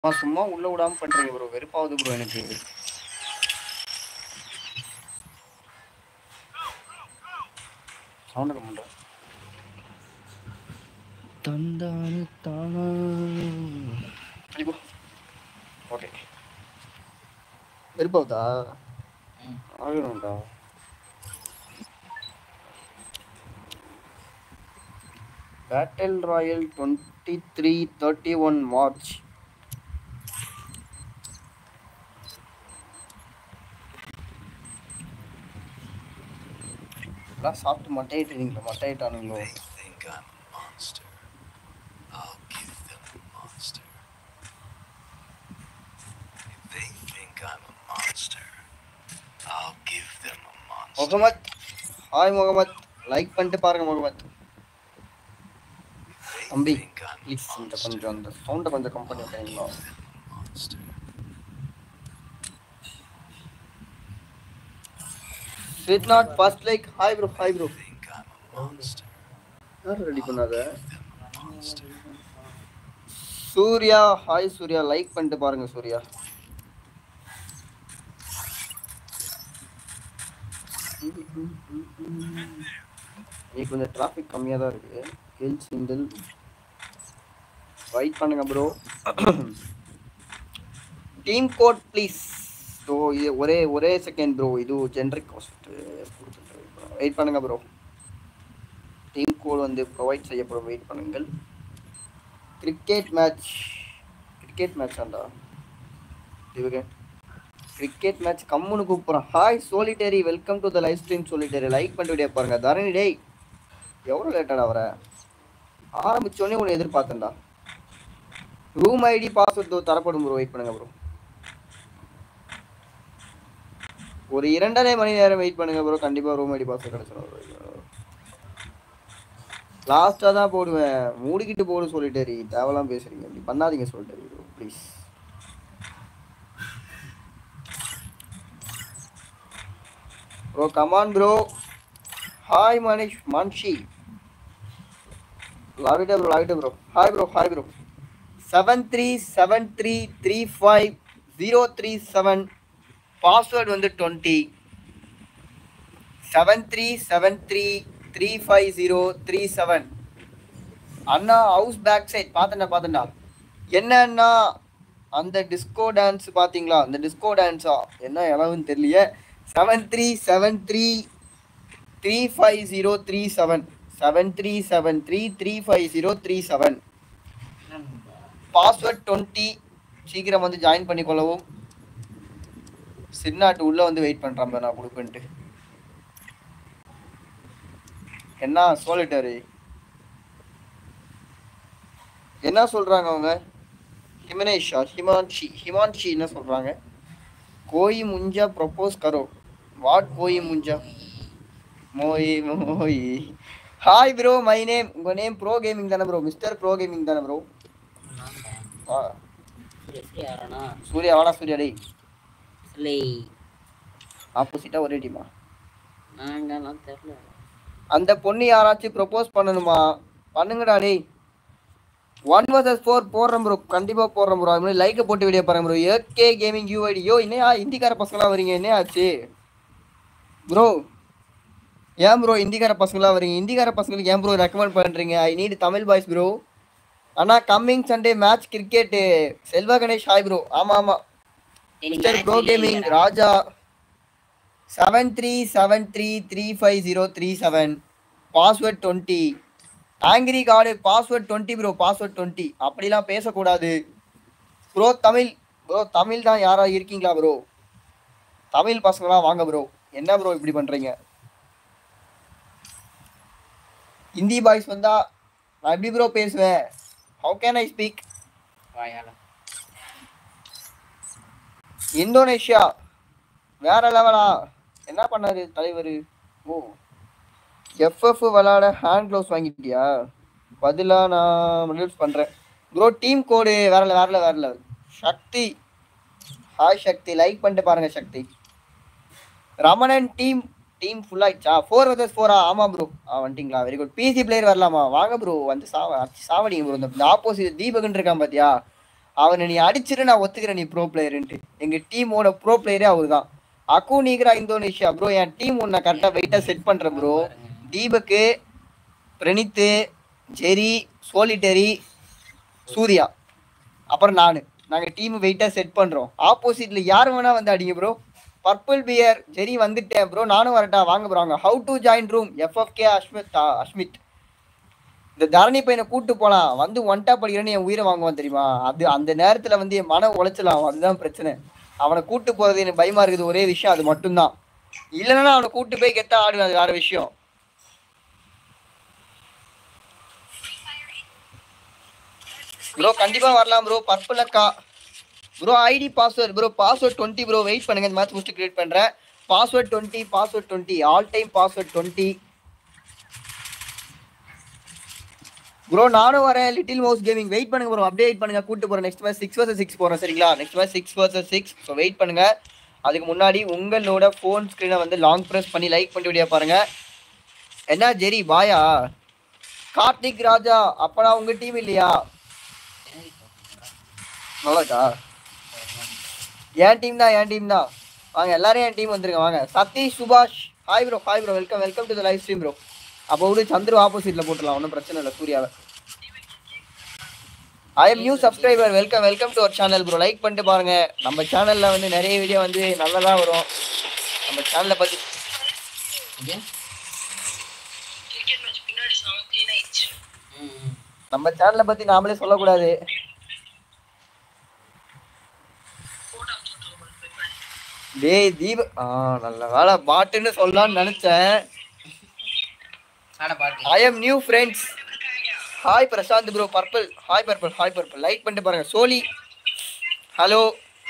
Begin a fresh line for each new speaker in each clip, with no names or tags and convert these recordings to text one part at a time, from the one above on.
சும்மா சும்மா உள்ள விடாம பண்றீங்க ப்ரோ வெறுப்பாகுது ப்ரோ எனக்கு சவுண்ட் கம்மன்ற தந்தானு தானா போ ஓகே வெறுப்பாகுதா ஆகணும்டா battle royale twenty three thirty one March எல்லாம் சாப்பிட்டு மட்டையிட்டுறீங்களா மட்டையிட்டானுங்களோ
They think I'm a monster. I'll give them a monster. If they think I'm a monster, I'll give them a monster.
Muhammad hi Muhammad like பண்ணிட்டு பாருங்க Muhammad
They
தம்பி
think I'm a
please இந்த
monster.
கொஞ்சம் அந்த சவுண்டை கொஞ்சம் கம் பண்ணி விட்டீங்களா
monster.
Sweet not first like hi bro hi bro
Think I'm a monster.
யார் ரெடி பண்ணாத
Monster.
Surya hi Surya like பண்ணிட்டு பாருங்க சூர்யா இன்னைக்கு கொஞ்சம் டிராஃபிக் கம்மியாக தான் இருக்கு ஹில் சிங்கிள் வெயிட் பண்ணுங்க bro team code please so இது ஒரே ஒரே செகண்ட் ப்ரோ இது ஜென்ரிக் காஸ்ட் வெயிட் பண்ணுங்க ப்ரோ டீம் கோட் வந்து ப்ரொவைட் செய்யப்படும் வெயிட் பண்ணுங்கள் கிரிக்கெட் மேட்ச் கிரிக்கெட் மேட்ச் ஆண்டா இவங்க கிரிக்கெட் மேட்ச் கம்முன்னு கூப்பிட்றோம் hi solitary welcome to the live stream solitary like பண்ணிட்டு வீடியோ பாருங்க தரணி டேய் எவ்வளோ லேட்டாடா வர ஆரம்பிச்சோடனே உன்னை எதிர்பார்த்தேன்டா ரூம் ஐடி பாஸ்வேர்ட் தரப்படும் ப்ரோ வெயிட் பண்ணுங்க ப்ரோ ஒரு இரண்டரை மணி நேரம் வெயிட் பண்ணுங்க ப்ரோ கண்டிப்பாக ரூம் ஐடி பாஸ்வேர்ட் கிடச்சிடும் லாஸ்ட்டாக தான் போடுவேன் மூடிக்கிட்டு போடு சொல்லிட்டாரு தேவலாம் பேசுறீங்க இப்படி பண்ணாதீங்க சொல்லிட்டாரு bro please bro come on bro hi Manish Manshi லாவிட்ட ப்ரோ லாவிட்ட bro hi bro hi bro seven three seven three three five zero three seven password வந்து twenty seven three seven three three five zero three seven அண்ணா house back side பார்த்தேன்டா பார்த்தேன்டா என்னன்னா அந்த disco dance பார்த்தீங்களா அந்த disco டான்ஸா என்ன இளவுன்னு தெரியலையே seven three seven three three five zero three seven seven three seven three three five zero three seven password twenty சீக்கிரம் வந்து ஜாயின் பண்ணிக்கொள்ளவும் சின்னாட்டு உள்ள வந்து வெயிட் பண்றான் பாரு நான் கொடுப்பேன்ட்டு என்ன சொல்லிட்டாரு என்ன சொல்றாங்க அவங்க ஹிமனேஷா ஹிமான்ஷி ஹிமான்ஷி என்ன சொல்றாங்க கோயி முஞ்சா ப்ரொபோஸ் கரோ வாட் கோயி முஞ்சா மோயி மோயி ஹாய் ப்ரோ மை நேம் உங்க நேம் ப்ரோ கேமிங் தானே ப்ரோ மிஸ்டர் ப்ரோ கேமிங் தானே ப்ரோ
எப்படி யாரானா
சூர்யா வாடா சூர்யா டேய்
இல்லை
ஆப்போசிட்டா ஒரே டீமா
நாங்கெல்லாம் தெரில
அந்த பொண்ணு யாராச்சும் ப்ரொபோஸ் பண்ணணுமா பண்ணுங்கடா டேய் ஒன் வர்சஸ் ஃபோர் போடுறேன் ப்ரோ கண்டிப்பாக போடுறேன் ப்ரோ அது மாதிரி லைக்கை போட்டு வீடியோ பாருங்க bro AK gaming UID yo என்னையா இந்திக்கார பசங்களாம் வரீங்க என்ன ஆச்சு ப்ரோ ஏன் ப்ரோ இந்திக்கார பசங்களாம் வரீங்க இந்திக்கார பசங்களுக்கு ஏன் ப்ரோ ரெக்கமெண்ட் பண்ணுறீங்க I need Tamil boys bro அண்ணா coming Sunday match cricket Selva Ganesh hi bro ஆமாம் ஆமாம் mister bro gaming Raja seven three seven three three five zero three seven password twenty angry card password twenty bro password twenty அப்படிலாம் பேசக்கூடாது bro Tamil bro Tamil தான் யாரா இருக்கீங்களா bro Tamil பசங்களாம் வாங்க ப்ரோ என்ன ப்ரோ இப்படி பண்ணுறீங்க ஹிந்தி பாய்ஸ் வந்தா நான் எப்படி ப்ரோ பேசுவேன் ஹவு கேன் ஐ ஸ்பீக்
வாயால
இந்தோனேஷியா வேற லெவலா என்ன பண்ணாரு தலைவர் ஓ எஃப்எஃப் விளாட ஹேண்ட் க்ளவுஸ் வாங்கிட்டியா பதிலாக நான் மெடல்ஸ் பண்ணுறேன் ப்ரோ டீம் கோடு வேற level, வேற level, வேற level Sakthi hi Sakthi like பண்ணிட்டு பாருங்க Sakthi Ramanan team team full ஆயிடுச்சா ஃபோர் வர்சஸ் ஃபோரா ஆமாம் ப்ரோ ஆ வந்துட்டிங்களா வெரி குட் பிசி பிளேயர் வரலாமா வாங்க ப்ரோ வந்து சாவ அடிச்சு சாவடிங்க ப்ரோ இந்த ஆப்போசிட் தீபகன் இருக்கான் பாத்தியா அவனை நீ அடிச்சிட்டு நான் ஒத்துக்கிறேன் நீ ப்ரோ பிளேயர்ன்ட்டு எங்க டீமோட ப்ரோ பிளேயரே அவர் தான் அக்கு நீக்கிறா இந்தோனேஷியா ப்ரோ என் டீம் ஒன்று நான் கரெக்டாக வெயிட்டாக செட் பண்ணுறேன் bro Deepak Praneeth Jerry solitary Surya அப்புறம் நான் நாங்கள் டீம் வெயிட்டாக செட் பண்ணுறோம் ஆப்போசிட்டில் யார் வேணா வந்து அடிங்க ப்ரோ பர்பிள் பியர் ஜெரி வந்துட்டேன் ப்ரோ நானும் வரட்டா வாங்க ப்ரோ வாங்க how to join room FFK Asmith ஆ, அஸ்மித் இந்த தரணி பையனை கூட்டு போலாம் வந்து ஒன்டா படிக்கிறேன்னு என் உயிரை வாங்குவான் தெரியுமா அது அந்த நேரத்துல வந்து என் மன உளைச்சலாம் அதுதான் பிரச்சனை அவனை கூட்டு போறது எனக்கு பயமா இருக்குது ஒரே விஷயம் அது மட்டும்தான் இல்லைன்னா அவனை கூட்டு போய் கெத்தா ஆடுவேன் அது வேற விஷயம் ப்ரோ கண்டிப்பா வரலாம் ப்ரோ பர்பிள் அக்கா bro ID password bro password twenty bro wait பண்ணுங்க இந்த மேட்ச் முடிச்சு கிரியேட் பண்றேன் password twenty password twenty all time password twenty bro நானும் வரேன் லிட்டில் மவுஸ் கேமிங் வெயிட் பண்ணுங்க ப்ரோ அப்டேட் பண்ணுங்க கூட்டு போறேன் next match six versus six போறேன் சரிங்களா next match six versus six so wait பண்ணுங்க அதுக்கு முன்னாடி உங்களோட ஃபோன் ஸ்க்ரீனை வந்து லாங் ப்ரெஸ் பண்ணி லைக் பண்ணி வீடியோ பாருங்க என்ன ஜெரி பாயா கார்த்திக் ராஜா அப்பனா உங்க டீம் இல்லையா நல்லாக்கா என் டீம் தான் என் டீம் தான் வாங்க எல்லாரும் என் டீம் வந்துருங்க வாங்க Satish Subash hi bro hi bro welcome welcome to the live stream bro அப்போ விட சந்துரு ஆப்போசிட்ல போட்டுடலாம் ஒன்றும் பிரச்சனை இல்லை சூர்யாவை I am new subscriber welcome welcome to our channel bro like பண்ணிட்டு பாருங்க நம்ம சேனல்ல வந்து நிறைய வீடியோ வந்து நல்லதா வரும் நம்ம சேனலை பத்தி
ம்
நம்ம சேனலை பத்தி நாமளே சொல்லக்கூடாது டேய் தீப ஆ நல்ல வேலை பாட்டுன்னு சொல்லலாம்னு நினைச்சேன்
ஆட பாட்டு
I am new friends hi Prashanth bro purple hi purple hi purple like பண்ணிட்டு பாருங்க சோலி ஹலோ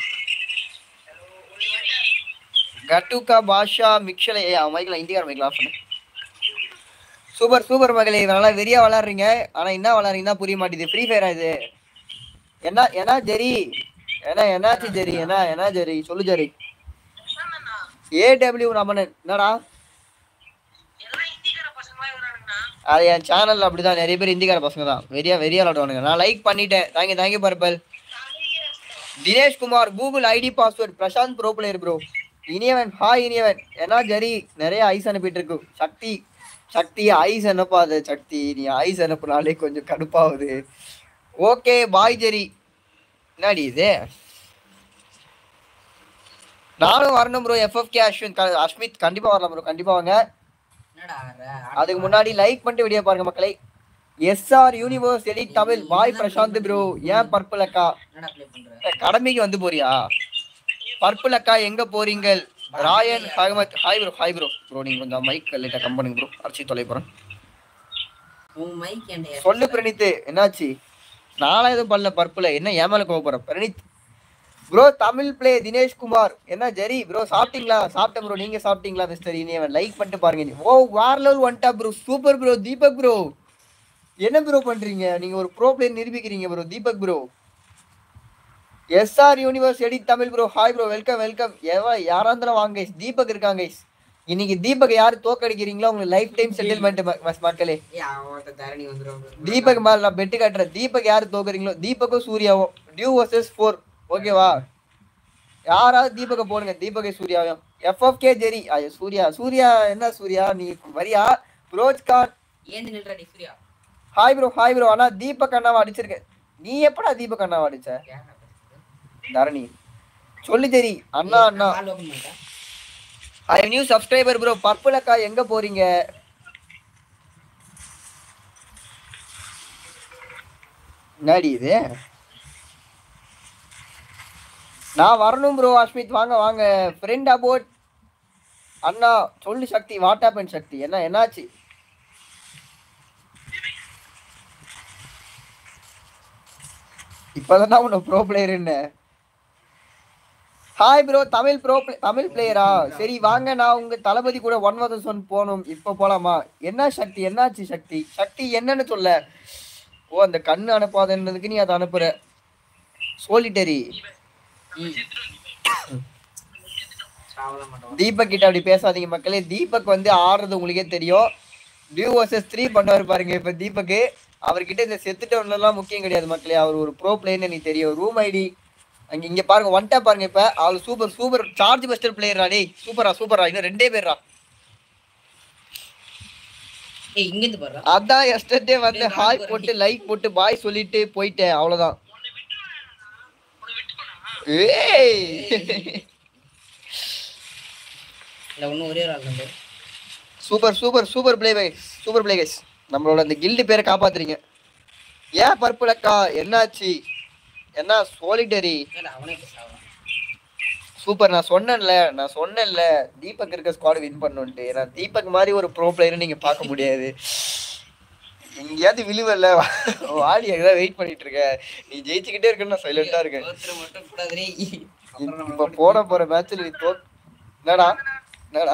கட்டுக்கா பாஷா மிக்சலை ஏ அவன் மைக்கில் இந்தியார் மைக்கில் ஆஃப் பண்ணு சூப்பர் சூப்பர் மகளே நல்லா வெறியா விளாட்றீங்க ஆனா என்ன விளாட்றீங்கன்னா புரிய மாட்டேங்குது ஃப்ரீ ஃபயரா இது என்ன என்ன ஜெரி என்ன என்னாச்சு ஜெரி என்ன என்ன ஜெரி சொல்லு ஜெரி ஏடபிள்யூ ரமணன் என்னடா அது என் சேனல்ல அப்படிதான் நிறைய பேர் இந்திக்கார பசங்க தான் வெறியா வெறியா விளாடுவானுங்க நான் லைக் பண்ணிட்டேன் thank you thank you purple Dinesh Kumar Google ID password Prashanth bro player bro Iniyavan hi Iniyavan ஏன்னா ஜரி நிறைய ஐஸ் அனுப்பிட்டு இருக்கு சக்தி சக்தி ஐஸ் அனுப்பாத சக்தி நீ ஐஸ் அனுப்புனாலே கொஞ்சம் கடுப்பாகுது ஓகே பாய் ஜெரி என்னடி இது நானும் வரணும் ப்ரோ எஃப்எஃப்கே அஸ்வின் க- அஸ்மித் கண்டிப்பா வரலாம் ப்ரோ கண்டிப்பா வாங்க
என்னடா ஆடுற?
அதுக்கு முன்னாடி லைக் பண்ணிட்டு வீடியோ பாருங்க மக்களே SR universe edit Tamil boy Prashanth bro ஏன் பர்பிள் அக்கா
என்னடா ப்ளே பண்ற
ஏய், கடமைக்கு வந்து போறியா பர்பிள் அக்கா எங்க போறீங்க Rayan Ahmed hi bro hi bro bro நீங்க கொஞ்சம் மைக் லைட்டா கம் பண்ணுங்க ப்ரோ அடிச்சு தொலை போறேன்
உன் மைக் ஏன்டா
சொல்லு பிரணீத் என்னாச்சு நானும் எதுவும் பண்ணல பர்பிள் என்ன ஏமால கோவப்படுறேன் பிரணீத் ப்ரோ தமிழ் ப்ளே தினேஷ் குமார் என்ன ஜெரி ப்ரோ சாப்பிட்டீங்களா சாப்பிட்டேன் ப்ரோ நீங்க சாப்பிட்டீங்களா மிஸ்டர் இனியவன் லைக் பண்ணிட்டு பாருங்க நீ. ஓ வேற லெவல் வந்துட்டா bro super bro Deepak bro என்ன ப்ரோ பண்றீங்க நீங்க ஒரு ப்ரோ பிளேயர் நிரூபிக்கிறீங்க bro Deepak bro SR universe edit Tamil bro hi bro welcome welcome எவ யாரா இருந்தாலும் வாங்க guys. தீபக் இருக்காங்க guys. இன்னைக்கு தீபக் யாரு தோக்கடிக்கிறீங்களோ உங்களுக்கு லைஃப் டைம் செட்டில்மெண்ட் மக்களே
ஏய் அவன் தரணி வந்துரும்
தீபக் மேல நான் பெட்டு காட்டுறேன் தீபக் யாரு தோக்குறீங்களோ தீபக்கும் சூர்யாவும் டியூ வர்சஸ் ஃபோர் ஓகேவா யாராவது தீபக போடுங்க தீபக சூர்யாவையும் எஃப்எஃப்கே ஜெரி ஐயோ சூர்யா சூர்யா என்ன சூர்யா நீ வரியா ரோஜ் கான்
ஏந்து நில்றா நீ Surya
hi bro hi bro ஆனா தீபக் அண்ணாவை அடிச்சிருக்க நீ எப்படா தீபக் அண்ணாவை அடிச்ச
கேமரா பேசுறது
தரணி சொல்லு ஜெரி அண்ணா அண்ணா
கால் ஓபன் பண்ணிட்டா
I new subscriber bro purple அக்கா எங்க போறீங்க என்னடி இது நான் வரணும் ப்ரோ அஸ்மித் வாங்க வாங்க ஃப்ரெண்ட் அபவுட் அண்ணா சொல்லு சக்தி வாட் ஹேப்பன் சக்தி என்ன என்னாச்சு இப்போதான் உன்னை ப்ரோ பிளேயர்னு hi bro Tamil bro Tamil பிளேயரா சரி வாங்க நான் உங்க தளபதி கூட ஒன் வர்சஸ் ஒன் போகணும் இப்போ போலாமா என்ன சக்தி என்னாச்சு சக்தி சக்தி என்னன்னு சொல்ல ஓ அந்த கண்ணு அனுப்பாதன்றதுக்கு நீ அதை அனுப்புற சோலிட்டரி
ம் சாவல மாட்டோம்
தீபக் கிட்ட அப்படி பேசாதீங்க மக்களே தீபக் வந்து ஆடுறது உங்களுக்கே தெரியும் டியூ வர்சஸ் த்ரீ பண்ணுவார் பாருங்க இப்போ தீபக்கு அவர்கிட்ட இந்த செத்துட்டவன்லாம் முக்கியம் கிடையாது மக்களே அவர் ஒரு ப்ரோ பிளேயர்னு எனக்கு தெரியும் ரூம் ஐடி அங்க இங்க பாருங்க ஒன் டேப் பாருங்க இப்ப அவர் சூப்பர் சூப்பர் சார்ஜ் பஸ்டர் பிளேயரா டேய் சூப்பரா சூப்பரா இன்னும் ரெண்டே பேர்ரா
ஏய் இங்க இருந்து பாரு
அதான் எஸ்டர்டே வந்து
டேய்,
ஹாய்
நான்
போட்டு லைக் போட்டு பாய் சொல்லிட்டு போயிட்டேன் அவ்வளவுதான் ஏய்
இல்ல இன்னும் ஒரே ஒரு ஆள் வந்து
super super super play guys super play guys நம்மளோட அந்த கில்டு பேரை காப்பாத்துறீங்க ஏன் பர்பிள் அக்கா என்னாச்சு என்ன சோலிடரி
இல்ல அவனே பேசாவா
சூப்பர் நான் சொன்னேன்ல நான் சொன்னேன்ல தீபக் இருக்க ஸ்குவாட் வின் பண்ணுன்ட்டு நான் தீபக் மாதிரி ஒரு ப்ரோ பிளேயர் நீங்க பார்க்க முடியாது எங்கேயாவது விழுவல்ல வாடி எங்கதான் வெயிட் பண்ணிட்டு இருக்க நீ ஜெயிச்சுக்கிட்டே இருக்கன்னு நான் சைலண்டா இருக்கேன்
ஒருத்தர் மட்டும் கூடாதுரே
இப்ப போட போற மேட்ச்ல நீ தோ என்னடா என்னடா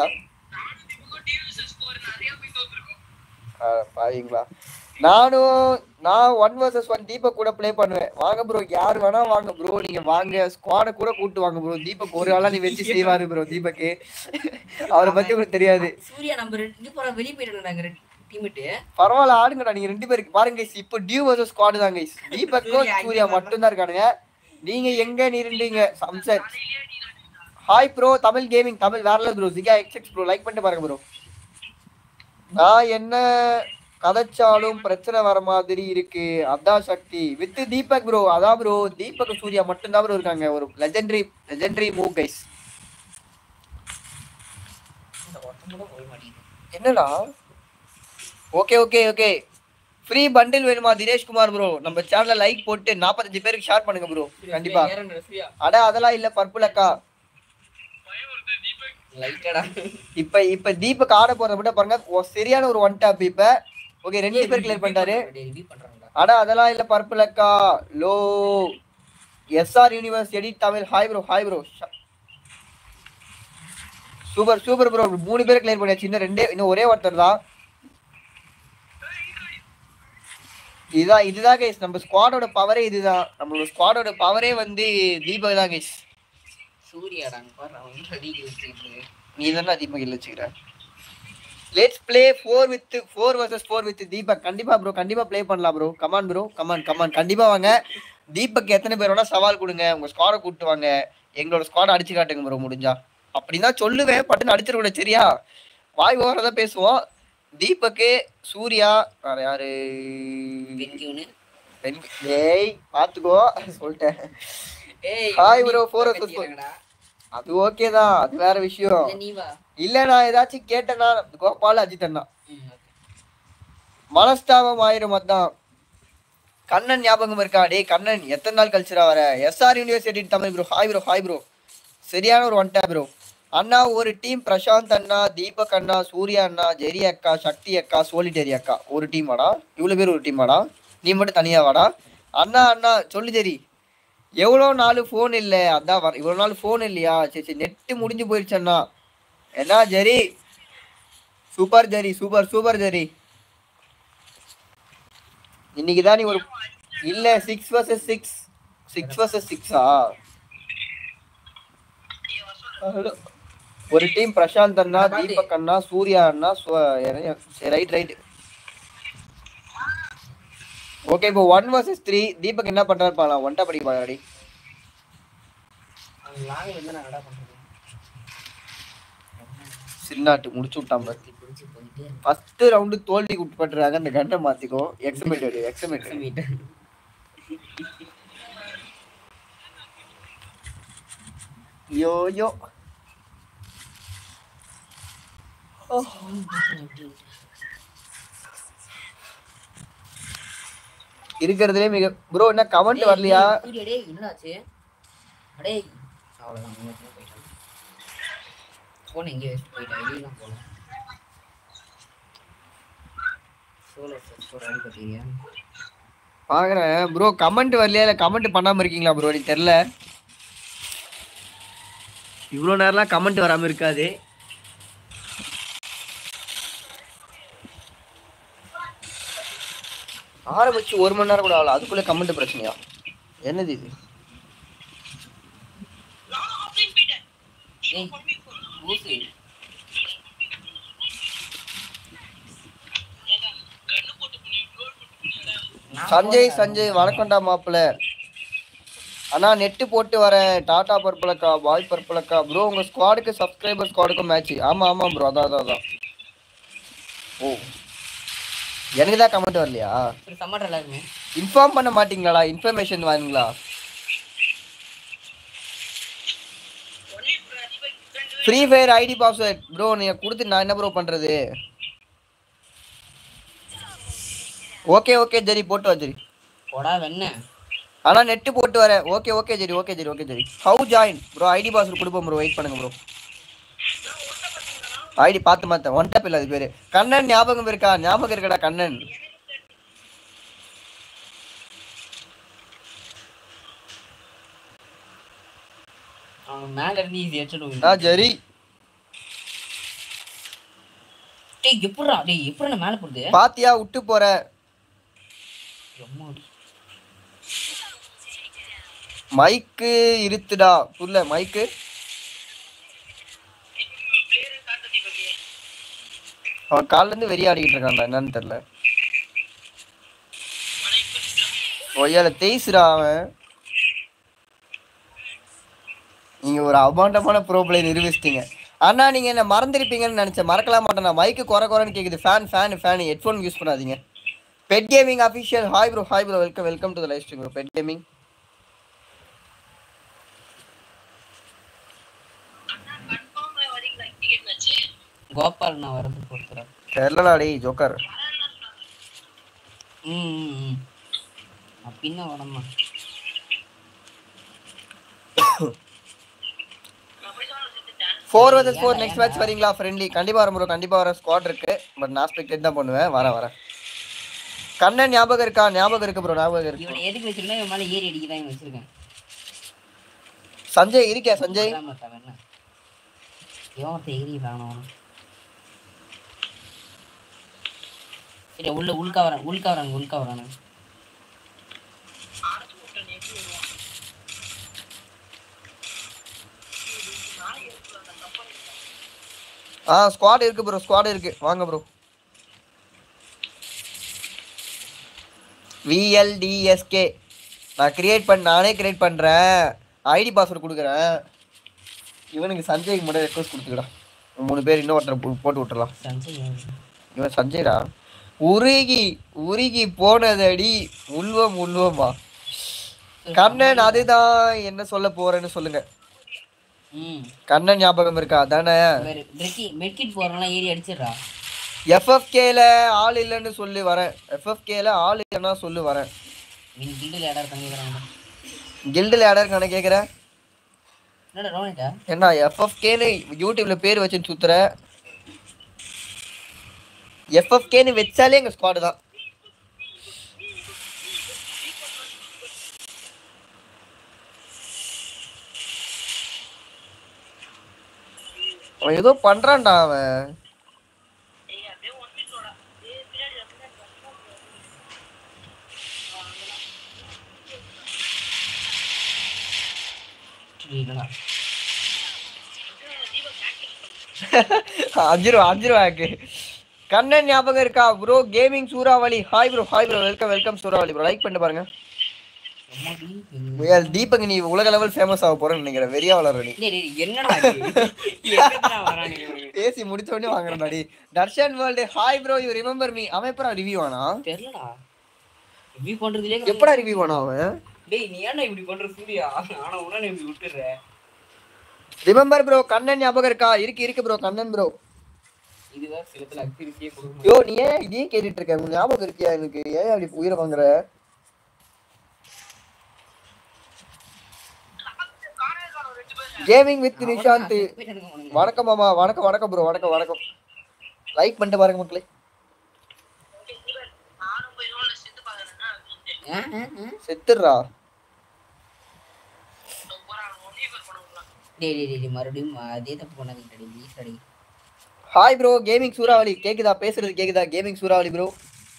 ஆ, பாவீங்களா நானும் நான் ஒன் வர்சஸ் ஒன் தீபக் கூட ப்ளே பண்ணுவேன் வாங்க ப்ரோ யார் வேணா வாங்க ப்ரோ நீங்க வாங்க ஸ்குவாட கூட கூட்டு வாங்க ப்ரோ தீபக் ஒரு ஆளா நீ வச்சு செய்வாரு ப்ரோ தீபக் அவரை பத்தி உங்களுக்கு தெரியாது
சூர்யா நம்ம ரெண்டு இங்க போற வெளிய போயிட்டு நாங்க டீமிட்டு
பரவாயில்ல ஆடுங்கடா நீங்க ரெண்டு பேருக்கு பாருங்க guys இப்போ டியூ வர்சஸ் ஸ்குவாட் தான் கைஸ் தீபக்கும்
சூர்யா
சூர்யா
இங்க
மட்டும் தான் இருக்கானுங்க நீங்க எங்க நிருந்தீங்க சம்சர் hi bro Tamil gaming Tamil வேற bro giga X bro like பண்ணிட்டு பாருங்க ப்ரோ நான் என்ன கதைச்சாலும் பிரச்சனை வர மாதிரி இருக்கு அதான் சக்தி வித் தீபக் ப்ரோ அதான் ப்ரோ தீபக் சூர்யா மட்டும்தான் ப்ரோ இருக்காங்க ஒரு லெஜெண்டரி லெஜெண்டரி மூவ் கைஸ்
இந்த ஒருத்தன் கூட போக மாட்டேங்குது
என்னடா okay okay okay free bundle வேணுமா தினேஷ் குமார் ப்ரோ நம்ம சேனல்ல லைக் போட்டு நாற்பத்தஞ்சு பேருக்கு ஷேர் பண்ணுங்க ப்ரோ கண்டிப்பா
ஏறணும் சூர்யா
அட அதெல்லாம் இல்ல பர்பிள் அக்கா
லைட்டடா
இப்ப இப்ப தீபக் ஆட போறத மட்டும் பாருங்க ஓ, சரியான ஒரு ஒன் டாப் இப்ப ஓகே ரெண்டு பேர் கிளியர் பண்ணிட்டாரு
ரிவ்யூ பண்றாங்கடா
அட அதெல்லாம் இல்ல பர்பிள் அக்கா லோ SR universe edit Tamil hi bro hi bro super super bro மூணு பேர் கிளியர் பண்ணியாச்சு இன்னும் ரெண்டே இன்னும் ஒரே ஒருத்தர் தான் இதுதான் இதுதான் கைஸ் நம்ம ஸ்குவாடோட பவரே இதுதான் நம்மளோட ஸ்குவாடோட பவரே வந்து தீபக் தான் கைஸ்
சூர்யாடா அங்க பாரு அவன் ரெடி வச்சிட்டு
நீ தானே தீபக் இல்ல வச்சுக்கிற let's play four with four versus four with Deepak கண்டிப்பா ப்ரோ கண்டிப்பா ப்ளே பண்ணலாம் bro come on bro come on come on கண்டிப்பா வாங்க தீபக் எத்தனை பேர் வேணா சவால் கொடுங்க உங்க ஸ்குவாடை கூப்பிட்டு வாங்க எங்களோட ஸ்குவாடை அடிச்சு காட்டுங்க ப்ரோ முடிஞ்சா அப்படிதான் சொல்லுவேன் பட்டுன்னு அடிச்சிட சரியா வாய் ஓரதா பேசுவோம் தீபக்கு சூர்யா வேற யாரு
வெங்கியூனு
பெண்- ஏய் பாத்துக்கோ சொல்லிட்டேன்
ஏய்
Hi bro, four of us.
கத்திக்கிறாங்கடா.
அது ஓகே தான் அது வேற விஷயம்
இல்ல நீ வா
இல்ல நான் ஏதாச்சும் கேட்டேன்னா கோபால் அஜித் அண்ணா
ம், okay.
மனஸ்தாபம் ஆயிரும் அதான் கண்ணன் ஞாபகம் இருக்கா டேய் கண்ணன் எத்தனை நாள் கழிச்சுடா வர SR university Tamil bro hi bro hi bro சரியான ஒரு ஒன் டேப் ப்ரோ அண்ணா ஒரு டீம் பிரசாந்த் அண்ணா தீபக் அண்ணா சூர்யா அண்ணா ஜெரி அக்கா சக்தி அக்கா சோலிட்டேரி அக்கா ஒரு டீம் வாடா இவ்வளவு பேர் ஒரு டீம் வாடா நீ மட்டும் தனியா வாடா அண்ணா அண்ணா சொல்லு ஜெரி எவ்வளோ நாள் ஃபோன் இல்லை அதான் வர இவ்வளோ நாள் ஃபோன் இல்லையா சரி சரி நெட்டு முடிஞ்சு போயிடுச்சு அண்ணா என்ன Jerry super Jerry super super Jerry இன்னைக்கு தான் நீ ஒரு இல்ல six versus six six versus சிக்ஸா ஒரு டீம் பிரசாந்த் அண்ணா தீபக் அண்ணா சூர்யா அண்ணா ரைட் ரைட் ஓகே இப்போ ஒன் வர்சஸ் த்ரீ தீபக் என்ன பண்றாரு பாக்கலாம் ஒன்டா படிக்க பாக்கடி
அவன் லாங் வந்து நான் என்னடா பண்றது
சின்னாட்டு முடிச்சு விட்டான் பாரு
பிடிச்சி பிடிச்சி போயிட்டே இருக்கு.
ஃபர்ஸ்ட் ரவுண்டு தோல்வி உட்பட்டுறாங்க அந்த கண்டை மாத்திக்கோ எக்ஸமெண்டட் எக்ஸமெண்டட்
வீட்டு.
யோ யோ இருக்கிறதுலே மிக ப்ரோ என்ன கமெண்ட்
டேய்,
வரலையா
டேய், சூர்யா, டேய், என்னடாச்சு அடேய் அவ்வளவுதான் அவன் மட்டும் போயிட்டான் போன் எங்கேயோ வச்சுட்டு போயிட்டான் வெளியெல்லாம் போல சோலோ ஒரு அடி கட்டியா
பாக்குறேன் ப்ரோ கமெண்ட் வரலையா இல்ல கமெண்ட் பண்ணாம இருக்கீங்களா ப்ரோ எனக்கு தெரியல இவ்வளோ நேரம்லாம் கமெண்ட் வராம இருக்காது ஆரம்பிச்சு ஒரு மணி நேரம் கூட ஆகல அதுக்குள்ள கமெண்ட் பிரச்சனையா என்னது இது
ஏய் ஊசி
சஞ்சய் சஞ்சய் வணக்கம்டா மாப்பிள்ள அண்ணா நெட்டு போட்டு வரேன் டாடா பர்பிளக்கா பாய் பர்பிளக்கா ப்ரோ உங்க ஸ்குவாடுக்கு சப்ஸ்கிரைபர் ஸ்குவாடுக்கும் மேட்ச் ஆமா ஆமா ப்ரோ அதான் அதான் அதான் ஓ எனக்கு தான் கமெண்ட் வரலையா
சரி சம்மர் எல்லாருமே
இன்ஃபார்ம் பண்ண மாட்டீங்களா இன்ஃபர்மேஷன் வாங்குங்களா free fire ID password bro நீங்க கொடுத்து நான் என்ன ப்ரோ பண்றது ஓகே ஓகே ஜெரி போட்டு வா ஜெரி
போடா வெண்ண
ஆனா நெட் போட்டு வரேன் okay okay Jerry okay Jerry okay Jerry how join bro ID password கொடுப்போம் ப்ரோ வெயிட் பண்ணுங்க ப்ரோ ஐடி பார்த்து மாத்தேன் ஒன் டப் இல்ல அது பேரு கண்ணன் ஞாபகம் இருக்கா ஞாபகம் இருக்கடா கண்ணன்
அவன் மேல இருந்து ஈஸி
ஆ
வச்சுடுவோம்
ஜெரி
டேய் எப்படிடா டேய் எப்படி மேல போடுது
பாத்தியா விட்டு போற
எம்மாடி.
மைக்கு இருத்துடா புரியல மைக்கு அவன் கால்ல இருந்து வெறி ஆடிக்கிட்டு இருக்கான்டா என்னன்னு தெரியல ஒய்யால தேய்சுடா அவன் நீங்க ஒரு அபாண்டமான ப்ரோப்ளை நிரூபிச்சிட்டீங்க அண்ணா நீங்க என்ன மறந்துருப்பீங்கன்னு நினைச்சேன் மறக்கலாம் மாட்டேன் நான் மைக்கு குறை குறைன்னு கேக்குது fan fan fan headphone use பண்ணாதீங்க pet gaming official hi bro hi bro welcome welcome to the live stream bro pet gaming
Gopal நான் வரது பொறுத்துறேன்
தெரியலடா டேய் ஜோக்கர்
ம் ம், ம் அப்படின்னா வரமா
four versus four next match வரீங்களா ஃப்ரெண்ட்லி கண்டிப்பா வர ப்ரோ கண்டிப்பா வர ஸ்குவாட் இருக்கு பட் நான் ஸ்பெக்டேட் தான் பண்ணுவேன் வரேன் வரேன் கண்ணன் ஞாபகம் இருக்கா ஞாபகம் இருக்கு ப்ரோ ஞாபகம் இருக்கு
இவனை எதுக்கு வச்சிருக்கேன் இவன் மேல ஏறி அடிக்க தான் இவன் வச்சிருக்கேன்
சஞ்சய் இருக்கே சஞ்சய்
அதான் பார்த்தா என்ன இவன் ஒருத்தன் ஏறி காணும் சரி உள்ள உள்கா வரான் உள்கா வராங்க உள்கா வரானுங்க
ஆ ஸ்குவாட் இருக்கு ப்ரோ ஸ்குவாட் இருக்கு வாங்க ப்ரோ விஎல்டிஎஸ்கே நான் கிரியேட் பண்ண நானே கிரியேட் பண்றேன் ஐடி பாஸ்வேர்டு கொடுக்குறேன் இவனுக்கு சஞ்சய்க்கு மட்டும் ரெக்வஸ்ட் கொடுத்துக்கடா மூணு பேர் இன்னும் ஒருத்தர் போ- போட்டு விட்டுறலாம்
சஞ்சய் யாரு?
இவன் சஞ்சய்டா உருகி உருகி போனதடி உள்வம் உள்வமா கண்ணன் அதுதான் என்ன சொல்ல போறேன்னு சொல்லுங்க
ம்
கண்ணன் ஞாபகம் இருக்கா அதானே
வேறு மெட்கி மெட்கிட் போறவங்களாம் ஏறி அடிச்சிடுறா
எஃப்எஃப்கேல ஆள் இல்லைன்னு சொல்லி வரேன் எஃப்எஃப்கேல ஆள் இல்லைன்னா சொல்லி வரேன்
நீங்க கிண்டில் இடம் இருக்காங்க கேட்குறாங்க
கில்டில் யாரா இருக்கானு கேட்குறேன்
என்னடா ரோனிட்டா
என்ன எஃப்எஃப்கேன்னு யூடியூப்ல பேர் வச்சுன்னு சுத்துற எஃப்எஃப்கேன்னு வச்சாலே எங்க ஸ்குவாடு தான் அவன் ஏதோ பண்றான்டா அவன்
இல்லடா
அஞ்சு ரூபா அஞ்சு ரூபாய்க்கு கண்ணன் ஞாபகம் இருக்கா ப்ரோ கேமிங் சூறாவளி hi bro hi bro welcome welcome சூறாவளி ப்ரோ லைக் பண்ணிட்டு பாருங்க
எம்மாடி
முயல் தீபக் நீ உலக லெவல் ஃபேமஸ் ஆக போறேன்னு நினைக்கிறேன் வெறியா வளர நீ
டேய் டேய், என்னடா இது? எங்கடா வரானுங்க இவனுங்க?
பேசி முடிச்ச உடனே வாங்குறேன்டாடி Darshan world hi bro you remember me அவன் எப்படா ரிவ்யூ ஆனா
தெரியலடா ரிவ்யூ பண்றதுலயே
எப்படா ரிவ்யூ ஆனா அவன்
டேய் நீ ஏன்டா இப்படி பண்ற சூர்யா ஆனா உடனே நீ இப்படி விட்டுற
ரிமெம்பர் ப்ரோ கண்ணன் ஞாபகம் இருக்கா இருக்கு இருக்கு ப்ரோ கண்ணன் ப்ரோ
இதுதான் சிலத்துல அக்டிவிட்டியே கொடுக்க
யோ நீ ஏன் இதே கேட்டுட்டு இருக்க உனக்கு ஞாபகம் இருக்கியா எனக்கு ஏன் அப்படி உயிரை வாங்குற கேமிங் வித் நிஷாந்த்
மாட்டேன்
வணக்கம் மாமா வணக்கம் வணக்கம் ப்ரோ வணக்கம் வணக்கம் லைக் பண்ணிட்டு பாருங்க மக்களே செத்துடுறா
டேய் டேய் டேய் மறுபடியும் அதே தப்பு பண்ணாதீங்க டேய் ப்ளீஸ் டேய்
ஹாய் ப்ரோ கேமிங் சூறாவளி கேக்குதா பேசுறது கேக்குதா கேமிங் சூறாவளி ப்ரோ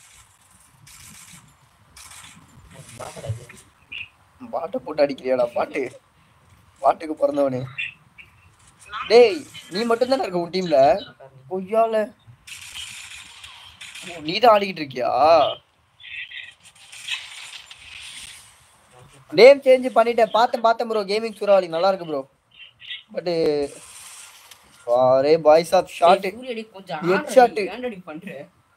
பாக்கடாது
பாட்டை போட்டு அடிக்கிறியாடா பாட்டு பாட்டுக்கு பிறந்தவனே டேய் நீ மட்டும் தானே இருக்க உன் டீம்ல பொய்யால நீ தான் ஆடிக்கிட்டு இருக்கியா நேம் சேஞ்ச் பண்ணிட்டேன் பார்த்தேன் பார்த்தேன் ப்ரோ கேமிங் சூறாவளி நல்லா இருக்கு ப்ரோ பட் அரே பாய்ஸ் ஆஃப் ஷார்ட்
டேய், சூரியடி கொஞ்சம்
Head
ஆடுறா
shot.
நீ, ஏன்டா பண்ற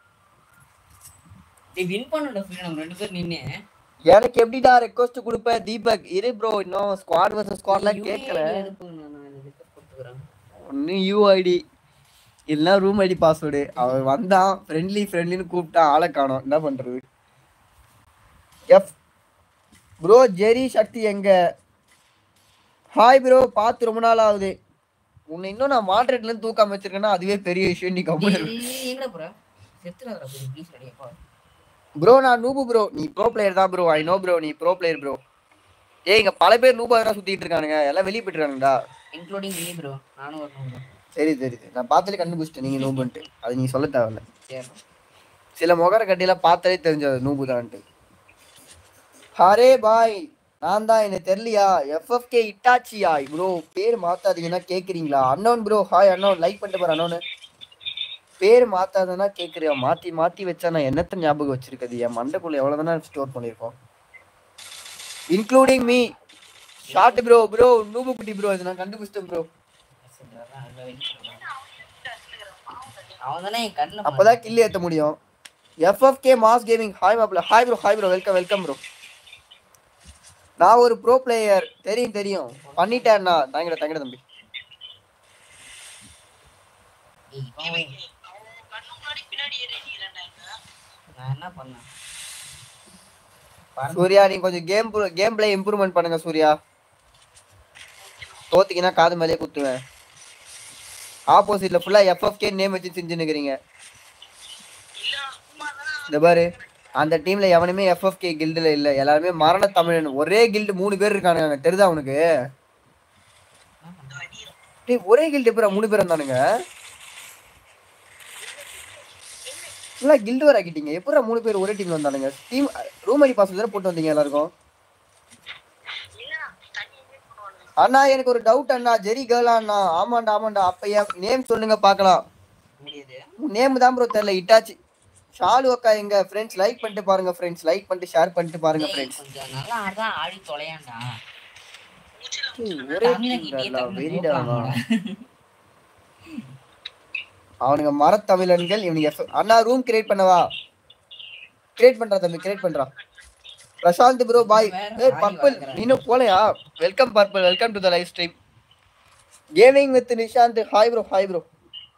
நீ வின் பண்ணடா சூரிய நம்ம ரெண்டு பேரும் நின்னு
எனக்கு எப்படிடா ரெக்வஸ்ட் கொடுப்ப தீபக் இரு ப்ரோ இன்னும் ஸ்குவாட் வர்சஸ் ஸ்குவாட்லாம் கேட்கல
அனுப்பு நான் நான் இதுக்கு கொடுத்துக்கிறேன்
ஒன்னு யூஐடி இல்லைன்னா ரூம் ஐடி பாஸ்வேர்டு அவன் வந்தான் ஃப்ரெண்ட்லி ஃப்ரெண்ட்லின்னு கூப்பிட்டான் ஆளை காணோம் என்ன பண்றது எஃப் ப்ரோ ஜெரி சக்தி எங்க ஹாய் ப்ரோ பார்த்து ரொம்ப நாள் ஆகுது உன்னை இன்னும் நான் மாட்ரேட்ல இருந்து தூக்காம வச்சிருக்கேன்னா அதுவே பெரிய விஷயம் நீ கம்பெனி
எங்கடா போற செத்துறாதடா ப்ளீஸ் ரெடியாப்பா
ப்ரோ நான் நூபு ப்ரோ நீ ப்ரோ பிளேயர் தான் ப்ரோ ஐ நோ ப்ரோ நீ ப்ரோ பிளேயர் ப்ரோ ஏய் இங்க பல பேர் நூபா தான் சுத்திட்டு இருக்கானுங்க எல்லாம் வெளியே போயிட்டுருக்கானுங்கடா
இன்க்ளூடிங் மினி ப்ரோ நானும் வரணும் bro.
சரி சரி சரி. நான் பார்த்தாலே கண்டுபிடிச்சிட்டேன் நீங்க நூபுன்ட்டு அது நீ சொல்ல தேவையில்ல
சரி
சில முகர கட்டியெல்லாம் பார்த்தாலே தெரிஞ்சது நூபு தான்ட்டு ஹரே பாய் நான் தான் எனக்கு தெரியலையா எஃப்எஃப்கே இட்டாச்சியா ப்ரோ பேர் மாத்தாதீங்கன்னா கேக்குறீங்களா unknown bro hi unknown like பண்ணிட்டு பாரு அன்னோன்னு பேர் மாத்தாதனா கேக்குறியா மாத்தி மாத்தி வச்சா நான் என்னத்த ஞாபகம் வச்சிருக்கது என் மண்டைக்குள்ள எவ்வளவு தானே ஸ்டோர் பண்ணிருக்கோம் including me short bro bro noob குட்டி ப்ரோ இது நான் கண்டுபிடிச்சிட்டேன் ப்ரோ
அவன் தானே என் கண்ணில்
அப்பதான் கில்லி ஏத்த முடியும் எஃப்எஃப்கே மாஸ் கேமிங் ஹாய் மாப்ள hi bro hi bro welcome welcome bro நான் ஒரு ப்ரோ பிளேயர் தெரியும் தெரியும் பண்ணிட்டேன்னா தங்கிட தங்கிட தம்பி
நான் என்ன பண்ணேன் பாருங்க.
சூர்யா நீ கொஞ்சம் கேம் கேம் பிளே இம்ப்ரூவ்மெண்ட் பண்ணுங்க சூர்யா தோத்தீங்கன்னா காது மேலேயே குத்துவேன் ஆப்போசிட்ல ஃபுல்லா எஃப்எஃப்கே நேம் வச்சு செஞ்சுன்னு இருக்கிறீங்க இந்த பாரு அந்த டீம்ல எவனுமே எஃப்எஃப்கே கில்டுல இல்ல எல்லாருமே மரண தமிழன் ஒரே கில்டு மூணு பேர் இருக்கானுங்க தெரியுதா உனக்கு டேய் ஒரே கில்டு எப்பரா மூணு பேர் இருந்தானுங்க இல்ல கில்டு வர ஆக்கிட்டீங்க எப்பரா மூணு பேர் ஒரே டீம்ல வந்தானுங்க டீம் ரூம் ஐடி பாஸ் தானே போட்டு வந்தீங்க எல்லாருக்கும் அண்ணா எனக்கு ஒரு டவுட் அண்ணா ஜெரி கேர்ளா அண்ணா ஆமாண்டா ஆமாண்டா அப்ப என் நேம் சொல்லுங்க பார்க்கலாம்
முடியுது
நேம் தான் ப்ரோ தெரியல இட்டாச்சி ஷாலு அக்கா எங்க ஃப்ரெண்ட்ஸ் லைக் பண்ணிட்டு பாருங்க ஃப்ரெண்ட்ஸ் லைக் பண்ணிட்டு ஷேர் பண்ணிட்டு பாருங்க
டேய்,
ஃப்ரெண்ட்ஸ்
கொஞ்சம் நல்லா ஆடுதான் ஆடி தொலையாண்டா
ஒரே
தமிழை
team
கிட்டே
தான்டா,
தமிழ்
வெறிடா அவன்.
கூப்பிடுறாங்கடா.
அவனுங்க மரத்தமிழன்கள் இவனுங்க F- அண்ணா ரூம் கிரியேட் பண்ணவா கிரியேட் பண்றா தம்பி கிரியேட் பண்றா பிரசாந்த் ப்ரோ பாய்
வேற
ஏய்
ஆடி
பர்பிள்
வளர்க்குறான்.
நீனும் போலையா welcome purple welcome to the live stream gaming with Nishanth hi bro hi bro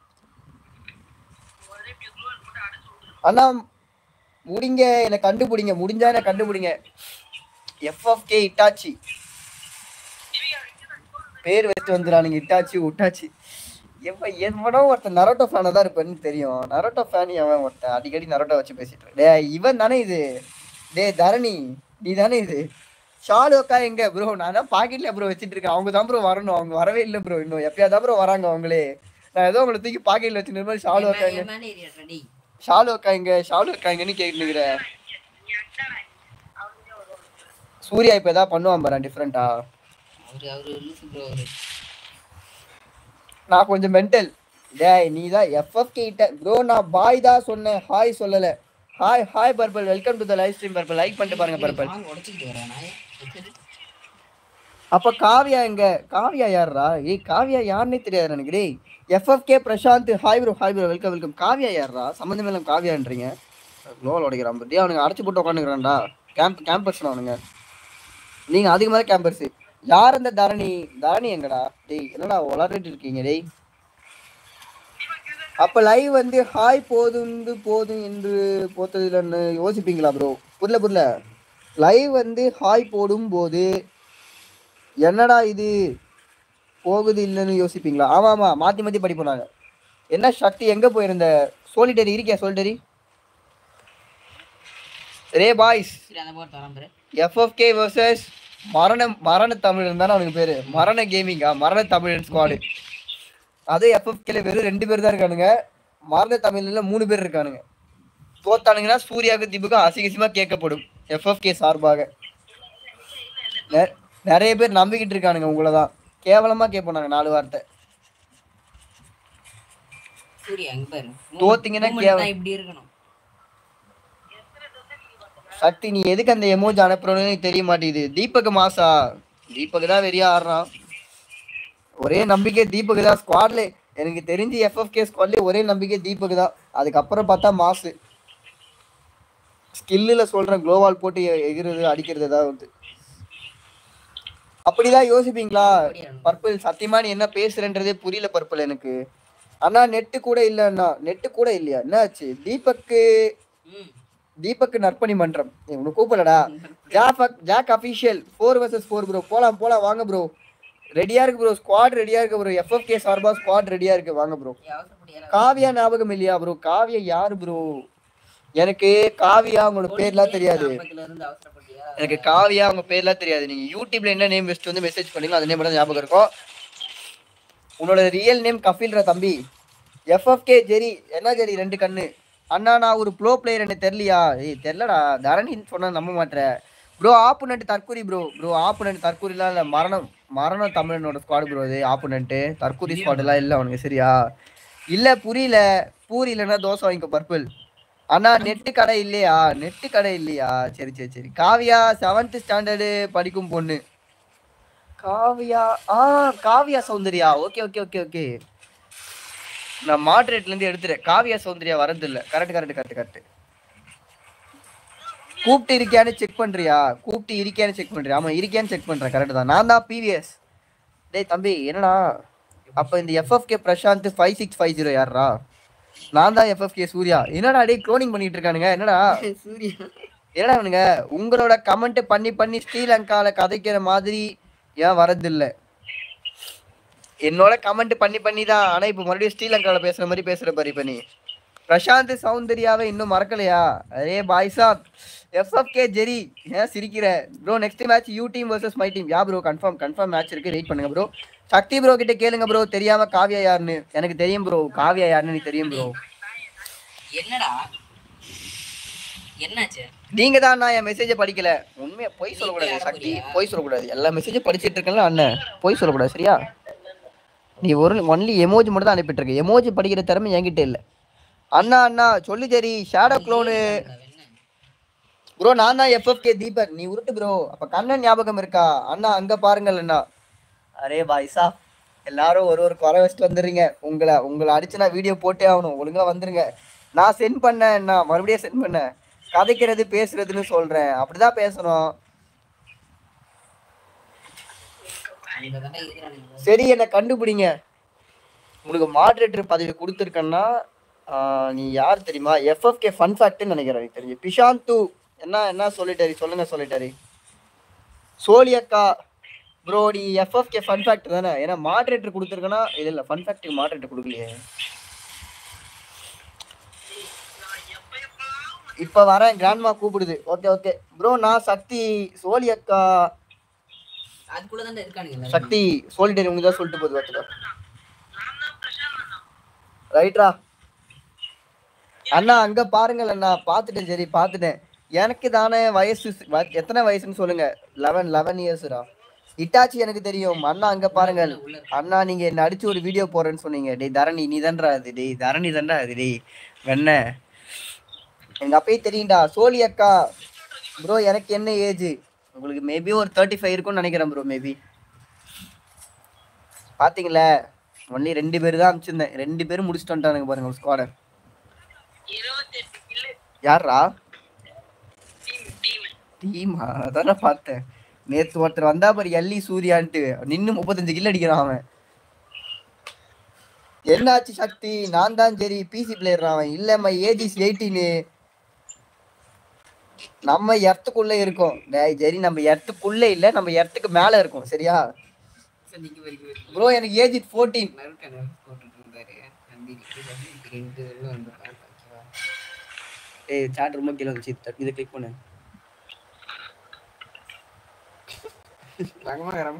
அண்ணா முடிங்க என்னை கண்டுபிடிங்க முடிஞ்சா என்ன கண்டுபிடிங்க எஃப்எஃப்கே இட்டாச்சி பேர் வச்சு வந்துடானுங்க இட்டாச்சி உட்டாச்சி எப்ப எவனோ ஒருத்தன் நரோட்டோ ஃபேனா தான் இருப்பேன்னு தெரியும் நரோட்டோ ஃபேன் அவன் ஒருத்தன் அடிக்கடி நரோட்டோ வச்சு பேசிட்டு இருக்கான். டேய் இவன் தானே இது டேய் தரணி நீ தானே இது ஷாலு அக்கா எங்க ப்ரோ நான் தான் பாக்கெட்ல ப்ரோ வச்சிட்டு இருக்கேன் அவங்க தான் ப்ரோ வரணும் அவங்க வரவே இல்லை ப்ரோ இன்னும் எப்பயாதான் ப்ரோ வராங்க அவங்களே நான் ஏதோ அவங்களை தூக்கி பாக்கெட்ல வச்சுட்டு மாதிரி ஷாலு அக்கா எங்க
என் மேல ஏறிடுறா, டேய்.
ஷாலு அக்கா எங்க ஷாலு அக்கா எங்கன்னு கேட்டுக்கிற சூர்யா இப்ப ஏதாவது பண்ணுவான் பாரு டிஃப்ரெண்டா
அவரு அவரு லூசு ப்ரோ அவரு
நான் கொஞ்சம் மென்டல் டேய் நீ தான் எஃப்எஃப் கிட்ட ப்ரோ நான் பாய் தான் சொன்னேன் ஹாய் சொல்லல hi hi purple welcome to the live stream purple like பண்ணிட்டு பாருங்க பர்பிள்
வாங்க, உடைச்சிக்கிட்டு வரேன் நாயே.
அப்ப காவியா எங்க காவியா யாருடா ஏய் காவியா யாருன்னே தெரியாது எனக்கு டேய் FFK Prashanth hi bro hi bro welcome welcome Kavya யாருடா சம்மந்தமே இல்லாம காவியான்றீங்க லோல் உடைக்கிறான் பட் அவனுங்க அடைச்சு போட்டு உட்காந்துக்கிறான்டா கேம்ப் கேம்பர்ஸ் அவனுங்க நீங்க அதுக்கு மேல கேம்பர்ஸ் யார் அந்த தரணி தரணி எங்கடா டேய் என்னடா உளறிட்டு இருக்கீங்க டேய் அப்ப லைவ் வந்து ஹாய் போதும் போதும் என்று போத்ததுலன்னு யோசிப்பீங்களா ப்ரோ புரியல புரியல லைவ் வந்து ஹாய் போடும் போது என்னடா இது போகுது இல்லைன்னு யோசிப்பீங்களா ஆமா ஆமா மாத்தி மாத்தி படிப்போம் நாங்க என்ன சக்தி எங்க போயிருந்த சோலிட்டரி இருக்கியா சோலிட்டரி ரே பாய்ஸ்
சரி அந்த போட்டு வரேன் பாரு
எஃப்எஃப்கே வர்சஸ் மரண மரண தமிழன் தானே அவனுக்கு பேரு மரண கேமிங்கா மரண தமிழன் ஸ்குவாடு அது எஃப்எஃப்கேல வெறும் ரெண்டு பேர் தான் இருக்கானுங்க மரண தமிழ்ல மூணு பேர் இருக்கானுங்க தோத்தானுங்கன்னா சூர்யாவுக்கு தீபுக்கும் அசிங்கசியமா கேட்கப்படும் எஃப்எஃப்கே சார்பாக நெ- நிறைய பேர் நம்பிக்கிட்டு இருக்கானுங்க உங்களை தான் கேவலமா கேட்போம் நாங்க நாலு வார்த்தை
சூர்யா அங்க பாரு
தோத்தீங்கன்னா
Movement
கேவலம்.
தான் இப்படி இருக்கணும்
சக்தி நீ எதுக்கு அந்த எமோஜ் அனுப்புறோன்னு எனக்கு தெரிய மாட்டேங்குது தீபக் மாசா தீபக் தான் வெறியா ஆடுறான் ஒரே நம்பிக்கை தீபக் தான் ஸ்குவாட்ல எனக்கு தெரிஞ்சு எஃப்எஃப்கே ஸ்குவாட்ல ஒரே நம்பிக்கை தீபக் தான் அதுக்கப்புறம் பார்த்தா மாசு ஸ்கில்லுல சொல்றேன் குளோவால் போட்டு எ- எகிறது அடிக்கிறது ஏதாவது வந்து அப்படிதான் யோசிப்பீங்களா பர்பிள் சத்தியமா நீ என்ன பேசுறன்றதே புரியல பர்பிள் எனக்கு அண்ணா நெட்டு கூட இல்ல அண்ணா நெட்டு கூட இல்லையா என்னாச்சு தீபக்கு
ம்
தீபக் நற்பணி மன்றம் ஏய், உன்னை கூப்பிடலடா ஜாஃபக் Jack official four versus four bro போலாம் போலாம் வாங்க ப்ரோ ரெடியா இருக்கு ப்ரோ ஸ்குவாட் ரெடியா இருக்கு ப்ரோ எஃப்எஃப்கே சார்பா ஸ்குவாட் ரெடியா இருக்கு வாங்க ப்ரோ
ஏய், அவசரப்பட்டு ஏறாத.
காவியா ஞாபகம் இல்லையா ப்ரோ காவியா யாரு ப்ரோ எனக்கு காவியா உங்களோட பேர்லாம் தெரியாது
ஆரம்பத்துல இருந்து அவசரப்பட்டு ஏறாத.
எனக்கு காவியா உங்க பேர்லாம் தெரியாது நீங்க யூடியூப்ல என்ன நேம் வெஸ்ட் வந்து மெசேஜ் பண்ணீங்களோ அந்த நேம் தான் ஞாபகம் இருக்கும் உன்னோட ரியல் நேம் கஃபில்ரா தம்பி எஃப்எஃப்கே ஜெரி என்ன ஜெரி ரெண்டு கண்ணு அண்ணா நான் ஒரு ப்ளோ பிளேயர் எனக்கு தெரியலையா ஏய் தெரிலடா தரணின்னு சொன்னா நம்ப மாட்டேன் ப்ரோ ஆப்போனண்ட் தற்கூரி ப்ரோ ப்ரோ ஆப்போனண்ட் தற்கூரிலாம் இல்லை மரணம் மரணம் தமிழனோட ஸ்குவாடு ப்ரோ அது ஆப்போனண்ட்டு தற்கூரி ஸ்குவாடெல்லாம் இல்லை அவனுக்கு சரியா இல்லை புரியல பூரி இல்லைன்னா தோசை வாங்கிக்கோ பர்பிள் அண்ணா நெட்டு கடை இல்லையா நெட்டு கடை இல்லையா சரி சரி சரி காவியா செவன்த் ஸ்டாண்டர்டு படிக்கும் பொண்ணு காவியா ஆ Kavya Soundarya okay okay okay okay நான் மாட்ரேட்ல இருந்து எடுத்துறேன் காவியா சௌந்தர்யா வரது இல்ல கரெக்ட் கரெக்ட் கரெக்ட் கரெக்ட் கூப்பிட்டு இருக்கியான்னு செக் பண்றியா கூப்பிட்டு இருக்கியான்னு செக் பண்றியா ஆமா இருக்கியான்னு செக் பண்றேன் கரெக்ட் தான் நான் தான் பிவிஎஸ் டேய் தம்பி என்னடா அப்ப இந்த FFK Prashanth five six five zero யாரா நான் தான் எஃப்எஃப்கே சூர்யா என்னடா டேய் க்ளோனிங் பண்ணிட்டு இருக்கானுங்க என்னடா
சூர்யா
என்னடா அவனுங்க உங்களோட கமெண்ட் பண்ணி பண்ணி ஸ்ரீலங்கால கதைக்கிற மாதிரி ஏன் வரதில்ல என்னோட கமெண்ட் பண்ணி பண்ணி தான் ஆனா இப்ப மறுபடியும் ஸ்ரீலங்கால பேசுற மாதிரி பேசுற பாரு இப்ப நீ பிரசாந்த் சௌந்தர்யாவை இன்னும் மறக்கலையா அரே பாய்ஸா எஃப்எஃப்கே ஜெரி ஏன் சிரிக்கிற bro next match you team versus my team yeah bro confirm confirm match இருக்கு வெயிட் பண்ணுங்க ப்ரோ சக்தி ப்ரோ கிட்ட கேளுங்க ப்ரோ தெரியாம காவியா யாருன்னு எனக்கு தெரியும் ப்ரோ காவியா யாருன்னு எனக்கு தெரியும் ப்ரோ
என்னடா என்னாச்சு
நீங்க தான் நான் என் மெசேஜை படிக்கல உண்மையா பொய் சொல்லக்கூடாது சக்தி பொய் சொல்லக்கூடாது எல்லா மெசேஜும் படிச்சிட்டு இருக்கல அண்ணன் பொய் சொல்லக்கூடாது சரியா நீ ஒரு ஒன்லி எமோஜி மட்டும் தான் அனுப்பிட்டு இருக்க எமோஜி படிக்கிற திறமை என்கிட்ட இல்ல அண்ணா அண்ணா சொல்லு சரி ஷேடோ க்ளோனு ப்ரோ நான் தான் எஃப்எஃப்கே தீபக் நீ உருட்டு ப்ரோ அப்ப கண்ணன் ஞாபகம் இருக்கா அண்ணா அங்க பாருங்கள் அண்ணா அரே பாய்ஸா எல்லாரும் ஒரு ஒரு குறை வச்சுட்டு வந்துடுறீங்க உங்களை உங்களை அடிச்சு நான் வீடியோ போட்டே ஆகணும் ஒழுங்கா வந்துருங்க நான் சென்ட் பண்ணேன் அண்ணா மறுபடியும் சென்ட் பண்ணேன் கதைக்கிறது பேசுறதுன்னு சொல்றேன் அப்படிதான் பேசணும்
அங்க தானே இருக்கிறானுங்க
சரி என்னை கண்டுபிடிங்க உங்களுக்கு மாடரேட்டர் பதவி கொடுத்துருக்கேன்னா ஆஹ், நீ யார் தெரியுமா எஃப்எஃப்கே ஃபன் ஃபேக்ட்னு நினைக்கிறேன் எனக்கு தெரிஞ்சு பிஷாந்து என்ன என்ன சொல்லிட்டாரு சொல்லுங்க சொல்லிட்டாரு சோழியக்கா ப்ரோ நீ எஃப்எஃப்கே ஃபன் ஃபேக்ட் தானே ஏன்னா மாடரேட்டர் கொடுத்துருக்கேன்னா இல்லை இல்லை ஃபன் ஃபேக்ட்டுக்கு மாடரேட்டர் கொடுக்கலையே இப்போ வரேன் கிராண்ட்மா கூப்பிடுது ஓகே ஓகே ப்ரோ நான் சக்தி சோழியக்கா
அதுக்குள்ள தான் இருக்கானுங்க எல்லாரும்.
சக்தி சொல்லிட்டேன் உங்க தான் சொல்லிட்டு போகுது பார்த்துக்கோ ரைட்ரா அண்ணா அங்க பாருங்கள் அண்ணா பார்த்துட்டேன் சரி பார்த்துட்டேன் எனக்கு தானே வயசு வ- எத்தனை வயசுன்னு சொல்லுங்க லெவன் லெவன் இயர்ஸ்ரா இட்டாச்சி எனக்கு தெரியும் அண்ணா அங்க பாருங்கள்
உள்ள
அண்ணா நீங்க என்ன அடிச்சு ஒரு வீடியோ போறேன்னு சொன்னீங்க டேய் தரணி நீ தான்டா அது டேய் தரணி தான்டா அது டேய் வெண்ண எங்க அப்பயே தெரியும்டா சோழி அக்கா ப்ரோ எனக்கு என்ன ஏஜ் உங்களுக்கு மேபி ஒரு தேர்ட்டி ஃபைவ் இருக்கும்னு நினைக்கிறேன் ப்ரோ மேபி பாத்தீங்களா ஒன்லி ரெண்டு பேர் தான் அனுப்பிச்சிருந்தேன் ரெண்டு பேரும் முடிச்சுட்டு வந்துட்டானுங்க பாருங்க ஒரு ஸ்குவாடர் யாரா டீமா அதானே பார்த்தேன் நேத்து ஒருத்தர் வந்தா பாரு எல்லி சூர்யான்ட்டு நின்னு முப்பத்தஞ்சு கில் அடிக்கிறான் அவன் என்னாச்சு சக்தி நான் தான் சரி பிசி பிளேயர் அவன் இல்லம்மா ஏஜிஸ் எயிட்டீனு நம்ம எர்த்துக்குள்ள இருக்கோம் டேய் சரி நம்ம எர்த்துக்குள்ள இல்ல நம்ம எர்த்துக்கு மேல இருக்கோம் சரியா
நீங்க வரைக்கும் வரைக்கும்
ப்ரோ எனக்கு ஏஜ் ஃபோர்டீன்
நறுக்க நறுக்கு போட்டுட்டு இருந்தாரு நந்தினிக்கு நந்தினிக்கு ரெண்டு இதுல வந்து ஓகேவா
ஏய் சாட் ரொம்ப கீழே வந்துச்சு இதை கிளிக் பண்ணு
ரங்கமகரம்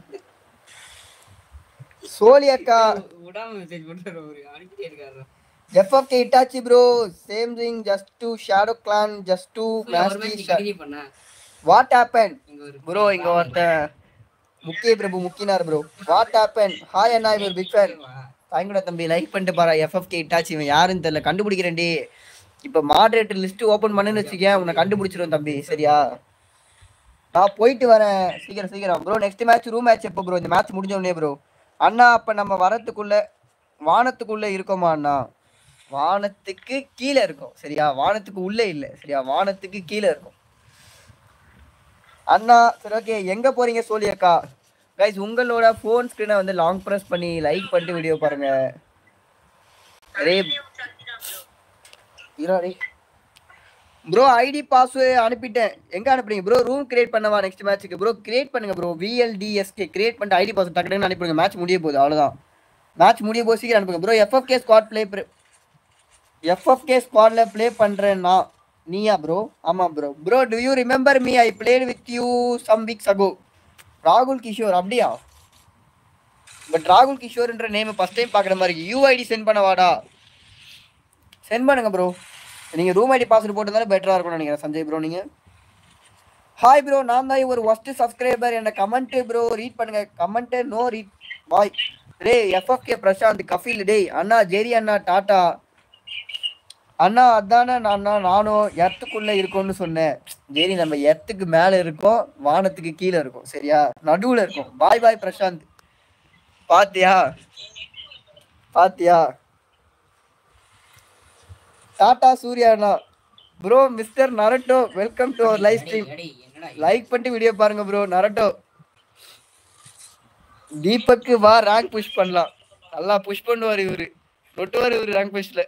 சோழி அக்கா
விடாம மெசேஜ் பண்றாரு அவரு அனுப்பிட்டே இருக்காரு
FFK Itachi bro same thing just to shadow clan just to
ஒரு மேட்ச் கண்டினியூ பண்ண
வாட் ஹேப்பன்
இங்க ஒரு
ப்ரோ இங்க ஒருத்தன் முக்கிய பிரபு முக்கினார் ப்ரோ வாட் ஹேப்பன் ஹாய் அண்ணா இவர் பிக் ஃபேன் தாங்கடா தம்பி லைக் பண்ணிட்டு பாரு எஃப்எஃப்கே இட்டாச்சி இவன் யாருன்னு தெரியல கண்டுபிடிக்கிறேன்டி இப்ப மாடரேட்டர் லிஸ்ட் ஓபன் பண்ணுன்னு வச்சுக்கேன் உன்னை கண்டுபிடிச்சிருவேன் தம்பி சரியா நான் போயிட்டு வரேன் சீக்கிரம் சீக்கிரம் bro next match room match எப்போ ப்ரோ இந்த மேட்ச் முடிஞ்ச உடனே ப்ரோ அண்ணா அப்ப நம்ம வரத்துக்குள்ள வானத்துக்குள்ள இருக்கோமா அண்ணா வானத்துக்கு கீழே இருக்கும் சரியா வானத்துக்கு உள்ளே இல்லை சரியா வானத்துக்கு கீழே இருக்கும் அண்ணா சரி ஓகே எங்க போறீங்க சோழியக்கா கைஸ் உங்களோட ஃபோன் ஸ்க்ரீனை வந்து லாங் ப்ரெஸ் பண்ணி லைக் பண்ணிட்டு வீடியோ பாருங்க அரே ப்ரோ ஐடி பாஸ்வேர்டு அனுப்பிட்டேன் எங்க அனுப்புறீங்க ப்ரோ ரூம் கிரியேட் பண்ணவா நெக்ஸ்ட் மேட்ச்சுக்கு ப்ரோ கிரியேட் பண்ணுங்க ப்ரோ விஎல்டிஎஸ்கே கிரியேட் பண்ணிட்டு ஐடி பாஸ்வேர்ட் டக்கு டக்குன்னு அனுப்பிடுங்க மேட்ச் முடிய போகுது அவ்வளவுதான் மேட்ச் முடிய போது சீக்கிரம் அனுப்புங்க bro FFK squad play FFK ஸ்குவாட்ல ப்ளே பண்றேன்னா நீயா ப்ரோ ஆமா bro bro do you remember me I played with you some weeks ago ராகுல் கிஷோர் அப்படியா பட் ராகுல் கிஷோர்ன்ற நேம் ஃபர்ஸ்ட் டைம் பார்க்குற மாதிரி இருக்கு யூஐடி சென்ட் பண்ண வாடா சென்ட் பண்ணுங்க ப்ரோ நீங்கள் ரூம் ஐடி பாஸ்வேர்டு போட்டிருந்தாலும் பெட்டராக இருக்கும்னு நினைக்கிறேன் சஞ்சய் ப்ரோ நீங்கள் ஹாய் ப்ரோ நான் தான் ஒரு ஒஸ்ட் சப்ஸ்கிரைபர் என்ன கமெண்ட் ப்ரோ ரீட் பண்ணுங்க கமெண்ட் நோ ரீட் பாய் டே எஃப்எஃப்கே பிரசாந்த் கஃபீல் டேய் அண்ணா ஜெரி அண்ணா டாட்டா அண்ணா அதானே நான் நானும் எர்த்துக்குள்ள இருக்கோம்னு சொன்னேன் ஜெரி நம்ம எர்த்துக்கு மேல இருக்கோம் வானத்துக்கு கீழே இருக்கும் சரியா நடுவுல இருக்கும் பாய் பாய் பிரசாந்த் பாத்தியா பாத்தியா டாடா சூர்யா அண்ணா bro mister Naruto welcome to our live stream
டேய், என்னடா இது?
லைக் பண்ணிட்டு வீடியோ பாருங்க ப்ரோ நரட்டோ தீபக்கு வா ரேங்க் புஷ் பண்ணலாம் நல்லா புஷ் பண்ணுவார் இவரு நொட்டுவார் இவரு ரேங்க் புஷ்ல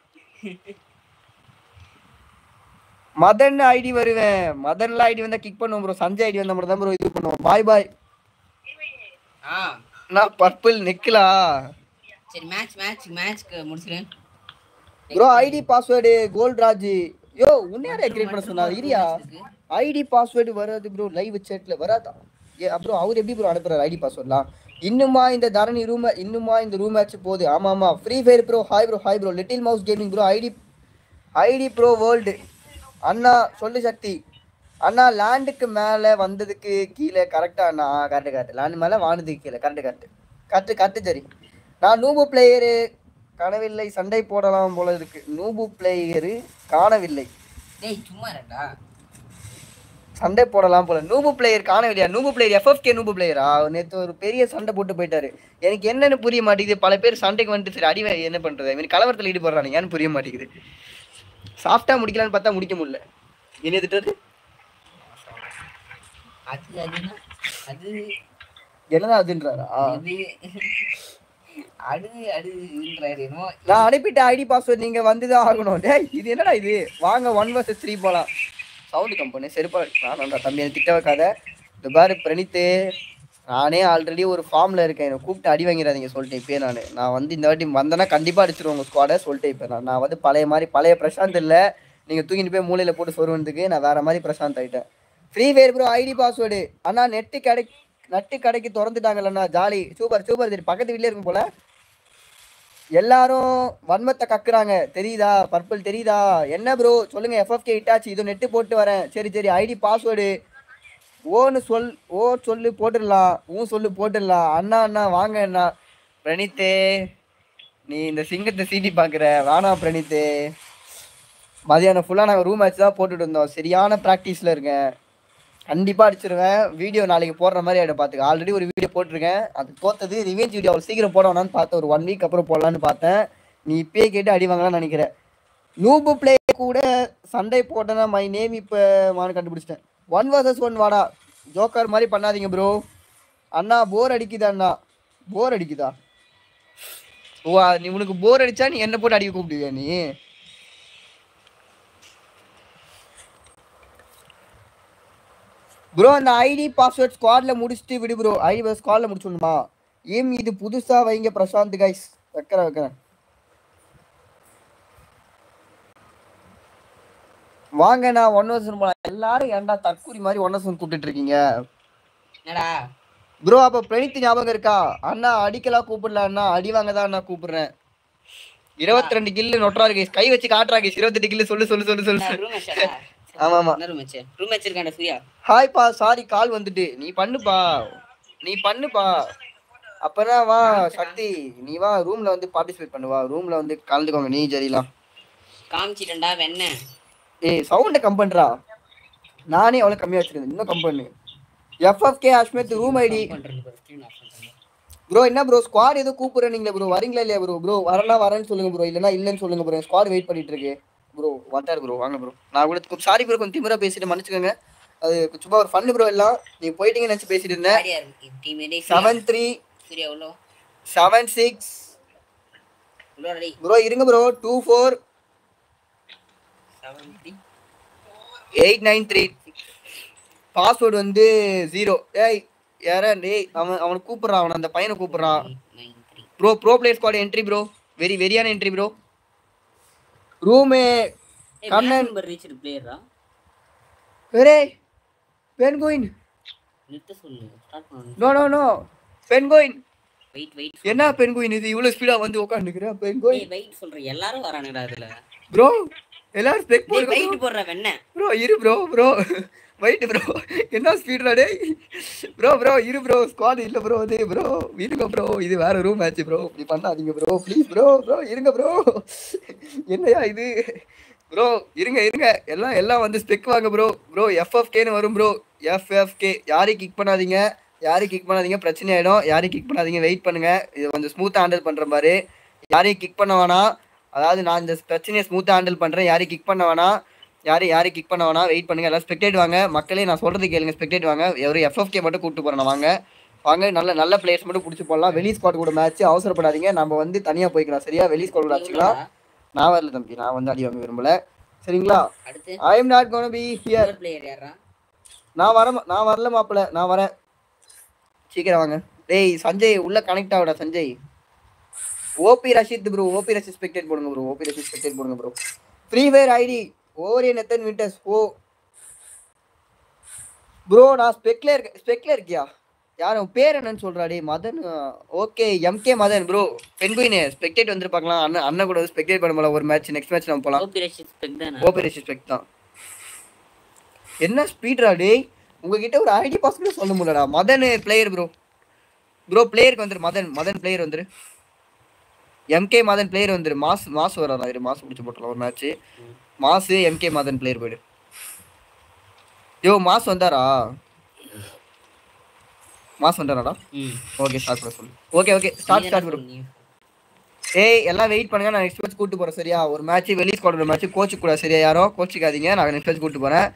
மதன் ஐடி வருவேன் மதன்ல ஐடி வந்தா கிக் பண்ணுவோம் ப்ரோ சஞ்சய் ஐடி வந்தா மட்டும் தான் ப்ரோ இது பண்ணுவோம் பாய் பாய்
ஆ
நான் பர்பிள் நிக்கலா
சரி மேட்ச் மேட்ச் மேட்ச்க்கு முடிச்சிரு
ப்ரோ ஐடி பாஸ்வேர்டு கோல்ட்ராஜ் யோ உன்னையாரே கிரியேட் பண்ண சொன்னா இரியா ஐடி பாஸ்வேர்டு வராது ப்ரோ லைவ் சேட்ல வராதா ஏ அப்புறம் அவர் எப்படி ப்ரோ அனுப்புறாரு ஐடி பாஸ்வேர்ட்லாம் இன்னுமா இந்த தரணி ரூம் இன்னுமா இந்த ரூம் மேட்ச் போகுது ஆமா ஆமா free fire bro hi bro hi bro little mouse gaming bro ID ID bro world அண்ணா சொல்லு சக்தி அண்ணா லேண்டுக்கு மேலே வந்ததுக்கு கீழே கரெக்டா அண்ணா கரெக்டு கரெக்ட் லேண்டு மேலே வானதுக்கு கீழே கரெக்டு கரெக்ட் கரெக்டு கரெக்டு சரி நான் நூபு பிளேயரு காணவில்லை சண்டை போடலாம் போல இருக்கு நூபு பிளேயரு காணவில்லை
டேய் சும்மா இருடா
சண்டை போடலாம் போல நூபு பிளேயர் காணவில்லையா நூபு பிளேயர் எஃப்எஃப்கே நூபு பிளேயரா நேற்று ஒரு பெரிய சண்டை போட்டு போயிட்டாரு எனக்கு என்னன்னு புரிய மாட்டேங்குது பல பேர் சண்டைக்கு வந்துட்டு சரி அடி வாங்கி என்ன பண்றது இவன் கலவரத்தில் ஈடுபடுறானுங்க ஏன்னு புரிய மாட்டேங்குது சாஃப்டா முடிக்கலாம்னு பார்த்தா முடிக்க முடியல என்ன திட்டது
அது அதுனா அது
என்னதான் அதுன்றாரா
இது அடு அடுன்றாரு என்னமோ
நான் அனுப்பிட்ட ஐடி பாஸ்வேர்ட் நீங்க வந்துதான் ஆகணும் டேய் இது என்னடா இது வாங்க ஒன் வர்சஸ் த்ரீ போலாம் சவுண்டு கம்பெனி செருப்பா நான் தம்பி எனக்கு திட்ட வைக்காத இந்த பாரு பிரணித்து நானே ஆல்ரெடி ஒரு ஃபார்ம்ல இருக்கேன் என்னை கூப்பிட்டு அடி வாங்கிறாதீங்க சொல்லிட்டேன் இப்பயே நான் நான் வந்து இந்த வாட்டி வந்தேன்னா கண்டிப்பா அடிச்சிருவோம் உங்க ஸ்குவாடை சொல்லிட்டேன் இப்போ நான் நான் வந்து பழைய மாதிரி பழைய பிரசாந்த் இல்லை நீங்க தூக்கிட்டு போய் மூலையில போட்டு சொருவதுக்கு நான் வேற மாதிரி பிரசாந்த் ஆயிட்டேன் free fire bro ID password அண்ணா நெட்டு கடை நட்டு கடைக்கு திறந்துட்டாங்கல்லண்ணா ஜாலி சூப்பர் சூப்பர் சரி பக்கத்து வீட்லயே இருக்கும் போல எல்லாரும் வன்மத்தை கக்குறாங்க தெரியுதா பர்பிள் தெரியுதா என்ன ப்ரோ சொல்லுங்க எஃப்எஃப்கே இட்டாச்சு இது நெட்டு போட்டு வரேன் சரி சரி ஐடி பாஸ்வேர்டு ஓன்னு சொல் ஓ சொல்லு போட்டுடலாம் ஊ சொல்லு போட்டுடலாம் அண்ணா அண்ணா வாங்க அண்ணா பிரணீத்தே நீ இந்த சிங்கத்தை சீட்டி பார்க்குற வேணாம் பிரணீத்தே மதியானம் ஃபுல்லாக நாங்கள் ரூம் மேட்ச் தான் போட்டுட்டு இருந்தோம் சரியான ப்ராக்டிஸில் இருக்கேன் கண்டிப்பாக அடிச்சிருவேன் வீடியோ நாளைக்கு போடுற மாதிரி ஆகிடும் பார்த்துக்க ஆல்ரெடி ஒரு வீடியோ போட்டிருக்கேன் அது தோத்தது ரிவெஞ்ச் வீடியோ அவ்வளோ சீக்கிரம் போட வேணாம்னு பார்த்தேன் ஒரு ஒன் வீக் அப்புறம் போடலான்னு பார்த்தேன் நீ இப்பயே கேட்டு அடி வாங்கலாம்னு நினைக்கிறேன் நூபு பிளே கூட சண்டை போட்டேன்னா மை நேம் இப்போ மானு கண்டுபிடிச்சிட்டேன் ஒன் வர்சஸ் ஒன் வாடா ஜோக்கர் மாதிரி பண்ணாதீங்க ப்ரோ அண்ணா போர் அடிக்குதா அண்ணா போர் அடிக்குதா ஓ அ- நீ உனக்கு போர் அடிச்சா நீ என்ன போட்டு அடிக்க கூப்பிடுவியா நீ ப்ரோ அந்த ஐடி பாஸ்வேர்ட் ஸ்குவாட்ல முடிச்சுட்டு விடு ப்ரோ ஐடி ஸ்குவாட்ல முடிச்சுடணுமா ஏம் இது புதுசா வைங்க பிரசாந்த் கைஸ் வைக்கிறேன் வைக்கிறேன் வாங்க நான் ஒன் வருஷம் போலாம் எல்லாரும் ஏன்டா தற்கூரி மாதிரி ஒன் வருஷம் கூப்பிட்டு இருக்கீங்க
என்னடா
ப்ரோ அப்ப பிரணீத் ஞாபகம் இருக்கா அண்ணா அடிக்கலாம் கூப்பிடல அண்ணா அடி வாங்க தான் அண்ணா கூப்பிடுறேன் இருபத்தி ரெண்டு கில்லு நொட்டுறாரு கைஸ் கை வச்சு காட்டுறா கைஸ் இருபத்தெட்டு கில்லு சொல்லு சொல்லு சொல்லு சொல்லு
ரூம் மேட்ச்டா
ஆமா ஆமா
என்ன ரூம் மேட்ச் ரூம் மேட்ச் இருக்காண்டா ஃப்ரீயா
ஹாய்ப்பா சாரி கால் வந்துட்டு நீ பண்ணுப்பா நீ பண்ணுப்பா அப்பதான் வா சக்தி நீ வா ரூம்ல வந்து பார்ட்டிசிபேட் பண்ணுவா ரூம்ல வந்து கலந்துக்கோங்க நீ சரிலாம்
காமிச்சிட்டேன்டா வெண்ண
ஏய் சவுண்டை கம் பண்றா நானே அவ்வளோ கம்மியாக வச்சிருந்தேன் இன்னும் கம் பண்ணு எஃப்எஃப்கே அஷ்மித் ரூம் ஐடி
பண்றது பாரு ஸ்க்ரீன் ஆஃப் பண்றேன்
ப்ரோ என்ன ப்ரோ ஸ்குவாட் ஏதோ கூப்பிடுறீங்களே ப்ரோ வரீங்களா இல்லையா ப்ரோ ப்ரோ வரனா வரேன்னு சொல்லுங்க ப்ரோ இல்லைன்னா இல்லைன்னு சொல்லுங்க ப்ரோ ஸ்குவாட் வெயிட் பண்ணிட்டு இருக்கு ப்ரோ வந்தார் ப்ரோ வாங்க ப்ரோ நான் கூட சாரி ப்ரோ கொஞ்சம் திமிரா பேசிட்டு மன்னிச்சுக்கோங்க அது சும்மா ஒரு ஃபன் ப்ரோ எல்லாம் நீங்க போயிட்டீங்கன்னு நினச்சி பேசிட்டு இருந்தேன்
யார் யார் டீமேட்டே
செவன் த்ரீ
சூர்யா எவ்வளோ
செவன் சிக்ஸ்
எவ்வளோ ரெடி
ப்ரோ இருங்க bro two four
seven three
eight nine three password வந்து ஜீரோ ஏய் யாரா டேய் அவன் அவனை கூப்பிட்றான் அவனை அந்த பையனை கூப்பிட்றான்
nine three
bro bro player squad entry bro very வெரியான என்ட்ரி ப்ரோ ரூமே கண்ணன்
நம்பர் ரீச் பிளேயரா
வேறே பென்குயின்
நிறுத்த சொல்லு ஸ்டார்ட் பண்ணு
no no no penguin
wait wait
என்ன பென்குயின் இது இவ்வளோ ஸ்பீடாக வந்து உட்காந்துக்கிறேன் பென்குயின்
வெயிட் சொல்றேன் எல்லாரும் வரானுடா அதுல
ப்ரோ எல்லாரும் ஸ்பெக் போடுங்க
வெயிட் போடுற வெண்ண
ப்ரோ இரு ப்ரோ ப்ரோ வெயிட் ப்ரோ என்ன ஸ்பீட்ரா டேய் ப்ரோ ப்ரோ இரு ப்ரோ ஸ்குவாட் இல்ல ப்ரோ அது ப்ரோ இருங்க ப்ரோ இது வேற ரூம் மேட்ச் ப்ரோ இப்படி பண்ணாதீங்க ப்ரோ ப்ளீஸ் ப்ரோ ப்ரோ இருங்க ப்ரோ என்னையா இது ப்ரோ இருங்க இருங்க எல்லாம் எல்லாம் வந்து ஸ்பெக் வாங்க ப்ரோ ப்ரோ எஃப்எஃப்கேன்னு வரும் ப்ரோ எஃப்எஃப்கே யாரையும் கிக் பண்ணாதீங்க யாரையும் கிக் பண்ணாதீங்க பிரச்சனை ஆயிடும் யாரையும் கிக் பண்ணாதீங்க வெயிட் பண்ணுங்க இது கொஞ்சம் ஸ்மூத்தாக ஹேண்டில் பண்ற மாதிரி யாரையும் கிக் பண்ண வேணாம் அதாவது நான் இந்த பிரச்சனையை ஸ்மூத்தாக ஹேண்டில் பண்றேன் யாரையும் கிக் பண்ண வேணாம் யாரும் யாரையும் கிக் பண்ண வேணாம் வெயிட் பண்ணுங்க எல்லாம் ஸ்பெக்டேட் வாங்க மக்களே நான் சொல்றது கேளுங்க ஸ்பெக்டேட் வாங்க ஒரு எஃப்எஃப்கே மட்டும் கூப்பிட்டு போறேன் வாங்க வாங்க நல்ல நல்ல பிளேயர்ஸ் மட்டும் பிடிச்சி போடலாம் வெளி ஸ்குவாட் கூட மேட்ச் அவசரப்படாதீங்க நம்ம வந்து தனியா போய்க்கலாம் சரியா வெளி ஸ்குவாட் கூட வச்சுக்கலாம் நான் வரல தம்பி நான் வந்து அடி வாங்க விரும்பல சரிங்களா
அடுத்து
I am not gonna be here
player யாரா
நான் வர நான் வரல மாப்பிள்ள நான் வரேன் சீக்கிரம் வாங்க டேய் சஞ்சய் உள்ள கனெக்ட் ஆகுடா Sanjay OP Rashid bro OP Rashid spectate போடுங்க ப்ரோ ஓபி ரஷித் ஸ்பெக்டேட் போடுங்க bro free fire ID Orion Ethan Winters ஓ ப்ரோ நான் ஸ்பெக்ல இருக்க ஸ்பெக்ல இருக்கியா யார் உன் பேர் என்னன்னு சொல்றா டேய் Madhan okay MK Madhan bro பெண்குயினே ஸ்பெக்டேட் வந்துருப்பாங்களா அண்ணன் அண்ணன் கூட ஸ்பெக்டேட் பண்ண முடியல ஒரு மேட்ச் நெக்ஸ்ட் மேட்ச் நம்ம போலாம்
ஓபி ரஷித் ஸ்பெக் தானே
ஓபி ரஷித் ஸ்பெக் தான் என்ன ஸ்பீட்ரா டேய் உங்ககிட்ட ஒரு ஐடி பாஸ் கூட சொல்ல முடியலடா மதன் பிளேயர் ப்ரோ ப்ரோ பிளேயருக்கு வந்துரு மதன் மதன் பிளேயர் வந்துரு எம்கே மதன் பிளேயர் வந்துரு மாஸ் மாஸ் வராதா இரு மாஸ் முடிச்சு போட்டலாம் ஒரு match mass MK Madhan player போயிடு யோ மாஸ் வந்தாரா மாஸ் வந்தாராடா
ம்
ஓகே ஸ்டார்ட் பண்ண சொல்லு okay okay start start bro ஏய் எல்லாம் வெயிட் பண்ணுங்க நான் நெக்ஸ்ட் மேட்ச் கூட்டு போறேன் சரியா ஒரு மேட்ச் வெளி ஸ்குவாட் மேட்ச் கோச்சு கூட சரியா யாரும் கோச்சிக்காதீங்க நான் நெக்ஸ்ட் மேட்ச் கூட்டு போறேன்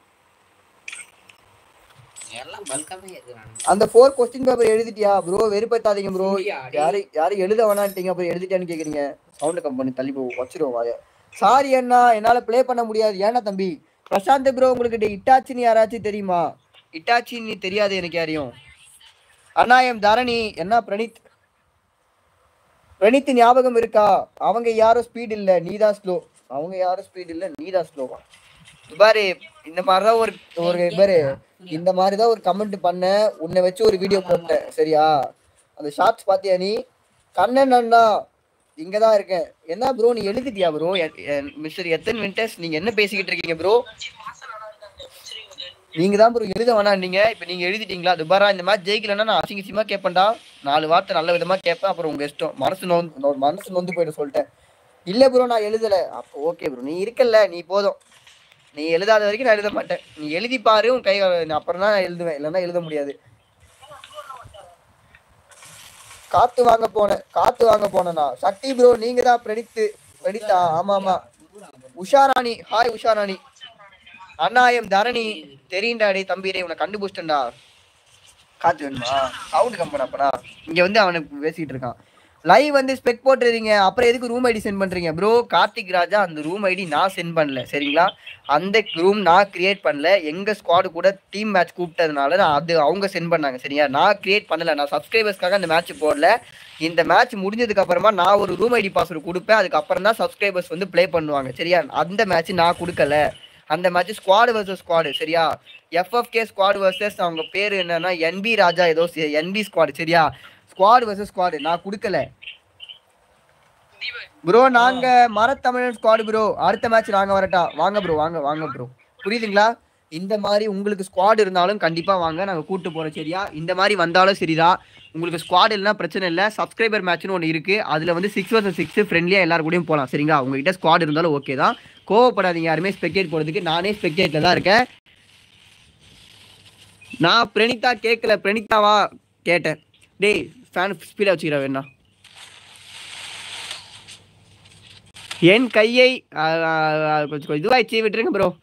எல்லாம் பல்காவே இருக்கிறாங்க
அந்த ஃபோர் கொஸ்டின் பேப்பர் எழுதிட்டியா ப்ரோ வெறுப்பேத்தாதீங்க ப்ரோ
இல்லையா, டேய்.
யாரு யாரு எழுத வேணான்ட்டீங்க அப்புறம் எழுதிட்டியான்னு கேக்குறீங்க சவுண்ட் கம்பெனி தள்ளி போ வச்சிருவோம் வாய சாரி அண்ணா என்னால ப்ளே பண்ண முடியாது ஏன்னா தம்பி பிரசாந்த் ப்ரோ உங்களுக்கு டே- இட்டாச்சின்னு யாராச்சும் தெரியுமா இட்டாச்சின்னு தெரியாது எனக்கு யாரையும் அண்ணா எம் தரணி என்ன பிரணீத் பிரணீத் ஞாபகம் இருக்கா அவங்க யாரும் ஸ்பீட் இல்ல நீதான் ஸ்லோ அவங்க யாரும் ஸ்பீட் இல்ல நீதான் ஸ்லோவா பாரு இந்த மாதிரிதான் ஒரு ஒரு பாரு இந்த மாதிரி தான் ஒரு கமெண்ட் பண்ண உன்னை வச்சு ஒரு வீடியோ போட்டேன் சரியா அந்த ஷார்ட்ஸ் பாத்தியா நீ கண்ணன் அண்ணா இங்க தான் இருக்கேன் என்ன ப்ரோ நீ எழுதிட்டியா ப்ரோ மிஸ்டர் எத்தன் வின்டர்ஸ் நீங்க என்ன பேசிக்கிட்டு இருக்கீங்க ப்ரோ நீங்க தான் ப்ரோ எழுத வேணாம் நீங்க இப்ப நீங்க எழுதிட்டீங்களா துபாரா இந்த மாதிரி ஜெயிக்கலன்னா நான் அசிங்கசியமா கேட்பேன்டா நாலு வார்த்தை நல்ல விதமா கேட்பேன் அப்புறம் உங்க இஷ்டம் மனசு நோந்து மனசு நொந்து போயிட்டு சொல்லிட்டேன் இல்ல ப்ரோ நான் எழுதல அப்போ ஓகே ப்ரோ நீ இருக்கல்ல நீ போதும் நீ எழுதாத வரைக்கும் நான் எழுத மாட்டேன் நீ எழுதி பாரு உன் கை நான் அப்புறம் தான் நான் எழுதுவேன் இல்லைன்னா எழுத முடியாது காத்து வாங்க போனேன் காத்து வாங்க போனேனா சக்தி ப்ரோ நீங்க தான் பிரடித்து பிரடித்தா ஆமா ஆமா உஷாராணி ஹாய் உஷாராணி அண்ணாயம் தரணி தெரியும்டா டேய் தம்பிரே உன்னை கண்டுபிடிச்சிட்டேன்டா காத்து வேணுமா சவுண்ட் கம்பெனி அப்படா இங்க வந்து அவனுக்கு பேசிட்டு இருக்கான் லைவ் வந்து ஸ்பெக் போட்டுறீங்க அப்புறம் எதுக்கு ரூம் ஐடி சென்ட் பண்றீங்க ப்ரோ கார்த்திக் ராஜா அந்த ரூம் ஐடி நான் சென்ட் பண்ணல சரிங்களா அந்த ரூம் நான் கிரியேட் பண்ணல எங்க ஸ்குவாடு கூட டீம் மேட்ச் கூப்பிட்டதுனால நான் அது அவங்க சென்ட் பண்ணாங்க சரியா நான் கிரியேட் பண்ணல நான் சப்ஸ்கிரைபர்ஸ்க்காக அந்த மேட்ச் போடல இந்த மேட்ச் முடிஞ்சதுக்கு அப்புறமா நான் ஒரு ரூம் ஐடி பாஸ்வேர்டு கொடுப்பேன் அதுக்கப்புறம் தான் சப்ஸ்கிரைபர்ஸ் வந்து ப்ளே பண்ணுவாங்க சரியா அந்த மேட்ச் நான் கொடுக்கல அந்த மேட்ச் ஸ்குவாடு வர்சஸ் ஸ்குவாடு சரியா எஃப்எஃப்கே ஸ்குவாடு வர்சஸ் அவங்க பேர் என்னன்னா என்பி ராஜா ஏதோ என்பி ஸ்குவாடு சரியா ஸ்குவாடு வர்சஸ் ஸ்குவாடு நான் கொடுக்கல ப்ரோ நாங்க மரத்தமிழன் ஸ்குவாடு ப்ரோ அடுத்த மேட்ச் நாங்க வரட்டா வாங்க ப்ரோ வாங்க வாங்க ப்ரோ புரியுதுங்களா இந்த மாதிரி உங்களுக்கு ஸ்குவாட் இருந்தாலும் கண்டிப்பா வாங்க நாங்க கூட்டு போறோம் சரியா இந்த மாதிரி வந்தாலும் சரிதான் உங்களுக்கு ஸ்குவாட் இல்லைனா பிரச்சனை இல்லை சப்ஸ்கிரைபர் மேட்ச்னு ஒன்று இருக்குது அதில் வந்து சிக்ஸ் வர்சஸ் சிக்ஸ் ஃப்ரெண்ட்லியாக எல்லாரும் கூடயும் போகலாம் சரிங்களா உங்ககிட்ட ஸ்குவாட் இருந்தாலும் ஓகே தான் கோவப்படாதீங்க யாருமே ஸ்பெக்டேட் போகிறதுக்கு நானே ஸ்பெக்டேட்டில் தான் இருக்கேன் நான் பிரணிதா கேட்கல பிரணிதாவா கேட்டேன் டேய் ஃபேன் ஸ்பீடாக வச்சுக்கிறா வேணா என் கையை ஆ, ஆ, ஆ, கொஞ்சம் இதுவாகிடுச்சு விட்டுருங்க ப்ரோ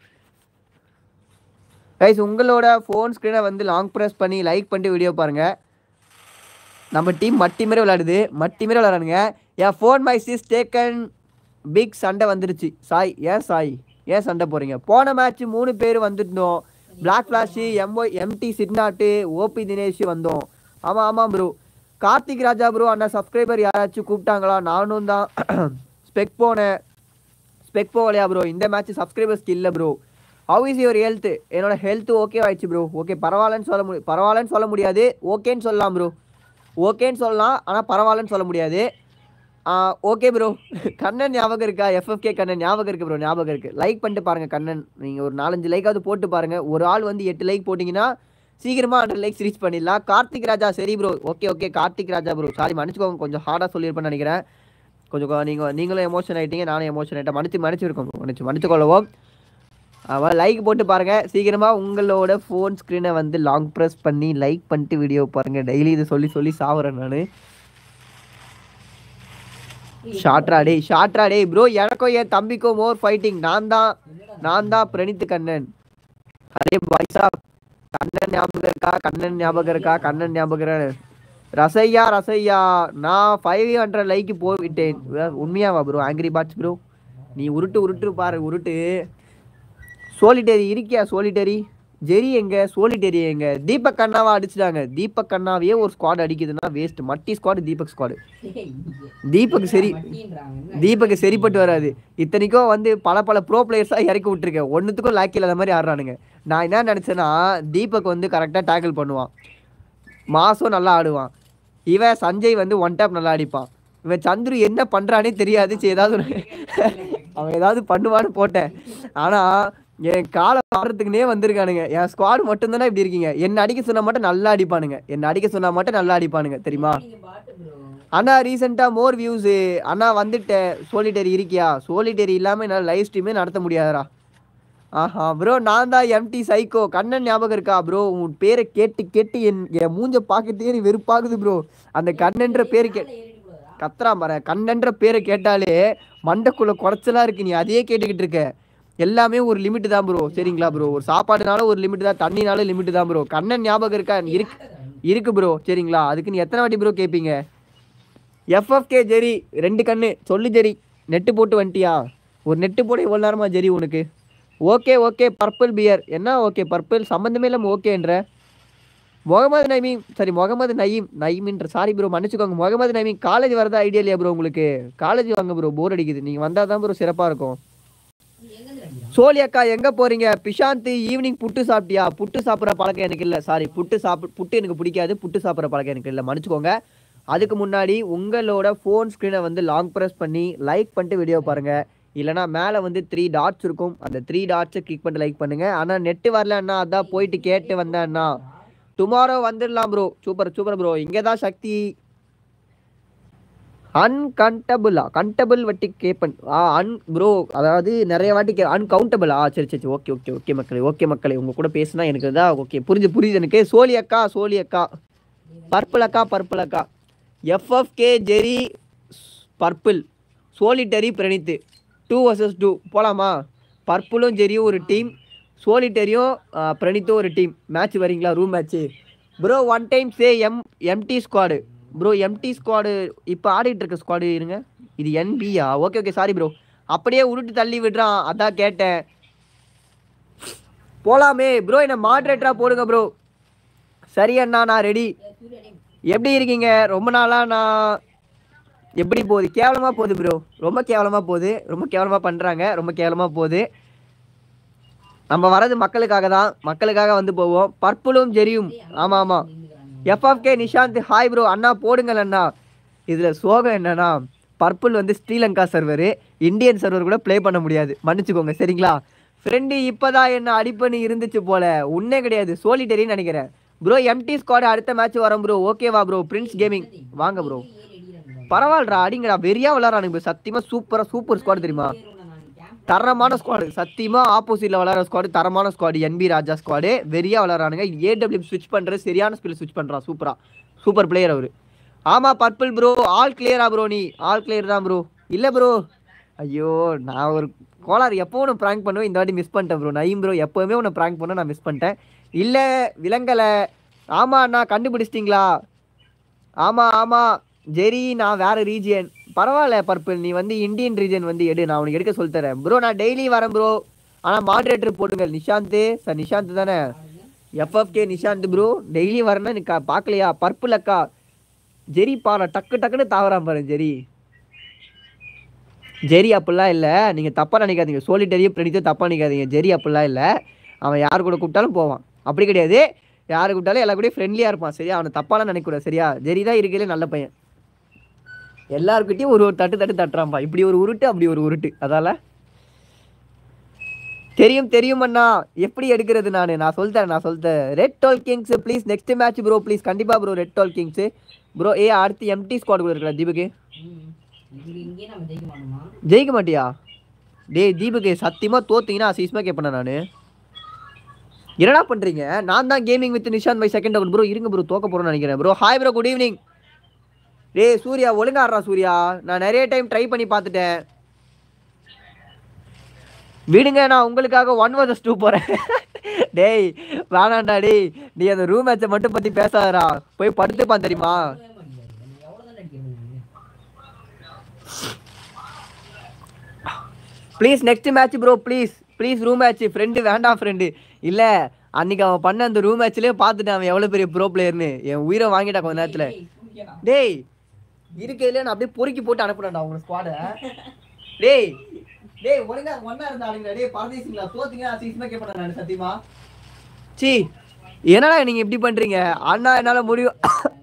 கைஸ் உங்களோட ஃபோன் ஸ்க்ரீனை வந்து லாங் ப்ரெஸ் பண்ணி லைக் பண்ணிட்டு வீடியோ பாருங்க நம்ம டீம் மட்டி மாரி விளையாடுது மட்டி மாரி விளையாடுறானுங்க என் phone my sis taken big சண்டை வந்துருச்சு சாய் ஏன் சாய் ஏன் சண்டை போகிறீங்க போன மேட்ச் மூணு பேர் வந்துருந்தோம் பிளாக் ஃப்ளாஷு எம்ஓ எம்டி சிட்நாட்டு ஓபி தினேஷ் வந்தோம் ஆமாம் ஆமாம் ப்ரோ கார்த்திக் ராஜா ப்ரோ அண்ணா சப்ஸ்கிரைபர் யாராச்சும் கூப்பிட்டாங்களா நானும் தான் ஸ்பெக் போனேன் ஸ்பெக் போகலையா ப்ரோ இந்த மேட்ச் சப்ஸ்கிரைபர்ஸ்க்கு இல்லை bro how is your health என்னோட ஹெல்த் ஓகே ஆயிடுச்சு ப்ரோ ஓகே பரவாயில்லன்னு சொல்ல முடியும் பரவாயில்லன்னு சொல்ல முடியாது ஓகேன்னு சொல்லலாம் ப்ரோ ஓகேன்னு சொல்லலாம் ஆனால் பரவாயில்லன்னு சொல்ல முடியாது ஓகே ப்ரோ கண்ணன் ஞாபகம் இருக்கா எஃப்எஃப்கே கண்ணன் ஞாபகம் இருக்கு ப்ரோ ஞாபகம் இருக்கு லைக் பண்ணிட்டு பாருங்க கண்ணன் நீங்கள் ஒரு நாலஞ்சு லைக்காவது போட்டு பாருங்க ஒரு ஆள் வந்து எட்டு லைக் போட்டிங்கன்னா சீக்கிரமா ஹண்ட்ரட் லைக்ஸ் ரீச் பண்ணிடலாம் கார்த்திக் ராஜா சரி bro okay okay Karthik Raja bro sorry மன்னிச்சுக்கோங்க கொஞ்சம் ஹார்டாக சொல்லியிருப்பேன்னு நினைக்கிறேன் கொஞ்சம் கொ- நீங்க நீங்களும் எமோஷன் ஆயிட்டீங்க நானும் எமோஷன் ஆயிட்டேன் மன்னிச்சு மன்னிச்சிருக்கோம் bro. மன்னிச்சு மன்னிச்சுக்கொள்ளவோம் அவன் லைக் போட்டு பாருங்க சீக்கிரமா உங்களோட ஃபோன் ஸ்க்ரீனை வந்து லாங் ப்ரெஸ் பண்ணி லைக் பண்ணிட்டு வீடியோ பாருங்க டெய்லி இது சொல்லி சொல்லி சாவுறேன் நான் ஷார்ட்ரா டேய் ஷார்ட்ரா டேய் ப்ரோ எனக்கும் என் தம்பிக்கும் மோர் ஃபைட்டிங் நான் தான் நான் தான் பிரணித் கண்ணன் அரே பாய்ஸா கண்ணன் ஞாபகம் இருக்கா கண்ணன் ஞாபகம் இருக்கா கண்ணன் ஞாபகம் இருக்கா? ரசையா ரசையா நான் ஃபைவ் ஹண்ட்ரட் லைக்கு போய்விட்டேன் வே- உண்மையாவா ப்ரோ ஆங்கிரி பாட்ஸ் ப்ரோ நீ உருட்டு உருட்டு பாரு உருட்டு சோலிட்டரி இருக்கியா சோலிட்டரி ஜெரி எங்க சோலிட்டரி எங்க தீபக் கண்ணாவை அடிச்சிட்டாங்க தீபக் கண்ணாவையே ஒரு ஸ்குவாட் அடிக்குதுன்னா வேஸ்ட் மட்டி ஸ்குவாட் தீபக் ஸ்குவாட் தீபக் சரி தீபக் சரிப்பட்டு வராது இத்தனைக்கும் வந்து பல பல ப்ரோ பிளேயர்ஸாக இறக்கி விட்டுருக்கேன் ஒன்றுத்துக்கும் லாக்கி இல்லாத மாதிரி ஆடுறானுங்க நான் என்ன நினச்சேன்னா தீபக் வந்து கரெக்டாக டேக்கிள் பண்ணுவான் மாசும் நல்லா ஆடுவான் இவன் சஞ்சய் வந்து ஒன் டேப் நல்லா அடிப்பான் இவன் சந்துரு என்ன பண்ணுறானே தெரியாது சரி ஏதாவது ஒரு- அவன் ஏதாவது பண்ணுவான்னு போட்டேன் ஆனால் என் காலை பாடுறதுக்குனே வந்திருக்கானுங்க என் ஸ்குவாட் மட்டும்தானே இப்படி இருக்கீங்க என்ன அடிக்க சொன்னா மட்டும் நல்லா அடிப்பானுங்க என்ன அடிக்க சொன்னா மட்டும் நல்லா அடிப்பானுங்க தெரியுமா அண்ணா ரீசெண்டாக மோர் வியூஸு அண்ணா வந்துட்டேன் சோலிட்டரி இருக்கியா சோலிட்டரி இல்லாமல் என்னால் லைவ் ஸ்ட்ரீமே நடத்த முடியாதுடா ஆஹா ப்ரோ நான் தான் எம்டி சைக்கோ கண்ணன் ஞாபகம் இருக்கா ப்ரோ உன் பேரை கேட்டு கேட்டு என் என் மூஞ்ச பார்க்கட்டே நீ வெறுப்பாகுது ப்ரோ அந்த கண்ணன்ற பேரு கே கத்துறா பாரு கண்ணன்ற பேரை கேட்டாலே மண்டைக்குள்ள குறைச்சலா இருக்கு நீ அதையே கேட்டுக்கிட்டு இருக்க எல்லாமே ஒரு லிமிட் தான் ப்ரோ சரிங்களா ப்ரோ ஒரு சாப்பாடுனால ஒரு லிமிட் தான் தண்ணினாலும் லிமிட் தான் ப்ரோ கண்ணன் ஞாபகம் இருக்கா இருக்கு இருக்கு ப்ரோ சரிங்களா அதுக்கு நீ எத்தனை வாட்டி ப்ரோ கேட்பீங்க எஃப்எஃப்கே ஜெரி ரெண்டு கண்ணு சொல்லு ஜெரி நெட்டு போட்டு வந்துட்டியா ஒரு நெட்டு போட எவ்வளோ நேரமா ஜெரி உனக்கு ஓகே ஓகே பர்பிள் பியர் என்ன ஓகே பர்பிள் சம்மந்தமே இல்லாமல் ஓகேன்ற முகமது நயீம் சரி முகமது நயீம் நயீம்ன்ற சாரி ப்ரோ மன்னிச்சுக்கோங்க முகமது நயீம் காலேஜ் வரதா ஐடியா இல்லையா ப்ரோ உங்களுக்கு காலேஜ் வாங்க ப்ரோ போர் அடிக்குது நீங்கள் வந்தால் தான் ப்ரோ சிறப்பாக இருக்கும் சோழி அக்கா எங்கே போகிறீங்க பிஷாந்த் ஈவினிங் புட்டு சாப்பிட்டியா புட்டு சாப்பிட்ற பழக்கம் எனக்கு இல்லை சாரி புட்டு சாப்பிட் புட்டு எனக்கு பிடிக்காது புட்டு சாப்பிட்ற பழக்கம் எனக்கு இல்லை மன்னிச்சுக்கோங்க அதுக்கு முன்னாடி உங்களோட ஃபோன் ஸ்க்ரீனை வந்து லாங் ப்ரெஸ் பண்ணி லைக் பண்ணிட்டு வீடியோ பாருங்கள் இல்லைனா மேலே வந்து த்ரீ டாட்ஸ் இருக்கும் அந்த த்ரீ டாட்ஸை கிளிக் பண்ணிட்டு லைக் பண்ணுங்கள் ஆனால் நெட்டு வரலன்னா அதான் போயிட்டு கேட்டு வந்தேன்னா டுமாரோ வந்துடலாம் ப்ரோ சூப்பர் சூப்பர் ப்ரோ இங்கே தான் சக்தி அன்கண்டபிளா கண்டபிள் வட்டி கேப்பன் ஆ அன் ப்ரோ அதாவது நிறைய வாட்டி கே அன்கவுண்டபிள் ஆ சரி சரி சரி ஓகே ஓகே ஓகே மக்களே ஓகே மக்களே உங்கள் கூட பேசுனா எனக்கு தான் ஓகே புரிஞ்சு புரியுது எனக்கு சோழி அக்கா சோழி அக்கா பர்பிள் அக்கா பர்பிள் அக்கா FFK Jerry purple solitary Praneeth two versus two போகலாமா பர்பிளும் ஜெரியும் ஒரு டீம் சோலிட்டரியும் பிரணித்தும் ஒரு டீம் மேட்ச் வரீங்களா room match bro one time say M MD squad bro empty squad இப்போ ஆடிட்டு இருக்க ஸ்குவாடு இருங்க இது என்பியா ஓகே ஓகே சாரி ப்ரோ அப்படியே உருட்டு தள்ளி விடுறான் அதான் கேட்டேன் போலாமே ப்ரோ என்ன மாட்ரேட்டரா போடுங்க ப்ரோ சரி அண்ணா நான் ரெடி எப்படி இருக்கீங்க ரொம்ப நாளா நான் எப்படி போகுது கேவலமாக போகுது ப்ரோ ரொம்ப கேவலமாக போகுது ரொம்ப கேவலமாக பண்ணுறாங்க ரொம்ப கேவலமாக போகுது நம்ம வரது மக்களுக்காக தான் மக்களுக்காக வந்து போவோம் பர்பிளும் ஜெரியும் ஆமாம் ஆமாம் எஃப்எஃப்கே நிஷாந்த் ஹாய் ப்ரோ அண்ணா போடுங்கள் அண்ணா இதில் சோகம் என்னன்னா பர்பிள் வந்து ஸ்ரீலங்கா சர்வரு இந்தியன் சர்வர் கூட ப்ளே பண்ண முடியாது மன்னிச்சுக்கோங்க சரிங்களா ஃப்ரெண்டு இப்போதான் என்ன அடிப்பணி இருந்துச்சு போல உன்னே கிடையாது சோலிட்டரின்னு நினைக்கிறேன் ப்ரோ எம்டி ஸ்குவாட் அடுத்த மேட்ச் வரோம் ப்ரோ ஓகேவா ப்ரோ பிரின்ஸ் கேமிங் வாங்க ப்ரோ பரவாயில்லடா அடிங்கடா வெறியா விளாட்றானுங்க bro. சத்தியமா சூப்பரா சூப்பர் ஸ்குவாட் தெரியுமா தரமான ஸ்குவாடு சத்தியமா ஆப்போசிட்ல விளாட்ற ஸ்குவாடு தரமான ஸ்குவாடு என்பி ராஜா ஸ்குவாடு வெறியா விளாட்றானுங்க ஏடபிள்யூ ஸ்விட்ச் பண்றது சரியான ஸ்பில் ஸ்விட்ச் பண்றான் சூப்பரா சூப்பர் பிளேயர் அவரு ஆமா பர்பிள் ப்ரோ ஆல் கிளியரா ப்ரோ நீ ஆல் கிளியர் தான் ப்ரோ இல்ல ப்ரோ ஐயோ நான் ஒரு கோளாறு எப்போ ஒன்று ப்ராங்க் பண்ணுவேன் இந்த வாட்டி மிஸ் பண்ணிட்டேன் ப்ரோ நைம் ப்ரோ எப்போவுமே ஒன்று ப்ராங்க் பண்ண நான் மிஸ் பண்ணிட்டேன் இல்லை விலங்கலை ஆமா அண்ணா கண்டுபிடிச்சிட்டிங்களா ஆமா ஆமா ஜெரி நான் வேற ரீஜியன் பரவாயில்ல பர்பிள் நீ வந்து இந்தியன் ரீஜன் வந்து எடு நான் உனக்கு எடுக்க சொல்லித் தரேன் ப்ரோ நான் டெய்லி வரேன் ப்ரோ ஆனால் மாட்ரேட்டர் போட்டுங்க நிஷாந்த் சார் நிஷாந்த் தானே எஃப்எஃப்கே நிஷாந்த் ப்ரோ டெய்லி வரேன்னா நீ கா- பார்க்கலையா பர்பிள் அக்கா ஜெரி பாரு டக்கு டக்குன்னு தாவறான் பாரு ஜெரி ஜெரி அப்படிலாம் இல்லை நீங்கள் தப்பாக நினைக்காதீங்க சோலிட்டரியும் பிரணித்தும் தப்பாக நினைக்காதீங்க ஜெரி அப்படிலாம் இல்லை அவன் யார் கூட கூப்பிட்டாலும் போவான் அப்படி கிடையாது யார் கூப்பிட்டாலும் எல்லா கூடயும் ஃப்ரெண்ட்லியாக இருப்பான் சரியா அவனை தப்பாலாம் நினைக்கக்கூடாது சரியா ஜெரி தான் இருக்கிறதுலே நல்ல பையன் எல்லாருக்கிட்டையும் ஒரு ஒரு தட்டு தட்டு தட்டுறான்பா இப்படி ஒரு உருட்டு அப்படி ஒரு உருட்டு அதால தெரியும் தெரியும் அண்ணா எப்படி எடுக்கிறது நான் நான் சொல்லித்தரேன் நான் சொல்லித்தரேன் red doll kings please next match bro please கண்டிப்பா bro red doll kings bro ஏ அடுத்து எம்டி ஸ்குவாட் கூட இருக்கா தீபக்கு
இங்கே நம்ம ஜெயிக்க மாட்டோமா
ஜெயிக்க மாட்டியா டேய் தீபக்கு சத்தியமா தோத்தீங்கன்னா அசீஸ்மா கேட்பேன் நான் என்னடா பண்றீங்க நான் தான் gaming with Nishanth by second out bro இருங்க ப்ரோ தோக்க போறேன்னு நினைக்கிறேன் bro hi bro good evening டேய் சூர்யா ஒழுங்கா ஆடுறா சூர்யா நான் நிறைய டைம் ட்ரை பண்ணி பார்த்துட்டேன் விடுங்க நான் உங்களுக்காக ஒன் வர்சஸ் டூ போறேன் டேய் வேணாண்டா டேய் நீ அந்த ரூம் மேட்சை மட்டும் பத்தி பேசாதடா போய் படுத்துப்பான் தெரியுமா
எவ்வளோ தான் அடிக்கிறது
please next match bro please please room match friend வேண்டாம் ஃப்ரெண்டு இல்லை அன்னைக்கு அவன் பண்ண அந்த ரூம் மேட்ச்லேயே பார்த்துட்டான் அவன் எவ்வளோ பெரிய ப்ரோ பிளேயர்னு என் உயிரை வாங்கிட்டான் கொஞ்ச நேரத்தில் டேய் இருக்கிறதுல நான் அப்படியே பொறுக்கி போட்டு அனுப்புறேன்டா உங்க ஸ்குவாடை டேய் டேய் ஒழுங்கா ஒண்ணா இருந்தாலுங்க டேய் பரதேசிங்களா தோத்துங்க அசிங்கமா கேட்பேன் நான் சத்தியமா சி என்னடா நீங்க இப்படி பண்றீங்க அண்ணா என்னால முடியும்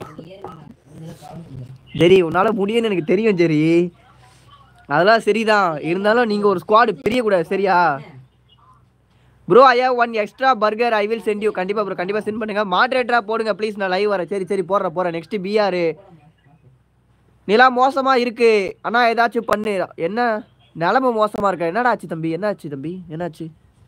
சரி உன்னால முடியும்னு எனக்கு தெரியும் சரி அதெல்லாம் சரிதான் இருந்தாலும் நீங்க ஒரு ஸ்குவாடு பிரியக்கூடாது சரியா ப்ரோ ஐயா one extra burger I will send you கண்டிப்பா ப்ரோ கண்டிப்பா சென்ட் பண்ணுங்க மாட்ரேட்டரா போடுங்க ப்ளீஸ் நான் லைவ் வரேன் சரி சரி போடுறேன் போறேன் நெக்ஸ்ட் பிஆர் நிலா மோசமா இருக்கு அண்ணா ஏதாச்சும் பண்ணு என்ன நிலமை மோசமா இருக்கா என்னடா ஆச்சு தம்பி என்ன ஆச்சு தம்பி என்னாச்சு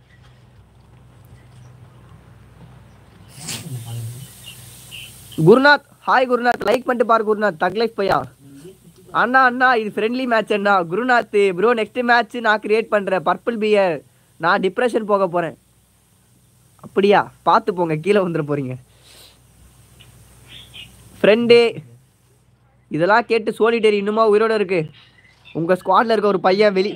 குருநாத் ஹாய் குருநாத் லைக் பண்ணிட்டு பாரு குருநாத் தக்லைஃப் பையா அண்ணா அண்ணா இது ஃப்ரெண்ட்லி மேட்ச் அண்ணா குருநாத் ப்ரோ நெக்ஸ்ட் மேட்ச் நான் கிரியேட் பண்றேன் பர்பிள் பியர் நான் டிப்ரெஷன் போக போறேன் அப்படியா பார்த்து போங்க கீழே வந்துட போறீங்க ஃப்ரெண்டு இதெல்லாம் கேட்டு சோலிட்டரி இன்னுமா உயிரோட இருக்கு உங்க ஸ்குவாட்ல இருக்க ஒரு பையன் வெளி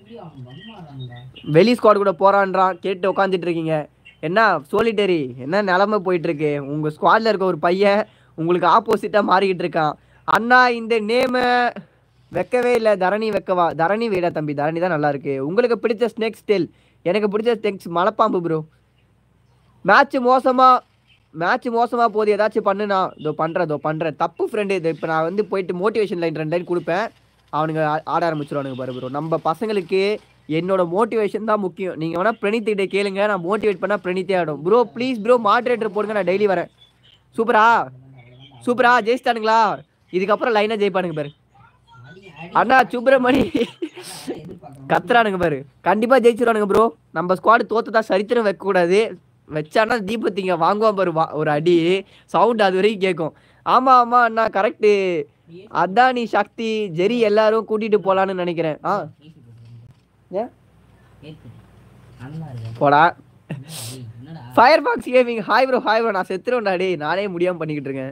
வெளி ஸ்குவாட் கூட போறான்றான் கேட்டு உட்காந்துட்டு இருக்கீங்க என்ன சோலிட்டரி என்ன நிலமை போயிட்டு இருக்கு உங்க ஸ்குவாட்ல இருக்க ஒரு பையன் உங்களுக்கு ஆப்போசிட்டா மாறிக்கிட்டு இருக்கான் அண்ணா இந்த நேம வைக்கவே இல்லை தரணி வைக்கவா தரணி வேடா தம்பி தரணி தான் நல்லா இருக்கு உங்களுக்கு பிடிச்ச ஸ்னேக் ஸ்டெல் எனக்கு பிடிச்ச ஸ்னேக்ஸ் மலைப்பாம்பு ப்ரோ மேட்ச் மோசமா மேட்ச் மோசமா போகுது ஏதாச்சும் பண்ணுனா இதோ பண்றேன் இதோ பண்றேன் தப்பு ஃப்ரெண்டு இது இப்போ நான் வந்து போயிட்டு மோட்டிவேஷன் லைன் ரெண்டு லைன் கொடுப்பேன் அவனுங்க ஆ- ஆட ஆரம்பிச்சிருவானுங்க பாரு ப்ரோ நம்ம பசங்களுக்கு என்னோட மோட்டிவேஷன் தான் முக்கியம் நீங்க வேணா பிரணீத் கிட்ட கேளுங்க நான் மோட்டிவேட் பண்ணா பிரணீத்தே ஆடும் ப்ரோ ப்ளீஸ் ப்ரோ மாட்ரேட்டர் போடுங்க நான் டெய்லி வரேன் சூப்பரா சூப்பரா ஜெயிச்சிட்டானுங்களா இதுக்கப்புறம் லைனா ஜெயிப்பானுங்க பாரு அண்ணா சுப்பிரமணி கத்துறானுங்க பாரு கண்டிப்பா ஜெயிச்சிருவானுங்க ப்ரோ நம்ம ஸ்குவாடு தோத்ததா சரித்திரம் வைக்க கூடாது வச்சானா தீபத்திங்க வாங்குவான் பாரு வா- ஒரு அடி சவுண்ட் அது வரைக்கும் கேட்கும் ஆமா ஆமா அண்ணா கரெக்டு அதான் நீ சக்தி ஜெரி எல்லாரும் கூட்டிட்டு போலான்னு நினைக்கிறேன் ஆ ஏன்
நல்லா இருக்கு
போடா
டேய், என்னடா
fire box gaming hi bro hi bro நான் செத்துருவேன்டா டேய் நானே முடியாம பண்ணிக்கிட்டு இருக்கேன்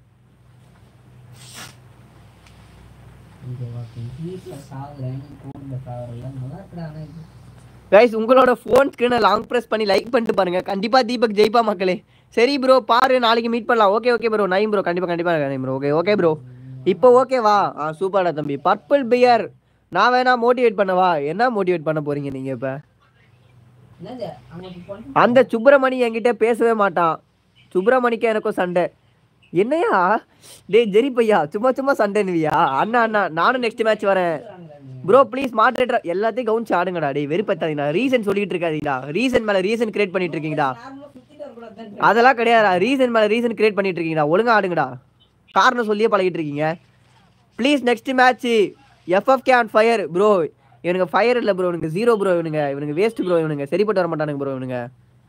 இங்க வாக்கிங் வீட்டுல சாகுறேன் கூண்டுல சாகுறேன் நல்லா இருக்குடா ஆனா இது
கைஸ் உங்களோட ஃபோன் ஸ்க்ரீனை லாங் ப்ரெஸ் பண்ணி லைக் பண்ணிட்டு பாருங்க கண்டிப்பா தீபக் ஜெயிப்பா மக்களே சரி ப்ரோ பாரு நாளைக்கு மீட் பண்ணலாம் okay okay bro Naeem bro கண்டிப்பா கண்டிப்பா Naeem bro okay okay bro இப்போ ஓகேவா ஆ சூப்பர்டா தம்பி பர்பிள் பியர் நான் வேணா மோட்டிவேட் பண்ணவா என்ன மோட்டிவேட் பண்ண போறீங்க நீங்க இப்ப
என்னது அங்க போய்
அந்த சுப்பிரமணி என்கிட்ட பேசவே மாட்டான் சுப்பிரமணிக்கு எனக்கும் சண்டை என்னையா டேய் ஜெரி பையா சும்மா சும்மா சண்டைன்னுவியா அண்ணா அண்ணா நானும் நெக்ஸ்ட் மேட்ச் வரேன் ப்ரோ ப்ளீஸ் மாட்ரேட்டர் எல்லாத்தையும் கவுன்ஸ் ஆடுங்கடா டேய் வெறுப்பத்தாதீங்களா ரீசன் சொல்லிட்டு இருக்காதீங்களா ரீசன் மேல ரீசன் கிரியேட் பண்ணிட்டு இருக்கீங்களா
நார்மலா சுத்திட்டு வரக்கூடாது
அதெல்லாம் கிடையாது ரீசன் மேல ரீசன் கிரியேட் பண்ணிட்டு இருக்கீங்கடா ஒழுங்கா ஆடுங்கடா காரணம் சொல்லியே பழகிட்டு இருக்கீங்க please next match FFK on fire bro இவனுங்க ஃபயர் இல்லை ப்ரோ இவனுக்கு ஜீரோ ப்ரோ இவனுங்க இவனுங்க வேஸ்ட் ப்ரோ இவனுங்க சரிப்பட்டு வர மாட்டானுங்க ப்ரோ இவனுங்க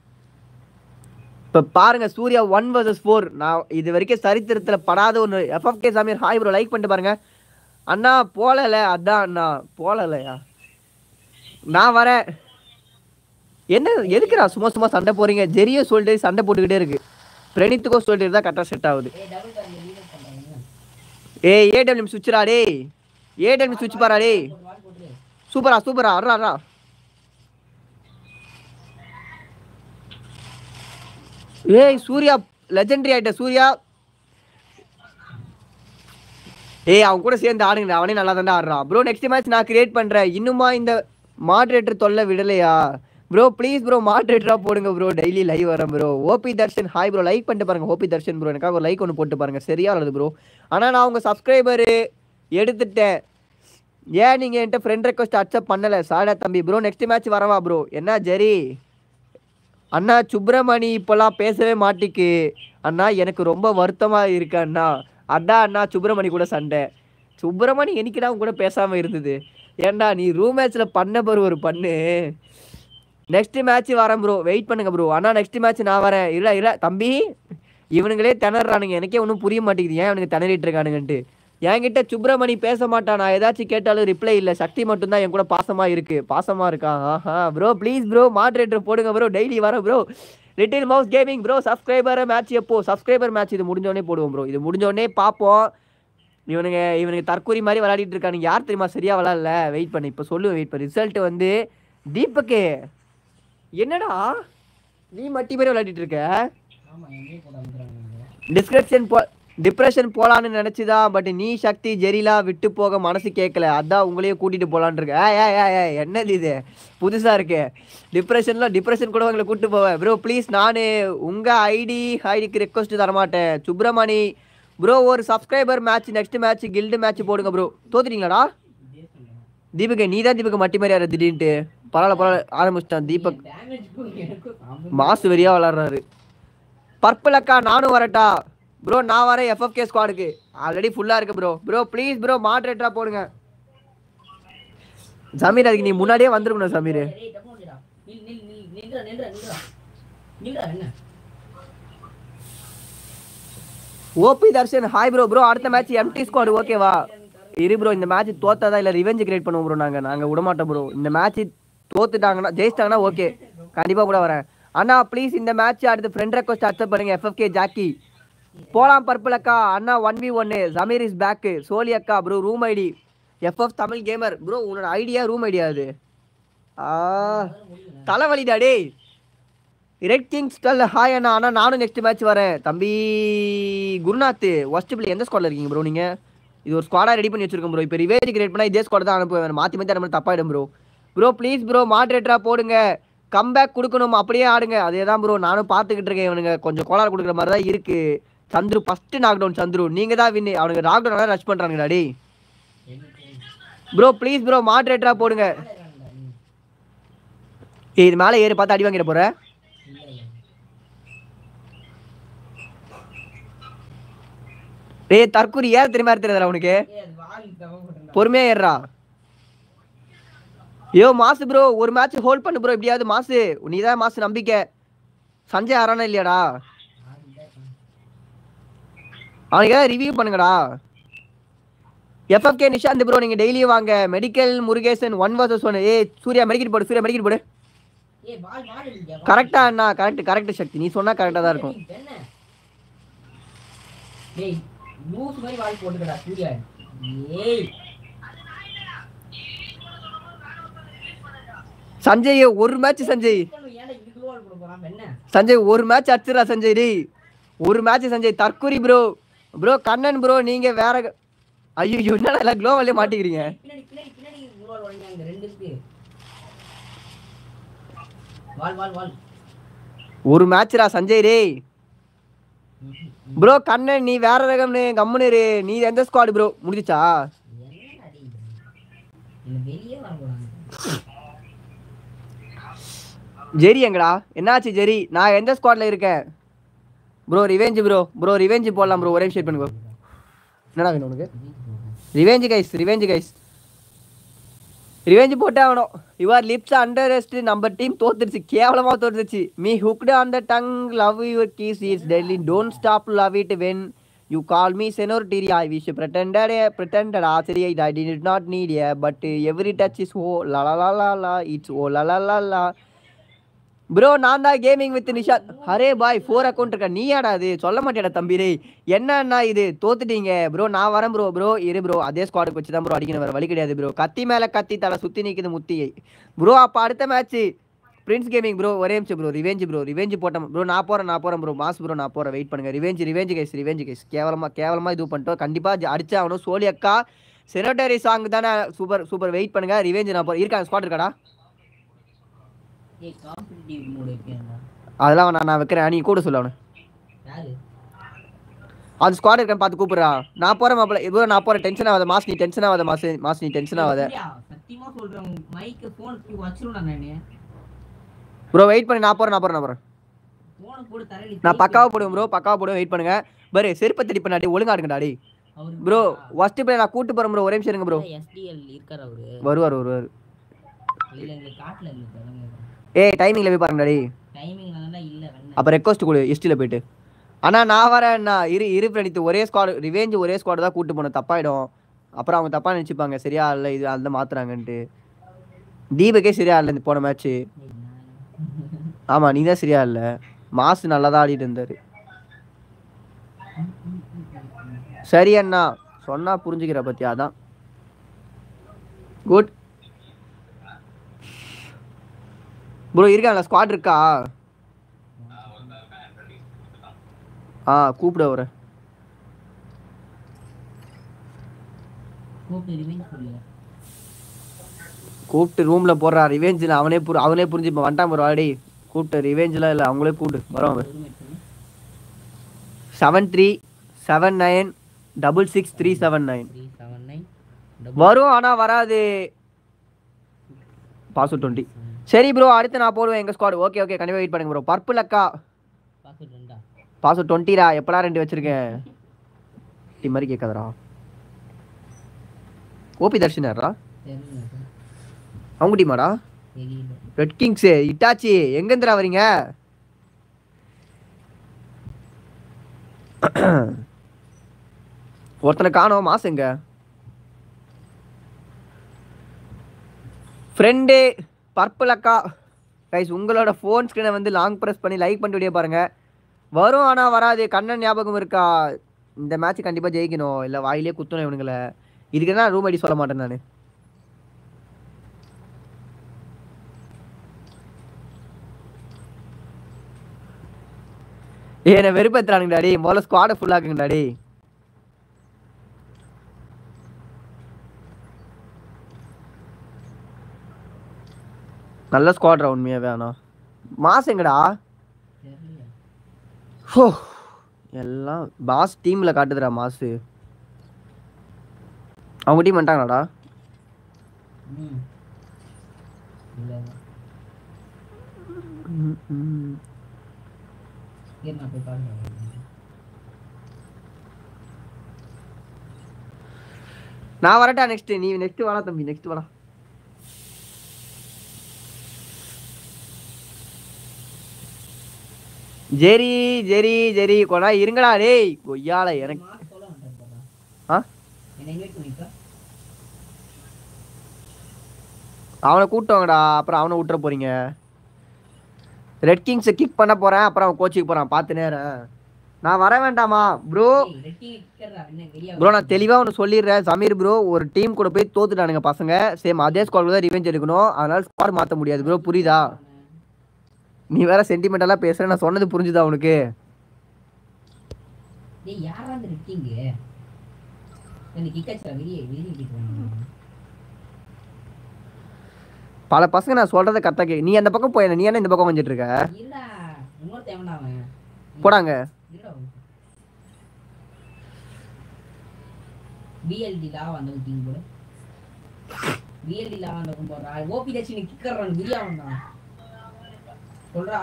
இப்போ பாருங்க சூர்யா ஒன் vs ஃபோர் நான் இது வரைக்கும் சரித்திரத்தில் படாத ஒன்று எஃப்எஃப்கே சாமியார் ஹாய் ப்ரோ லைக் பண்ணிட்டு பாருங்க அண்ணா போலல அதான் அண்ணா போலலையா நான் வரேன் என்ன எதுக்குடா சும்மா சும்மா சண்டை போறீங்க ஜெரியோ சொல்லிட்டு சண்டை போட்டுக்கிட்டே இருக்கு பிரணீத்துக்கோ சொல்லிட்டு தான் கரெக்டாக செட் ஆகுது
ஏய் டபுள் பேர் ரீலோட் பண்றாங்க
ஏய் ஏடபிள்யூ சுவிட்சுடா டேய் ஏடபிள்யூ சுவிட்ச் பாரா டேய்
போட்டு வால் போட்டு
சூப்பரா சூப்பரா அட்ரா அட்ரா ஏய் சூர்யா லெஜெண்டரி ஆயிட்ட சூர்யா ஏய் அவன் கூட சேர்ந்து ஆடுங்க அவனே நல்லா தான்டா ஆடுறான் ப்ரோ நெக்ஸ்ட் மேட்ச் நான் கிரியேட் பண்றேன் இன்னுமா இந்த மாட்ரேட்டர் தொல்லை விடலையா ப்ரோ ப்ளீஸ் ப்ரோ மாட்ரேட்டரா போடுங்க ப்ரோ டெய்லி லைவ் வரேன் bro OP Darshan hi bro like பண்ணிட்டு பாருங்க ஓபி தர்ஷன் ப்ரோ எனக்காக ஒரு லைக் ஒன்று போட்டு பாருங்க சரியா உள்ளது ப்ரோ ஆனால் நான் உங்க சப்ஸ்கிரைபரு எடுத்துட்டேன் ஏன் நீங்கள் என்கிட்ட ஃப்ரெண்ட் ரெக்வஸ்ட் அக்செப்ட் பண்ணலை சாடா தம்பி ப்ரோ நெக்ஸ்ட் மேட்ச் வரவா ப்ரோ என்ன ஜெரி அண்ணா சுப்பிரமணி இப்போல்லாம் பேசவே மாட்டிக்கு அண்ணா எனக்கு ரொம்ப வருத்தமாக இருக்கு அண்ணா அதான் அண்ணா சுப்பிரமணி கூட சண்டை சுப்பிரமணி என்னைக்குடா உன் கூட பேசாமல் இருந்தது ஏன்டா நீ ரூம் மேட்ச்சில் பண்ண பாரு ஒரு பண்ணு நெக்ஸ்ட் மேட்ச் வரேன் ப்ரோ வெயிட் பண்ணுங்க ப்ரோ அண்ணா நெக்ஸ்ட் மேட்ச் நான் வரேன் இல்லை இல்லை தம்பி இவனுங்களே திணறானுங்க எனக்கே ஒன்றும் புரிய மாட்டேங்குது ஏன் இவனுங்க திணறிட்டு இருக்கானுங்கன்ட்டு என்கிட்ட சுப்பிரமணி பேச மாட்டான் நான் ஏதாச்சும் கேட்டாலும் ரிப்ளை இல்லை சக்தி மட்டும்தான் என் கூட பாசமாக இருக்கு பாசமாக இருக்கா ஆஹா ப்ரோ ப்ளீஸ் ப்ரோ மாட்ரேட்டர் போடுங்க ப்ரோ டெய்லி வர bro little mouse gaming bro subscriber match எப்போ சப்ஸ்கிரைபர் மேட்ச் இது முடிஞ்சோடனே போடுவோம் ப்ரோ இது முடிஞ்சோடனே பார்ப்போம் இவனுங்க இவனுங்க தற்கூரி மாதிரி விளையாடிட்டு இருக்கானுங்க யார் தெரியுமா சரியா விளையாடல வெயிட் பண்ணு இப்போ சொல்லுவேன் வெயிட் பண்ணு ரிசல்ட் வந்து தீபக்கு என்னடா நீ மட்டி மாதிரி விளையாடிட்டு இருக்க
ஆமா எங்கேயும் போட்டு அமுக்குறாங்க
டிஸ்கிரிப்ஷன் போ டிப்ரெஷன் போலான்னு நினச்சிதான் பட் நீ சக்தி ஜெரிலா விட்டு போக மனசு கேட்கல அதான் உங்களையே கூட்டிட்டு போலான்னு இருக்க ஏய், ஏய், ஏய், ஏய், என்னது இது புதுசா இருக்கு டிப்ரெஷன்லாம் டிப்ரெஷன் கூட உங்களை கூட்டு போவேன் ப்ரோ ப்ளீஸ் நான் உங்க ஐடி ஐடிக்கு ரெக்வஸ்ட் தரமாட்டேன் சுப்பிரமணி ப்ரோ ஒரு subscriber match next match guild match போடுங்க ப்ரோ தோத்துட்டீங்களாடா தீபக் நீ தான் தீபக் மட்டி மாதிரி யாரு திடீர்னுட்டு பரவாயில்ல பரவாயில்ல ஆரம்பிச்சிட்டான் தீபக்
டேமேஜ்க்கும் எனக்கும் காம்போ
மாசு வெறியா விளாடுறாரு பர்பிள் அக்கா நானும் வரட்டா ப்ரோ நான் வரேன் எஃப்எஃப்கே ஸ்குவாடுக்கு ஆல்ரெடி ஃபுல்லாக இருக்கு ப்ரோ ப்ரோ ப்ளீஸ் ப்ரோ மாட்ரேட்டரா போடுங்க சமீர் அதுக்கு நீ முன்னாடியே வந்திருக்கணும் சமீர்
டேய் டப்பு வந்துடா நில் நில் நில் நில்றா நில்றா நில்றா நில்றா என்ன
OP Darshan hi bro bro அடுத்த மேட்ச் எம்டி ஸ்குவாடு ஓகேவா இரு ப்ரோ இந்த மேட்ச் தோத்தாதான் இல்லை ரிவெஞ்ச் கிரியேட் பண்ணுவோம் ப்ரோ நாங்கள் நாங்கள் விடமாட்டோம் ப்ரோ இந்த மேட்ச் தோத்துட்டாங்கன்னா ஜெயிச்சிட்டாங்கன்னா ஓகே கண்டிப்பாக கூட வரேன் அண்ணா ப்ளீஸ் இந்த மேட்ச் அடுத்து ஃப்ரெண்ட் ரெக்வஸ்ட் அக்செப்ட் பண்ணுங்க எஃப்எஃப்கே ஜாக்கி போலாம் பர்பிள் அக்கா அண்ணா ஒன் வி ஒன்னு ஜமீர் இஸ் பேக்கு சோலி அக்கா bro room ID FF Tamil gamer bro உன்னோட ஐடியா ரூம் ஐடியா அது ஆ தலைவலிடா டேய் ரெட் கிங் ஸ்கல் ஹாய் அண்ணா அண்ணா நானும் நெக்ஸ்ட் மேட்ச் வரேன் தம்பி குருநாத் ஒஸ்ட் பிளே எந்த ஸ்குவாடில் இருக்கீங்க ப்ரோ நீங்கள் இது ஒரு ஸ்குவாடாக ரெடி பண்ணி வச்சிருக்கோம் ப்ரோ இப்போ ரிவேஜ் கிரியேட் பண்ணால் இதே ஸ்குவாட் தான் அனுப்புவேன் மாற்றி மாற்றி நம்ம தப்பாயிடும் ப்ரோ ப்ரோ ப்ளீஸ் ப்ரோ மாட்ரேட்டராக போடுங்க கம்பேக் கொடுக்கணும் அப்படியே ஆடுங்க அதே தான் ப்ரோ நானும் பார்த்துக்கிட்டு இருக்கேன் இவனுங்க கொஞ்சம் கோளாறு கொடுக்குற மாதிரி தான் இருக்கு Chandru first knock down Chandru நீங்கள் தான் வின்னு அவனுக்கு நாக் டவுன் ரஷ் பண்ணுறாங்கடா டேய் ப்ரோ ப்ளீஸ் ப்ரோ மாட்ரேட்டராக போடுங்க ஏய், இது மேலே ஏறி பார்த்து அடி வாங்கிட போகிறேன் டேய் தற்கூரி ஏற தெரியுமா தெரியாதுடா உனக்கு
ஏய் அது வால் தவ போட்டுடா
பொறுமையா ஏறுறா ஐயோ மாசு ப்ரோ ஒரு மேட்ச் ஹோல்ட் பண்ணு ப்ரோ எப்படியாவது மாசு நீ தான் மாசு நம்பிக்கை சஞ்சய் ஆறானா இல்லையாடா அவனுக்கு ஏதாவது ரிவ்யூ பண்ணுங்கடா எஃப்எஃப்கே நிஷாந்த் ப்ரோ நீங்க டெய்லியும் வாங்க medical Murugesan one versus one ஏய் சூர்யா மெடிக்கல் போடு சூர்யா மெடிக்கல் போடு
ஏய் வால் வால் இல்லையா
கரெக்டா அண்ணா கரெக்ட் கரெக்ட் சக்தி நீ சொன்னா கரெக்டா தான் இருக்கும்
என்ன டேய் லூஸ் மாதிரி வால் போட்டுக்கடா சூர்யா ஏய்
சஞ்சய் ஒரு மேட்ச் சஞ்சய்
ஏன்டா இதுக்கு வால் போட போறான் என்ன
சஞ்சய் ஒரு மேட்ச் அடிச்சிடா சஞ்சய் டேய் ஒரு மேட்ச் சஞ்சய் தற்கொலை ப்ரோ ப்ரோ கண்ணன் ப்ரோ நீங்க வேற ஐயோ என்னடா எல்லாம் க்ளோவல்லே மாட்டிக்கிறீங்க
பின்னாடி பின்னாடி பின்னாடி ஒரு வால் வளைஞ்சாங்க ரெண்டு இருக்கு வால் வால் வால்
ஒரு மேட்ச்ரா சஞ்சய் டேய் ப்ரோ கண்ணன் நீ வேற ரகம்னு கம்முனு இரு. நீ எந்த ஸ்குவாட் ப்ரோ முடிஞ்சுச்சா
என்னடா டேய் இது? என்ன வெளியே வர போறாங்க
ஜெரி எங்கடா என்னாச்சு ஜெரி நான் எந்த ஸ்குவாட்ல இருக்கேன் bro revenge bro bro revenge போடலாம் ப்ரோ ஒரே ஷேட் பண்ணுங்க என்னடா வேணும் உனக்கு revenge guys revenge guys revenge போட்டே ஆகணும் யுவர் லிப்ஸ் அண்டர் ரெஸ்ட் நம்ம டீம் தோத்துருச்சு கேவலமா தோத்துருச்சு me hooked on the tongue love your keys is Delhi don't stop love it when you call me செனோர் டீரி I wish pretended pretended ஆ சரி ஐ did not NEET A but every touch is O law law law law law it's O law law law law bro நான் தான் gaming with Nishat array bye four account இருக்கா நீயாடா அது சொல்ல மாட்டேடா தம்பி டேய் என்னண்ணா இது தோத்துட்டீங்க ப்ரோ நான் வரேன் ப்ரோ ப்ரோ இரு ப்ரோ அதே ஸ்குவாடுக்கு வச்சு தான் ப்ரோ அடிக்கணும் வேற வழி கிடையாது ப்ரோ கத்தி மேல கத்தி தலை சுத்தி நிக்குது முத்தி ப்ரோ அப்ப அடுத்த மேட்ச் பிரின்ஸ் கேமிங் ப்ரோ ஒரே நிமிஷம் ப்ரோ ரிவெஞ்ச் ப்ரோ ரிவெஞ்ச் போட்டோம் ப்ரோ நான் போறேன் நான் போறேன் ப்ரோ மாஸ் ப்ரோ நான் போறேன் வெயிட் பண்ணுங்க revenge revenge guys revenge guys கேவலமா கேவலமா இது பண்ணிட்டோம் கண்டிப்பா ஜ- அடிச்சே ஆகணும் சோலி அக்கா செனோட்டரி சாங் தானே சூப்பர் சூப்பர் வெயிட் பண்ணுங்க ரிவெஞ்ச் நான் போறேன் இருக்காங்க ஸ்குவாட் இருக்காடா
ஏய் காம்படிட்டிவ் மோட் வைப்பேன்டா
அதெல்லாம் நான் நான் வைக்கிறேன் நீ கூட சொல்ல அவனு
யாரு
அது ஸ்குவாட் இருக்கான்னு பார்த்து கூப்பிடுறா நான் போறேன் மாப்பிள்ள இது நான் போறேன் டென்ஷன் ஆகாத மாஸ் நீ டென்ஷன் ஆகாத மாஸ் மாஸ் நீ டென்ஷன் ஆகாத
சூர்யா, சத்தியமா சொல்றேன் மைக்க போன் வச்சிருடா நானு
ப்ரோ வெயிட் பண்ணி நான் போறேன் நான் போறேன் நான் போறேன்
போன போட்டு தரேன்
நான் பக்காவா போடுவேன் ப்ரோ பக்காவா போடுவேன் வெயிட் பண்ணுங்க பரு செருப்பை தடி பண்ணாடி ஒழுங்கா இருக்குடா டாடி ப்ரோ ஃபர்ஸ்ட் பிளே நான் கூட்டு போறேன் ப்ரோ ஒரே நிமிஷம் இருங்க ப்ரோ
எஸ்டிஎல் இருக்காரு அவரு
வருவார் வருவார்
இல்ல இங்க காட்டுல இல்ல தரங்க
ஏய் டைமிங்ல போய் பாருங்க டாடி
டைமிங் நல்லா இல்ல வெண்ண
அப்ப ரெக்வஸ்ட் கொடு எஸ்டில போயிட்டு ஆனா நான் வரேன்னா இரு இரு பிரணித்து ஒரே ஸ்குவாட் ரிவேஞ்ச் ஒரே ஸ்குவாட் தான் கூட்டு போனோம் தப்பாயிடும் அப்புறம் அவங்க தப்பா நினைச்சுப்பாங்க சரியா இல்ல இது அந்த மாத்துறாங்கன்ட்டு தீபக்கே சரியா இல்ல இந்த போன மேட்ச் ஆமா நீ தான் சரியா இல்ல மாசு நல்லா தான் ஆடிட்டு இருந்தாரு சரி அண்ணா சொன்னா புரிஞ்சுக்கிற பத்தி அதான் குட் ப்ரோ இருக்காங்களா ஸ்குவாட் இருக்கா ஆ கூப்பிட வரேன்
கூப்பிட்டு ரிமைண்ட் சொல்லு
கூப்பிட்டு ரூம்ல போடுறா ரிவெஞ்சில் அவனே புரி அவனே புரிஞ்சுப்பான் வந்துட்டான் ப்ரோ ஆல்ரெடி கூப்பிட்டு ரிவெஞ்சில் இல்லை அவங்களே கூப்பிட்டு வரோம் அவன்
ரிமைண்ட் சொல்லு
seven three seven nine double six three seven nine
three seven nine
வரும் ஆனா வராது பாஸ்வேர்ட் டுவெண்ட்டி சரி ப்ரோ அடுத்து நான் போடுவேன் எங்க ஸ்குவாட் ஓகே ஓகே கண்டிப்பா வெயிட் பண்ணுங்க ப்ரோ பர்பிள் அக்கா
பாஸ்வேர்ட் ரெண்டா
பாஸ்வேர்ட் டுவெண்ட்டிரா எப்படா ரெண்டு வச்சிருக்கேன் டீ மாதிரி கேட்காதடா ஓபி தர்ஷினாரா
தெரியல
அவங்க டீமாடா
தெரியல
ரெட் கிங்ஸ் இட்டாச்சி எங்கேருந்துடா வரீங்க ஒருத்தனை காணோம் மாசம் எங்க ஃப்ரெண்டு பர்பிள் அக்கா கைஸ் உங்களோட ஃபோன் ஸ்க்ரீனை வந்து லாங் ப்ரெஸ் பண்ணி லைக் பண்ணிட்டு வீடியோ பாருங்க வரும் ஆனால் வராது கண்ணன் ஞாபகம் இருக்கா இந்த மேட்ச் கண்டிப்பாக ஜெயிக்கணும் இல்லை வாயிலே குத்தணும் இவனுங்களை இதுக்கு தான் ரூம் ஐடி சொல்ல மாட்டேன் நான் ஏன வெறுப்பேத்துறானுங்க டாடி முதல்ல ஸ்குவாடை ஃபுல்லாக்குங்க டாடி நல்ல ஸ்குவாட்ரா உண்மையாவே ஆனா மாஸ் எங்கடா
தெரியல
ஹோ எல்லாம் பாஸ் டீம்ல காட்டுதுடா மாசு அவங்க டீம் வந்துட்டாங்களாடா
ம் இல்ல
ம், ம்.
இரு நான் போய் பாருங்க
நான் வரட்டா நெக்ஸ்ட் நீ நெக்ஸ்ட் வாடா தம்பி நெக்ஸ்ட் வாடா ஜெரி ஜெரி ஜெரி கொடா இருங்கடா டேய் கொய்யால எனக்கு
மார்க் சொல்ல மாட்டேன் போடா
ஆ
என்ன இன்வைட் பண்ணிப்பா
அவனை கூட்டுவாங்கடா அப்புறம் அவனை விட்டுற போறீங்க ரெட் கிங்ஸை கிக் பண்ண போறேன் அப்புறம் அவன் கோச்சிக்கு போறான் பார்த்து நேரம் நான் வர வேண்டாமா ப்ரோ
ஏய் ரெட்டி கிக்கறா என்ன வெளிய
ப்ரோ நான் தெளிவாக ஒன்று சொல்லிடுறேன் சமீர் ப்ரோ ஒரு டீம் கூட போய் தோத்துட்டானுங்க பசங்க சேம் அதே ஸ்குவாட் தான் ரிவெஞ்ச் எடுக்கணும் அதனால ஸ்குவாட் மாற்ற முடியாது ப்ரோ புரியுதா நீ வேற சென்டிமெண்டலாக பேசுற நான் சொன்னது புரிஞ்சுதா உனக்கு
டேய் யாரா அந்த ரெட்டிங் என்ன கிக்கச்சா வெளிய வெளிய கிக்கறாங்க
பல பசங்க நான் சொல்றதை கரெக்டாக கே நீ அந்த பக்கம் போய் நீ என்ன இந்த பக்கம் வந்துட்டு இருக்க
இல்லடா இன்னொருத்தன் எவன்டா அவன்
போடாங்க
இல்லடா பிஎல்டி லா வந்த டீம் கூட பிஎல்டி லா வந்த போறா ஓபி தட்சினி கிக்கறான் வெளிய வந்தான் சொல்றா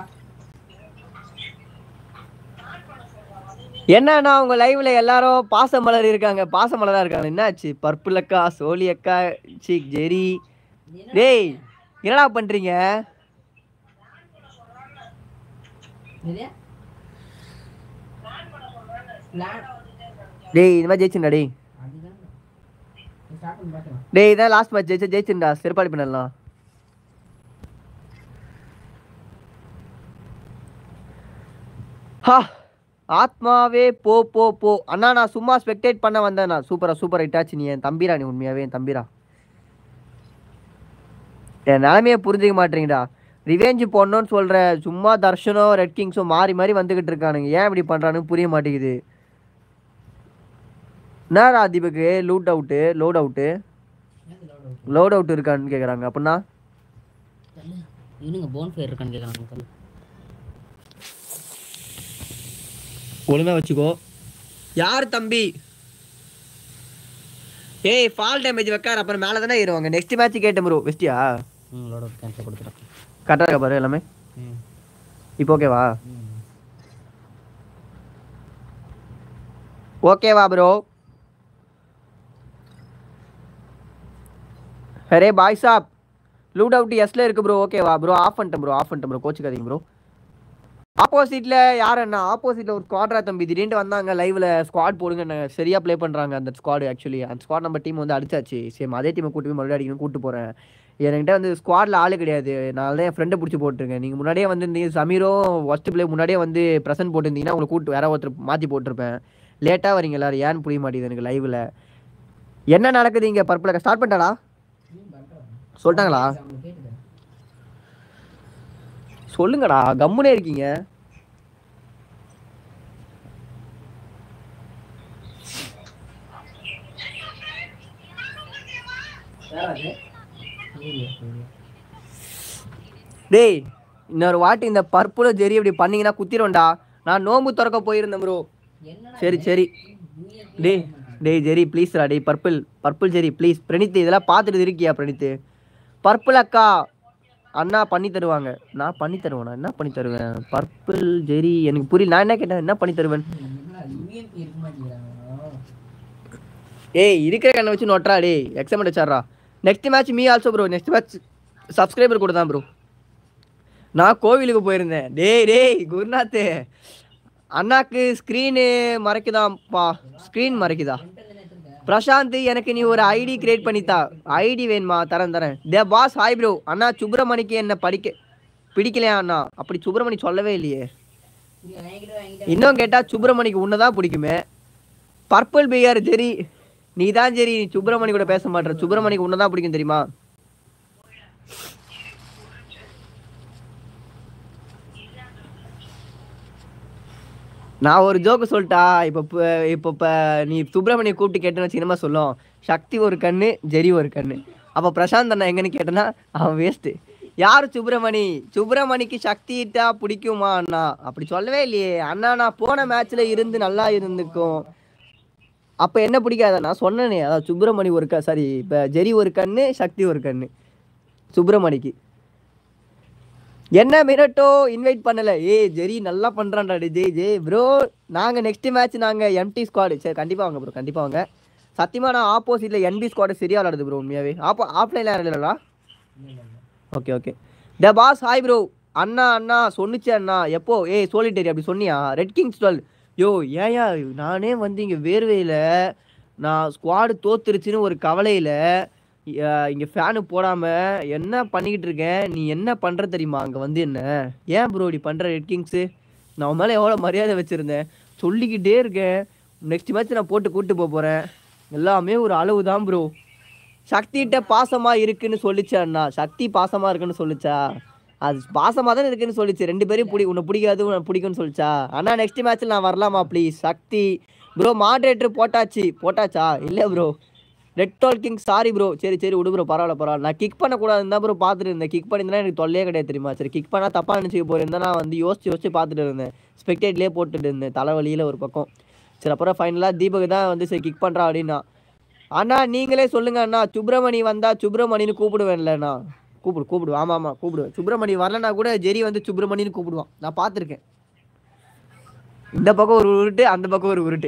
என்னன்னா உங்க லைவ்ல எல்லாரும் பாசமலர் இருக்காங்க பாசமலரா இருக்காங்க என்னாச்சு பர்பிள் அக்கா சோலி அக்கா சி ஜெரி டேய் என்னடா பண்றீங்க
இது பிளான்
டேய் இந்த மாதிரி ஜெயிச்சுடா டேய்
அதுதான் ஸ்டார்ட் பண்ணி பார்க்கலாம்
டேய் இதான் லாஸ்ட் மேட்ச் ஜெயிச்சு ஜெயிச்சுடா சிறப்பாடி பண்ணலாம் ஹா ஆத்மாவே போ போ போ அண்ணா நான் சும்மா ஸ்பெக்டேட் பண்ண வந்தேண்ணா சூப்பரா சூப்பர் ஹிட்டாச்சு நீ என் தம்பிரா நீ உண்மையாவே என் தம்பிரா என் நிலமைய புரிஞ்சுக்க மாட்டீங்கடா ரிவெஞ்ச் போடணும்னு சொல்ற சும்மா தர்ஷனும் ரெட் கிங்ஸும் மாறி மாறி வந்துகிட்டு இருக்கானுங்க ஏன் இப்படி பண்றானுங்க புரிய மாட்டேங்குது என்னடா தீபக்கு loot out load out load out இருக்கான்னு கேட்குறாங்க அப்படின்னா
இவனுங்க போன் ஃபயர் இருக்கான்னு கேட்குறாங்க சொல்லு
ஒழுங்கா வச்சுக்கோ யார் தம்பி ஏய் ஃபால் டேமேஜ் வைக்கார் அப்புறம் மேலே தானே ஏறுவாங்க நெக்ஸ்ட் மேட்ச் கேட்டேன் ப்ரோ வெஸ்டியா
ம் லோட் அவுட் கேன்சல் கொடுத்துட்டேன்
கரெக்டாக இருக்கா பாரு எல்லாமே
ம்
இப்போ ஓகேவா
ம்
ஓகேவா ப்ரோ அரே பாய் சாப் லூட் அவுட் எஸ்ல இருக்கு ப்ரோ ஓகேவா ப்ரோ ஆஃப் பண்ணிட்டேன் ப்ரோ ஆஃப் பண்ணிட்டேன் ப்ரோ கோச்சுக்காதீங்க ப்ரோ ஆப்போசிட்ல யார் என்ன ஆப்போசிட்ல ஒரு ஸ்குவாட்ரா தம்பி திடீர்னு வந்தாங்க லைவ்ல ஸ்குவாட் போடுங்க சரியா ப்ளே பண்றாங்க அந்த ஸ்குவாட் ஆக்சுவலி அந்த ஸ்குவாட் நம்ம டீம் வந்து அடிச்சாச்சு சேம் அதே டீமை கூட்டு போய் மறுபடியும் அடிக்கணும் கூட்டு போறேன் என்கிட்ட வந்து ஸ்குவாட்ல ஆளு கிடையாது நான் தான் என் ஃப்ரெண்டை பிடிச்சி போட்டிருக்கேன் நீங்க முன்னாடியே வந்து சமீரும் ஃபர்ஸ்ட் பிளே முன்னாடியே வந்து ப்ரெசென்ட் போட்டிருந்தீங்கன்னா உங்களுக்கு கூட்டு வேற ஒருத்தர் மாத்தி போட்டிருப்பேன் லேட்டா வரீங்க எல்லாரும் ஏன்னு புரிய மாட்டேங்குது எனக்கு லைவ்ல என்ன நடக்குது இங்க பர்பிள் ஸ்டார்ட் பண்ணிட்டாடா சொல்லிட்டாங்களா
கேட்டுது
சொல்லுங்கடா கம்முனே இருக்கீங்க
யாராவது சூரிய சூரிய
டேய் இன்னொரு வாட்டி இந்த பர்பிள ஜெரி இப்படி பண்ணீங்கன்னா குத்திரும்டா நான் நோம்பு திறக்க போயிருந்தேன் ப்ரோ
என்னடா
சரி சரி டேய் டேய் ஜெரி ப்ளீஸ்ரா டேய் purple purple zari please Praneeth இதெல்லாம் பார்த்துட்டு இருக்கியா பிரணீத் பர்பிள் அக்கா அண்ணா பண்ணி தருவாங்க நான் பண்ணி தருவேனா என்ன பண்ணி தருவேன் பர்பிள் ஜெரி எனக்கு புரியல நான் என்ன கேட்டேன் என்ன பண்ணி தருவேன்
என்னடா யூஎன்பி இருக்க மாட்டேங்கிறாங்க
ஏய் இருக்கிற கண்ணை வச்சு நோட்றா டேய் exam வச்சாரா next match me also bro next match subscriber கூட தான் ப்ரோ நான் கோவிலுக்கு போயிருந்தேன் டேய் டேய் குருநாத்து அண்ணாக்கு ஸ்க்ரீனு மறைக்குதாப்பா ஸ்க்ரீன் மறைக்குதா பிரசாந்த் எனக்கு நீ ஒரு ஐடி கிரியேட் பண்ணித்தா ஐடி வேணுமா தரேன் தரேன் டே பாஸ் ஹாய் ப்ரோ அண்ணா சுப்பிரமணிக்கு என்ன படிக்க பிடிக்கலையா அண்ணா அப்படி சுப்பிரமணி சொல்லவே இல்லையே
வாங்கிட்டு வாங்கிட்டு
இன்னும் கேட்டா சுப்பிரமணிக்கு உன்னதான் பிடிக்குமே பர்பிள் பியர் ஜெரி நீ தான் சரி நீ சுப்பிரமணி கூட பேச மாட்டேற சுப்பிரமணிக்கு உன்னதான் பிடிக்கும் தெரியுமா நான் ஒரு ஜோக்கு சொல்லிட்டா இப்போ ப- இப்போ இப்போ நீ சுப்பிரமணிய கூப்பிட்டு கேட்டேன்னு வச்சு என்னமா சொல்லும் சக்தி ஒரு கண்ணு ஜெரி ஒரு கண்ணு அப்போ பிரசாந்த் அண்ணா எங்கன்னு கேட்டேன்னா அவன் வேஸ்ட்டு யார் சுப்பிரமணி சுப்பிரமணிக்கு சக்திட்டா பிடிக்குமா அண்ணா அப்படி சொல்லவே இல்லையே அண்ணா நான் போன மேட்ச்ல இருந்து நல்லா இருந்துக்கும் அப்போ என்ன பிடிக்காத நான் சொன்னேனே அதாவது சுப்பிரமணி ஒரு க சாரி இப்போ ஜெரி ஒரு கண்ணு சக்தி ஒரு கண்ணு சுப்பிரமணிக்கு என்ன மினட்டோ இன்வைட் பண்ணல ஏய் ஜெரி நல்லா பண்றான்டா டேய் ஜெய் ஜெய் ப்ரோ நாங்க நெக்ஸ்ட் மேட்ச் நாங்க எம்டி ஸ்குவாடு சரி கண்டிப்பா வாங்க ப்ரோ கண்டிப்பா வாங்க சத்தியமா நான் ஆப்போசிட்ல என்பி ஸ்குவாடு சரியா விளாடுது ப்ரோ உண்மையாவே ஆப்போ ஆஃப்லைன்ல யாரும் இல்லைடா ஓகே ஓகே த பாஸ் ஹாய் ப்ரோ அண்ணா அண்ணா சொன்னுச்சு அண்ணா எப்போ ஏய் சோலிட்டேரி அப்படி சொன்னியா ரெட் கிங்ஸ் டுவெல் யோ ஏயா நானே வந்து இங்கே வேர்வையில் நான் ஸ்குவாடு தோத்துருச்சுன்னு ஒரு கவலையில் இங்கே ஃபேனு போடாமல் என்ன பண்ணிக்கிட்டு இருக்கேன் நீ என்ன பண்ணுற தெரியுமா அங்கே வந்து என்ன ஏன் ப்ரோ இப்படி பண்ணுற ரெட் கிங்ஸு நான் உன் மேலே எவ்வளோ மரியாதை வச்சுருந்தேன் சொல்லிக்கிட்டே இருக்கேன் நெக்ஸ்ட் மேட்ச் நான் போட்டு கூப்பிட்டு போக போகிறேன் எல்லாமே ஒரு அளவு தான் ப்ரோ சக்திகிட்ட பாசமா இருக்குன்னு சொல்லிச்சா அண்ணா சக்தி பாசமா இருக்குன்னு சொல்லிச்சா அது பாசமா தான் இருக்குன்னு சொல்லிச்சு ரெண்டு பேரும் பிடி உன்னை பிடிக்காது உன்னை பிடிக்கும்னு சொல்லிச்சா அண்ணா நெக்ஸ்ட் மேட்ச்ல நான் வரலாமா ப்ளீஸ் சக்தி ப்ரோ மாடரேட்டர் போட்டாச்சு போட்டாச்சா இல்லை ப்ரோ ரெட் டால் கிங் சாரி ப்ரோ சரி சரி விடு ப்ரோ பரவாயில்ல பரவாயில்ல நான் கிக் பண்ணக்கூடாதுன்னு தான் ப்ரோ பார்த்துட்டு இருந்தேன் கிக் பண்ணியிருந்தா எனக்கு தொல்லையே கிடையாது தெரியுமா சரி கிக் பண்ணால் தப்பாக நினச்சிக்க போயிருந்தா நான் வந்து யோசிச்சு யோசிச்சு பார்த்துட்டு இருந்தேன் ஸ்பெக்டேட்லேயே போட்டுட்டு இருந்தேன் தலைவலியில் ஒரு பக்கம் சரி அப்புறம் ஃபைனலாக தீபக் தான் வந்து சரி கிக் பண்ணுறா அப்படின்னா அண்ணா நீங்களே சொல்லுங்க அண்ணா சுப்பிரமணி வந்தா சுப்பிரமணின்னு கூப்பிடுவேன்லண்ணா கூப்பிடு கூப்பிடு ஆமா ஆமா கூப்பிடுவேன் சுப்பிரமணி வரலனா கூட ஜெரி வந்து சுப்பிரமணின்னு கூப்பிடுவான் நான் பார்த்துருக்கேன் இந்த பக்கம் ஒரு உருட்டு அந்த பக்கம் ஒரு உருட்டு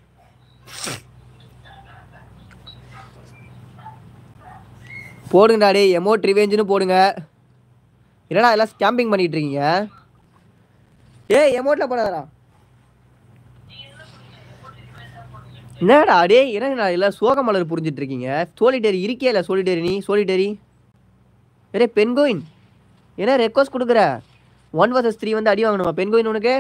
போடுங்கடா டேய் எமோட் ரிவேஞ்சுன்னு போடுங்க என்னடா எல்லாம் ஸ்கேம்பிங் பண்ணிட்டு இருக்கீங்க ஏய் எமோட்ல போடாதடா என்னடா டேய் என்னடா எல்லாம் சோக மலர் புரிஞ்சிட்டு இருக்கீங்க சோலிடரி இருக்கே இல்லை சோலிடரி நீ சோலிடரி வேறே பென்கோயின் என்ன ரெக்வஸ்ட் கொடுக்குற ஒன் வர்சஸ் த்ரீ வந்து அடி வாங்கணுமா பென்கோயின் உனக்கு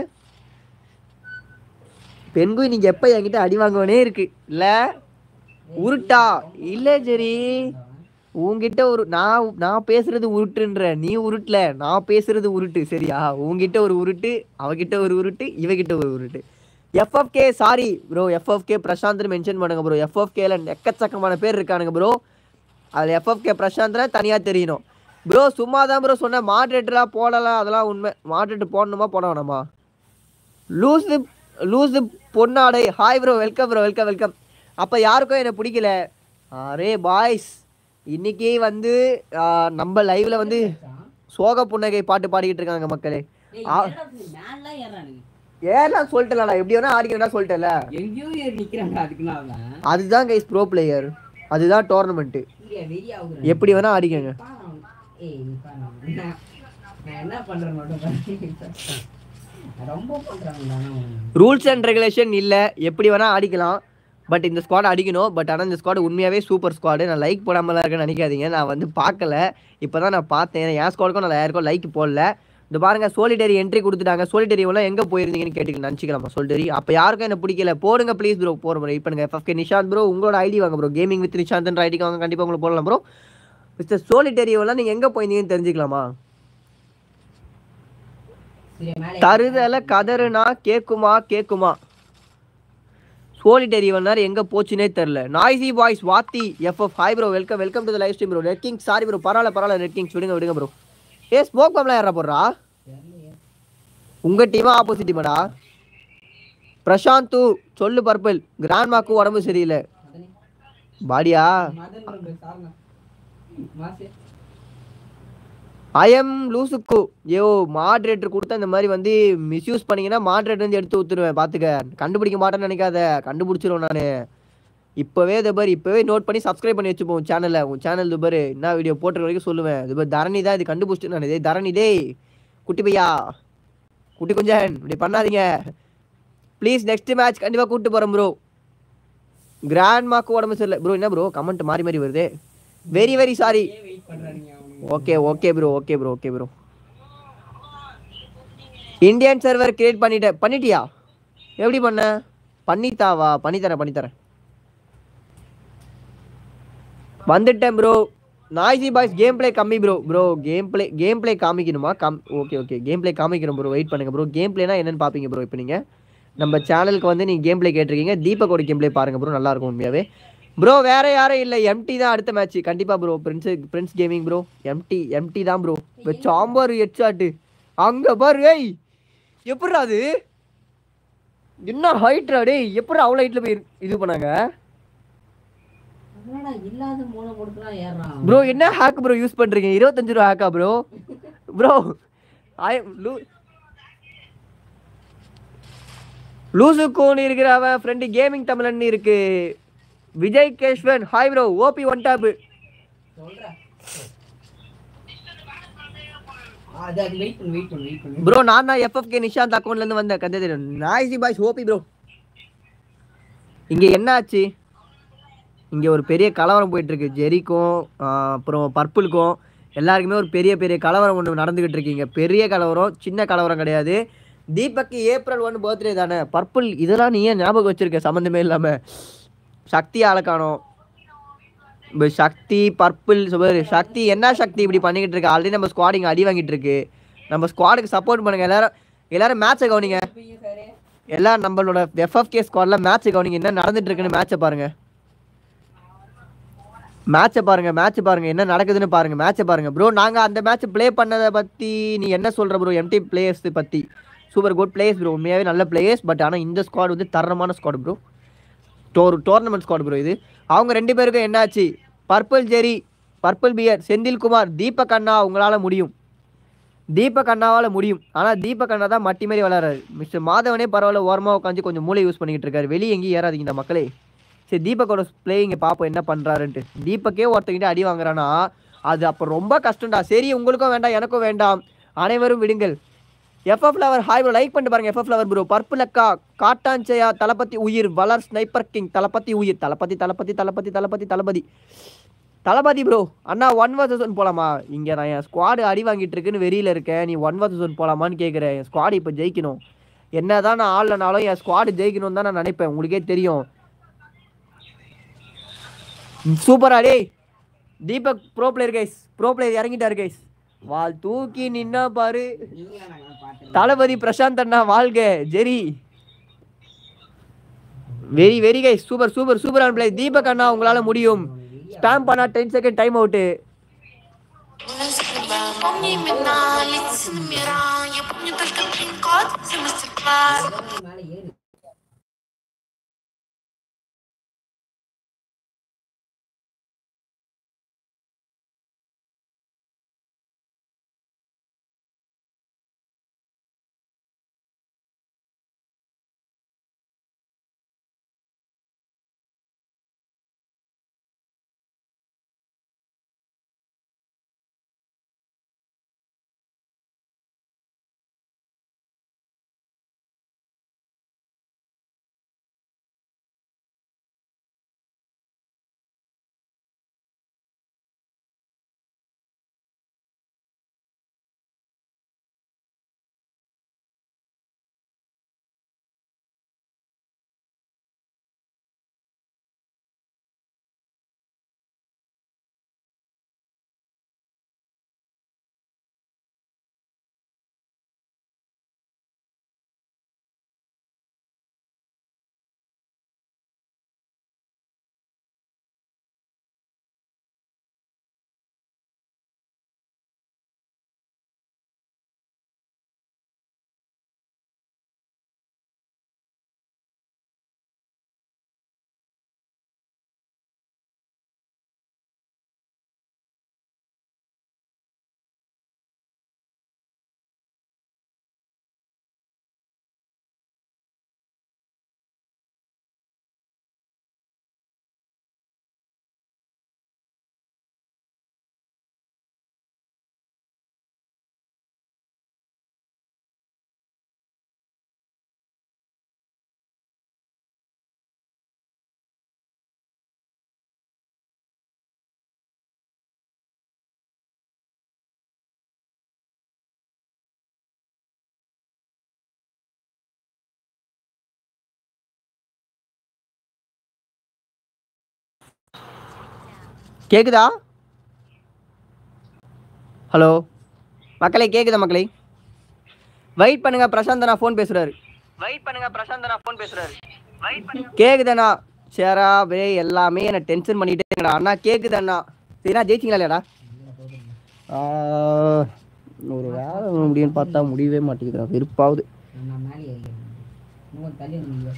பென்கோயின் நீங்க எப்போ என்கிட்ட அடி வாங்குவனே இருக்கு இல்ல உருட்டா இல்ல சரி உன்கிட்ட ஒரு நான் நான் பேசுறது உருட்டுன்ற நீ உருட்டல நான் பேசுறது உருட்டு சரியா உன்கிட்ட ஒரு உருட்டு அவகிட்ட ஒரு உருட்டு இவகிட்ட ஒரு உருட்டு FFK sorry bro FFK பிரசாந்த்னு mention பண்ணுங்க ப்ரோ எஃப்எஃப்கேல எக்கச்சக்கமான பேர் இருக்கானுங்க ப்ரோ அதில் எஃப்எஃப்கே பிரசாந்த்னா தனியாக தெரியணும் ப்ரோ சும்மா தான் ப்ரோ சொன்னேன் மாட்ரேட்டராக போடலாம் அதெல்லாம் உண்மை மாட்ரேட்டர் போடணுமா போட வேணாமா லூஸு லூஸு பொன்னாடை hi bro welcome bro welcome welcome அப்போ யாருக்கும் என்னை பிடிக்கல அரே பாய்ஸ் இன்னைக்கு வந்து ஆ, நம்ம லைவ்ல வந்து சோக புன்னகை பாட்டு பாடிக்கிட்டு இருக்காங்க மக்களே
டேய்,
ஆ.
என்னடா இது? மேலலாம் ஏறுறானுங்க.
ஏன்னா சொல்லிட்டேன்ல எப்படி வேணா ஆடிக்கிறேன்னா சொல்லிட்டேன்ல
எங்கேயோ ஏறி நிக்கிறான்டா அதுக்குன்னு அவன்.
அதுதான் கைஸ் ப்ரோ பிளேயர் அதுதான் டோர்னமெண்ட்டு
சூர்யா வெறி ஆகுறான்.
எப்படி வேணா ஆடிக்கங்க
பாரு அவன். ஏய், நீ பாரு அவன். நான் நான் என்ன பண்றேன் மட்டும் பாரு. ரொம்ப பண்றாங்கடா அவன்.
ரூல்ஸ் அண்ட் ரெகுலேஷன் இல்லை எப்படி வேணா அடிக்கலாம் பட் இந்த ஸ்குவாட் அடிக்கணும் பட் ஆனால் இந்த ஸ்குவாட் உண்மையாகவே சூப்பர் ஸ்குவாடு நான் லைக் போடாமலாம் இருக்கேன்னு நினைக்காதீங்க நான் வந்து பார்க்கல இப்போ தான் நான் பார்த்தேன் என் ஸ்குவாடுக்கும் நான் யாருக்கும் லைக் போடல இந்த பாருங்க சோலிடரி என்ட்ரி கொடுத்துட்டாங்க சோலிடரி எல்லாம் எங்கே போயிருந்தீங்கன்னு கேட்டுக்க நினச்சிக்கலாமா சோலிடரி அப்போ யாருக்கும் என்ன பிடிக்கல போடுங்க ப்ளீஸ் ப்ரோ போகிற ப்ரோ இப்போ நீங்கள் எஃப்எஃப்கே நிஷாந்த் ப்ரோ உங்களோட ஐடி வாங்க ப்ரோ கேமிங் வித் நிஷாந்த் ஐடிக்கு வாங்க கண்டிப்பாக உங்களுக்கு போடலாம் ப்ரோ மிஸ்டர் சோலிடரி எல்லாம் நீங்கள் எங்கே போயிருந்தீங்கன்னு தெரிஞ்சுக்கலாமா
சூர்யா மேலே
தருதல கதறுனா கேக்குமா கேக்குமா சோலிடரி வந்தார் எங்க போச்சுனே தெரில noisy boys Vaathi FF hi bro welcome welcome to the live stream bro red king sorry bro பரவாயில்ல பரவாயில்ல ரெட் கிங்ஸ் விடுங்க விடுங்க ப்ரோ ஏ ஸ்மோக் பம்லாம் யாரா போடுறா
தெரியலையே.
உங்க டீமா ஆப்போசிட் டீமாடா பிரசாந்து சொல்லு பர்பிள் கிராண்ட்மாக்கு உடம்பு சரியில்லை
மதனி.
பாடியா
மதன் ரெண்டு சாருங்க. மாசு.
ஐஎம் லூசுக்கு யோ மாட்ரேட்டர் கொடுத்தா இந்த மாதிரி வந்து மிஸ்யூஸ் பண்ணீங்கன்னா மாட்ரேட்டர் வந்து எடுத்து ஊத்துருவேன் பார்த்துக்க கண்டுபிடிக்க மாட்டேன்னு நினைக்காத கண்டுபிடிச்சிருவேன் நான் இப்போவே இது பாரு இப்போவே நோட் பண்ணி சப்ஸ்கிரைப் பண்ணி வச்சுப்போம் உன் சேனலில் உன் சேனல் இது பாரு என்ன வீடியோ போட்டுற வரைக்கும் சொல்லுவேன் இது பாரு தரணி தான் இது கண்டுபிடிச்சிட்டு நான் இதே தரணி டேய் குட்டி பையா குட்டி குஞ்சன் இப்படி பண்ணாதீங்க ப்ளீஸ் நெக்ஸ்ட் மேட்ச் கண்டிப்பாக கூப்பிட்டு போகிறேன் ப்ரோ கிராண்ட் மாக்கு உடம்பு சரியில்லை ப்ரோ என்ன ப்ரோ கமெண்ட் மாறி மாறி வருது வெரி வெரி சாரி
ஏன் வெயிட் பண்றானுங்க அவனுங்க?
Okay okay bro okay bro okay bro Indian server create பண்ணிட்டேன் பண்ணிட்டியா எப்படி பண்ண பண்ணித்தாவா பண்ணித்தரேன் பண்ணித்தரேன் வந்துட்டேன் bro noisy boys game play கம்மி bro bro game play game play காமிக்கணுமா come okay okay game play காமிக்கணும் ப்ரோ வெயிட் பண்ணுங்க ப்ரோ கேம் ப்ளேனா என்னன்னு பார்ப்பீங்க ப்ரோ இப்போ நீங்கள் நம்ம சேனலுக்கு வந்து நீங்கள் கேம் ப்ளே கேட்டிருக்கீங்க தீபக்கோட கேம் ப்ளே பாருங்க ப்ரோ நல்லா இருக்கும் உண்மையாகவே ப்ரோ வேற யாரும் இல்லை எம்டி தான் அடுத்த மேட்ச் கண்டிப்பா bro Prince Prince gaming bro MT empty தான் ப்ரோ இப்போ சாம்பார் ஹெட்ஷாட்டு அங்க பாரு ஏய் எப்படிடா அது என்ன ஹைட்ரா டேய் எப்படி அவ்வளோ ஹைட்ல போய் இது பண்ணாங்க
என்னடா இல்லாத மூளை கொடுத்துலாம் ஏறுறான்
ப்ரோ என்ன ஹேக் ப்ரோ யூஸ் பண்றீங்க இருபத்தஞ்சு ரூபா ஹேக்கா ப்ரோ ப்ரோ ஐ லூ லூசு கோன் இருக்கிற அவன் ஃப்ரெண்டு கேமிங் தமிழன் இருக்கு Vijay கேஷ்வன் hi bro OP one top
சொல்றேன் அது அது வெயிட் பண்ணு வெயிட் பண்ணு வெயிட் பண்ணு
ப்ரோ நான் தான் எஃப்எஃப்கே நிஷாந்த் அக்கௌண்ட்ல இருந்து வந்தேன் கதை தெரியும் நாய்ஸி பாய்ஸ் ஓபி ப்ரோ இங்க என்ன ஆச்சு இங்க ஒரு பெரிய கலவரம் போயிட்டு இருக்கு ஜெரிக்கும் ஆஹ், அப்புறம் பர்பிளுக்கும் எல்லாருக்குமே ஒரு பெரிய பெரிய கலவரம் ஒன்று நடந்துகிட்டு இருக்கீங்க பெரிய கலவரம் சின்ன கலவரம் கிடையாது தீபக்கு ஏப்ரல் ஒன் பர்த்டே தானே பர்பிள் இதெல்லாம் நீ ஏன் ஞாபகம் வச்சிருக்க சம்மந்தமே இல்லாம சக்தி ஆளக்கானோம் இப்போ சக்தி பர்பிள் சுபர் சக்தி என்ன சக்தி இப்படி பண்ணிக்கிட்டு இருக்கு ஆல்ரெடி நம்ம ஸ்குவாடிங் அடி வாங்கிட்டு இருக்கு நம்ம ஸ்குவாடுக்கு சப்போர்ட் பண்ணுங்க எல்லாரும் எல்லாரும் மேட்சை கவனிங்க எல்லாம் நம்மளோட எஃப்எஃப்கே ஸ்குவாட்ல மேட்ச் கவனிங்க என்ன நடந்துட்டு இருக்குன்னு மேட்சை பாருங்க மேட்சை பாருங்க மேட்ச் பாருங்க என்ன நடக்குதுன்னு பாருங்க மேட்சை பாருங்க ப்ரோ நாங்க அந்த மேட்ச் ப்ளே பண்ணதை பத்தி நீ என்ன சொல்ற ப்ரோ எம்டி பிளேயர்ஸ் பத்தி சூப்பர் குட் பிளேயர்ஸ் ப்ரோ உண்மையாவே நல்ல பிளேயர்ஸ் பட் ஆனா இந்த ஸ்குவாட் வந்து தரமான squad bro door tournament squad bro இது அவங்க ரெண்டு பேருக்கும் என்னாச்சு பர்பிள் ஜெரி பர்பிள் பியர் செந்தில்குமார் தீபக் அண்ணா உங்களால் முடியும் தீபக் அண்ணாவால் முடியும் ஆனால் தீபக் அண்ணா தான் மட்டி மாதிரி விளாட்றாரு மிஸ்டர் மாதவனே பரவாயில்ல ஓரமாக உட்காந்து கொஞ்சம் மூளை யூஸ் பண்ணிக்கிட்டு இருக்காரு வெளியே எங்கேயும் ஏறாதீங்க இந்த மக்களே சரி தீபக்கோட பிளேயிங்க பார்ப்போம் என்ன பண்ணுறாருன்ட்டு தீபக்கே ஒருத்தங்கிட்ட அடி வாங்குறானா அது அப்போ ரொம்ப கஷ்டம்டா சரி உங்களுக்கும் வேண்டாம் எனக்கும் வேண்டாம் அனைவரும் விடுங்கள் FF flower hi bro like பண்ணிட்டு பாருங்க எஃப்எஃப் ஃப்ளவர் ப்ரோ பர்பிள் அக்கா காட்டாஞ்சயா தளபதி உயிர் வளர் ஸ்னைப்பர் கிங் தளபதி உயிர் தளபதி தளபதி தளபதி தளபதி தளபதி தளபதி ப்ரோ அண்ணா ஒன் வர்சஸ் ஒன் போலாமா இங்கே நான் என் ஸ்குவாடு அடி வாங்கிட்டு இருக்குன்னு வெறியில் இருக்கேன் நீ ஒன் வர்சஸ் ஒன் போலாமான்னு கேட்குறேன் என் ஸ்குவாடு இப்போ ஜெயிக்கணும் என்னதான் நான் ஆடலனாலும் என் ஸ்குவாடு ஜெயிக்கணும் தான் நான் நினைப்பேன் உங்களுக்கே தெரியும் சூப்பரா டேய் Deepak bro player guys bro player இறங்கிட்டாரு guys வால் தூக்கி நின்னா பாரு
நீங்களா நாங்கள் பார்த்து
தளபதி பிரசாந்த் அண்ணா வாழ்க ஜெரி very very guys super super சூப்பரான பிளே தீபக் அண்ணா உங்களால முடியும் ஸ்டாம்ப் பண்ணா டென் செகண்ட் டைம் அவுட்டு
Помни имена, лица номера Я помню только пин-код, все мастер-класс
மேலே ஏறு
கேக்குதா ஹலோ மக்களே கேக்குதா மக்களே வெயிட் பண்ணுங்க பிரசாந்த் அண்ணா ஃபோன் பேசுறாரு வெயிட் பண்ணுங்க பிரசாந்த் அண்ணா ஃபோன் பேசுறாரு கேக்குதண்ணா சேரா வே எல்லாமே என்ன டென்ஷன் பண்ணிட்டே இருக்கடா அண்ணா கேக்குதண்ணா சரிண்ணா ஜெயிச்சிங்களா இல்லையாடா ஆ, ஒரு வேலை முடியும்னு பார்த்தா முடியவே மாட்டேங்குதுடா வெறுப்பாகுது
நான் மேலே ஏறிக்கிறேன் இன்னும் தள்ளி வந்து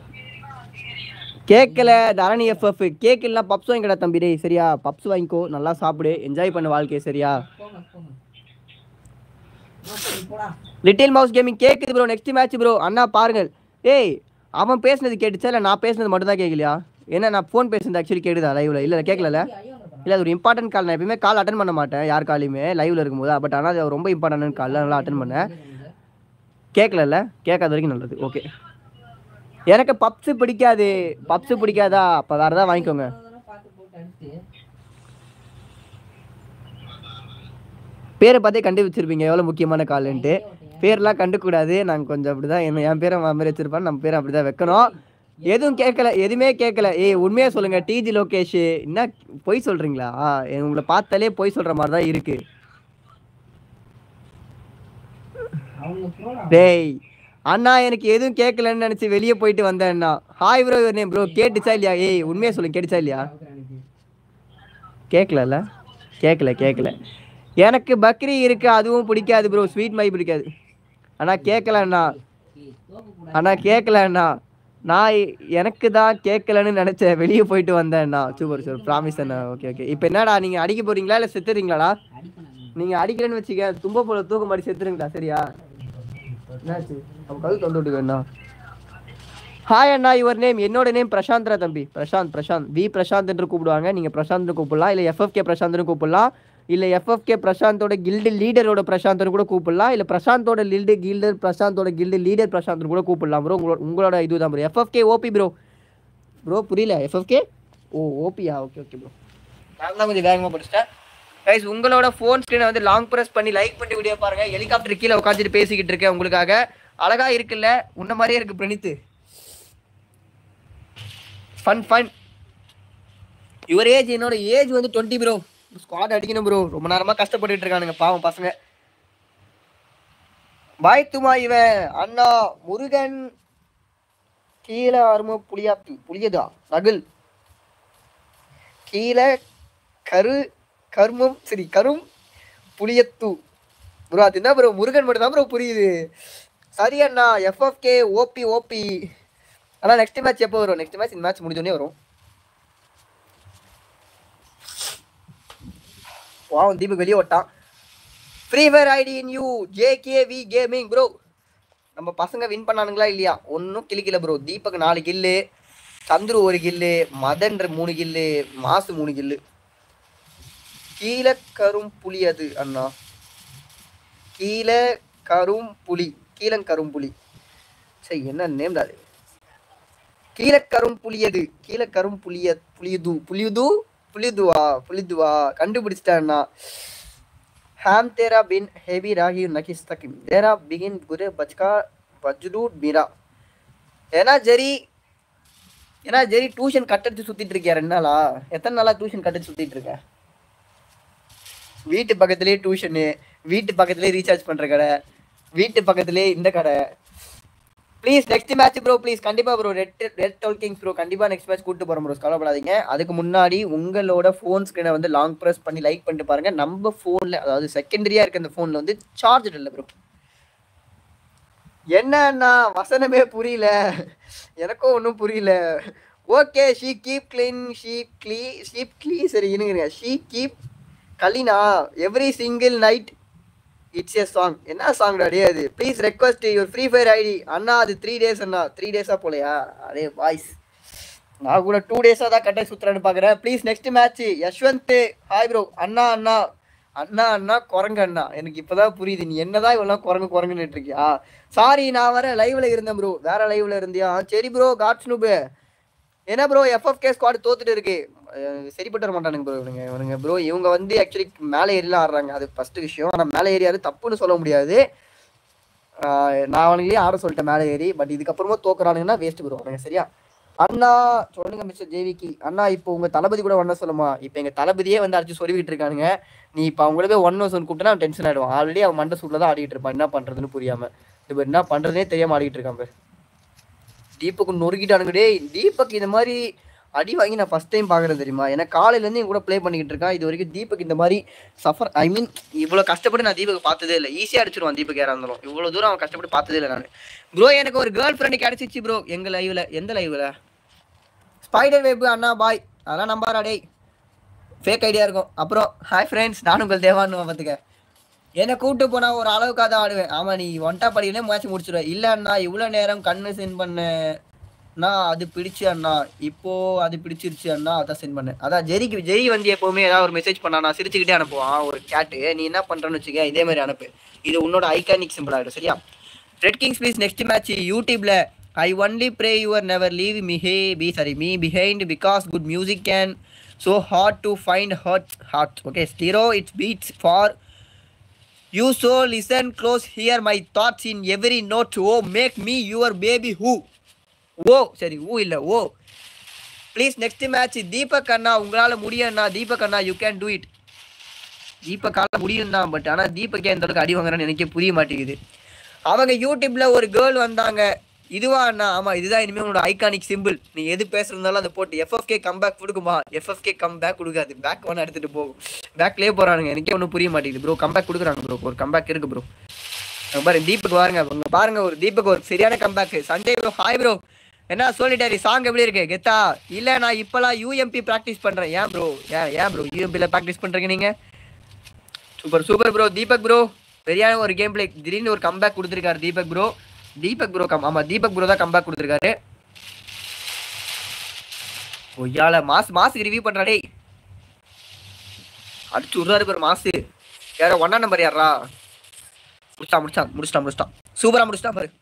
கேட்கல தரணி எஃப்எஃப் கேக் இல்லைனா பப்ஸ் வாங்கிக்கடா தம்பி டேய் சரியா பப்ஸ் வாங்கிக்கோ நல்லா சாப்பிடு என்ஜாய் பண்ண வாழ்க்கையை சரியா
போங்க போங்க ஆ, சரி, போடா
லிட்டில் மவுஸ் கேமிங் கேக்குது ப்ரோ நெக்ஸ்ட் மேட்ச் ப்ரோ அண்ணா பாருங்கள் ஏய் அவன் பேசுனது கேட்டுச்சா இல்லை நான் பேசுனது மட்டும் தான் கேட்கலையா என்ன நான் ஃபோன் பேசுனது ஆக்சுவலி கேட்டுதா லைவ்ல இல்லை இல்லை கேட்கல
ஐயோ வந்துருப்பா
இல்லை அது ஒரு இம்பார்ட்டன்ட் கால் நான் எப்பயுமே கால் அட்டன் பண்ண மாட்டேன் யார் காலையுமே லைவ்ல இருக்கும்போது பட் ஆனால் அது ரொம்ப இம்பார்ட்டன்ட் கால் நல்லா அட்டன் பண்ணேன் கேட்கலல்ல கேட்காத வரைக்கும் நல்லது ஓகே எனக்கு பப்ஸு பிடிக்காது பப்ஸு பிடிக்காதா அப்போ வேறு ஏதாவது வாங்கிக்கோங்க
பார்த்து போட்டு அடிச்சு
பேரை பார்த்தே கண்டுபிடிச்சிருப்பீங்க எவ்வளோ முக்கியமான கால்ன்ட்டு பேர்லாம் கண்டுக்கூடாது நாங்கள் கொஞ்சம் அப்படி தான் என்ன என் பேரை மாதிரி வச்சிருப்பேன் நம்ம பேரை அப்படி தான் வைக்கணும் எதுவும் கேட்கல எதுவுமே கேட்கல ஏய் உண்மையாக சொல்லுங்க டிஜி லோகேஷ் என்ன பொய் சொல்கிறீங்களா உங்களை பார்த்தாலே பொய் சொல்கிற மாதிரி தான் இருக்கு
அவங்க போடா
டேய் அண்ணா எனக்கு எதுவும் கேட்கலன்னு நினச்சி வெளியே போயிட்டு வந்தேன் அண்ணா ஹாய் ப்ரோ நேம் ப்ரோ கேட்டுச்சா இல்லையா ஏய் உண்மையாக சொல்லுங்க கேட்டுச்சா இல்லையா
எனக்கு
கேட்கலல்ல கேட்கல கேட்கல எனக்கு பக்ரி இருக்கு அதுவும் பிடிக்காது ப்ரோ ஸ்வீட் மை பிடிக்காது அண்ணா கேட்கல அண்ணா
ஏய், தோக்க கூடாது
அண்ணா கேட்கல அண்ணா நான் எனக்கு தான் கேட்கலன்னு நினைச்சேன் வெளியே போயிட்டு வந்தேன் நான் சூப்பர் சூப்பர் ப்ராமிஸ் அண்ணா ஓகே ஓகே இப்போ என்னடா நீங்க அடிக்க போறீங்களா இல்லை செத்துறீங்களாடா நீங்க அடிக்கலன்னு வச்சுக்க தும்ப போல தூக்க மாதிரி செத்துருங்கடா சரியா என்னாச்சு அவன் கல் தொண்டு விட்டு வேணா ஹாய் அண்ணா யுவர் நேம் என்னோட நேம் பிரசாந்த்ரா தம்பி பிரசாந்த் பிரசாந்த் வி பிரசாந்த் என்று கூப்பிடுவாங்க நீங்க பிரசாந்த் கூப்பிடலாம் இல்ல எஃப்எஃப்கே பிரசாந்த்னு கூப்பிடலாம் இல்ல எஃப்எஃப்கே பிரசாந்தோட கில்டு லீடரோட பிரசாந்த்னு கூட கூப்பிடலாம் இல்ல பிரசாந்தோட லில்டு கில்டர் பிரசாந்தோட கில்டு லீடர் பிரசாந்த்னு கூட கூப்பிடலாம் ப்ரோ உங்களோட உங்களோட இதுதான் bro FFK OP bro bro புரியல எஃப்எஃப்கே ஓ ஓபியா ஓகே ஓகே ப்ரோ நான் தான் கொஞ்சம் வேகமாக படிச்சிட்டேன் கைஸ் உங்களோட ஃபோன் ஸ்க்ரீனை வந்து லாங் ப்ரெஸ் பண்ணி லைக் பண்ணி வீடியோ பாருங்க ஹெலிகாப்டர் கீழே உட்காந்துட்டு பேசிக்கிட்டு இருக்கேன் உங்களுக்காக அழகா இருக்குல்ல உன்ன மாதிரியே இருக்கு Praneeth fun fun your age என்னோட ஏஜ் வந்து டுவெண்ட்டி ப்ரோ ஸ்குவாட் அடிக்கணும் ப்ரோ ரொம்ப நேரமா கஷ்டப்பட்டுட்டு இருக்கானுங்க பாவம் பசங்க பாய் துமா இவன் அண்ணா முருகன் கீழே அரும புளியாத்து புளியதா நகுல் கீழே கரு கர்மம் சரி கரும் புளியத்து ப்ரோ அது என்ன ப்ரோ முருகன் மட்டும் தான் ப்ரோ புரியுது சரி அண்ணா எஃப்எஃப்கே ஓபி ஓபி ஆனால் நெக்ஸ்ட் மேட்ச் எப்போ வரும் நெக்ஸ்ட் மேட்ச் இந்த மேட்ச் முடிஞ்சோடனே வரும் வாவ் தீபக் வெளியே ஓட்டான் free fire ID in you JKV gaming bro நம்ம பசங்க வின் பண்ணானுங்களா இல்லையா ஒன்றும் கிளிக்கல ப்ரோ தீபக் நாலு கில்லு சந்துரு ஒரு கில்லு மதன்ற மூணு கில்லு மாசு மூணு கில்லு கீழே கரும் புலி அது அண்ணா கீழே கரும் புலி கீழங்கரும் புலி சரி என்ன நேம் அது கீழக்கரும் புளியது கீழக்கரும் புளிய புளியுது புளியுது புளியுதுவா புளிதுவா கண்டுபிடிச்சிட்டேன்னா ஹாம் தேரா பின் ஹெவி ராகி நகிஸ் தக்கிம் தேரா பிகின் குரு பச்கா பஜ்ரூட் மீரா ஏன்னா ஜெரி ஏன்னா ஜெரி டியூஷன் கட்டடிச்சு சுத்திட்டு இருக்கியா ரெண்டு நாளா எத்தனை நாளா டியூஷன் கட்டடிச்சு சுத்திட்டு இருக்க வீட்டு பக்கத்துலயே டியூஷனு வீட்டு பக்கத்துலயே ரீசார்ஜ் பண்ற கடை வீட்டு பக்கத்துலயே இந்த கடை please next match bro please கண்டிப்பா bro red red toll Kings bro கண்டிப்பா நெக்ஸ்ட் மேட்ச் கூட்டு போறோம் ப்ரோ கவலைப்படாதீங்க அதுக்கு முன்னாடி உங்களோட ஃபோன் ஸ்க்ரீனை வந்து லாங் ப்ரெஸ் பண்ணி லைக் பண்ணிட்டு பாருங்க நம்ம ஃபோன்ல அதாவது செகண்டரியா இருக்க இந்த ஃபோன்ல வந்து சார்ஜ் இல்லை ப்ரோ என்னன்னா வசனமே புரியல எனக்கும் ஒன்றும் புரியல okay she keep clean she க்ளீ ஷீப் க்ளீ சரி இருங்க ஷீ கீப் கலினா every single night it's a song என்ன சாங் டாடி அது please request your Free fire ID அண்ணா அது த்ரீ டேஸ் அண்ணா த்ரீ டேஸாக போலையா அதே வாய்ஸ் நான் கூட டூ டேஸாக தான் கட்டாய் சுற்றுறேன்னு பார்க்குறேன் please next match Yashwant hi bro அண்ணா அண்ணா அண்ணா அண்ணா குரங்கு அண்ணா எனக்கு இப்போதான் புரியுது நீ என்னதான் இவ்வளோ குரங்கு குரங்குன்னு இருக்கியா சாரி நான் வர லைவ்ல இருந்தேன் ப்ரோ வேற லைவ்ல இருந்தியா சரி ப்ரோ காட் ஸ்னூபு என்ன ப்ரோ எஃப்எஃப்கே ஸ்குவாட் தோத்துட்டு இருக்கு அஹ் சரிப்பட்டு வர மாட்டானுங்க ப்ரோ இவனுங்க இவனுங்க ப்ரோ இவங்க வந்து ஆக்சுவலி மேலே ஏறிலாம் ஆடுறாங்க அது ஃபர்ஸ்ட் விஷயம் ஆனால் மேலே ஏறியாது தப்புன்னு சொல்ல முடியாது ஆஹ் நான் அவனுங்களே ஆட சொல்லிட்டேன் மேலே ஏறி பட் இதுக்கப்புறமா தோக்குறானுங்கன்னா வேஸ்ட் ப்ரோ அவனுங்க சரியா அண்ணா சொல்லுங்க மிஸ்டர் ஜேவிக்கு அண்ணா இப்போ உங்க தளபதி கூட ஒன்ன சொல்லுமா இப்போ எங்க தளபதியே வந்து அடிச்சு சொல்லிக்கிட்டு இருக்கானுங்க நீ இப்போ அவங்களவே ஒன் ஹவர்ஸ் ஒன் கூப்பிட்டா அவன் டென்ஷன் ஆயிடுவான் ஆல்ரெடி அவன் மண்டை சூட்டில் தான் ஆடிட்டு இருப்பான் என்ன பண்றதுன்னு புரியாம இப்போ என்ன பண்றதுனே தெரியாம ஆடிட்டு இருக்கான் பாரு தீபக் நொறுக்கிட்டானுங்க டேய் தீபக் இந்த மாதிரி அடி வாங்கி நான் ஃபர்ஸ்ட் டைம் பார்க்குறேன் தெரியுமா ஏன்னா காலையிலேருந்து என் கூட ப்ளே பண்ணிக்கிட்டு இருக்கான் இது வரைக்கும் தீபக் இந்த மாதிரி சஃபர் ஐ மீன் இவ்வளோ கஷ்டப்பட்டு நான் தீபக் பார்த்ததே இல்லை ஈஸியாக அடிச்சிருவான் தீபக் யாராக இருந்தாலும் இவ்வளோ தூரம் அவன் கஷ்டப்பட்டு பார்த்ததே இல்லை நான் ப்ரோ எனக்கு ஒரு கேர்ள் ஃப்ரெண்டு கிடச்சிச்சு ப்ரோ எங்கள் லைவில் எந்த லைவில் ஸ்பைடர் வெப் அண்ணா பாய் அதெல்லாம் நம்பாரா டேய் ஃபேக் ஐடியா இருக்கும் அப்புறம் ஹாய் ஃப்ரெண்ட்ஸ் நானும் உங்கள் தேவான்னு பார்த்துக்க என்னை கூப்பிட்டு போனா ஒரு அளவுக்காக தான் ஆடுவேன் ஆமா நீ ஒன்டா படிக்கலே முயற்சி முடிச்சிடுவேன் இல்ல அண்ணா இவ்வளோ நேரம் கண்ணு சென்ட் பண்ணேன்னா அது பிடிச்சு அண்ணா இப்போ அது பிடிச்சிருச்சு அண்ணா அதான் சென்ட் பண்ணேன் அதான் ஜெரிக்கு ஜெரி வந்து எப்பவுமே ஏதாவது ஒரு மெசேஜ் பண்ணா நான் சிரிச்சுக்கிட்டே அனுப்புவான் ஒரு கேட்டு நீ என்ன பண்றேன்னு வச்சுக்க இதே மாதிரி அனுப்பு இது உன்னோட ஐகானிக் சிம்பிள் ஆகிடும் சரியா red kings please next match யூடியூப்ல I only pray your never leave me hey be sorry me behind because good music can so hard to find hard hard okay stereo it's beats for you so listen close hear my thoughts in every note oh make me your baby who ஓ சரி ஊ இல்லை ஓ please next match Deepak அண்ணா உங்களால் முடியும் அண்ணா தீபக் அண்ணா யூ கேன் டூ இட் தீபக்கால முடியும் தான் பட் ஆனால் தீபக்கே எந்த அளவுக்கு அடி வாங்குறான்னு எனக்கே புரிய மாட்டேங்குது அவங்க யூடியூப்ல ஒரு கேர்ள் வந்தாங்க இதுவா அண்ணா ஆமா இதுதான் இனிமேல் உன்னோட ஐகானிக் சிம்பிள் நீ எது பேசுறதுனாலும் அதை போட்டு எஃப்எஃப்கே கம்பேக் கொடுக்குமா எஃப்எஃப்கே கம் பேக் கொடுக்காது பேக் வேணா எடுத்துட்டு போகும் பேக்லேயே போறானுங்க எனக்கே ஒன்றும் புரிய மாட்டேங்குது ப்ரோ கம்பேக் கொடுக்குறாங்க ப்ரோ ஒரு கம்பேக் இருக்கு ப்ரோ பாருங்க தீபக் பாருங்க உங்க பாருங்க ஒரு தீபக் ஒரு சரியான comeback Sanjay bro hi bro என்ன சொல்லிட்டாரு சாங் எப்படி இருக்கு கெத்தா இல்ல நான் இப்பெல்லாம் யூஎம்பி பிராக்டிஸ் பண்றேன் ஏன் ப்ரோ ஏன் ஏன் ப்ரோ யூஎம்பில பிராக்டிஸ் பண்றீங்க நீங்க super super bro Deepak bro சரியான ஒரு கேம் பிளே திடீர்னு ஒரு கம்பேக் கொடுத்துருக்காரு Deepak bro Deepak bro come ஆமா தீபக் ப்ரோ தான் கம்பேக் கொடுத்துருக்காரு ஒய்யால மாஸ் மாசுக்கு ரிவ்யூ பண்றா டேய் அடிச்சு விடுறாரு பேர் மாசு யாரோ ஒன்னா நம்பர் யாரா முடிச்சா முடிச்சா முடிச்சிட்டா முடிச்சிட்டான் சூப்பரா முடிச்சிட்டா பாரு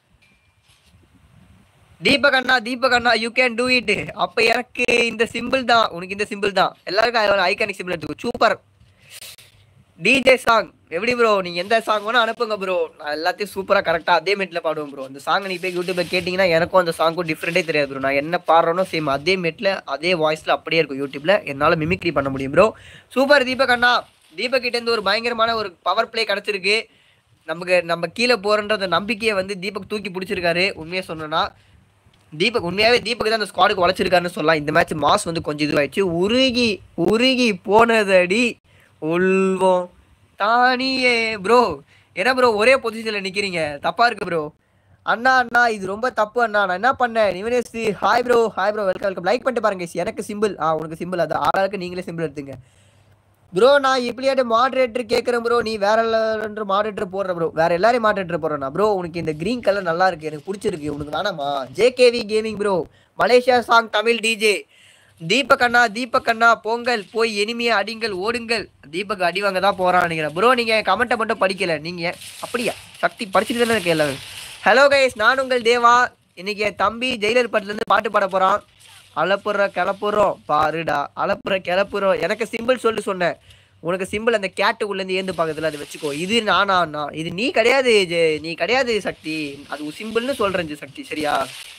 தீபக் அண்ணா தீபக் அண்ணா யூ கேன் டூ இட் அப்ப எனக்கு இந்த சிம்பிள் தான் உனக்கு இந்த சிம்பிள் தான் எல்லாருக்கும் ஐகானிக் சிம்பிள் எடுத்துக்கோ சூப்பர் டிஜே சாங் எப்படி ப்ரோ நீங்க எந்த சாங் வேணா அனுப்புங்க ப்ரோ நான் எல்லாத்தையும் சூப்பரா கரெக்டா அதே மெட்ல பாடுவேன் ப்ரோ அந்த சாங் நீ போய் யூடியூப்ல கேட்டீங்கன்னா எனக்கும் அந்த சாங்க்கும் டிஃப்ரெண்டே தெரியாது ப்ரோ நான் என்ன பாடுறேனோ சேம் அதே மெட்ல அதே வாய்ஸ்ல அப்படியே இருக்கும் யூடியூப்ல என்னால மிமிக்ரி பண்ண முடியும் ப்ரோ சூப்பர் தீபக் அண்ணா தீபக் கிட்ட இருந்து ஒரு பயங்கரமான ஒரு பவர் பிளே கிடைச்சிருக்கு நமக்கு நம்ம கீழே போறன்ற அந்த நம்பிக்கையை வந்து தீபக் தூக்கி பிடிச்சிருக்காரு உண்மையா சொன்னோன்னா தீபக் உண்மையாவே தீபக் தான் அந்த ஸ்குவாடுக்கு உழைச்சிருக்காருன்னு சொல்லலாம் இந்த மேட்ச் மாஸ் வந்து கொஞ்சம் இதுவாயிடுச்சு உருகி உருகி போனதடி உள்வோம் தானியே ப்ரோ என்ன ப்ரோ ஒரே பொசிஷன்ல நிக்கிறீங்க தப்பா இருக்கு ப்ரோ அண்ணா அண்ணா இது ரொம்ப தப்பு அண்ணா நான் என்ன பண்ணேன் Nivanesh hi bro hi bro welcome welcome like பண்ணிட்டு பாருங்க guys. எனக்கு சிம்பிள் ஆ உனக்கு சிம்பிள் அது ஆளாளுக்கு நீங்களே சிம்பிள் எடுத்துங்க ப்ரோ நான் இப்படியாட்டு மாடரேட்டர் கேட்குறேன் ப்ரோ நீ வேற லெவல்ன்ற மாடரேட்டர் போடுற ப்ரோ வேற எல்லாரையும் மாடரேட்டர் போடுறேன் ப்ரோ உனக்கு இந்த கிரீன் கலர் நல்லா இருக்கு எனக்கு பிடிச்சிருக்கு உனக்கு வேணாமா JKV gaming bro Malaysia song Tamil DJ Deepak அண்ணா தீபக் அண்ணா போங்கள் போய் எனிமையா அடிங்கள் ஓடுங்கள் தீபக் அடி வாங்க தான் போறான் நினைக்கிறேன் ப்ரோ நீங்க கமெண்ட்டை மட்டும் படிக்கல நீங்க அப்படியா சக்தி படிச்சுட்டு தானே இருக்கு எல்லாரும் ஹலோ கைஸ் நான் உங்கள் தேவா இன்னைக்கு என் தம்பி ஜெயிலர் படத்துல இருந்து பாட்டு பாட போறான் அலப்புற கிளப்புறோம் பாருடா அலப்புற கிளப்புறோம் எனக்கு சிம்பிள் சொல்லு சொன்னேன் உனக்கு சிம்பிள் அந்த கேட்டுக்குள்ள இருந்து ஏந்து பக்கத்துல அதை வச்சுக்கோ இது நானா அண்ணா இது நீ கிடையாது ஜெ- நீ கிடையாது சக்தி அது சிம்பிள்னு சொல்றேன் ஜி சக்தி சரியா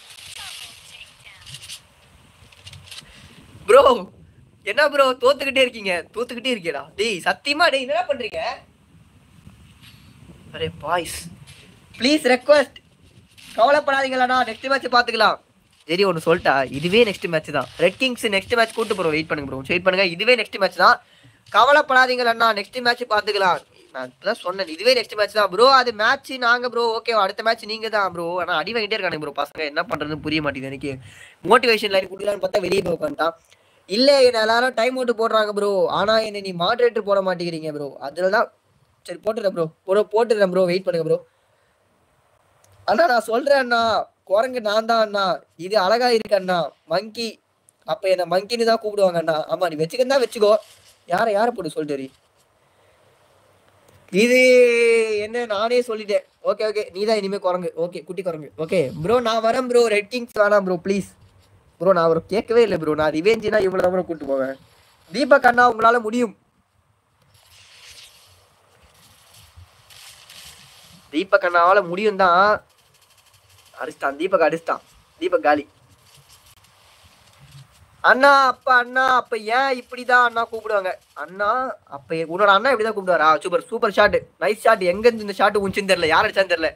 ப்ரோ என்ன ப்ரோ தோத்துக்கிட்டே இருக்கீங்க தோத்துக்கிட்டே இருக்கீடா டேய் சத்தியமா டேய் என்னடா பண்றீங்க அரே பாய்ஸ் ப்ளீஸ் ரெக்வஸ்ட் கவலைப்படாதீங்களா நெக்ஸ்ட் மேட்ச் பாத்துக்கலாம் சரி ஒன்று சொல்லிட்டா இதுவே நெக்ஸ்ட் மேட்ச் தான் ரெட் கிங்ஸ் நெக்ஸ்ட் மேட்ச் கூட்டு போறோம் வெயிட் பண்ணுங்க ப்ரோ வெயிட் பண்ணுங்க இதுவே நெக்ஸ்ட் மேட்ச் தான் கவலைப்படாதீங்களா நெக்ஸ்ட் மேட்ச் பாத்துக்கலாம் நான் இப்பதான் சொன்னேன் இதுவே நெக்ஸ்ட் மேட்ச் தான் ப்ரோ அது மேட்ச் நாங்க ப்ரோ ஓகே அடுத்த மேட்ச் நீங்க தான் ப்ரோ ஆனா அடி வாங்கிட்டே இருக்காங்க ப்ரோ பசங்க என்ன பண்றதுன்னு புரிய மாட்டேங்குது எனக்கு மோட்டிவேஷன் லைன் குடிக்கலான்னு பார்த்தா வெளியே போய் உட்காந்துட்டான் இல்ல என்ன எல்லாரும் டைம் அவுட் போடுறாங்க ப்ரோ ஆனா என்ன நீ மாடரேட்டர் போட மாட்டேங்கிறீங்க ப்ரோ அதுல தான் சரி போட்டுறேன் ப்ரோ ப்ரோ போட்டுறேன் ப்ரோ வெயிட் பண்ணுங்க ப்ரோ அண்ணா நான் சொல்றேன் அண்ணா குரங்கு நான் தான் அண்ணா இது அழகா இருக்கு அண்ணா மங்கி அப்ப என்ன மங்கின்னு தான் கூப்பிடுவாங்க அண்ணா ஆமா நீ வச்சுக்கன்னா வச்சுக்கோ யார யார போட்டு சொல்லிட்டு இது என்ன நானே சொல்லிட்டேன் ஓகே ஓகே நீ தான் இனிமே குரங்கு ஓகே குட்டி குரங்கு ஓகே ப்ரோ நான் வரேன் ப்ரோ ரெட் கிங்ஸ் வேணாம் ப்ரோ ப்ளீஸ் ப்ரோ நான் அவரை கேட்கவே இல்லை ப்ரோ நான் ரிவேஞ்சினா இவ்வளோ தான் கூட்டு போவேன் தீபக் அண்ணா உங்களால முடியும் தீபக் அண்ணாவால முடியும் தான் அடிச்சிட்டான் தீபக் அடிச்சிட்டான் தீபக் காலி அண்ணா அப்ப அண்ணா அப்ப ஏன் இப்படிதான் அண்ணா கூப்பிடுவாங்க அண்ணா அப்ப எ- உன்னோட அண்ணா இப்படிதான் கூப்பிடுவாரா super super shot nice shot எங்க இருந்து இந்த ஷாட் உஞ்சுன்னு தெரியல யார் அடிச்சான்னு தெரியல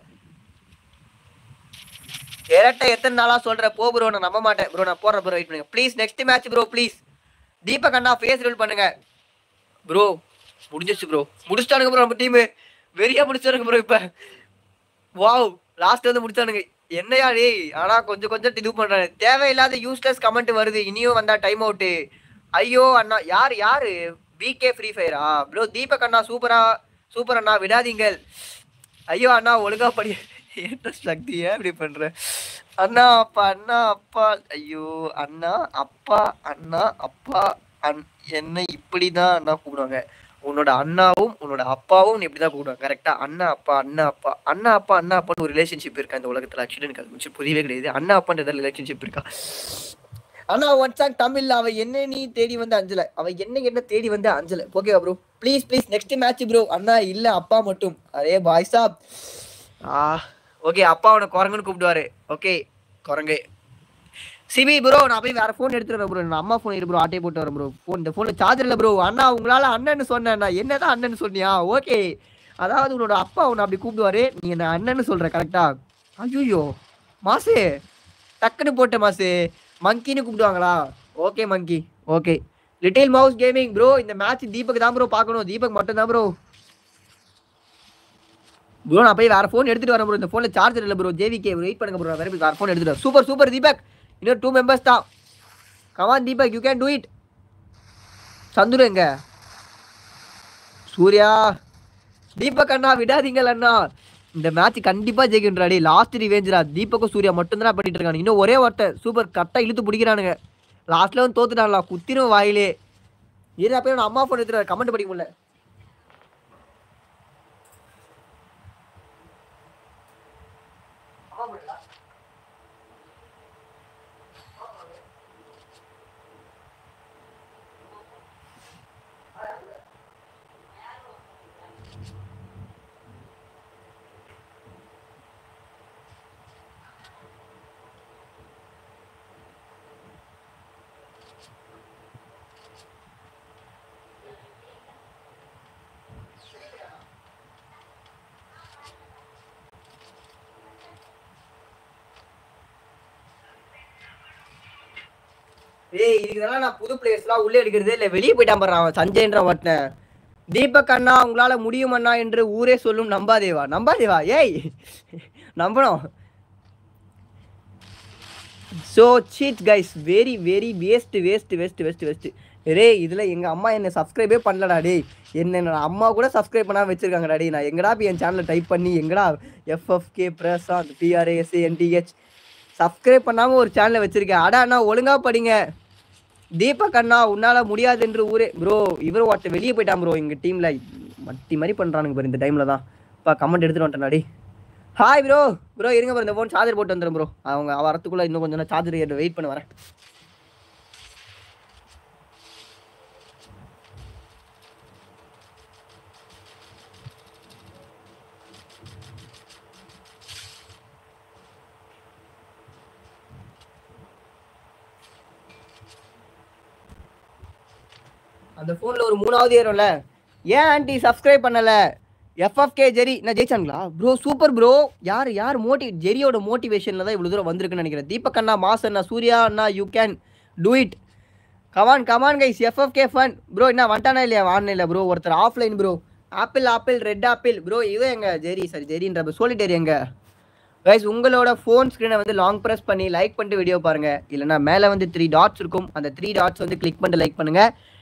இரட்டை எத்தனை நாளா சொல்ற போ ப்ரோ நான் நம்ப மாட்டேன் ப்ரோ நான் போறேன் ப்ரோ வெயிட் பண்ணுங்க please next match bro please Deepak அண்ணா ஃபேஸ் ரோல் பண்ணுங்க ப்ரோ முடிஞ்சிருச்சு ப்ரோ முடிச்சிட்டானுங்க ப்ரோ நம்ம டீம் வெறியா முடிச்சானுங்க ப்ரோ இப்ப வாவ் லாஸ்ட் வந்து முடிச்சானுங்க என்னையா டேய் ஆனா கொஞ்சம் கொஞ்சம் இது பண்றாங்க தேவையில்லாத யூஸ்லெஸ் கமெண்ட் வருது இனியும் வந்தா டைம் அவுட் ஐயோ அண்ணா யார் யாரு பிகே ஃப்ரீ ஃபயரா ப்ரோ தீபக் அண்ணா சூப்பரா சூப்பர் அண்ணா விடாதீங்கள் ஐயோ அண்ணா ஒழுங்கா படி இன்ட்ரெஸ்ட் சக்தியா இப்படி பண்ற அண்ணா அப்பா அண்ணா அப்பா ஐயோ அண்ணா அப்பா அண்ணா அப்பா அண் என்ன இப்படிதான் அண்ணா கூப்பிடுவாங்க உன்னோட அண்ணாவும் உன்னோட அப்பாவும் நீ இப்படிதான் கூப்பிடுவாங்க கரெக்டா அண்ணா அப்பா அண்ணா அப்பா அண்ணா அப்பா அண்ணா அப்பான்னு ஒரு ரிலேஷன்ஷிப் இருக்கா இந்த உலகத்துல ஆக்சுவலி எனக்கு அது கொஞ்சம் புரியவே கிடையாது அண்ணா அப்பான்ற ஏதாவது ரிலேஷன்ஷிப் இருக்கா அண்ணா ஒன் சாங் தமிழ்ல அவ என்ன நீ தேடி வந்து அஞ்சல அவ என்ன என்ன தேடி வந்து அஞ்சல ஓகேவா bro please please next match bro அண்ணா இல்ல அப்பா மட்டும் அரே பாய் சாப் ஆ ஓகே அப்பா உன குரங்குன்னு கூப்பிடுவாரு ஓகே குரங்கு சிபி ப்ரோ நான் போய் வேற ஃபோன் எடுத்துட்டு வரேன் ப்ரோ நான் அம்மா ஃபோன் இரு ப்ரோ ஆட்டே போட்டு வரேன் ப்ரோ ஃபோன் இந்த ஃபோனில் சார்ஜர் இல்லை ப்ரோ அண்ணா உங்களால அண்ணன்னு சொன்னேன் நான் என்னதான் அண்ணன்னு சொன்னியா ஓகே அதாவது உன்னோட அப்பா உன்னை அப்படி கூப்பிடுவாரு நீ என்ன அண்ணன்னு சொல்ற கரெக்டா ஐயோ மாசு டக்குன்னு போட்ட மாசு மங்கின்னு கூப்பிடுவாங்களா ஓகே monkey okay little mouse gaming bro இந்த மேட்ச் தீபக் தான் ப்ரோ பார்க்கணும் தீபக் மட்டும் தான் ப்ரோ ப்ரோ நான் போய் வேற ஃபோன் எடுத்துட்டு வரேன் ப்ரோ இந்த ஃபோன்ல சார்ஜர் இல்லை ப்ரோ ஜேவிகே வெயிட் பண்ணுங்க ப்ரோ வேற போய் வேற ஃபோன் எடுத்துட்டு வரேன். சூப்பர் சூப்பர் தீபக் இன்னும் டூ மெம்பர்ஸ் தான் come on Deepak you can do it Chandru எங்க சூர்யா தீபக் அண்ணா விடாதீங்கள் அண்ணா இந்த மேட்ச் கண்டிப்பா ஜெயிக்கின்றாடி லாஸ்ட் ரிவேஞ்சுடா தீபக்கும் சூர்யா மட்டும்தான் பண்ணிட்டு இருக்காங்க இன்னும் ஒரே ஒருத்தன் சூப்பர் கரெக்டாக இழுத்து பிடிக்கிறானுங்க லாஸ்ட்ல வந்து தோத்துட்டாங்களா குத்திரும் வாயிலே இரு அப்போ நான் அம்மா ஃபோன் எடுத்துட்டு கமெண்ட் படிக்க முடியல ஏய் இதுக்கெல்லாம் நான் புது பிளேயர்ஸ்லாம் உள்ளே எடுக்கிறதே இல்லை வெளியே போயிட்டான் பாரு அவன் சஞ்சய்ன்ற ஒருத்தன் தீபக் அண்ணா உங்களால முடியும் அண்ணா என்று ஊரே சொல்லும் நம்பாதேவா நம்பாதேவா ஏய் நம்பணும் so cheat guys very very waste waste waste waste waste ரே இதில் எங்கள் அம்மா என்னை சப்ஸ்கிரைபே பண்ணலடா டேய் என்ன என்னோட அம்மா கூட சப்ஸ்கிரைப் பண்ணாமல் வச்சிருக்காங்கடா டேய் நான் எங்கடா போய் என் சேனலை டைப் பண்ணி எங்கடா FFK Prashanth PRASA NTH subscribe பண்ணாமல் ஒரு சேனலை வச்சிருக்கேன் அடா அண்ணா ஒழுங்காக படிங்க தீபக் அண்ணா உன்னால முடியாது என்று ஊரே ப்ரோ இவர் ஒருத்த வெளியே போயிட்டான் ப்ரோ எங்கள் டீமில் மட்டி மாதிரி பண்ணுறானுங்க பாரு இந்த டைமில் தான் இப்போ கமெண்ட் எடுத்துகிட்டு வந்துட்டேன்டாடி ஹாய் ப்ரோ ப்ரோ இருங்க ப்ரோ இந்த ஃபோன் சார்ஜர் போட்டு வந்துடும் ப்ரோ அவங்க வரத்துக்குள்ளே இன்னும் கொஞ்சம் சார்ஜர் வெயிட் பண்ண வரேன் அந்த ஃபோனில் ஒரு மூணாவது ஏறும்ல ஏன் ஆண்டி சப்ஸ்கிரைப் பண்ணல எஃப்எஃப்கே ஜெரி நான் ஜெயிச்சாங்களா ப்ரோ சூப்பர் ப்ரோ யார் யார் மோட்டி ஜெரியோட மோட்டிவேஷனில் தான் இவ்வளோ தூரம் வந்திருக்குன்னு நினைக்கிறேன் தீபக் அண்ணா மாஸ் அண்ணா சூர்யா அண்ணா you can do it come on come on guys FFK fun bro என்ன வந்துட்டானா இல்லையா வானிலை ப்ரோ ஒருத்தர் offline bro apple apple red apple bro இவன் எங்க ஜெரி சாரி ஜெரின்ற சொல்லிட்டேரி எங்க கைஸ் உங்களோட ஃபோன் ஸ்க்ரீனை வந்து லாங் ப்ரெஸ் பண்ணி லைக் பண்ணிட்டு வீடியோ பாருங்க இல்லைன்னா மேலே வந்து த்ரீ டாட்ஸ் இருக்கும் அந்த த்ரீ டாட்ஸ் வந்து கிளிக் பண்ணிட்டு லைக் பண்ணுங்க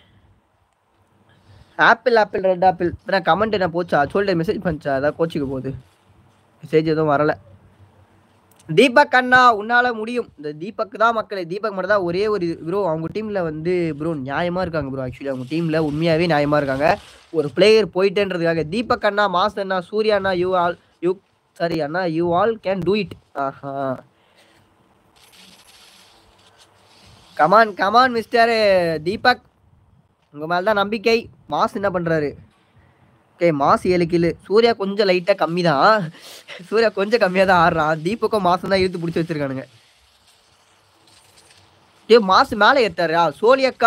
ஆப்பிள் ஆப்பிள் ரெட் ஆப்பிள் நான் கமெண்ட் என்ன போச்சா சொல்லிட்டு மெசேஜ் பண்ணிச்சா அதான் கோச்சிக்க போகுது மெசேஜ் எதுவும் வரல தீபக் அண்ணா உன்னால முடியும் இந்த தீபக் தான் மக்களே தீபக் மட்டும் தான் ஒரே ஒரு ப்ரோ அவங்க டீம்ல வந்து ப்ரோ நியாயமா இருக்காங்க ப்ரோ ஆக்சுவலி அவங்க டீம்ல உண்மையாவே நியாயமா இருக்காங்க ஒரு பிளேயர் போயிட்டேன்றதுக்காக தீபக் அண்ணா மாஸ் அண்ணா சூர்யா அண்ணா யூ ஆல் யூ சாரி அண்ணா you all can do it ஆஹா கமான் கமான் மிஸ்டர் தீபக் உங்க மேல தான் நம்பிக்கை மாஸ் என்ன பண்றாரு ஓகே மாஸ் ஏழு கிலு சூர்யா கொஞ்சம் லைட்டா கம்மி தான் சூர்யா கொஞ்சம் கம்மியா தான் ஆடுறான் தீபக்கும் மாசம் தான் இழுத்து பிடிச்சி வச்சிருக்கானுங்க ஏ மாஸ் மேல ஏத்தாரா சோழி அக்கா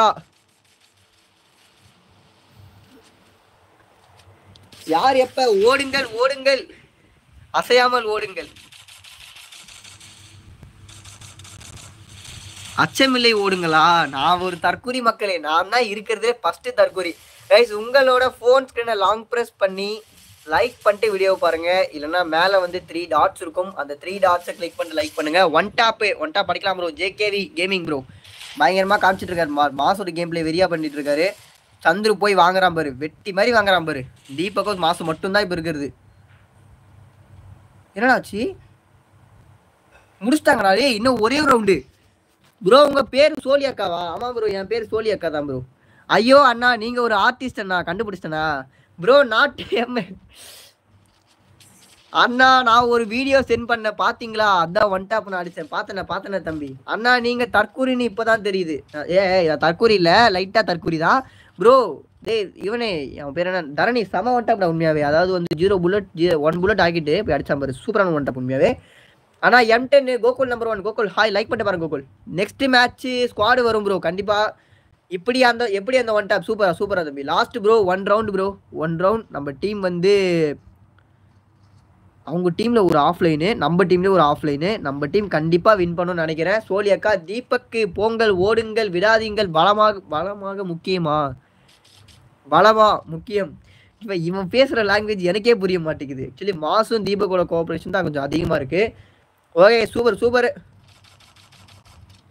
யார் எப்ப ஓடுங்கள் ஓடுங்கள் அசையாமல் ஓடுங்கள் அச்சமில்லை ஓடுங்களா நான் ஒரு தற்கொலை மக்களே நான் தான் இருக்கிறதே ஃபர்ஸ்ட் தற்கொலை கைஸ் உங்களோட ஃபோன் ஸ்க்ரீனை லாங் ப்ரெஸ் பண்ணி லைக் பண்ணிட்டு வீடியோ பாருங்க இல்லைன்னா மேலே வந்து த்ரீ டாட்ஸ் இருக்கும் அந்த த்ரீ டாட்ஸை கிளிக் பண்ணிட்டு லைக் பண்ணுங்க ஒன் டாப்பு ஒன் டாப் படிக்கலாம் ப்ரோ ஜேகேவி கேமிங் ப்ரோ பயங்கரமாக காமிச்சிட்டு இருக்காரு மா மாசோட கேம் பிளே வெறியா பண்ணிட்டு இருக்காரு சந்துரு போய் வாங்குறான் பாரு வெட்டி மாதிரி வாங்குறான் பாரு தீபகம் மாசம் மட்டும்தான் இப்போ இருக்கிறது என்னடாச்சு முடிச்சிட்டாங்கடா ஏய் இன்னும் ஒரே ஒரு ரவுண்டு ப்ரோ உங்க பேர் சோலி அக்காவா ஆமா ப்ரோ என் பேர் சோலி அக்கா தான் ப்ரோ ஐயோ அண்ணா நீங்க ஒரு ஆர்டிஸ்ட் அண்ணா கண்டுபிடிச்சிட்டனா ப்ரோ நாட் அண்ணா நான் ஒரு வீடியோ சென்ட் பண்ண பாத்தீங்களா அதான் ஒன் டாப் நான் அடிச்சேன் பார்த்தனே பார்த்தனே தம்பி அண்ணா நீங்க தற்கூரின்னு இப்பதான் தெரியுது ஏ ஏ, தற்கூரி இல்ல லைட்டா தற்கூரி தான் ப்ரோ டேய் இவனே அவன் பேர் என்ன தரணி செம ஒன் டாப்டா உண்மையாவே அதாவது வந்து ஜீரோ புல்லட் ஒன் புல்லட் ஆக்கிட்டு போய் அடிச்சான் பாரு சூப்பரான ஒன் டாப் உண்மையாவே ஆனா M ten Gokul number one Gokul hi like பண்ணிட்டு பாருங்க கோகுல் நெக்ஸ்ட் மேட்ச் ஸ்குவாடு வரும் ப்ரோ கண்டிப்பா இப்படி அந்த எப்படி அந்த ஒன் டாப் சூப்பரா சூப்பரா தம்பி last bro one round bro one round நம்ம டீம் வந்து அவங்க டீம்ல ஒரு ஆஃப்லைனு நம்ம டீம்ல ஒரு ஆஃப்லைனு நம்ம டீம் கண்டிப்பா வின் பண்ணணும்னு நினைக்கிறேன் சோலி அக்கா தீபக்கு போங்கள் ஓடுங்கள் விடாதீங்கள் பலமாக பலமாக முக்கியமா பலமா முக்கியம் இவன் இவன் பேசுற லாங்குவேஜ் எனக்கே புரிய மாட்டேங்குது ஆக்சுவலி மாசும் தீபக்கோட கோஆபரேஷன் தான் கொஞ்சம் அதிகமா இருக்கு ஓகே சூப்பர் சூப்பர்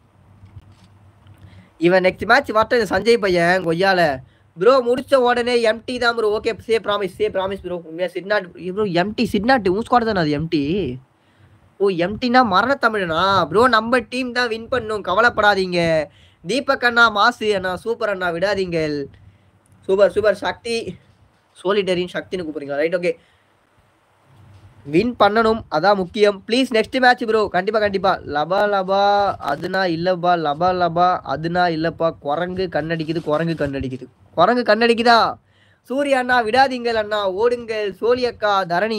இவன் நெக்ஸ்ட் மேட்ச் வரட்டும் இந்த சஞ்சய் பையன் கொய்யால ப்ரோ முடிச்ச உடனே எம்டி தான் bro okay say promise say promise bro உண்மையா சிட்நாட் ப்ரோ எம்டி சிட்நாட் உன் ஸ்குவாட் தானே அது எம்டி ஓ எம்டினா மரண தமிழனா ப்ரோ நம்ம டீம் தான் வின் பண்ணும் கவலைப்படாதீங்க தீபக் அண்ணா மாசு அண்ணா சூப்பர் அண்ணா விடாதீங்க சூப்பர் சூப்பர் சக்தி சோலிடரின் சக்தின்னு கூப்பிடுறீங்களா ரைட் ஓகே வின் பண்ணணும் அதான் முக்கியம் ப்ளீஸ் நெக்ஸ்ட் மேட்ச் ப்ரோ கண்டிப்பா கண்டிப்பா லபா லபா அதுனா இல்லப்பா லபா லபா அதுனா இல்லப்பா குரங்கு கண்ணடிக்குது குரங்கு கண்ணடிக்குது குரங்கு கண்ணடிக்குதா சூர்யா அண்ணா விடாதீங்கள் அண்ணா ஓடுங்கள் சோழியக்கா தரணி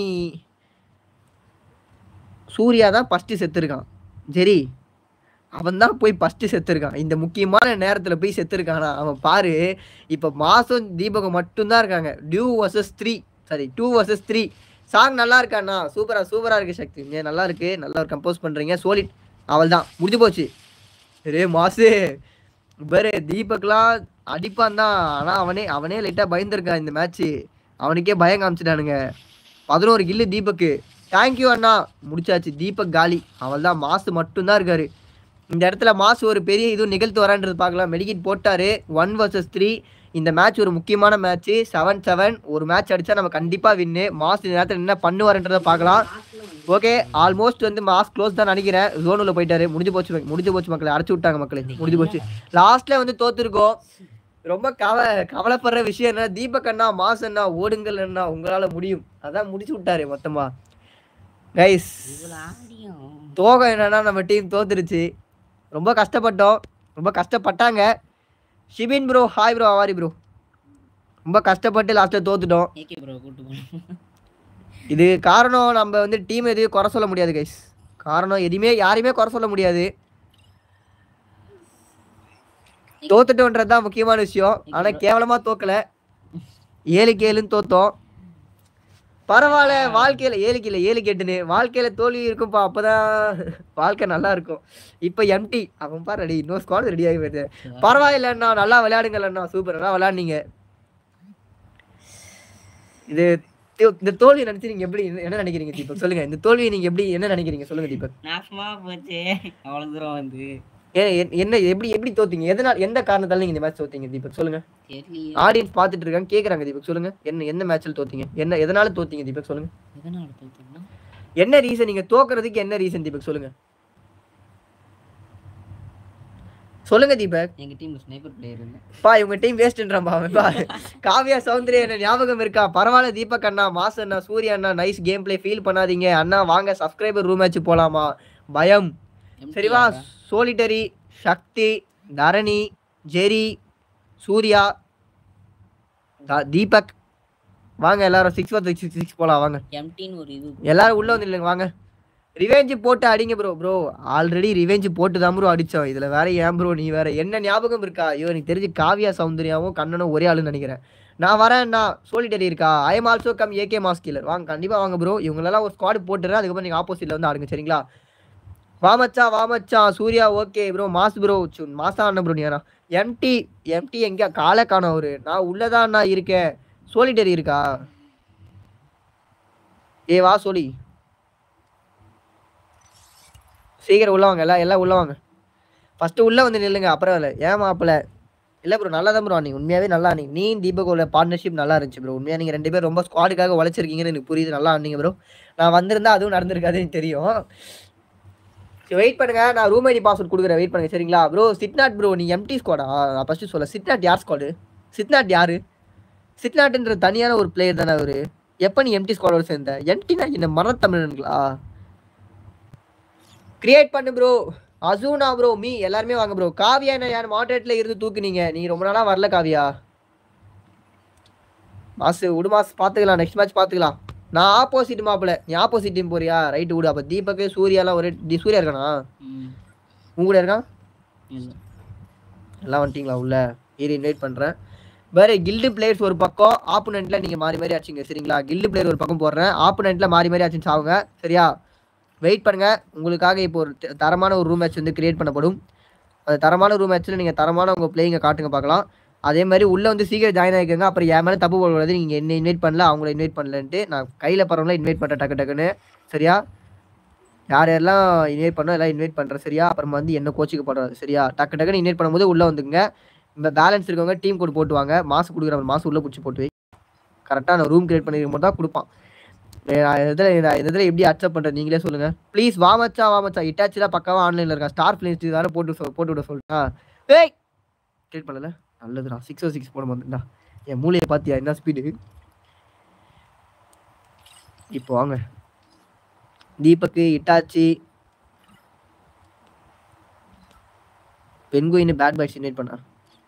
சூர்யா தான் ஃபஸ்ட்டு செத்துருக்கான் சரி அவன் தான் போய் ஃபஸ்ட்டு செத்துருக்கான் இந்த முக்கியமான நேரத்தில் போய் செத்துருக்கானா அவன் பாரு இப்போ மாதம் தீபகம் மட்டும்தான் இருக்காங்க two versus three sorry two versus three song நல்லா இருக்காண்ணா சூப்பரா சூப்பரா இருக்கு சக்தி ஏ, நல்லா இருக்கு நல்லா ஒரு கம்போஸ் பண்றீங்க சோலிட் அவள் தான் முடிஞ்சு போச்சு ரே மாசு பாரு தீபக்லாம் அடிப்பான் தான் ஆனால் அவனே அவனே லைட்டாக பயந்துருக்கான் இந்த மேட்ச்சு அவனுக்கே பயம் காமிச்சிட்டானுங்க பதினோரு கில்லு தீபக்கு தேங்க்யூ அண்ணா முடிச்சாச்சு தீபக் காலி அவள் தான் மாசு மட்டும்தான் இருக்காரு இந்த இடத்துல மாசு ஒரு பெரிய இது நிகழ்த்து வரான்றது பார்க்கலாம் மெடிக்கிட் போட்டாரு ஒன் வர்சஸ் த்ரீ இந்த மேட்ச் ஒரு முக்கியமான மேட்ச் செவன் செவன் ஒரு மேட்ச் அடிச்சா நம்ம கண்டிப்பா வின்னு மாஸ் இந்த நேரத்தில் என்ன பண்ணுவாருன்றதை பார்க்கலாம் ஓகே ஆல்மோஸ்ட் வந்து மாஸ் க்ளோஸ் தான் நினைக்கிறேன் ஜோனுல போயிட்டாரு முடிஞ்சு போச்சு மக்க- முடிஞ்சு போச்சு மக்களை அடைச்சு விட்டாங்க மக்களே முடிஞ்சு போச்சு லாஸ்ட்ல வந்து தோத்துருக்கோம் ரொம்ப கவ கவலைப்படுற விஷயம் என்ன தீபக் அண்ணா மாஸ் அண்ணா ஓடுங்கள் அண்ணா உங்களால முடியும் அதான் முடிச்சு விட்டாரு மொத்தமா கைஸ்
இவ்வளோ ஆடியும்
தோகம் என்னன்னா நம்ம டீம் தோத்துருச்சு ரொம்ப கஷ்டப்பட்டோம் ரொம்ப கஷ்டப்பட்டாங்க ஷிபின் ப்ரோ ஹாய் ப்ரோ அவாரி ப்ரோ ரொம்ப கஷ்டப்பட்டு லாஸ்ட்டில் தோத்துட்டோம்
ஏகே ப்ரோ கூட்டு போகணும்
இது காரணம் நம்ம வந்து டீம் எதையும் குறை சொல்ல முடியாது கைஸ் காரணம் எதையுமே யாரையுமே குறை சொல்ல முடியாது தோத்துட்டோன்றது தான் முக்கியமான விஷயம் ஆனால் கேவலமாக தோக்கல ஏழுக்கு ஏழுன்னு தோத்தோம் பரவாயில்ல வாழ்க்கையில ஏழுக்கு இல்லை ஏழு கேட்டுன்னு வாழ்க்கையில தோல்வி இருக்கும்ப்பா அப்பதான் வாழ்க்கை நல்லா இருக்கும் இப்போ எம்டி அவன் பாரு ரெடி இன்னொரு ஸ்குவாட் ரெடி ஆகி போயிடுது பரவாயில்ல அண்ணா நல்லா விளையாடுங்கள் அண்ணா சூப்பர் நல்லா விளையாடுனீங்க இது தோ- இந்த தோல்வி நினைச்சு நீங்க எப்படி என்ன- என்ன நினைக்கிறீங்க தீபக் சொல்லுங்க இந்த தோல்வியை நீங்க எப்படி என்ன நினைக்கிறீங்க சொல்லுங்க தீபக்
நாசமா போச்சு அவ்வளவு தூரம் வந்து
ஏன் என்- என்ன எப்படி எப்படி தோத்தீங்க எதனால் எந்த காரணத்தால நீங்க இந்த மேட்ச் தோத்தீங்க தீபக் சொல்லுங்க
தெரியலையே
ஆடியன்ஸ் பார்த்துட்டு இருக்காங்க கேக்குறாங்க தீபக் சொல்லுங்க என்ன எந்த மேட்ச்ல தோத்தீங்க என்ன எதனால தோத்தீங்க தீபக் சொல்லுங்க
எதனால தோத்தோம்னா
என்ன ரீசன் நீங்க தோக்குறதுக்கு என்ன ரீசன் தீபக் சொல்லுங்க சொல்லுங்க தீபக்
எங்க டீம்ல ஸ்னைப்பர் பிளேயர் இல்லை
பா இவங்க டீம் வேஸ்ட்ன்றான்பா அவன் பா காவியா சௌந்தர்யா என்ன ஞாபகம் இருக்கா பரவாயில்ல தீபக் அண்ணா மாஸ் அண்ணா சூர்யா அண்ணா நைஸ் கேம் பிளே ஃபீல் பண்ணாதீங்க அண்ணா வாங்க சப்ஸ்கிரைபர் ரூம் மேட்ச் போலாமா பயம் சரிவா சோலிட்டரி சக்தி தரணி ஜெரி சூர்யா த- தீபக் வாங்க எல்லாரும் சிக்ஸ் ஒன் சிக்ஸ் சிக்ஸ் போலாம் வாங்க
எம்டின்னு ஒரு இது
எல்லாரும் உள்ள வந்து இல்லைங்க வாங்க ரிவெஞ்சு போட்டு அடிங்க ப்ரோ ப்ரோ ஆல்ரெடி ரிவெஞ்சு போட்டு தான் ப்ரோ அடிச்சோம் இதுல வேற ஏன் ப்ரோ நீ வேற என்ன ஞாபகம் இருக்கா ஐயோ எனக்கு தெரிஞ்சு காவியா சௌந்தர்யாவும் கண்ணனும் ஒரே ஆளுன்னு நினைக்கிறேன் நான் வரேன்னா சோலிட்டரி இருக்கா I am also come AK mass killer வாங்க கண்டிப்பா வாங்க ப்ரோ இவங்களெல்லாம் ஒரு ஸ்குவாட் போட்டுறேன் அதுக்கப்புறம் நீங்க ஆப்போசிட்ல வந்து ஆடுங்க சரிங்களா வாமச்சா வாமச்சா Surya okay bro mass bro மாசா அண்ணன் ப்ரோ நீ எம்டி எம்டி எங்க காலை காணோம் அவரு நான் உள்ளதான் நான் இருக்கேன் சோலிட்டரி இருக்கா ஏ வா சோலி சீக்கிரம் உள்ள வாங்க எல்லாம் எல்லாம் உள்ள வாங்க ஃபர்ஸ்ட் உள்ள வந்து நில்லுங்க அப்புறம் இல்லை ஏன் மாப்பிள்ள இல்லை ப்ரோ நல்லா தான் ப்ரோ நீ உண்மையாவே நல்லா நீ நீ தீபகோட பார்ட்னர்ஷிப் நல்லா இருந்துச்சு ப்ரோ உண்மையாக நீங்கள் ரெண்டு பேரும் ரொம்ப ஸ்குவாடுக்காக உழைச்சிருக்கீங்கன்னு எனக்கு புரியுது நல்லா ஆனீங்க ப்ரோ நான் வந்திருந்தா அதுவும் நடந்திருக்காது எனக்கு தெரியும் வெயிட் பண்ணுங்க நான் ரூம் ஐடி பாஸ்வேர்ட் கொடுக்குறேன் வெயிட் பண்ணுங்க சரிங்களா ப்ரோ சிட்நாட் ப்ரோ நீ எம்டி ஸ்குவாடா நான் ஃபர்ஸ்ட் சொல்ல சிட்நாட் யார் ஸ்குவாடு சிட்நாட் யாரு சிட்நாட்ன்ற தனியான ஒரு பிளேயர் தானே அவரு எப்போ நீ எம்டி ஸ்குவாடோட சேர்ந்த எம்டினா என்ன மரத்தமிழனுங்களா கிரியேட் பண்ணு ப்ரோ அசூனா ப்ரோ மீ எல்லாருமே வாங்க ப்ரோ காவியா என்ன யார் மாட்ரேட்ல இருந்து தூக்குனீங்க நீ ரொம்ப நாளா வரல காவியா மாசு விடு மாசு பார்த்துக்கலாம் நெக்ஸ்ட் மேட்ச் பார்த்துக்கலாம் நான் ஆப்போசிட் மாப்பிள நீ ஆப்போசிட் டீம் போறியா ரைட்டு விடு அப்போ தீபக் சூர்யாலாம் ஒரே டி சூர்யா இருக்கானா
ம்
உங்க கூட இருக்கான்
இல்லை
எல்லாம் வந்துட்டீங்களா உள்ள ஏறி இன்வைட் பண்ணுறேன் வேற கில்டு பிளேயர்ஸ் ஒரு பக்கம் ஆப்போனண்ட்ல நீங்கள் மாறி மாறி அடிச்சிங்க சரிங்களா கில்டு பிளேயர் ஒரு பக்கம் போடுறேன் ஆப்போனண்ட்ல மாறி மாறி அடிச்சு சாவுங்க சரியா வெயிட் பண்ணுங்க உங்களுக்காக இப்போ ஒரு த- தரமான ஒரு ரூம் மேட்ச் வந்து கிரியேட் பண்ணப்படும் அந்த தரமான ரூம் மேட்ச்சில் நீங்கள் தரமான உங்கள் பிளேயிங்கை காட்டுங்க பார்க்கலாம் அதே மாதிரி உள்ளே வந்து சீக்கிரம் ஜாயின் ஆகிக்கோங்க அப்புறம் என் மேலே தப்பு போடக்கூடாது நீங்கள் என்ன இன்வைட் பண்ணல அவங்கள இன்வைட் பண்ணலன்ட்டு நான் கையில் பரவல இன்வைட் பண்ணுறேன் டக்கு டக்குன்னு சரியா யார் யாரெல்லாம் இன்வைட் பண்ணோம் எல்லாம் இன்வைட் பண்ணுறேன் சரியா அப்புறமா வந்து என்ன கோச்சிக்கு பண்ணுறது சரியா டக்கு டக்குன்னு இன்வைட் பண்ணும்போது உள்ளே வந்துங்க இந்த பேலன்ஸ் இருக்கவங்க டீம் கோட் போட்டு வாங்க மாதம் கொடுக்குற மாதம் உள்ளே பிடிச்சி போட்டு வை கரெக்டாக நான் ரூம் கிரியேட் பண்ணிருக்கும் போது தான் கொடுப்பான் ஏ, நான் இதில் நான் இதில் எப்படி அக்செப்ட் பண்ணுறது நீங்களே சொல்லுங்கள் ப்ளீஸ் வா மச்சா வா மச்சா இட்டாச்சிலாம் பக்காவாக ஆன்லைனில் இருக்கா ஸ்டார் ஃபிலிம்ஸ் வேறு போட்டு சொல் போட்டு விட சொல்லிட்டா ஏய் கிரியேட் பண்ணல நல்லதுடா சிக்ஸ் ஓ சிக்ஸ் போட மாட்டேன்டா என் மூளையை பார்த்தியா என்ன ஸ்பீடு இப்போ வாங்க தீபக்கு Itachi penguin bad boys invite பண்ணா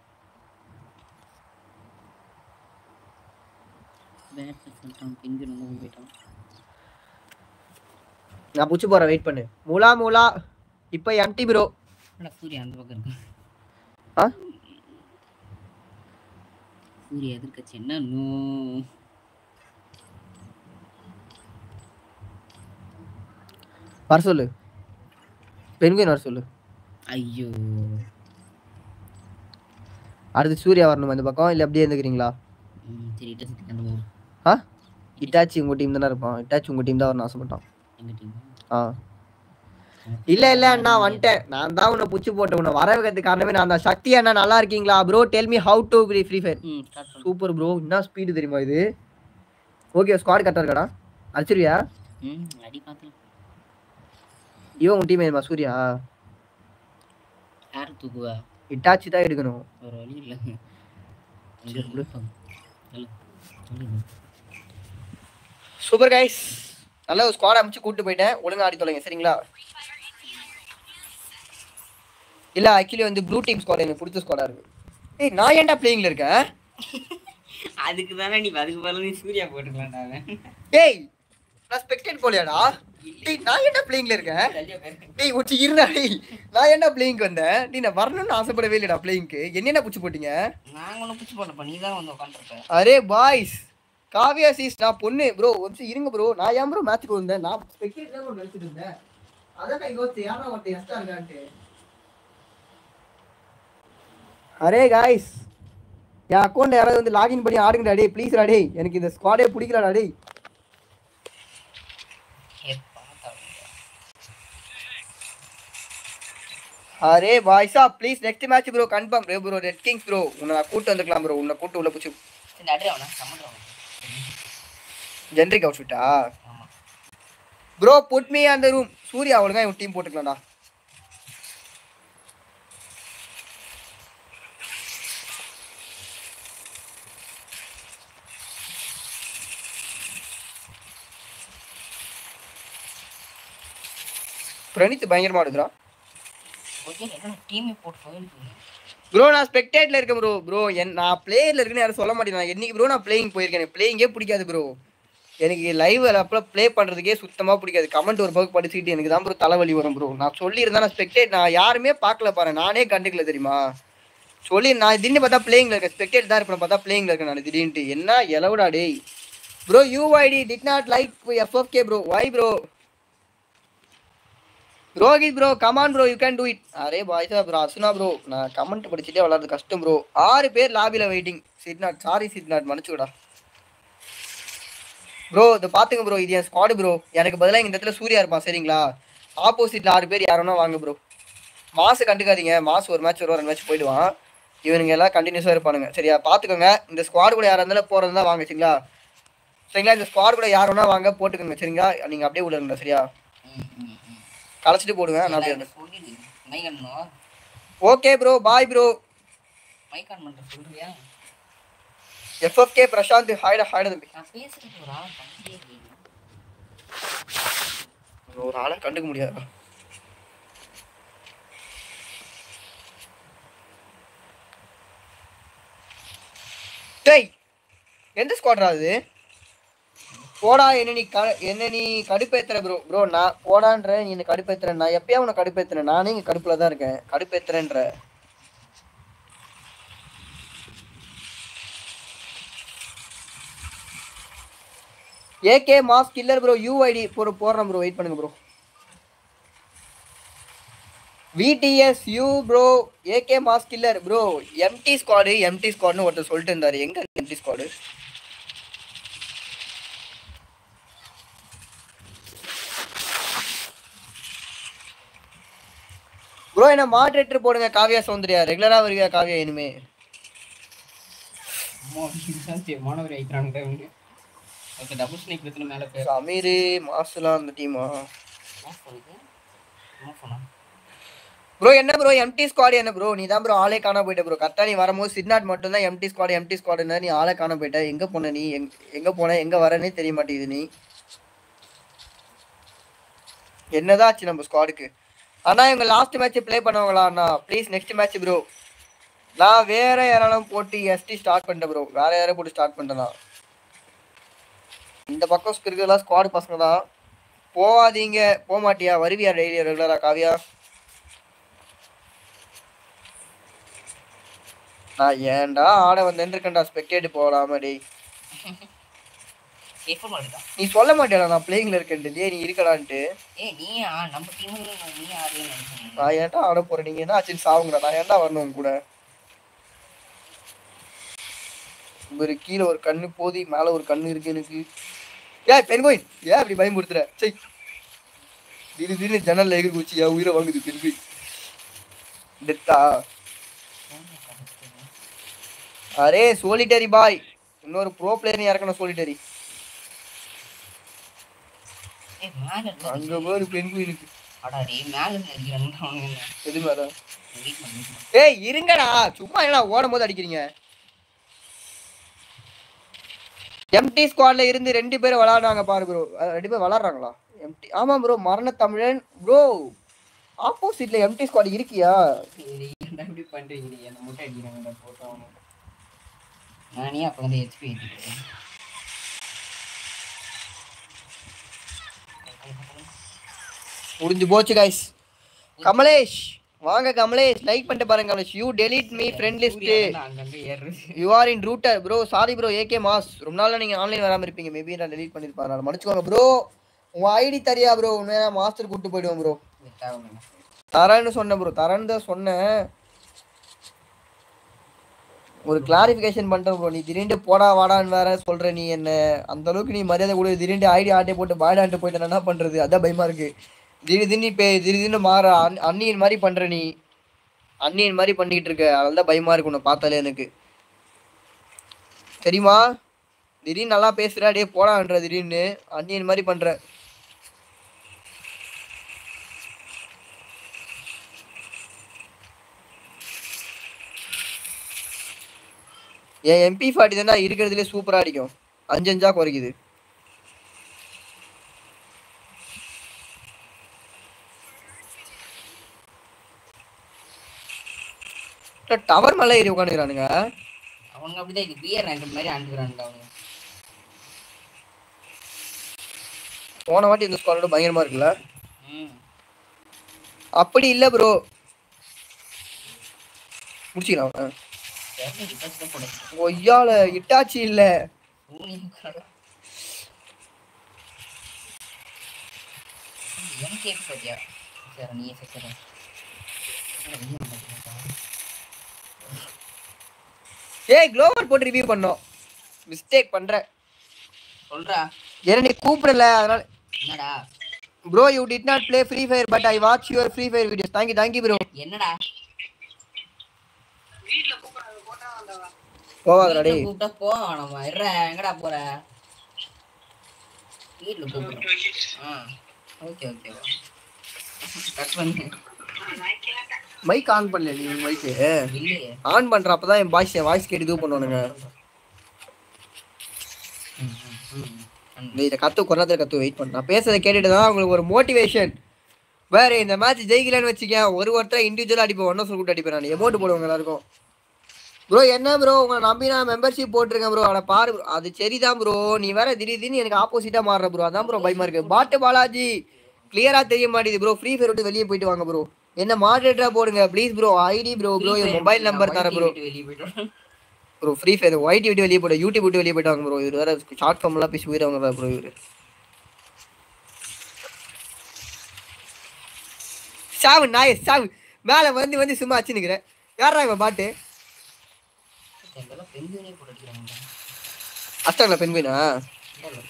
பேட் சொல்லிட்டான் பிங்கு ரொம்ப போயிட்டான்
நான் புடிச்சு போறேன் வெயிட் பண்ணு மூலா மூலா இப்போ எம்டி ப்ரோ
என்னடா சூர்யா அந்த பக்கம் இருக்கு
ஆ
சூர்யா எதிர்க்கட்சி என்ன நோ
வர சொல்லு பெண்குயின் வர சொல்லு
ஐயோ
அடுத்து சூர்யா வரணும் இந்த பக்கம் இல்லை அப்படியே இருந்துக்கிறீங்களா
ம் சரி இட்ட சுற்றி அந்த போகும்
ஆ இட்டாச்சி உங்கள் டீம் தானே இருப்பான் இட்டாச்சி உங்கள் டீம் தான் வரணும் ஆசைப்பட்டான்
எங்கள் டீம்
ஆ இல்ல இல்ல நான் வந்துட்டேன் நான் தான் உன்னை புடிச்சு போட்டேன் உன்னை வர வைக்கிறதுக்கு காரணமே நான் தான் சக்தி அண்ணா நல்லா இருக்கீங்களா bro tell me how to free free fire
ம் ஸ்டார்ட் பண்ணு
சூப்பர் ப்ரோ என்ன ஸ்பீடு தெரியுமா இது ஓகே ஸ்குவாட் கரெக்டாக இருக்காடா அடிச்சிருவியா
ம் அடி பார்த்து
இவன் உன் டீம் ஏமா சூர்யா
யார் தூக்குவா
இட்டாச்சி தான் எடுக்கணும்
ஒரு வழி இல்லை
சரி, விடு.
சொல்லு சொல்லு
சூப்பர் கைஸ் நல்ல ஒரு ஸ்குவாட் அமைச்சு கூட்டு போயிட்டேன் ஒழுங்கா ஆடி தொலைங்க சரிங்களா இல்ல ஆக்சுவலி வந்து ப்ளூ டீம் ஸ்குவாட் எனக்கு பிடிச்ச ஸ்குவாடா இருக்கு ஏய் நான் ஏன்டா பிளேயிங்ல இருக்கேன்
அதுக்கு தானே நீ அதுக்கு பதிலா நீ சூர்யா போட்டுக்கலாம்டா அவன்
ஏய் நான் ஸ்பெக்டேட் போலியாடா டேய் நான் ஏன்டா பிளேயிங்ல இருக்கேன் டேய் ஒச்சி இருடா டேய் நான் என்ன பிளேயிங்க்கு வந்தேன் டேய் நான் வரணும்னு ஆசைப்படவே இல்லைடா பிளேயிங்க்கு என்னென்ன புடிச்சு போட்டீங்க
நாங்க ஒன்றும் பிடிச்சி போட்டப்ப நீ தான் வந்து உட்காந்துருப்ப
அரே பாய்ஸ் காவியா சீஸ் நான் பொண்ணு ப்ரோ ஒரு நிமிஷம் இருங்க ப்ரோ நான் ஏன் ப்ரோ மேட்ச்சுக்கு வந்தேன் நான் ஸ்பெக்டேட் தான் நினைச்சிட்டு இருந்தேன் அதான் நான் யோசிச்சு யாரா ஒருத்தன் எஸ்டா இருக்கான்ட்டு அரே காய்ஸ் என் அக்கௌண்ட் யாராவது வந்து லாகின் பண்ணி ஆடுங்கடா டேய் ப்ளீஸ்டா டேய் எனக்கு இந்த ஸ்குவாடே பிடிக்கலடா டேய் அரே பாய்ஸா please next match bro confirm bro bro red kings bro உன்னை நான் கூட்டு வந்துக்கலாம் ப்ரோ உன்னை கூட்டு உள்ள பிடிச்சி
சரி அடி அவனா சம்மந்தம்
ஜென்ரிக் அவுட்ஃபிட்டா
ஆமா
ப்ரோ புட் மீ அந்த ரூம் சூர்யா ஒழுங்கா இவன் டீம் போட்டுக்கலாம்டா பிரணீத் பயங்கரமா எடுக்கிறான்
ஓகே என்ன டீமே போட்டு போயிருக்கு
ப்ரோ நான் ஸ்பெக்டேட்ல இருக்கேன் ப்ரோ ப்ரோ என் நான் பிளேயர்ல இருக்குன்னு யாரும் சொல்ல மாட்டேன் நான் என்னைக்கு ப்ரோ நான் பிளேயிங் போயிருக்கேன் எனக்கு பிளேயிங்கே பிடிக்காது ப்ரோ எனக்கு லைவ் அப்போ ப்ளே பண்றதுக்கே சுத்தமா பிடிக்காது கமெண்ட் ஒரு பக்கம் படிச்சுக்கிட்டு எனக்கு தான் ப்ரோ தலைவலி வரும் ப்ரோ நான் சொல்லியிருந்தேன் நான் ஸ்பெக்டேட் நான் யாருமே பார்க்கல பாரு நானே கண்டுக்கல தெரியுமா சொல்லி நான் திடீர்னு பார்த்தா பிளேயிங்ல இருக்கேன் ஸ்பெக்டேட் தான் இருப்பேன் பார்த்தா பிளேயிங்ல இருக்கேன் நான் திடீர்னு என்ன எலவுடா டேய் bro UID did not like FFK bro why bro Rohit bro come on bro you can do it அரே பாய்ஸா ப்ரோ அசுனா ப்ரோ நான் கமெண்ட் படிச்சுட்டே விளாட்றது கஷ்டம் ப்ரோ ஆறு பேர் லாபியில் வெயிட்டிங் சிட் நாட் சாரி சிட் நாட் மன்னிச்சுடா ப்ரோ இதை பார்த்துங்க ப்ரோ இது என் ஸ்குவாடு ப்ரோ எனக்கு பதிலாக இந்த இடத்துல சூர்யா இருப்பான் சரிங்களா ஆப்போசிட்டில் ஆறு பேர் யாரோனா வாங்க ப்ரோ மாசு கண்டுக்காதீங்க மாசு ஒரு மேட்ச் ஒரு ரெண்டு மேட்ச் போயிடுவான் இவனுங்க எல்லாம் கண்டினியூஸாக இருப்பானுங்க சரியா பார்த்துக்கோங்க இந்த ஸ்குவாடு கூட யாராக இருந்தாலும் போகிறது தான் வாங்க சரிங்களா சரிங்களா இந்த ஸ்குவாடு கூட யார் வேணா வாங்க போட்டுக்கோங்க சரிங்களா நீங்கள் அப்படியே விடுங்க சரியா
ம் ம் ம்
களைச்சிட்டு போடுவேன் நான் அப்படியே
எல்லாரும் சொல்லிடு மைக் ஆன் பண்ணுவா
okay bro bye bro
mic on பண்ற சொல்றியா
எஃப்எஃப்கே பிரசாந்த் ஹாய்டா ஹாய்டா தம்பி
நான் பேசுறது ஒரு ஆள் பண்ணிட்டே இருக்கீங்க
ஒரு ஆளை கண்டுக்க முடியாது டேய் எந்த ஸ்குவாட்ரா அது போடா என்ன நீ க என்ன நீ கடுப்பேத்துற ப்ரோ ப்ரோ நான் போடான்ற நீ என்ன கடுப்பேத்துற நான் எப்பயா உன்னை கடுப்பேத்துறேன் நானே இங்க கடுப்புல தான் இருக்கேன் கடுப்பேத்துறேன்ற AK mass killer bro UID போட போடுறேன் ப்ரோ வெயிட் பண்ணுங்க bro VDS you bro AK mass killer bro empty squad empty ஸ்குவாட்னு ஒருத்தர் சொல்லிட்டு இருந்தாரு எங்க எம்டி ஸ்குவாடு ப்ரோ என்ன மாடரேட்டர் போடுங்க காவியா சௌந்தர்யா ரெகுலரா வருவியா காவியா இனிமே
அம்மா இதுதான் மாணவர் வைக்கிறானுங்க இவங்க ஓகே டபுள் ஸ்னேக் எடுத்துன்னு மேலே போய்
அமீர் மாசுலாம் அந்த டீமா
ஆஃப் பண்ணுது ஆஃப் பண்ணா
ப்ரோ என்ன ப்ரோ எம்டி ஸ்குவாட் என்ன ப்ரோ நீ தான் ப்ரோ ஆளே காண போயிட்ட ப்ரோ கரெக்டா நீ வரும்போது சிட்நாட் மட்டும் தான் எம்டி ஸ்குவாட் எம்டி ஸ்குவாட் நீ ஆளே காண போயிட்ட எங்க போன நீ எங்க எங்க போன எங்க வரனே தெரிய மாட்டேங்குது நீ என்னதான் ஆச்சு நம்ம ஸ்குவாடுக்கு அண்ணா இவங்க லாஸ்ட் மேட்ச் ப்ளே பண்ணுவாங்களா அண்ணா ப்ளீஸ் நெக்ஸ்ட் மேட்ச் ப்ரோ நான் வேற யாராலும் போட்டு எஸ்டி ஸ்டார்ட் பண்ணிட்டேன் ப்ரோ வேற யாரும் போட்டு ஸ்டார்ட் பண்ணிட்டேன் இந்த பக்கம் இருக்கிறதெல்லாம் ஸ்குவாடு பசங்க தான் போகாதீங்க போக மாட்டியா வருவியா டெய்லி ரெகுலரா காவியா நான் ஏன்டா ஆட வந்தேன்னு இருக்கேன்டா ஸ்பெக்டேட் போகலாமா டேய்
சேஃபாக மாட்டுதா
நீ சொல்ல மாட்டேடா நான் பிளேயிங்ல இருக்கேன்ட்டு டேய் நீ இருக்கலான்ட்டு
ஏய் நீ ஆ நம்ம டீம் நீ ஆடுன்னு நினைச்சேன்
நான் ஏன்டா ஆட போறேன் நீங்க என்ன ஆச்சுன்னு சாவுங்கடா நான் ஏன்டா வரணும் உங்க கூட ஒரு கீழே ஒரு கண்ணு போதி மேல ஒரு கண்ணு இருக்கு எனக்கு ஏய் பெண்கோயின் ஏன் அப்படி பயமுறுத்துற சை திடீர் திடீர்னு ஜன்னல்ல எகிரி குச்சி என் உயிரை வாங்குது பெண்கோயின் டெத்தா அரே சோலிட்டரி பாய் இன்னொரு ப்ரோ பிளேயர் இறக்கணும் சோலிட்டரி
ஏய் மேலே
அங்க பாரு பெண்குயிலுக்கு
அடா டேய் மேலே இருக்கிறாங்க அவனுங்க
எது மேல
வெயிட் பண்ணி
ஏய் இருங்கடா சும்மா என்ன ஓடும் போது அடிக்கிறீங்க எம்டி ஸ்குவாட்ல இருந்து ரெண்டு பேரும் விளையாடுறாங்க பாரு ப்ரோ ரெண்டு பேர் விளையாடுறாங்களா எம்டி ஆமா ப்ரோ மரண தமிழன் ப்ரோ ஆப்போசிட்ல எம்டி ஸ்குவாட் இருக்கியா
என்ன இப்படி பண்றீங்க நீ அந்த முட்டை அடிக்கிறாங்க போட்டு அவனுக்கு நானே அப்போ வந்து ஹெச்பி ஏற்றிட்டேன்
முடிஞ்சு போச்சு கைஸ் கமலேஷ் வாங்க கமலேஷ் லைக் பண்ணிட்டு பாருங்க Kamalesh you delete me friend list
அங்கங்க ஏறுறது
you are in router bro sorry bro AK mass ரொம்ப நாள்ல நீங்க ஆன்லைன் வராம இருப்பீங்க மேபி நான் டெலீட் பண்ணிருப்பேன் நான் மன்னிச்சுக்கோங்க ப்ரோ உங்க ஐடி தரியா ப்ரோ உண்மையா மாஸ்டர் கூட்டு போயிடுவோம் ப்ரோ
தேவையில்லை
தரேன்னு சொன்னேன் ப்ரோ தரேன்னு தான் சொன்னேன் ஒரு கிளாரிஃபிகேஷன் பண்ணிட்டேன் ப்ரோ நீ திடீர்னு போடா வாடான்னு வேற சொல்ற நீ என்ன அந்த அளவுக்கு நீ மரியாதை கூட திடீர்னு ஐடி ஆட்டே போட்டு பாய்டான்ட்டு போயிட்டு என்ன பண்றது அதான் பயமா இருக்கு திடீர் திடீர்னு இப்போ திடீர்னு மாற அன்- அண்ணியின் மாதிரி பண்ற நீ அண்ணியின் மாதிரி பண்ணிக்கிட்டு இருக்க அதனால தான் பயமா இருக்கு உன்னை பார்த்தாலே எனக்கு தெரியுமா திடீர்னு நல்லா பேசுற டே போடான்ற திடீர்னு அண்ணியின் மாதிரி பண்ற என் எம்பி ஃபார்ட்டி தானே இருக்கிறதுலே சூப்பரா அடிக்கும் அஞ்சு அஞ்சா குறைக்குது டவர் மேல ஏறி உட்காந்துக்கிறானுங்க
அவனுங்க அப்படிதான் இது பியர் ரேங்க் மாதிரி ஆண்டுக்கிறானுங்க அவனுங்க
போன வாட்டி இந்த ஸ்குவாடோட பயங்கரமா இருக்குல்ல
ம்
அப்படி இல்ல ப்ரோ முடிச்சிக்கலாம் அவனை.
தெரியல டிபாசிட் தான் போடுறேன்
ஒய்யால இட்டாச்சி இல்ல
ஊனியம் கடை எனக்கே சரியா சரி நீ சரி
ஏய் க்ளோவர் போட்டு ரிவ்யூ பண்ணோம் மிஸ்டேக் பண்ற
சொல்றா
ஏன்னா நீ கூப்பிடல அதனால
என்னடா
bro you did not play free Fire but I watch your Free Fire videos thank you thank you bro
என்னடா
போவாதடா டேய்
வீட்ல கூப்பிட்டா போ நம்ம இருற எங்கடா போற வீட்ல கூப்பிடுறோம் ஆ ஓகே ஓகே கட் பண்ணு
மைக் ஆன் பண்ணல நீ மைக்கு
இல்லையே
ஆன் பண்ற அப்பதான் என் வாய்ஸ் வாய்ஸ் கேட்டு இது பண்ணுவானுங்க
ம், ம், ம். ம்.
நீ இதை கத்து கொண்டாத கத்து வெயிட் பண்ண நான் பேசுறதை கேட்டுட்டு தான் உங்களுக்கு ஒரு மோட்டிவேஷன் வேற இந்த மேட்ச் ஜெயிக்கலன்னு வச்சுக்க ஒரு ஒருத்தர் இண்டிவிஜுவலாக அடிப்பேன் ஒன்றும் சொல்லி அடிப்பேன் நான் எமௌண்ட் போடுவாங்க எல்லாருக்கும் ப்ரோ என்ன ப்ரோ உங்களை நம்பி நான் மெம்பர்ஷிப் போட்டிருக்கேன் ப்ரோ அதை பாரு bro. அது சரிதான் ப்ரோ நீ வேற திடீர் திடீர்னு எனக்கு ஆப்போசிட்டா மாறுற ப்ரோ அதான் ப்ரோ பயமா இருக்கு பாட்டு பாலாஜி கிளியரா தெரிய மாட்டேங்குது ப்ரோ ஃப்ரீ ஃபயர் விட்டு வெளியே போயிட்டு வாங்க ப்ரோ என்ன மாடரேட்டரா போடுங்க please bro ID bro bro என் மொபைல் நம்பர் தரேன் ப்ரோ
வீட்டு வெளியே போயிட்டு வரேன்.
ப்ரோ ஃப்ரீ ஃபயர் ஒயிட் விட்டு வெளியே போய்ட்டு யூடியூப் விட்டு வெளியே போயிட்டாங்க ப்ரோ இவர் வேற ஷார்ட் ஃபார்ம்லாம் பேசி உயிரவங்க தான் ப்ரோ இவர் சாவு நாய் சாவு மேலே வந்து வந்து சும்மா வச்சு நிற்கிறேன் யாரா இவன் பாட்டு
எங்கெல்லாம் பெண்குயினே போட்டு அடிக்கிறாங்க
அஷ்டங்களா பெண்குயினா
இல்ல,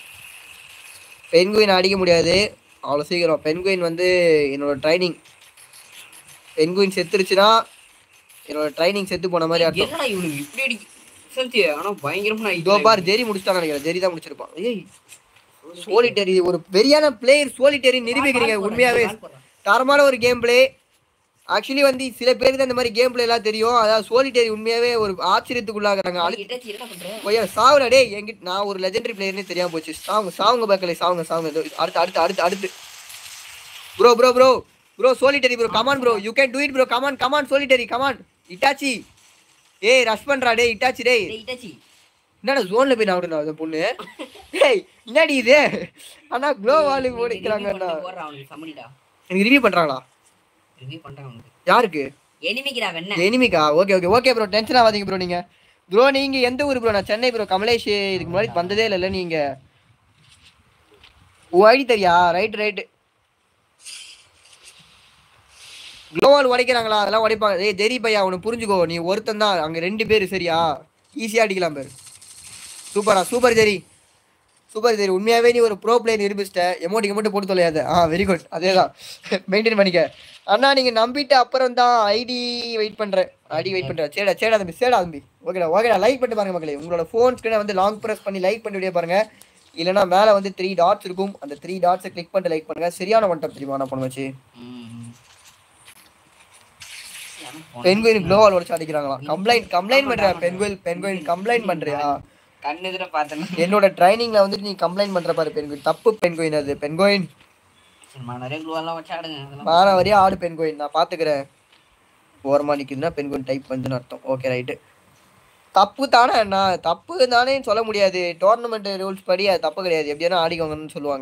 பெண்குயின் அடிக்க முடியாது அவ்வளோ சீக்கிரம் பெண்குயின் வந்து என்னோட ட்ரைனிங் பென்குயின் செத்துருச்சுன்னா என்னோட ட்ரைனிங் செத்து போன மாதிரி அர்த்தம்
என்னடா இவனுக்கு இப்படி அடி செலுத்தி ஆனா பயங்கரமா
இதோ பார் ஜெரி முடிச்சிட்டான்னு நினைக்கிறேன் ஜெரி தான் முடிச்சிருப்பான் ஏய் சோலிட்டரி ஒரு வெறியான பிளேயர் சோலிட்டரி நிரூபிக்கிறீங்க உண்மையாவே தரமான ஒரு கேம் பிளே ஆக்சுவலி வந்து சில பேருக்கு தான் இந்த மாதிரி கேம் பிளே எல்லாம் தெரியும் அதாவது சோலிட்டரி உண்மையாவே ஒரு ஆச்சரியத்துக்குள்ளாகிறாங்க அடுத்து
இட்டாச்சி என்ன பண்ற
ஐயா சாவுடா டேய் என்கிட்ட நான் ஒரு லெஜெண்டரி பிளேயர்னே தெரியாம போச்சு சாவுங்க சாவுங்க பார்க்கல சாவுங்க சாவுங்க இதோ அடுத்து அடுத்து அடுத்து அடுத்து bro bro bro bro solitary bro come on bro you can do it bro come on come on solitary come on Itachi ஏய் ரஷ் பண்றா டேய் இட்டாச்சி டேய்
டேய் இட்டாச்சி
என்னடா ஜோன்ல போய் நான் அந்த பொண்ணு டேய் என்னடி இது ஆனா க்ளோ வாலி ஓடிக்கிறாங்கண்ணா
போடுறா அவனுக்கு சம்மனிடா
எனக்கு ரிவ்யூ பண்றாங்களா
ரிவ்யூ பண்றான் அவனுக்கு
யாருக்கு
எனிமிக்கிறா வெண்ண
எனிமிக்கா okay okay okay bro tension ஆகாதீங்க ப்ரோ நீங்க ப்ரோ நீங்க எந்த ஊர் ப்ரோ நான் சென்னை ப்ரோ கமலேஷ் இதுக்கு முன்னாடி வந்ததே இல்லைல்ல நீங்க ஓ ஐடி தெரியா ரைட் ரைட் க்ளோவால் உடைக்கிறாங்களா அதெல்லாம் உடைப்பாங்க ஏய் தெரி பையா உனக்கு புரிஞ்சுக்கோ நீ ஒருத்தன் தான் அங்கே ரெண்டு பேர் சரியா ஈஸியாக அடிக்கலாம் பேர் சூப்பரா சூப்பர் ஜெரி சூப்பர் ஜெரி உண்மையாகவே நீ ஒரு ப்ரோ பிளேயர் நிரூபிச்சிட்ட எமௌண்ட் மட்டும் போட்டு தொலையாத ஆ வெரி குட் அதே தான் மெயின்டைன் பண்ணிக்க அண்ணா நீங்கள் நம்பிட்டு அப்புறம் தான் ஐடி வெயிட் பண்ணுறேன் ஐடி வெயிட் பண்ணுறேன் சேடா சேடா தம்பி சேடா தம்பி ஓகேடா ஓகேடா லைக் பண்ணிட்டு பாருங்க மக்களே உங்களோட ஃபோன் ஸ்க்ரீனை வந்து லாங் ப்ரெஸ் பண்ணி லைக் பண்ணி வீடியோ பாருங்க இல்லைன்னா மேலே வந்து த்ரீ டாட்ஸ் இருக்கும் அந்த த்ரீ டாட்ஸை கிளிக் பண்ணிட்டு லைக் பண்ணுங்க சரியான ஒன் தெரியுமா நான் பண்ண வச்சு பென்குயின் க்ளோவால் உடச்சு அடிக்கிறாங்களாம் கம்ப்ளைண்ட் கம்ப்ளைண்ட் பண்றியா பென்குயில் பென்குயின் கம்ப்ளைண்ட் பண்றியா
கண்ணெதிர பார்த்தேன்னா
என்னோட ட்ரைனிங்ல வந்துட்டு நீ கம்ப்ளைண்ட் பண்ற பாரு பென்குயின் தப்பு பென்குயின் அது பென்குயின்
சும்மா நிறைய குளூவெல்லாம் வச்சு ஆடுங்க அதெல்லாம்
மாற வரையா ஆடு பென்குயின் நான் பாத்துக்கிறேன் ஓரமா நிக்குதுன்னா பென்குயின் டைப் பண்ணுன்னு அர்த்தம் ஓகே ரைட்டு தப்பு தானே அண்ணா தப்பு தானே சொல்ல முடியாது டோர்னமெண்ட் ரூல்ஸ் படி அது தப்பு கிடையாது எப்படியானா ஆடிக்கோங்கன்னு சொல்லுவாங்க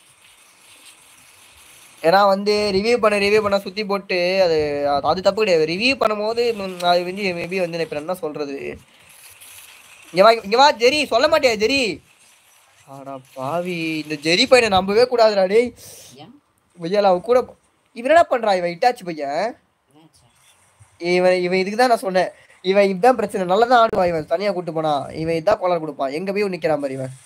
ஏன்னா வந்து ரிவ்யூ பண்ண ரிவ்யூ பண்ண சுத்தி போட்டு அது அது- அது தப்பு கிடையாது ரிவ்யூ பண்ணும்போது ம், அது வந்து மேபி வந்து நான் இப்ப என்ன சொல்றது இங்க வா இங்க வா ஜெரி சொல்ல மாட்டியா ஜெரி ஆடா பாவி இந்த ஜெரி பையனை நம்பவே கூடாதுடா டேய்
ஏன்
பையன் அவன் கூட இவன் என்ன பண்றான் இவன் இட்டாச்சு பையன்
என்னாச்சு?
இவன் இவன் இதுக்கு தான் நான் சொன்னேன் இவன் இதுதான் பிரச்சனை நல்லா தான் ஆடுவான் இவன் தனியா கூட்டு போனா இவன் இதான் கோலர் கொடுப்பான் எங்க போய் நிக்கிறான் பாரு இவன்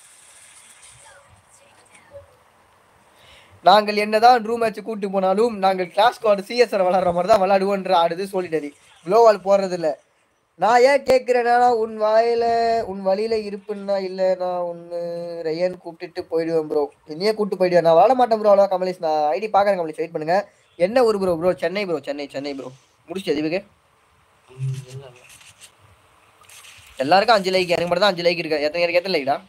நாங்கள் என்னதான் ரூம் மேட்ச் கூட்டு போனாலும் நாங்கள் கிளாஸ் ஸ்குவாட் சிஎஸ்ஆர் விளாடுற மாதிரி தான் விளாடுவோன்ற ஆடுது சோலிடரி க்ளோவால் போடுறது இல்ல நான் ஏன் கேட்குறேன்னா உன் வாயில உன் வழியில இருப்புன்னா இல்லை நான் ஒன்று ரெயன் கூப்பிட்டுட்டு போயிடுவேன் ப்ரோ என்னையே கூப்பிட்டு போயிடுவேன் நான் விளாட மாட்டேன் ப்ரோ அவ்வளோ கமலேஷ் நான் ஐடி பார்க்குறேன் கமலேஷ் வெயிட் பண்ணுங்க என்ன ஊர் bro bro Chennai bro Chennai Chennai bro முடிச்சு இதுக்கு
ம், இல்ல, இல்ல.
எல்லாருக்கும் அஞ்சு லைக் எனக்கு மட்டும் தான் அஞ்சு லைக் இருக்கு எத்தனை எனக்கு எத்தனை லைக்டா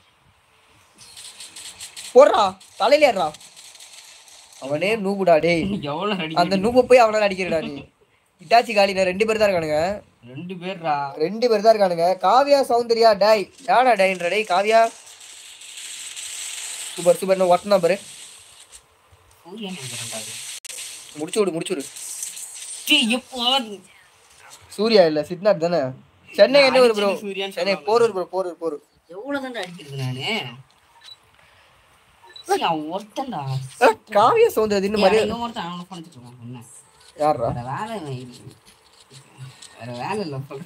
போடுறா தலையில ஏறா அவனே நூபுடா டேய்
எவ்வளவு அடி
அந்த நூபை போய் அவனால அடிக்கிறடா நீ இட்டாச்சி காலி நான் ரெண்டு பேர் தான் இருக்கானுங்க
ரெண்டு பேர்ரா
ரெண்டு பேர் தான் இருக்கானுங்க காவியா சௌந்தர்யா டேய் யாடா டேய்ன்ற டேய் காவியா சூப்பர் சூப்பர் ஒட்டனா பாரு
சூரியன் எங்க ரெண்டாவது
முடிச்சு விடு முடிச்சு விடு
டேய், எப்போ
சூர்யா இல்ல சிட்னாட் தானே சென்னை என்ன ஒரு ப்ரோ
அடிச்சது சூர்யான்னு
சென்னை
சொல்லுவாங்க.
போரூர் ப்ரோ போரூர் போரூர்
எவ்வளவு தான் அடிக்கிறது நானு சீ, அவன் ஒருத்தன்டா
அஹ், காவியா சௌந்தர்யா இன்னும் மாதிரி
இவன் ஒருத்தன் அவனை பண்ணிட்டு இருக்கான் என்ன
யாரா
வேற வேலை இல்லை. வேற வேலை இல்லை சொல்றேன்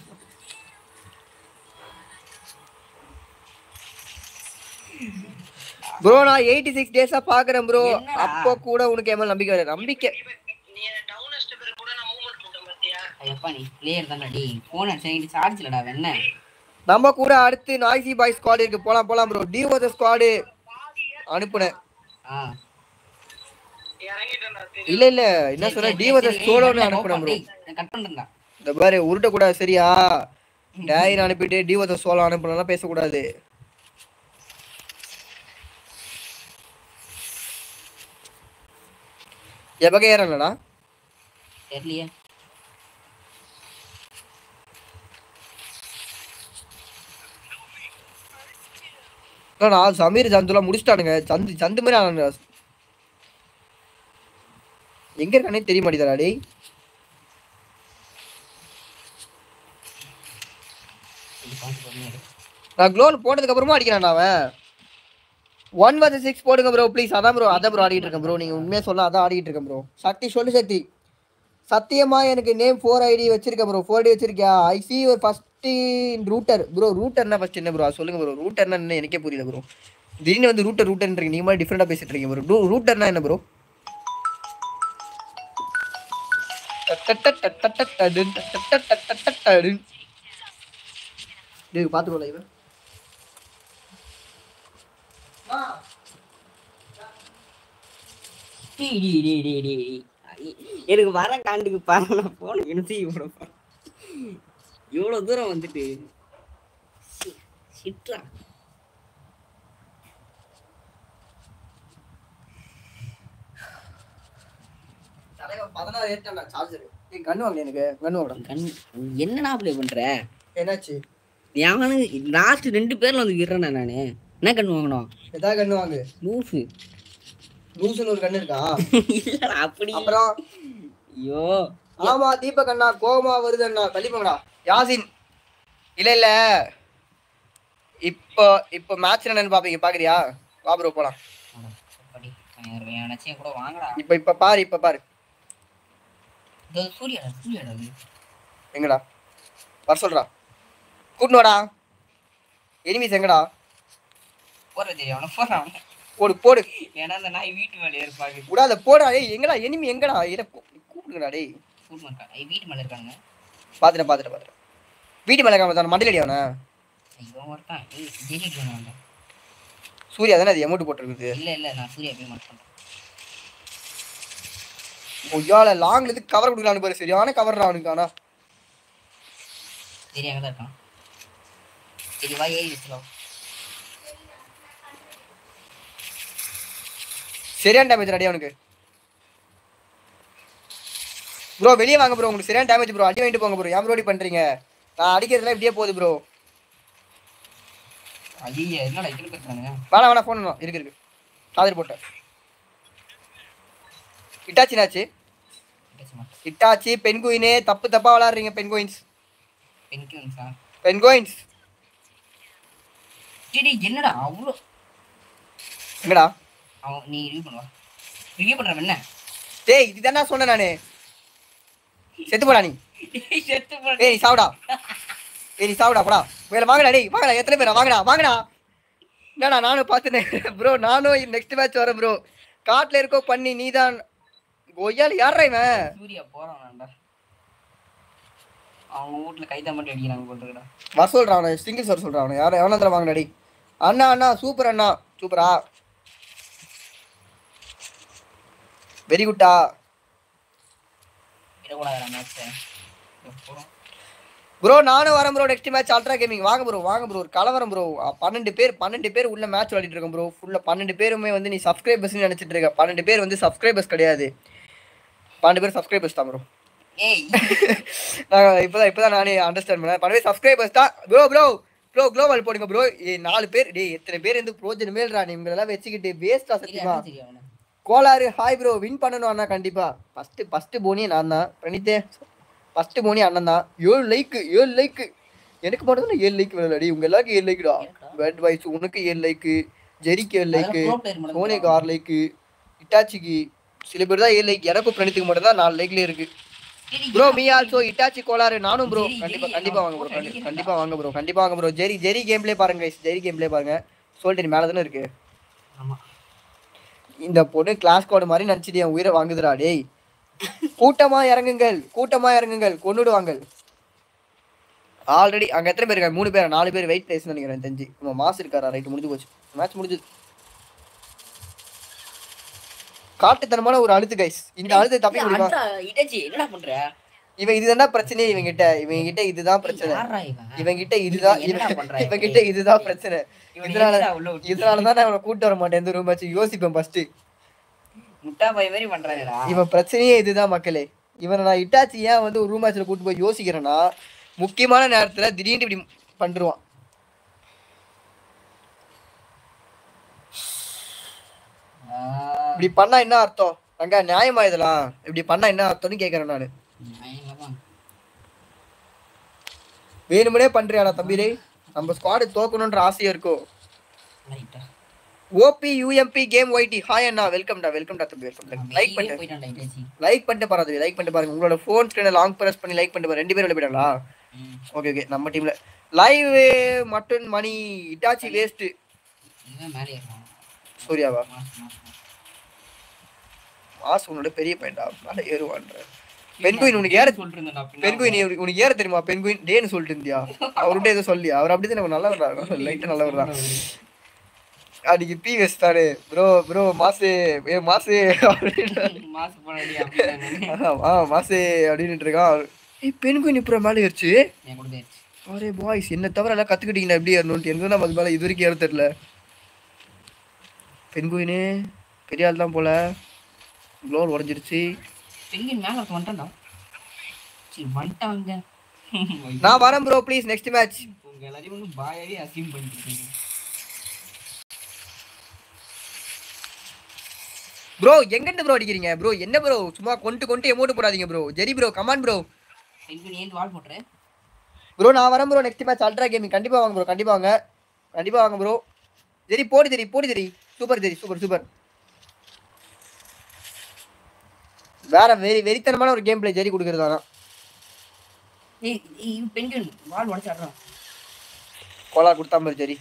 ப்ரோ நான் எயிட்டி சிக்ஸ் டேஸா பாக்குறேன் ப்ரோ
என்னடா?
அப்போ கூட உனக்கு என் மேல நம்பிக்கை வரல நம்பிக்கை
எப்பா நீ பிளேயர் தானே டி போன் அடிச்சு சார்ஜ் இல்லடா வெண்ண
நம்ம கூட அடுத்து நாய்ஸி பாய் ஸ்குவாட் இருக்கு போலாம் போலாம் ப்ரோ டி ஓத ஸ்குவாடு அனுப்புனேன்
ஆ
இல்ல இல்ல என்ன சொல்ற டி ஓத சோலோன்னு அனுப்புனேன் ப்ரோ
கட் பண்றேன்டா
இந்த பாரு உருட்ட கூடாது சரியா டயர் அனுப்பிட்டு டி ஓத சோலோ அனுப்பலாம் பேசக்கூடாது எப்பக்க ஏறலடா
தெரியலையே
இல்லடா சமீர் சந்துலாம் முடிச்சிட்டானுங்க சந்து சந்து மாதிரி ஆனானுங்க எங்க இருக்கானே தெரிய மாட்டேதா டேய்
இது பார்த்து பொறுமையா இரு.
நான் க்ளோல் போட்டதுக்கு அப்புறமா அடிக்கிறான்டா அவன் ஒன் வர்ஸ் சிக்ஸ் போடுங்க ப்ரோ ப்ளீஸ் அதான் ப்ரோ அதான் ப்ரோ ஆடிட்டு இருக்கேன் ப்ரோ நீங்க உண்மையா சொல்ல அதான் ஆடிட்டு இருக்கேன் ப்ரோ சக்தி சொல்லு சக்தி சத்தியமா எனக்கு நேம் ஃபோர் ஐடி வச்சிருக்கேன் ப்ரோ ஃபோர் ஐடி வச்சிருக்கியா ஐ சி ஒரு ஃபர்ஸ்ட் ரூட்டர் ப்ரோ ரூட்டர்னா ஃபர்ஸ்ட் என்ன ப்ரோ சொல்லுங்க ப்ரோ ரூட்டர்னா என்ன எனக்கே புரியல ப்ரோ திடீர்னு வந்து ரூட்டர் ரூட்டர்ன்றீங்க நீங்க மாதிரி டிஃப்ரெண்டாக பேசிட்டு இருக்கீங்க ப்ரோ ரூட்டர்னா என்ன ப்ரோ டட்டட்டட்டட்டட்டடுன், டட்டட்டட்டட்டட்டடுன். டேய் பாத்துக்கோல இவன்
டேய், டேய், டேய், டேய், டேய், டேய். ஐ- எனக்கு வர காண்டுக்கு பாருங்க போன என்ன இவ்வளோ இவ்வளோ தூரம் வந்துட்டு சி- சிட்ரா
தலைவன் பதினாறு ஏற்றான்டா சார்ஜர் ஏய் கண்ணு வாங்க எனக்கு கண்ணு வாங்கடா
கண் என்னடா அப்ளை பண்ற
என்னாச்சு
அவனு லாஸ்ட் ரெண்டு பேர்ல வந்து விடுறேன் நானு என்ன கண் வாங்கணும்
எதாவது கண்ணு வாங்கு
லூசு
லூசுன்னு ஒரு கண்ணு இருக்கா
இல்லடா அப்படி
அப்புறம்
ஐயோ
ஆமா தீபக் அண்ணா கோமா வருது அண்ணா கண்டிப்பாங்கடா யாசின் இல்ல இல்ல இப்போ இப்போ மேட்ச் என்னன்னு பாப்பீங்க பாக்குறியா வா ப்ரோ போலாம்
அப்படி நினைச்சேன் கூட வாங்கடா
இப்போ இப்போ பாரு இப்போ பாரு
இதோ சூர்யாடா சூர்யாடா அது
எங்கடா வர சொல்றா கூட்டினு வாடா எனிமிஸ் எங்கடா
போற தெரியும் அவனை போறான்
போடு போடு
ஏன்னா அந்த நாய் வீட்டு மேலே இருப்பாங்க
விடாத போடா ஏய் எங்கடா எனிமி எங்கடா இதை கூப்பிடுங்கடா டேய்
சூப்பர் இருக்கா ஐ வீட்டு மேலே இருக்கானுங்க
பாத்துட்டேன் பாத்துட்டேன் பாத்துட்டேன் வீட்டு மேலே காம தான் மண்டியில் அடியாவனா
ஐயோ ஒருத்தான் ஏய் ஜெயிச்சிட்டு வேணாம்டா
சூர்யா தானே அது எமௌண்ட் போட்டிருக்குது
இல்ல இல்ல நான் சூர்யா போய் மாட் பண்றேன்
ஒய்யால லாங்ல இருந்து கவர் கொடுக்கலான்னு பாரு சரியான கவர் அவனுக்கு ஆனா
சரி அங்கே தான் இருக்கான் சரி வா ஏறி வச்சுக்கலாம்
சரியான டேமேஜ் அடி அவனுக்கு ப்ரோ வெளியே வாங்க ப்ரோ உங்களுக்கு சரியான டேமேஜ் ப்ரோ அடி வாங்கிட்டு போங்க ப்ரோ ஏன் ப்ரோ இப்படி பண்றீங்க நான் அடிக்கிறதுலாம் இப்படியே போகுது ப்ரோ
ஐயா என்னடா இத்தனை பேர் இருக்கானுங்க
வேணாம் வேணாம் ஃபோன் இருக்கு இருக்கு சாதர் போட்டேன் இட்டாச்சினாச்சு
பேசுமா
இட்டாச்சி பென்குயினே தப்பு தப்பா விளாடுறீங்க பென்குயின்ஸ்
பென்கியூன்ஸா
பென்குயின்ஸ்
சரி என்னடா அவ்வளோ
எங்கடா
அவன் நீ ரிவ்யூ பண்ணுவா ரிவ்யூ பண்றவன் என்ன
டேய் இதுதானே சொன்னேன் நானு செத்து போடா நீ
செத்து போன
ஏய் நீ சாவுடா ஏய் நீ சாவுடா போடா வேலை வாங்கடா டேய் வாங்கடா எத்தனை பேரா வாங்கடா வாங்கடா என்னடா நானும் பார்த்துனேன் ப்ரோ நானும் நெக்ஸ்ட் மேட்ச் வரேன் ப்ரோ காட்டில் இருக்கோ பண்ணி நீ தான் கொய்யால் யாரா இவன்
சூர்யா போறான்டா அவங்க வீட்ல கைதா மட்டும் அடிக்கிறாங்க போட்டுருக்கடா
வர சொல்கிறான் அவனை சிங்கிள்ஸ் வர சொல்கிறான் அவனை யாரும் எவனா தர வாங்கடா டேய் அண்ணா அண்ணா சூப்பர் அண்ணா சூப்பரா வெரி குட்டா
விடக்கூடாது மேட்ச்சை போகிறோம்
ப்ரோ நானும் வரேன் bro next match Ultra Gaming வாங்க ப்ரோ வாங்க ப்ரோ ஒரு கலவரம் ப்ரோ பன்னெண்டு பேர் பன்னெண்டு பேர் உள்ள மேட்ச் விளையாடிட்டு இருக்கோம் ப்ரோ ஃபுல்லாக பன்னெண்டு பேருமே வந்து நீ சப்ஸ்கிரைபர்ஸ்னு நினச்சிட்டு இருக்க பன்னெண்டு பேர் வந்து சப்ஸ்கிரைபர்ஸ் கிடையாது பன்னெண்டு பேர் சப்ஸ்கிரைபர்ஸ் தான் ப்ரோ
ஏய்
நான் இப்போதான் இப்போதான் நானே அண்டர்ஸ்டாண்ட் பண்ணேன் பன்னெண்டு பேர் சப்ஸ்கிரைபர்ஸ் தான் ப்ரோ ப்ரோ ப்ரோ க்ளோவல் போடுங்க ப்ரோ நாலு பேர் டேய் எத்தனை பேர் வந்து ப்ரோஜன் மேல்ரா நீங்களெல்லாம் வச்சுக்கிட்டு வேஸ்டா சத்தியமா
தெரியும் அவனை
கோளாறு ஹாய் ப்ரோ வின் பண்ணணும் அண்ணா கண்டிப்பா ஃபர்ஸ்ட் ஃபர்ஸ்ட் போனியே நான் தான் பிரணித்தே ஃபர்ஸ்ட் போனி அண்ணன் தான் ஏழு லைக்கு ஏழு லைக்கு எனக்கு மட்டும் தான் ஏழு லைக் வேணும்டி உங்க எல்லாருக்கும் ஏழு லைக்குடா
எனக்கா?
பேட் வாய்ஸ் உனக்கு ஏழு லைக்கு ஜெரிக்கு ஏழு லைக்கு
அதெல்லாம் pro player மட்டும்
சோனிக்கு ஆறு லைக்கு இட்டாச்சிக்கு சில பேர் தான் ஏழு லைக் எனக்கும் பிரணத்துக்கு மட்டும் தான் நாலு லைக்ல இருக்கு
சரி,
ப்ரோ மீ ஆல்சோ இட்டாச்சி கோளாறு நானும் ப்ரோ
ஜெரி,
கண்டிப்பா
ஜெரி,
கண்டிப்பா
நான்
வாங்க ப்ரோ
போட்டு அடிக்கிறேன்டா.
கண்டிப்பா வாங்க ப்ரோ கண்டிப்பா வாங்க bro Jerry Jerry game play பாருங்க guys. ஜெரி கேம் ப்ளே பாருங்க சொல்லிட்டு மேல தானே இருக்கு
ஆமா
இந்த பொண்ணு கிளாஸ் கோடு மாதிரி நினச்சிட்டு என் உயிரை வாங்குதுடா டேய் கூட்டமா இறங்குங்கள் கூட்டமா இறங்குங்கள் கொண்டுடுவாங்கள் ஆல்ரெடி அங்க எத்தனை பேர் இருக்காங்க மூணு பேர் நாலு பேர் வெயிட் பிளேஸ் நினைக்கிறேன் எனக்கு தெரிஞ்சு நம்ம மாசு இருக்காரா ரைட் முடிஞ்சு போச்சு மேட்ச் முடிஞ்சது காட்டுத்தனமான ஒரு அழுத்து கைஸ் இந்த அழுத்து தப்பிக்க முடியுமா
அட்ரா, இடாச்சி, என்னடா பண்ற
இவன் இதுதான்டா பிரச்சனையே இவன் கிட்ட இவன் கிட்ட இதுதான் பிரச்சனை
யார்ரா இவன்?
இவன் கிட்ட இதுதான்
இவன் என்னடா
இவன்
பண்றான்
இவன் கிட்ட இதுதான் பிரச்சனை
இவனை
இதனால
எதுக்குடா உள்ள விட்டு?
இதனால தான் நான் அவனை கூட்டு வர மாட்டேன் எந்த ரூம் ஆச்சு யோசிப்பேன் ஃபர்ஸ்ட்
முட்டா பை மாதிரி பண்றாங்கடா
இவன் பிரச்சனையே இதுதான் மக்களே இவனை நான் இட்டாச்சி ஏன் வந்து ஒரு ரூம் மேட்ச்ல கூட்டு போய் யோசிக்கிறேன்னா முக்கியமான நேரத்துல திடீர்னு இப்படி பண்ணிருவான்
ஆ,
இப்படி பண்ணா என்ன அர்த்தம் அங்க நியாயமா இதெல்லாம் இப்படி பண்ணா என்ன அர்த்தம்னு கேக்குறேன் நானு
நியாயமாதான்.
வேணுமனே பண்றியாடா தம்பிரே நம்ம ஸ்குவாடு தோக்கணுன்ற ஆசையா இருக்கும்
ரைட்டா.
OP UMP game YT hi அண்ணா வெல்கம்டா வெல்கம்டா தம்பி வெல்கம்
அவன்
லைக்
வெளியே
பண்ணிட்டு
போயிட்டான்டா இடாச்சி.
லைக் பண்ணிட்டு பாருங்க லைக் பண்ணிட்டு பாருங்க உங்களோட ஃபோன் ஸ்கிரீனை லாங் பிரஸ் பண்ணி லைக் பண்ணிட்டு பாருங்க ரெண்டு பேரும் வெளியே போயிட்டாங்களா
ம்.
ஓகே ஓகே நம்ம டீம்ல லைவ் மட்டன் மணி இட்டாச்சி வேஸ்ட்
இவன் மேலே ஏறுறான்.
சூர்யாவா
மாசு, மாசு, மாசு.
மாசு உன்னோட பெரிய பையன்டா மேலே ஏறுவான்ற பெண்குயின் உனக்கு ஏற
சொல்லிட்டு இருந்தேன்டா பின்னாடி.
பெண்குயின் உனக்கு- உனக்கு ஏற தெரியுமா பெண்குயின் டேன்னு சொல்லிட்டு இருந்தியா அவர்கிட்ட எதுவும் சொல்லி அவர் அப்படிதான் நம்ம நல்லவர் தான் லைட்டா நல்லவர் தான் அன்னைக்கு பி வச்சுட்டாரு ப்ரோ ப்ரோ மாசு ஏ மாசு அப்படின்னு
மாசு போனடி அப்படின்னு
ஆ மாசு அப்படின்ட்டு இருக்கான் ஏய் பெண்குயின் இப்போ மேலே ஏறிச்சு
என் கூட போயிருச்சு.
அரே பாய்ஸ் என்ன தவிர எல்லாம் கத்துக்கிட்டீங்கன்னா எப்படி ஏறணும்ட்டு எனக்கு நம்ம அது மேலே இது வரைக்கும் ஏற தெரியல பெண்குயினு பெரிய ஆள் தான் போல க்ளோர் உடஞ்சிருச்சு
பெண்கின் மேல ஒருத்தன் வந்துட்டான்டா சரி வந்துட்டாங்க
நான் வரேன் ப்ரோ ப்ளீஸ் நெக்ஸ்ட் மேட்ச்
உங்க எல்லாரையும் வந்து பாயாவே அசீம் பண்ணிட்டு இருக்கீங்க
ப்ரோ எங்கிருந்து ப்ரோ அடிக்கிறீங்க ப்ரோ என்ன ப்ரோ சும்மா கொண்டு கொண்டு எமௌண்ட் போடாதீங்க bro Jerry bro come on bro
penguin ஏந்து வால் போட்டுரு
ப்ரோ நான் வரேன் bro next match Ultra Gaming கண்டிப்பா வாங்க ப்ரோ கண்டிப்பா வாங்க கண்டிப்பா வாங்க ப்ரோ ஜெரி போடு ஜெரி போடு Jerry super Jerry super super வேற வெறி வெறித்தனமான ஒரு கேம் பிளே ஜெரி கொடுக்குறதானா
ஏய் ஏய், பெண்கின் வால் உடச்சாடுறான்
கோலா கொடுத்தா மாதிரி ஜெரி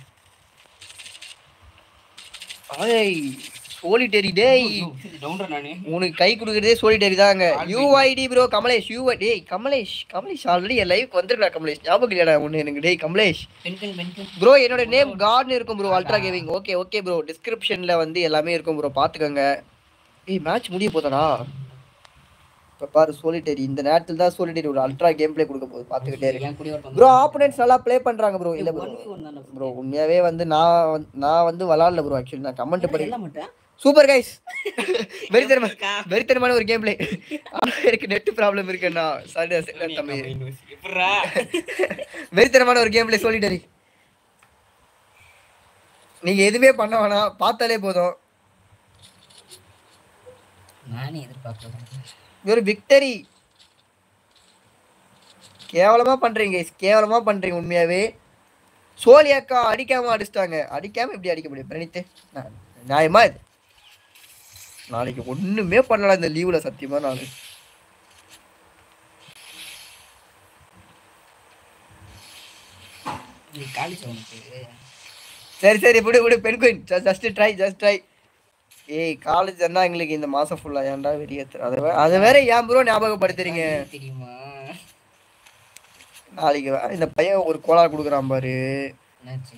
ஏய் சோலிட்டேரி டேய்
டவுன்டா நானு
உனக்கு கை கொடுக்குறதே சோலிட்டேரி தாங்க யூஐடி ப்ரோ கமலேஷ் யூ டேய் கமலேஷ் கமலேஷ் ஆல்ரெடி என் லைவ் வந்திருக்கா கமலேஷ் ஞாபகம் இல்லையாடா ஒன்று எனக்கு டேய் கமலேஷ்
பெண்கின் பெண்கின்
ப்ரோ என்னோட நேம் காட்னு இருக்கும் bro Ultra Gaming okay okay bro டிஸ்கிரிப்ஷனில் வந்து எல்லாமே இருக்கும் ப்ரோ பார்த்துக்கோங்க ஏய் மேட்ச் முடிய போதாடா இப்போ பாரு சோலிட்டேரி இந்த நேரத்தில் தான் சோலிட்டேரி ஒரு அல்ட்ரா கேம் ப்ளே கொடுக்க போகுது பார்த்துக்கிட்டே இருக்கு
என் கூட ஒருத்தன்
ப்ரோ ஆப்போனன்ட்ஸ் நல்லா ப்ளே பண்ணுறாங்க ப்ரோ இல்லை ப்ரோ
ஒன் வி ஒன் தான்டா
ப்ரோ உண்மையாகவே வந்து நான் வந்து- நான் வந்து விளாட்ல ப்ரோ ஆக்சுவலி நான் கமெண்ட் படி
எல்லாம் மட்டும்
சூப்பர் கைஸ் வெறித்தனமா வெறித்தனமான ஒரு கேம் பிளே எனக்கு நெட் ப்ராப்ளம் இருக்குண்ணா சாரி தம்பி
எப்படிரா
வெறித்தனமான ஒரு கேம் பிளே சொல்லிட்டரி நீங்க எதுவுமே பண்ண வேணாம் பார்த்தாலே போதும்
நானே எதிர்பார்க்கல
இது ஒரு விக்டரி கேவலமா பண்றீங்க guys. கேவலமா பண்றீங்க உண்மையாவே சோழி அக்கா அடிக்காம அடிச்சிட்டாங்க அடிக்காம எப்படி அடிக்க முடியும் பிரணித்து நா- நியாயமா இது நாளைக்கு ஒண்ணுமே பண்ணலாம் இந்த லீவுல சத்தியமா நான்
நீ காலேஜ் உனக்கு
சரி சரி விடு விடு penguin just try just try ஏய் காலேஜ் என்ன எங்களுக்கு இந்த மாசம் ஃபுல்லா ஏன்டா வெளியேற்று அதை வே- அதை வேற ஏன் ப்ரோ ஞாபகப்படுத்துறீங்க
தெரியுமா
நாளைக்கு வேற இந்த பையன் ஒரு கோலா கொடுக்குறான் பாரு
என்னாச்சு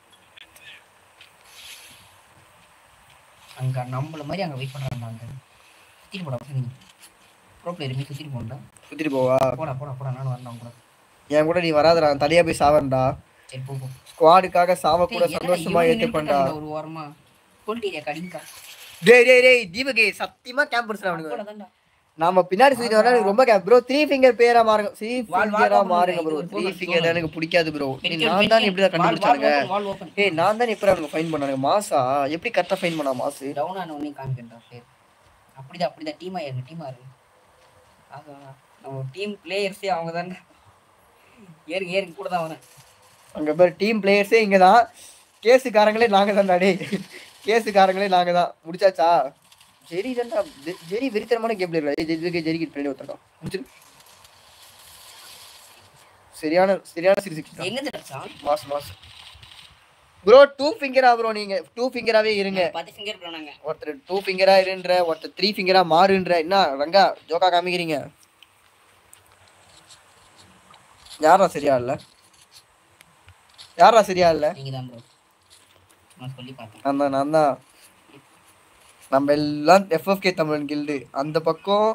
அங்க நம்மள மாதிரி அங்க வெயிட் பண்றாங்க அங்க சுத்திட்டு போடா பசங்க ப்ரோ பிளேயர் மீ சுத்திட்டு போண்டா
சுத்திட்டு போவா
போடா போடா போடா நானும் வரணும் கூட
என் கூட நீ வராதடா நான் தனியா போய் சாவறேன்டா
சரி போ போ
ஸ்குவாடுக்காக சாவ கூட
டேய், என்னடா
சந்தோஷமா
இவன்
ஏத்துப்பேன்டா
நின்னுட்டு ஒரு ஓரமா சொல்லிட்டீங்க கடிங்கா
டேய் டேய் டேய் தீபகே சத்தியமா கேம்பர்ஸ் அவனுக்கு
போடா தான்டா
நாம பின்னாடி சுத்திட்டு வரா எனக்கு ரொம்ப கேம் ப்ரோ த்ரீ ஃபிங்கர் பேரா மாறுங்க த்ரீ
வால்
ஃபிங்கரா
open
மாறுங்க
பண்ணு,
ப்ரோ
இது ஒரு
த்ரீ
bonus,
ஃபிங்கர்
bonus.
எனக்கு பிடிக்காது ப்ரோ
பெண்கள்,
நான் தான்
பெண்கள்.
எப்படி தான்
வால், வால்
கண்டுபிடிச்சானுங்க
open, வால் open.
ஏய் நான் தான் எப்படி அவங்க ஃபைன் பண்ணானுங்க மாசா எப்படி கரெக்டா ஃபைன் பண்ணா மாசு
டவுன் ஆன உடனே காமிக்கிறா பேர் அப்படிதான் அப்படிதான் டீமா இருங்க டீமா இருங்க ஆகா நம்ம டீம் பிளேயர்ஸே அவங்க தானே ஏறுங்க ஏறுங்க கூட தான் வரேன்
அங்க பேர் டீம் பிளேயர்ஸே இங்க தான் கேஸுக்காரங்களே நாங்க தான் டேய் கேஸுக்காரங்களே நாங்க தான் முடிச்சாச்சா ஜெரி தான்டா ஜெ- ஜெரி வெறித்தனமான கேம் பிளேயர் ஜெரி ஜெரிக்கு பின்னாடி ஒருத்தருக்கான் முடிச்சிரு சரியான சரியான சிரி சிக்ஸ்
எங்க தரச்சான்
மாஸ் மாஸ் ப்ரோ டூ ஃபிங்கரா ப்ரோ நீங்க டூ ஃபிங்கராவே இருங்க
பத்து ஃபிங்கர் போனாங்க
ஒருத்தர் டூ ஃபிங்கரா இருன்ற ஒருத்தர் த்ரீ ஃபிங்கரா மாறுன்ற என்ன ரங்கா ஜோக்கா காமிக்கிறீங்க யாரா சரியா இல்ல யாரா சரியா இல்ல
நீங்க தான் ப்ரோ நான் சொல்லி பார்த்தேன்
நான் தான் நான் தான் நம்ம எல்லாம் எஃப்எஃப்கே தமிழன் கில்டு அந்த பக்கம்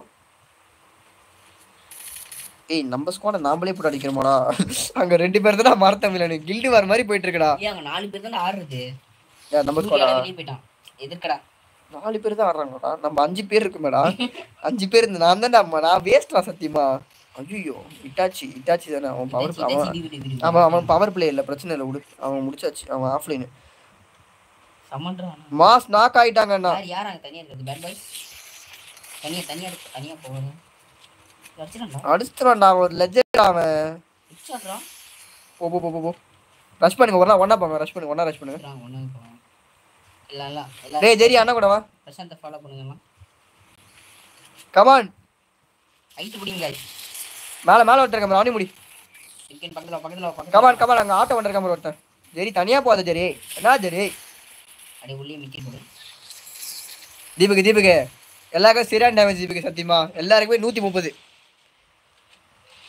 ஏய் நம்ம ஸ்குவாட நாமளே போட்டு அடிக்கிறோமாடா அங்க ரெண்டு பேர் தான் மரத்தமிழனு கில்டு வர மாதிரி போயிட்டு இருக்குடா
ஏன் அங்க நாலு பேர் தான் ஆடுறது
யார் நம்ம ஸ்குவாடா
இந்தியால வெளியே போயிட்டான் எதிர்க்கடா
நாலு பேர் தான் ஆடுறாங்கடா நம்ம அஞ்சு பேர் இருக்குமேடா அஞ்சு பேர் இருந்து நான் தான் நம்ம நான் வேஸ்ட்ரா சத்தியமா ஐயோ இட்டாச்சி இட்டாச்சி தானே அவன் பவர்
இதாச்சி,
அவன்
இதாச்சி, விடு, விடு, விடு.
அவன் அவன் பவர் பிளே இல்லை பிரச்சனை இல்லை விடு அவன் முடிச்சாச்சு அவன் ஆஃப்லைன்
சமன்றா
மாஸ் நாக் ஆயிட்டாங்கண்ணா
யார் யார் அங்க தனியா இருக்கிறது பேட் பாய் தனியா தனியா இருக்கு தனியா போகணும் அடிச்சிடா
அடிச்சுட்டான்டா ஒரு லெஜெண்ட் அவன்
அடிச்சாடுறா
போ போ போ போ, போ ரஷ் பண்ணுங்க ஒண்ணா ஒண்ணா போங்க ரஷ் பண்ணுங்க ஒண்ணா ரஷ் பண்ணுங்க
ஒன்று போகலாம் இல்லை இல்லை எல்லாம்
டேய் ஜெரி அண்ணா கூட வா
பிரசாந்தை ஃபாலோ பண்ணுங்கலாம்
கமான்
ஹைட்டு பிடிங்க
மேல மேல ஒருத்தர் கமரா அவனி முடி
கிரிக்கெட் பக்கத்தில் பக்கத்தில் பக்கத்தில்
கமான் கமான் அங்க ஆட்டோ ஒன்றரை கமரா ஒருத்தன் ஜெரி தனியா போகாத ஜெரி என்ன ஜெரி
அப்படியே உள்ளே மிக்கி போடு
தீபக் தீபக் எல்லாருக்கும் சரியான டேமேஜ் தீபக் சத்தியமா எல்லாருக்குமே நூத்தி முப்பது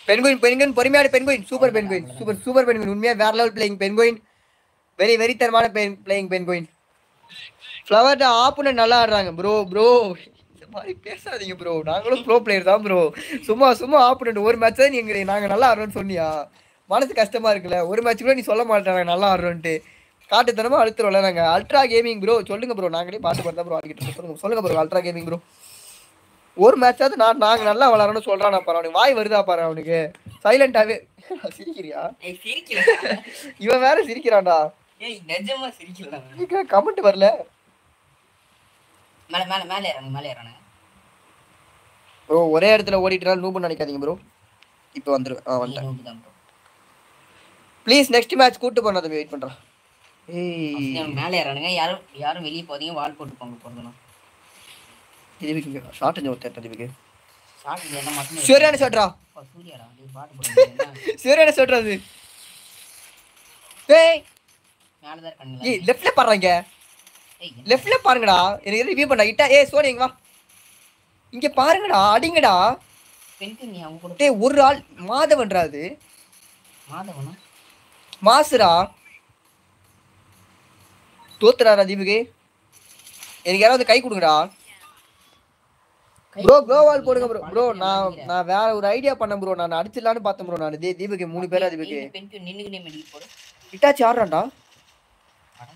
பென்குயின் பென்குயின் பொறுமையான penguin super penguin super super penguin உண்மையா வேற level playing penguin very very தரமான பிளேயிங் பென்குயின் ஃப்ளவர் ஆப்போனன்ட் நல்லா ஆடுறாங்க ப்ரோ ப்ரோ இந்த மாதிரி பேசாதீங்க ப்ரோ நாங்களும் ப்ரோ பிளேயர் தான் ப்ரோ சும்மா சும்மா ஆப்போனன்ட் ஒரு மேட்ச் தான் நீங்க நாங்க நல்லா ஆடுறோம்னு சொன்னியா மனசு கஷ்டமா இருக்குல்ல ஒரு மேட்ச் கூட நீ சொல்ல மாட்டாங்க நல்லா ஆடுறோன்ட்டு காட்டுத்தனமா அழுத்துறோம்ல நாங்க அல்ட்ரா கேமிங் ப்ரோ சொல்லுங்க ப்ரோ நாங்களே பாட்டு பார்த்து ப்ரோ ஆடிக்கிட்டு இருக்கோம். சொல்லுங்க சொல்லுங்க ப்ரோ அல்ட்ரா கேமிங் ப்ரோ ஒரு மேட்சாவது நான் நாங்க நல்லா விளாடணும்னு சொல்றான் பாரு அவனுக்கு வாய் வருதா பாரு அவனுக்கு சைலண்டாவே சிரிக்கிறியா
ஏய் சிரிக்கல
இவன் வேற சிரிக்கிறான்டா
ஏய் நிஜமா சிரிக்கல
கமெண்ட் வரல
மேல மேல மேல ஏறானுங்க மேல ஏறானுங்க
ப்ரோ ஒரே இடத்துல ஓடிட்டு நூபுன்னு நினைக்காதீங்க ப்ரோ இப்போ வந்துரு ஆ வந்துட்டேன்
நோக்கு தான் bro.
ப்ளீஸ் நெக்ஸ்ட் மேட்ச் கூட்டு போன தம்பி வெயிட் பண்றான்
First
ஏய்
அவனுங்க மேல ஏறானுங்க யாரும் யாரும் வெளிய போதீங்க வால் போட்டு போங்க போறதுனா
இதுக்கு ஷார்ட் அஞ்சு ஒருத்தர் இதுக்கு
ஷாட் இல்ல மட்டும்
சரியான ஷாட்ரா
அப்பா, சூர்யாடா டேய் பாட்டு போடுங்க
சரியான ஷாட்ரா அது ஏய்
மேல தான் இருக்கானுங்க
ஏய் லெஃப்ட்ல பாருங்க
ஏய் என்ன?
லெஃப்ட்ல பாருங்கடா எனக்கு ரிவ்யூ பண்ணா இட்டா ஏய் சோனி இங்க வா இங்க பாருங்கடா அடிங்கடா
பெண்கு நீ அவங்க கூட
டேய் ஒரு ஆள் மாதவன்டா அது
மாதவனா
மாசுடா தோத்துறாரா தீபுக்கு எனக்கு யாராவது கை கொடுங்கடா ப்ரோ க்ளோவால் போடுங்க ப்ரோ ப்ரோ நான் நான் வேற ஒரு ஐடியா பண்ணேன் ப்ரோ நான் அடிச்சிடலான்னு பார்த்தேன் ப்ரோ நான் தீ தீபுக்கு மூணு பேரா தீபுக்கு
பெண்கு நின்னுக்கினே மெடிக்கல் போடு
இட்டாச்சி ஆடுறான்டா
அட,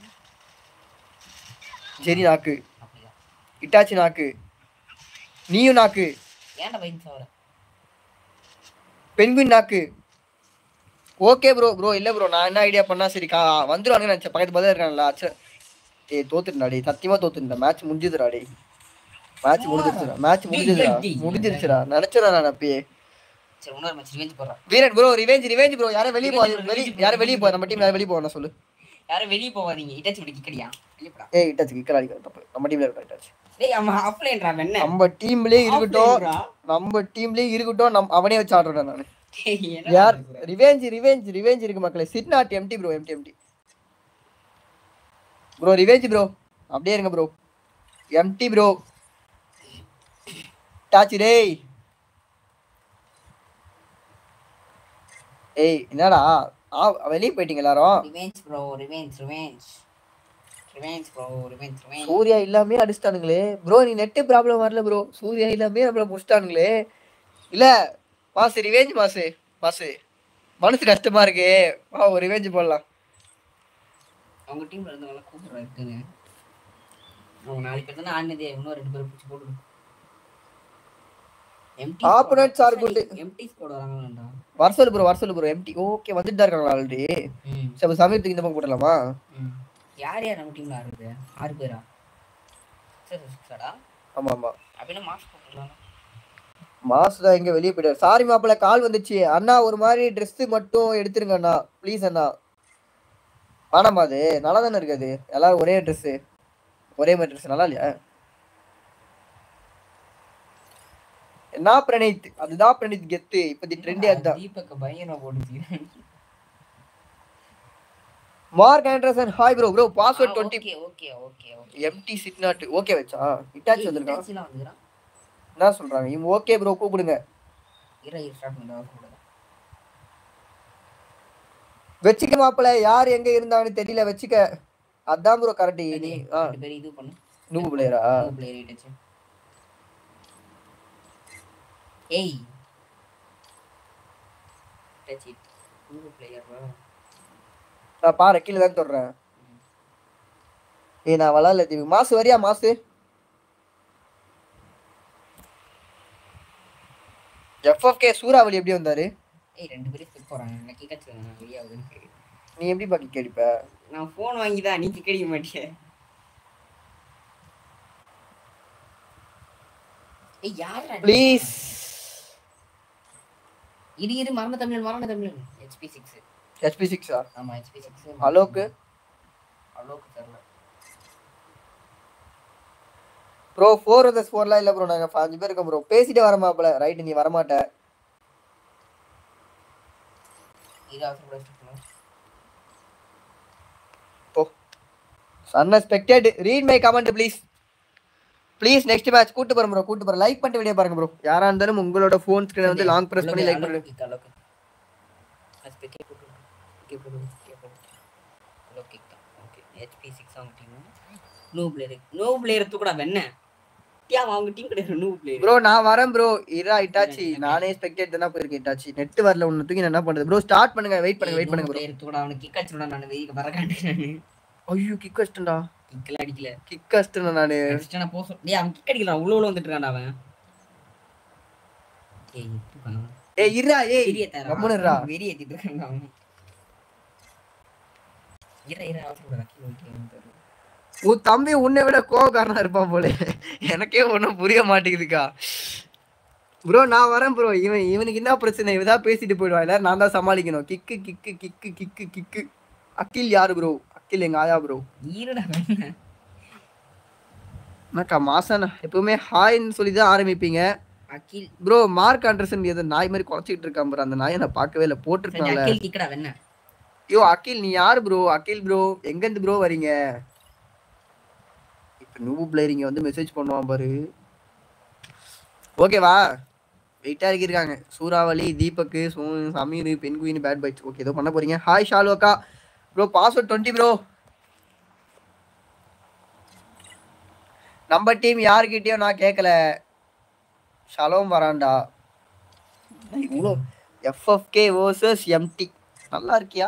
சரி நாக்கு
அப்படியா
இட்டாச்சி நாக்கு நீயும் நாக்கு
ஏன்டா பைக் சாவற
பெண்குயின் நாக்கு ஓகே ப்ரோ ப்ரோ இல்ல ப்ரோ நான் என்ன ஐடியா பண்ணா சரி கா வந்துருவானுங்க நினைச்சேன் பக்கத்து பதில் இருக்கான்ல அச்ச ஏய் தோத்துட்டா டேய் சத்தியமா தோத்துட்டேன் மேட்ச் முடிஞ்சுதுடா டேய் மேட்ச் முடிஞ்சிருச்சுடா மேட்ச் முடிஞ்சிருச்சுடா முடிஞ்சிருச்சுடா நினைச்சேன் நான் அப்பயே
சரி இன்னொரு மேட்ச் ரிவெஞ்ச் போடுறா
வீரன் ப்ரோ ரிவெஞ்ச் ரிவெஞ்ச் ப்ரோ யாரும் வெளிய போ வெளிய யாரும் வெளிய போ நம்ம டீம் யாரும் வெளிய போனா சொல்லு
யாரும் வெளிய போவாதீங்க இட்டாச்சி விட்டு கிக்கடியா வெளிய போடா
ஏய் இட்டாச்சு கிக்கர் அடிக்கிற தப்பு நம்ம டீம்ல இருக்க இட்டாச்சு
டேய் அவன் ஆஃப்லைன்டா என்ன
நம்ம டீம்லயே இருக்கட்டும்
Offline-டா?
நம்ம டீம்லயே இருக்கட்டும் நம் அவனே வச்சு ஆடுறேன் நான்
டேய், என்னடா
யார்
பேசுற?
ரிவெஞ்ச் ரிவெஞ்ச் ரிவெஞ்ச் இருக்கு மக்களே சிட் நாட் MT bro MT MT bro revenge bro அப்படியே இருங்க ப்ரோ எம்டி ப்ரோ டாச்சி டேய் ஏய் என்னடா ஆ வெளியே போயிட்டீங்க எல்லாரும்
revenge bro revenge revenge revenge bro revenge revenge
Surya இல்லாமே அடிச்சிட்டானுங்களே ப்ரோ நீ நெட்டு ப்ராப்ளம் வரல ப்ரோ சூர்யா இல்லாமே நம்மள முடிச்சிட்டானுங்களே இல்ல மாசு ரிவேஞ்ச் மாசு மாசு மனசு கஷ்டமா இருக்கு வா ஒரு ரிவேஞ்ச் போடலாம்
அவங்க டீம்ல இருந்தவங்க கூப்பிடுறா இருக்குங்க அவங்க நாலு பேர் தானே ஆடினதே இன்னும் ரெண்டு பேரும் பிடிச்சி போட்டு MT
Opponents are good.
MT squad வராங்களாண்டா
வர சொல்லு ப்ரோ வர சொல்லு ப்ரோ எம்டி ஓகே வந்துட்டு தான் இருக்காங்க ஆல்ரெடி
ம்
சரி சமயத்துக்கு இந்த பக்கம் போடலாமா
ம் யார் யார் நம்ம டீம்ல ஆடுறது ஆறு பேரா சரி சிக்ஸாடா
ஆமா ஆமா
அப்படின்னா மாஸ்க் போட்டுக்கலாம்
மாசு தான் எங்க வெளியே போயிட்டாரு சாரி மாப்பிள்ள கால் வந்துச்சு அண்ணா ஒரு மாதிரி Dress மட்டும் எடுத்துருங்க அண்ணா ப்ளீஸ் அண்ணா வேணாமா அது நல்லா தானே இருக்காது எல்லாரும் ஒரே Dress ஒரே மாதிரி Dress நல்லா இல்லையா என்ன பிரணீத் அதுதான் பிரணீத் கெத்து இப்போதைக்கு ட்ரெண்டே அதுதான்
தீபக்க பயங்கரமா போட்டுச்சு
Mark Anderson hi bro bro password twenty
okay okay okay okay
MT சிட் நாட் ஓகே வச்சா இட்டாச்சி வந்திருக்கான்
இட்டாச்சிலாம் வந்துக்கிறான்
என்ன சொல்றாங்க இவங்க ஓகே ப்ரோ கூப்பிடுங்க
இரு இரு ஸ்டார்ட் பண்ணுறா கூட
வச்சுக்க மாப்பிள்ள யார் எங்க இருந்தாங்கன்னு தெரியல வச்சுக்க அதான் ப்ரோ கரெக்ட் நீ ஆ
ரெண்டு பேரும் இது பண்ணு
நூபு பிளேயரா
பிளேயர் இட்டாச்சு ஏய் டச் இட் நூறு பிளேயர்
நான் பாரு கீழே தான் தொடறேன் ஏய் நான் விளாட்ல தீவி மாசு வரியா மாசு எஃப்எஃப்கே சூறாவளி எப்படி வந்தாரு
ஏய் ரெண்டு பேரும் ஸ்கிப் போறாங்க நான் கிக்கச் நான் வெளியாகுதுன்னு
நீ எப்படி பாக்கி கேடிப்ப
நான் ஃபோன் வாங்கி தான் நீ கிக்கடிக்க மாட்டியே ஏய் யாரா நீ?
ப்ளீஸ்
இரு இரு மரண தமிழன் மரண தமிழன் ஹெச்பி சிக்ஸ்
ஹெச்பி சிக்ஸா
ஆமா ஹெச்பி சிக்ஸ்
அலோக்கு
அலோக்கு தெரியல
ப்ரோ ஃபோர் வர்சஸ் ஃபோர்லாம் இல்லை ப்ரோ நாங்கள் அஞ்சு பேர் இருக்கோம் ப்ரோ பேசிட்டே வர மாப்பிள ரைட்டு நீ வரமாட்ட
இது அவசரப்பட
போ unexpected read my comment please please next match கூட்டு போறேன் ப்ரோ கூட்டு போறேன் லைக் பண்ணிட்டு வீடியோ பாருங்க ப்ரோ யாரா இருந்தாலும் உங்களோட ஃபோன் ஸ்கிரீனை வந்து லாங் பிரஸ் பண்ணி லைக் பண்ணுங்க
கிக் அலோக் அது பிக்கே போட்டு பிக்கே போட்டு பிக்கே போட்டு அலோக் கிக் தான் ஓகே ஹெச்பி சிக்ஸ் அவங்க team no player no player தூக்கடா வெண்ண யா அவங்க டீம் கிடையாது நோ பிளேயர்
ப்ரோ நான் வரேன் ப்ரோ இரா இட்டாச்சி நானே ஸ்பெக்டேட் தானே போயிருக்கேன் இட்டாச்சி நெட் வரல ஒன்று தூக்கி நான் என்ன பண்றது ப்ரோ ஸ்டார்ட் பண்ணுங்க வெயிட் பண்ணுங்க வெயிட் பண்ணுங்க ப்ரோ
பிளேயர் தூக்கடா அவனுக்கு கிக் அடிச்சுடா நான் வெயிக்க வர காண்டேன்
ஐயோ கிக் கஷ்டம்டா
கிக்ல அடிக்கல
கிக் கஷ்டம் நானு
நெக்ஸ்ட் நான் போக டேய் அவன் கிக் அடிக்கல உள்ள உள்ள வந்துட்டு இருக்கான்டா அவன் ஏய் தூக்கான
ஏய் இருடா ஏய்
வெறிய தர
கம்முனு இருடா.
வெறிய ஏத்திட்டு இருக்கான் அவன் இர இர அவசரம் கீழ வந்து
உன் தம்பி உன்னை விட கோவக்காரனா இருப்பான் போல எனக்கே ஒன்றும் புரிய மாட்டேங்குதுக்கா ப்ரோ நான் வரேன் ப்ரோ இவன் இவனுக்கு என்ன பிரச்சனை இவதான் பேசிட்டு போயிடுவான் எல்லாரும் நான் தான் சமாளிக்கணும் kick kick kick kick kick Akhil யாரு ப்ரோ அக்கில் எங்க ஆயா ப்ரோ
ஈரடா வெண்ண
என்னக்கா மாசம் எப்பவுமே ஹாய்ன்னு சொல்லி தான் ஆரம்பிப்பீங்க
அகில்
ப்ரோ மார்க் ஆண்டர்சன் எது நாய் மாதிரி குறைச்சிட்டு இருக்கான் ப்ரோ அந்த நாயை நான் பார்க்கவே இல்லை
சரி,
போட்டிருக்கான்ல
அகில் கிக்கடா வெண்ண
ஐயோ அகில் நீ யாரு ப்ரோ அகில் ப்ரோ எங்கேருந்து ப்ரோ வரீங்க இப்போ நூ பிளேயர் இங்க வந்து மெசேஜ் பண்ணுவான் பாரு ஓகேவா வெயிட்டாக இருக்கிருக்காங்க சூறாவளி தீபக்கு so Sameer penguin bad fights okay ஏதோ பண்ண போறீங்க ஹாய் ஷாலோக்கா ப்ரோ பாஸ்வேர்ட் டுவெண்ட்டி ப்ரோ நம்ம டீம் யாருக்கிட்டயும் நான் கேட்கல ஷலோம் வரான்டா இவ்வளோ எஃப்எஃப்கே வர்சஸ் எம்டி நல்லா இருக்கியா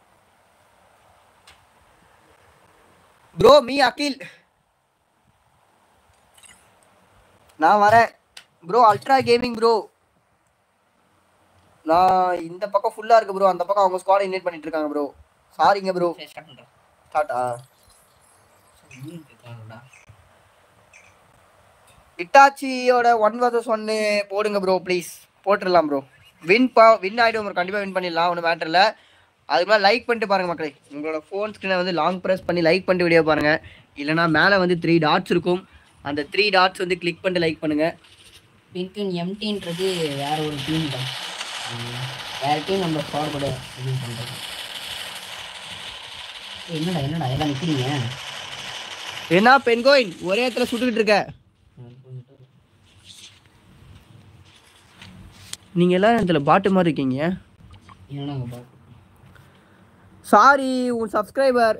ப்ரோ மீ அகில் நான் வரேன் ப்ரோ அல்ட்ரா கேமிங் ப்ரோ நான் இந்த பக்கம் ஃபுல்லா இருக்கு ப்ரோ அந்த பக்கம் அவங்க ஸ்குவாட் இன்வைட் பண்ணிட்டு இருக்காங்க ப்ரோ சாரிங்க ப்ரோ
சரி ஸ்டார்ட் பண்றேன்
ஸ்டார்ட்டா
சரி, நீ இருக்காங்கடா.
இட்டாச்சியோட ஒன் வர்சஸ் ஒன்னு போடுங்க ப்ரோ ப்ளீஸ் போட்டுடலாம் ப்ரோ வின் பா வின் ஆகிடும் ப்ரோ கண்டிப்பாக வின் பண்ணிடலாம் ஒன்றும் மேட்டர் இல்லை அது மாதிரி லைக் பண்ணிட்டு பாருங்க மக்களே உங்களோட ஃபோன் ஸ்க்ரீனை வந்து லாங் ப்ரெஸ் பண்ணி லைக் பண்ணிட்டு வீடியோ பாருங்க இல்லைனா மேலே வந்து த்ரீ டாட்ஸ் இருக்கும் அந்த த்ரீ டாட்ஸ் வந்து கிளிக் பண்ணிட்டு லைக் பண்ணுங்க
பின்கின் எம்டின்றது வேற ஒரு டீம் தான் உம், வேற டீம் நம்ம ஸ்குவாட் கூட இது பண்றது ஏய், என்னடா என்னடா எல்லாம் நிக்கிறீங்க
என்ன பென்கோயின் ஒரே இடத்துல சுட்டுக்கிட்டு இருக்க நீங்கள் எல்லாம் இடத்துல பாட்டு மாதிரி இருக்கீங்க
என்னங்க பா
சாரி உன் சப்ஸ்கிரைபர்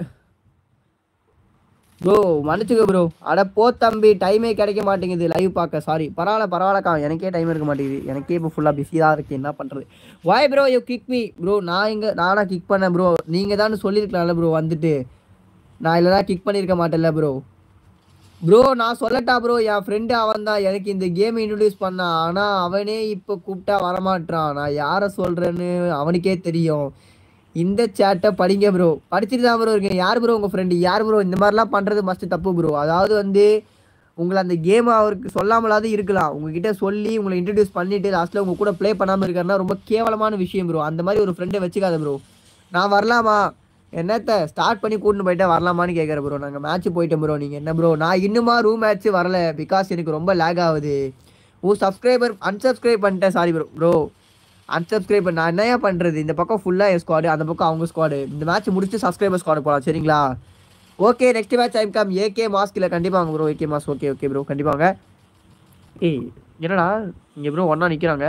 ப்ரோ மன்னிச்சுக்க ப்ரோ அட போ தம்பி டைமே கிடைக்க மாட்டேங்குது லைவ் பார்க்க சாரி பரவாயில்ல பரவாயில்லக்கா எனக்கே டைம் இருக்க மாட்டேங்குது எனக்கே இப்போ ஃபுல்லாக பிஸியாக இருக்கு என்ன பண்ணுறது why bro you kick me bro நான் இங்கே நானா கிக் பண்ணேன் ப்ரோ நீங்கள் தான் சொல்லியிருக்கலாம்ல ப்ரோ வந்துட்டு நான் இல்லைனா கிக் பண்ணியிருக்க மாட்டேன்ல ப்ரோ ப்ரோ நான் சொல்லட்டா ப்ரோ என் ஃப்ரெண்டு அவன் தான் எனக்கு இந்த கேம் இன்ட்ரடியூஸ் பண்ணான் ஆனால் அவனே இப்போ கூப்பிட்டா வரமாட்டான் நான் யாரை சொல்கிறேன்னு அவனுக்கே தெரியும் இந்த சேட்டை படிங்க ப்ரோ படிச்சுட்டு தான் ப்ரோ இருக்கேன் யார் ப்ரோ உங்கள் ஃப்ரெண்டு யார் ப்ரோ இந்த மாதிரிலாம் பண்ணுறது மஸ்ட் தப்பு ப்ரோ அதாவது வந்து உங்களை அந்த கேம் அவருக்கு சொல்லாமலாவது இருக்கலாம் உங்ககிட்ட சொல்லி உங்களை இன்ட்ரடியூஸ் பண்ணிட்டு லாஸ்ட்டில் உங்க கூட ப்ளே பண்ணாமல் இருக்காருன்னா ரொம்ப கேவலமான விஷயம் ப்ரோ அந்த மாதிரி ஒரு ஃப்ரெண்டை வச்சுக்காத ப்ரோ நான் வரலாமா என்னத்த ஸ்டார்ட் பண்ணி கூட்டின்னு போயிட்டா வரலாமான்னு கேட்குறேன் ப்ரோ நாங்கள் மேட்ச் போயிட்டோம் ப்ரோ நீங்கள் என்ன ப்ரோ நான் இன்னுமா ரூம் மேட்ச் வரல பிகாஸ் எனக்கு ரொம்ப லேக் ஆகுது ஓ சப்ஸ்கிரைபர் unsubscribe பண்ணிட்டேன் சாரி ப்ரோ ப்ரோ unsubscribe பண்ண நான் என்னையா பண்ணுறது இந்த பக்கம் ஃபுல்லாக என் ஸ்குவாடு அந்த பக்கம் அவங்க ஸ்குவாடு இந்த மேட்ச் முடிச்சு சப்ஸ்கிரைபர் ஸ்குவாடு போகலாம் சரிங்களா okay next match I'm come AK மாஸ்கில் கண்டிப்பாக வாங்க bro AK mass okay okay bro கண்டிப்பாக வாங்க ஏய் என்னடா இங்கே ப்ரோ ஒன்றா நிற்கிறாங்க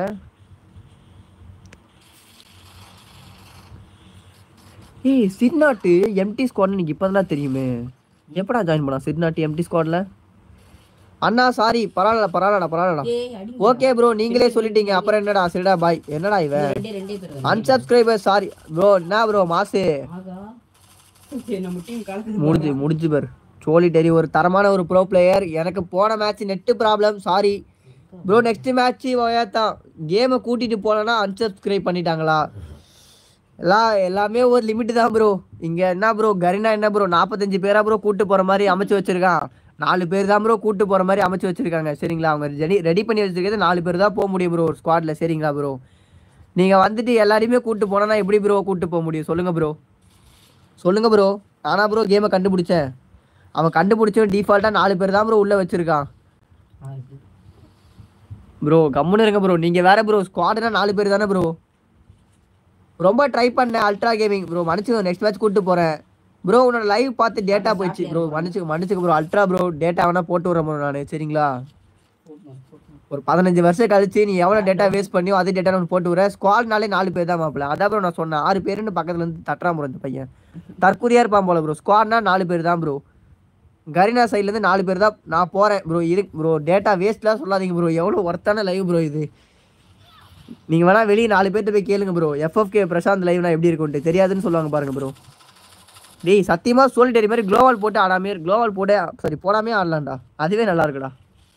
ஏய் சிட்நாட்டு எம்டி ஸ்குவாட்னு எனக்கு இப்போ தான் தெரியுமே எப்படா ஜாயின் பண்ணா சிட்நாட்டு எம்டி ஸ்குவாடில் அண்ணா சாரி பரவாயில்ல பரவாயில்லடா பரவாயில்லடா
ஏய் அடி
ஓகே ப்ரோ நீங்களே சொல்லிட்டீங்க அப்புறம் என்னடா சரிடா பாய் என்னடா இவன்
ரெண்டே ரெண்டே பேர்
unsubscriber சாரி ப்ரோ என்ன ப்ரோ மாசு
ஆகா சரி, நம்ம டீம் கலக்குது
முடிஞ்சு முடிஞ்சு பேர் சோலி டெரி ஒரு தரமான ஒரு ப்ரோ பிளேயர் எனக்கு போன match net problem sorry bro next match ஓயாத்தான் கேமை கூட்டிட்டு போனேன்னா unsubscribe பண்ணிட்டாங்களா எல்லாம் எல்லாமே ஒரு லிமிட் தான் ப்ரோ இங்க என்ன ப்ரோ கரினா என்ன ப்ரோ நாற்பத்தஞ்சு பேரா ப்ரோ கூட்டு போற மாதிரி அமைச்சு வச்சிருக்கான் நாலு பேர் தான் ப்ரோ கூட்டு போற மாதிரி அமைச்சு வச்சிருக்காங்க சரிங்களா அவங்க ரெடி ரெடி பண்ணி வச்சிருக்கிறது நாலு பேர் தான் போக முடியும் ப்ரோ ஒரு ஸ்குவாட்ல சரிங்களா ப்ரோ நீங்க வந்துட்டு எல்லாரையுமே கூட்டு போனா எப்படி ப்ரோ கூட்டு போக முடியும் சொல்லுங்க ப்ரோ சொல்லுங்க ப்ரோ நானா ப்ரோ கேமை கண்டுபிடிச்சேன் அவன் கண்டுபிடிச்சவன் டிஃபால்ட்டாக நாலு பேர் தான் ப்ரோ உள்ளே வச்சிருக்கான்
ஆறு பேர்.
ப்ரோ கம்முன்னு இருங்க ப்ரோ நீங்கள் வேற ப்ரோ ஸ்குவாடுனா நாலு பேர் தானே ப்ரோ ரொம்ப ட்ரை பண்ணேன் அல்ட்ரா கேமிங் ப்ரோ மன்னிச்சுக்கோ நெக்ஸ்ட் மேட்ச் கூப்பிட்டு போகிறேன் ப்ரோ உன்னோட லைவ் பார்த்து டேட்டா போயிடுச்சு ப்ரோ மன்னிச்சுக்க மன்னிச்சுக்க ப்ரோ அல்ட்ரா ப்ரோ டேட்டா வேணா போட்டு விட்றேன் ப்ரோ நான் சரிங்களா
போட்டுனோம், போட்டுனோம்.
ஒரு பதினஞ்சு வருஷம் கழிச்சு நீ எவ்வளோ டேட்டா வேஸ்ட் பண்ணியோ அதே டேட்டா நான் போட்டு விடுறேன் ஸ்குவாட்னாலே நாலு பேர் தான் மாப்பிள அதான் ப்ரோ நான் சொன்னேன் ஆறு பேருன்னு பக்கத்துல இருந்து தட்டுறான் ப்ரோ இந்த பையன் தற்கூரியா இருப்பான் போல ப்ரோ ஸ்குவாட்னா நாலு பேர் தான் ப்ரோ கரீனா சைட்லேருந்து நாலு பேர் தான் நான் போகிறேன் ப்ரோ இரு ப்ரோ டேட்டா வேஸ்ட்லாம் சொல்லாதீங்க ப்ரோ எவ்வளோ ஒர்த்தான லைவ் ப்ரோ இது நீங்கள் வேணா வெளியே நாலு பேர்ட்ட போய் கேளுங்க ப்ரோ எஃப்எஃப்கே பிரசாந்த் லைவ்னா எப்படி இருக்கும்ட்டு தெரியாதுன்னு சொல்லுவாங்க பாருங்க ப்ரோ டேய் சத்தியமாக சொல்லிட்டு மாதிரி க்ளோவால் போட்டு ஆடாமே க்ளோவால் போட்டு சாரி போடாமே ஆடலாம்டா அதுவே நல்லா இருக்குடா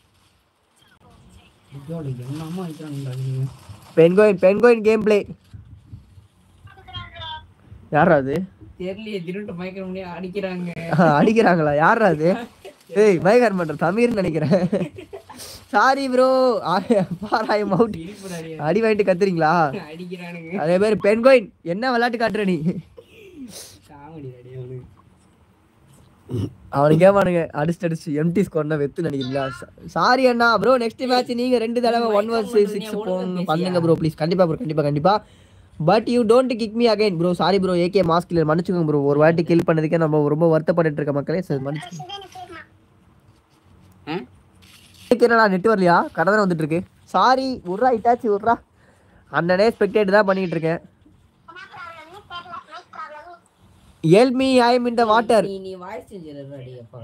இதோட என்னமா இருக்கிறானுடா நீங்க
பென்கோயின் பென்கோயின் கேம் பிளே யாரா அது
தெரியலையே திருட்டு மயக்கிற முடியும் அடிக்கிறாங்க
அடிக்கிறாங்களா யாரா அது ஏய் பயங்கர பண்ற தமிழ்னு நினைக்கிறேன் சாரி ப்ரோ பாராயம் அவுட்
இடிப்புடாடி
அடி வாங்கிட்டு கத்துறீங்களா
அடிக்கிறானுங்க
அதே மாதிரி பென்கோயின் என்ன விளையாட்டு காட்டுற நீ
காமெடி அடி அவனுக்கு
அவனுக்கு கேட்பானுங்க அடிச்சு அடிச்சு எம்டி ஸ்கோர்னா வெத்து நினைக்கிறீங்களா சாரி அண்ணா ப்ரோ நெக்ஸ்ட் மேட்ச் நீங்க ரெண்டு தடவை ஒன் வர்ஸ் சிக்ஸ் பண்ணுங்க ப்ரோ ப்ளீஸ் கண்டிப்பா ப்ரோ கண்டிப்பா கண்டிப்பா but you don't kick me again bro sorry bro AK mask clear மன்னிச்சுக்கோங்க ப்ரோ ஒரு வாட்டி கில் பண்ணதுக்கே நம்ம ரொம்ப வருத்தப்பட்டு இருக்க மக்களே சார் மன்னிச்சுக்கோங்க
ஆ?
என்னடா நெட் வரலையா கடை தானே வந்துட்டு இருக்கு சாரி உர்ரா இட்டாச்சு உர்ரா அண்ணனே ஸ்பெக்டேட் தான் பண்ணிட்டு இருக்கேன் help me I am in the water
நீ நீ வாய்ஸ் சேஞ்சர் அடி அப்பா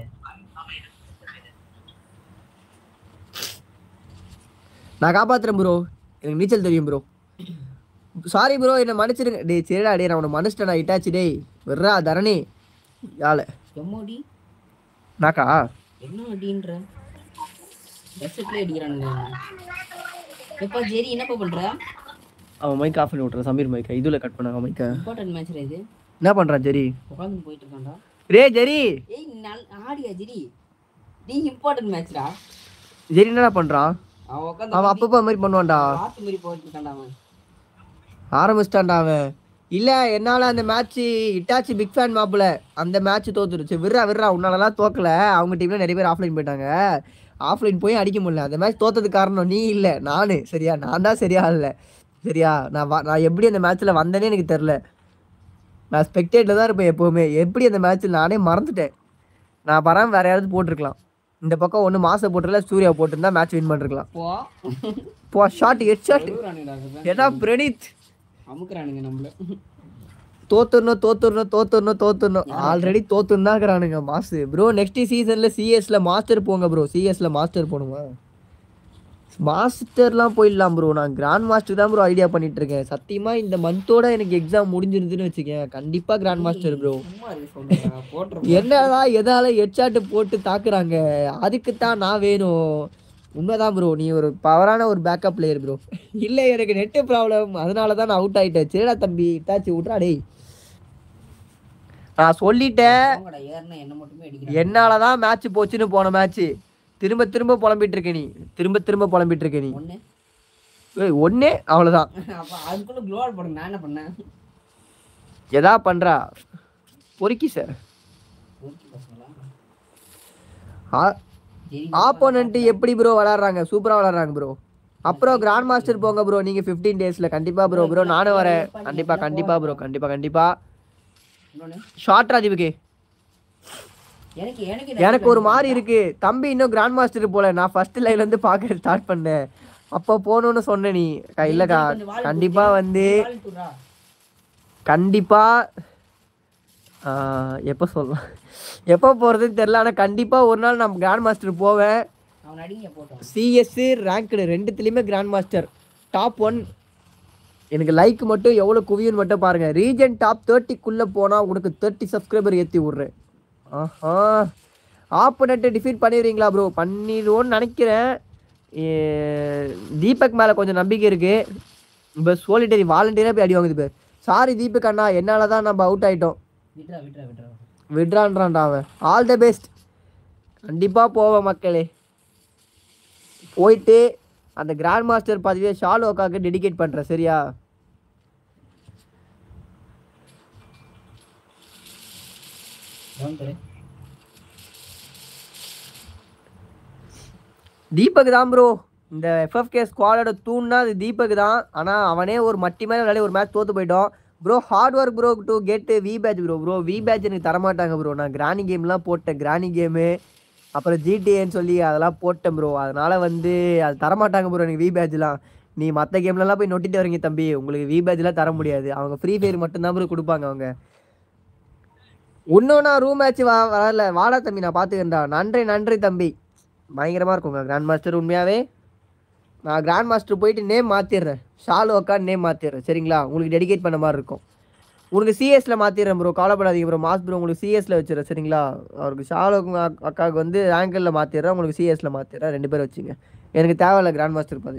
நான் காப்பாத்துறேன் ப்ரோ எனக்கு நீச்சல் தெரியும் ப்ரோ சாரி ப்ரோ என்னை மன்னிச்சிடுங்க டேய் சரிடா டேய் நான் உன்னை மன்னிச்சிட்டேன் இட்டாச்சு டேய் விட்றா தரணி யாழ
எம்மோடி
நாக்கா
என்ன அடின்ற டெசர்ட்லேயே அடிக்கிறானுங்க எப்பா ஜெரி என்னப்பா பண்ற
அவன் மைக் ஆஃப் பண்ணி விட்றான் சமீர் மைக்கை இதுல கட் பண்ணாங்க மைக்கை
இம்பார்ட்டன்ட் மேட்ச் இது
என்ன பண்றான் ஜெரி
உட்காந்து போயிட்டு இருக்கான்டா
ரே ஜெரி
ஏய் நல் ஆடியா ஜெரி நீ இம்பார்ட்டன்ட் மேட்ச்டா
ஜெரி என்னடா பண்றான்
அவன் உட்காந்து
அவன் அப்பப்போ அது மாதிரி பண்ணுவான்டா
பாத்து மாதிரி போயிட்டு இருக்கான்டா அவன்
ஆரம்பிச்சிட்டான்டா அவன் இல்ல என்னால அந்த மேட்ச் இட்டாச்சி பிக் ஃபேன் மாப்பிள அந்த மேட்ச் தோத்துருச்சு விட்றா விட்றா உன்னாலலாம் தோக்கல அவங்க டீம்ல நிறைய பேர் ஆஃப்லைன் போயிட்டாங்க ஆஃப்லைன் போய் அடிக்க முடியல அந்த மேட்ச் தோத்ததுக்கு காரணம் நீ இல்லை நானு சரியா நான் தான் சரியா இல்லை சரியா நான் வ- நான் எப்படி அந்த மேட்ச்சில் வந்தேனே எனக்கு தெரில நான் ஸ்பெக்டேட்டில் தான் இருப்பேன் எப்போவுமே எப்படி அந்த மேட்ச்சில் நானே மறந்துட்டேன் நான் வராமல் வேற யாராவது போட்டிருக்கலாம் இந்த பக்கம் ஒன்று மாசம் போட்டிருக்கல சூர்யா போட்டிருந்தா மேட்ச் வின் பண்ணிருக்கலாம்
போ
போ ஷாட் ஹெட் ஷாட்
அழுகுறானுங்கடா
ஏன்னா பிரணீத்
அமுக்குறானுங்க நம்மள
தோத்துடணும் தோத்துடணும் தோத்துடணும் தோத்துடணும் ஆல்ரெடி தோத்துன்னு தான் இருக்கிறானுங்க மாசு ப்ரோ நெக்ஸ்ட் சீசன்ல சிஎஸ்ல மாஸ்டர் போங்க ப்ரோ சிஎஸ்ல மாஸ்டர் போகணுமா மாஸ்டர்லாம் போயிடலாம் ப்ரோ நான் கிராண்ட் மாஸ்டர் தான் ப்ரோ ஐடியா பண்ணிட்டு இருக்கேன் சத்தியமா இந்த மந்தோட எனக்கு எக்ஸாம் முடிஞ்சிருந்துன்னு வச்சுக்கேன் கண்டிப்பா கிராண்ட் மாஸ்டர் ப்ரோ
சும்மா இருக்கு சொல்றா போட்டுரு
என்னதான் எதால ஹெட்ஷாட் போட்டு தாக்குறாங்க அதுக்கு தான் நான் வேணும் உண்மைதான் ப்ரோ நீ ஒரு பவரான ஒரு பேக்கப் பிளேயர் ப்ரோ இல்லை எனக்கு நெட்டு ப்ராப்ளம் அதனால தான் நான் அவுட் ஆயிட்டேன் சரிடா தம்பி இட்டாச்சு விட்றா டேய் நான் சொல்லிட்டேன்
போங்கடா ஏறுனா என்ன மட்டுமே அடிக்கிறாங்க
என்னால தான் மேட்ச் போச்சுன்னு போன மேட்ச் திரும்ப திரும்ப புலம்பிட்டு இருக்க நீ திரும்ப திரும்ப புலம்பிட்டு இருக்க நீ
ஒண்ணு
ஏய், ஒண்ணே அவ்வளவுதான்
அப்ப அதுக்குள்ள க்ளோவால் போடுங்க நான் என்ன பண்ணேன்
எதா பண்றா பொறுக்கி சார்
ஊருக்கு பசங்களா
ஆ-
சரி
ஆப்போனன்ட் எப்படி ப்ரோ விளாட்றாங்க சூப்பரா விளாட்றாங்க ப்ரோ அப்புறம் கிராண்ட் மாஸ்டர் போங்க ப்ரோ நீங்க 15 டேஸ்ல கண்டிப்பா ப்ரோ ப்ரோ நானும் வரேன் கண்டிப்பா கண்டிப்பா ப்ரோ கண்டிப்பா கண்டிப்பா
இன்னொன்னு
ஷார்ட் ராஜீவுக்கு
எனக்கு எனக்கு
எனக்கு ஒரு மாதிரி இருக்கு தம்பி இன்னும் கிராண்ட் மாஸ்டர் போல நான் ஃபர்ஸ்ட் லைன்ல இருந்து பார்க்க ஸ்டார்ட் பண்ணேன் அப்போ போகணும்னு சொன்ன நீ அக்கா, இல்லக்கா கண்டிப்பா வந்து கண்டிப்பா ஆஹ், எப்போ சொல்லலாம் எப்போ போகிறதுன்னு தெரில ஆனால் கண்டிப்பாக ஒரு நாள் நான் கிராண்ட் மாஸ்டர் போவேன்
அவன் அடிங்க போட்டோம்
சிஎஸ் ரேங்க்டு ரெண்டுத்துலேயுமே கிராண்ட் மாஸ்டர் டாப் ஒன் எனக்கு லைக் மட்டும் எவ்வளோ குவியுன்னு மட்டும் பாருங்கள் ரீஜன் டாப் தேர்ட்டிக்குள்ளே போனால் உனக்கு தேர்ட்டி சப்ஸ்கிரைபர் ஏற்றி விட்றேன் ஆஹா ஆப்போனண்ட்டை டிஃபீட் பண்ணிடுறீங்களா ப்ரோ பண்ணிடுவோன்னு நினைக்கிறேன் ஏ, தீபக் மேலே கொஞ்சம் நம்பிக்கை இருக்குது இப்போ சோலிட்டரி வாலண்டியராக போய் அடி வாங்குது பேர் சாரி தீபக் அண்ணா என்னால் தான் நம்ம அவுட் ஆகிட்டோம்
விட்றா விட்றா விட்றா
விட்றான்றான்டா அவன் ஆல் த பெஸ்ட் கண்டிப்பாக போவேன் மக்களே போயிட்டு அந்த கிராண்ட் மாஸ்டர் பதவியை ஷாலோக்காக்கு டெடிகேட் பண்ணுறேன் சரியா
கவுன் தரு
தீபக் தான் ப்ரோ இந்த எஃப்எஃப்கே ஸ்குவாடோட தூண்னா அது தீபக் தான் ஆனால் அவனே ஒரு மட்டி மேலே விளையாடி ஒரு மேட்ச் தோத்து போயிட்டோம் bro hard work bro to get V badge bro bro V badge எனக்கு தரமாட்டாங்க ப்ரோ நான் கிராணி கேம்லாம் போட்டேன் கிராணி கேமு அப்புறம் ஜிடிஏன்னு சொல்லி அதெல்லாம் போட்டேன் ப்ரோ அதனால வந்து அது தரமாட்டாங்க ப்ரோ எனக்கு வி பேட்ச்லாம் நீ மற்ற கேம்லலாம் போய் நொட்டிட்டு வரீங்க தம்பி உங்களுக்கு வி பேட்ச்லாம் தர முடியாது அவங்க ஃப்ரீ ஃபயர் மட்டும்தான் ப்ரோ கொடுப்பாங்க அவங்க இன்னும் நான் ரூம் மேட்ச் வா வரல வாடா தம்பி நான் பார்த்துக்கிறேன்டா நன்றி நன்றி தம்பி பயங்கரமாக இருக்குங்க கிராண்ட் மாஸ்டர் உண்மையாகவே நான் கிராண்ட் மாஸ்டர் போயிட்டு நேம் மாற்றிடுறேன் ஷாலு அக்கா நேம் மாற்றிடுறேன் சரிங்களா உங்களுக்கு டெடிகேட் பண்ண மாதிரி இருக்கும் உங்களுக்கு சிஎஸ்ல மாற்றிடுறேன் ப்ரோ கவலைப்படாதீங்க ப்ரோ மாஸ் ப்ரோ உங்களுக்கு சிஎஸ்ல வச்சிடறேன் சரிங்களா அவருக்கு ஷாலு அக்கா- அக்காவுக்கு வந்து ரேங்கரில் மாற்றிடுறேன் உங்களுக்கு சிஎஸ்ல மாற்றிடுறேன் ரெண்டு பேரும் வச்சுங்க எனக்கு தேவையில்ல கிராண்ட் மாஸ்டர் பதவி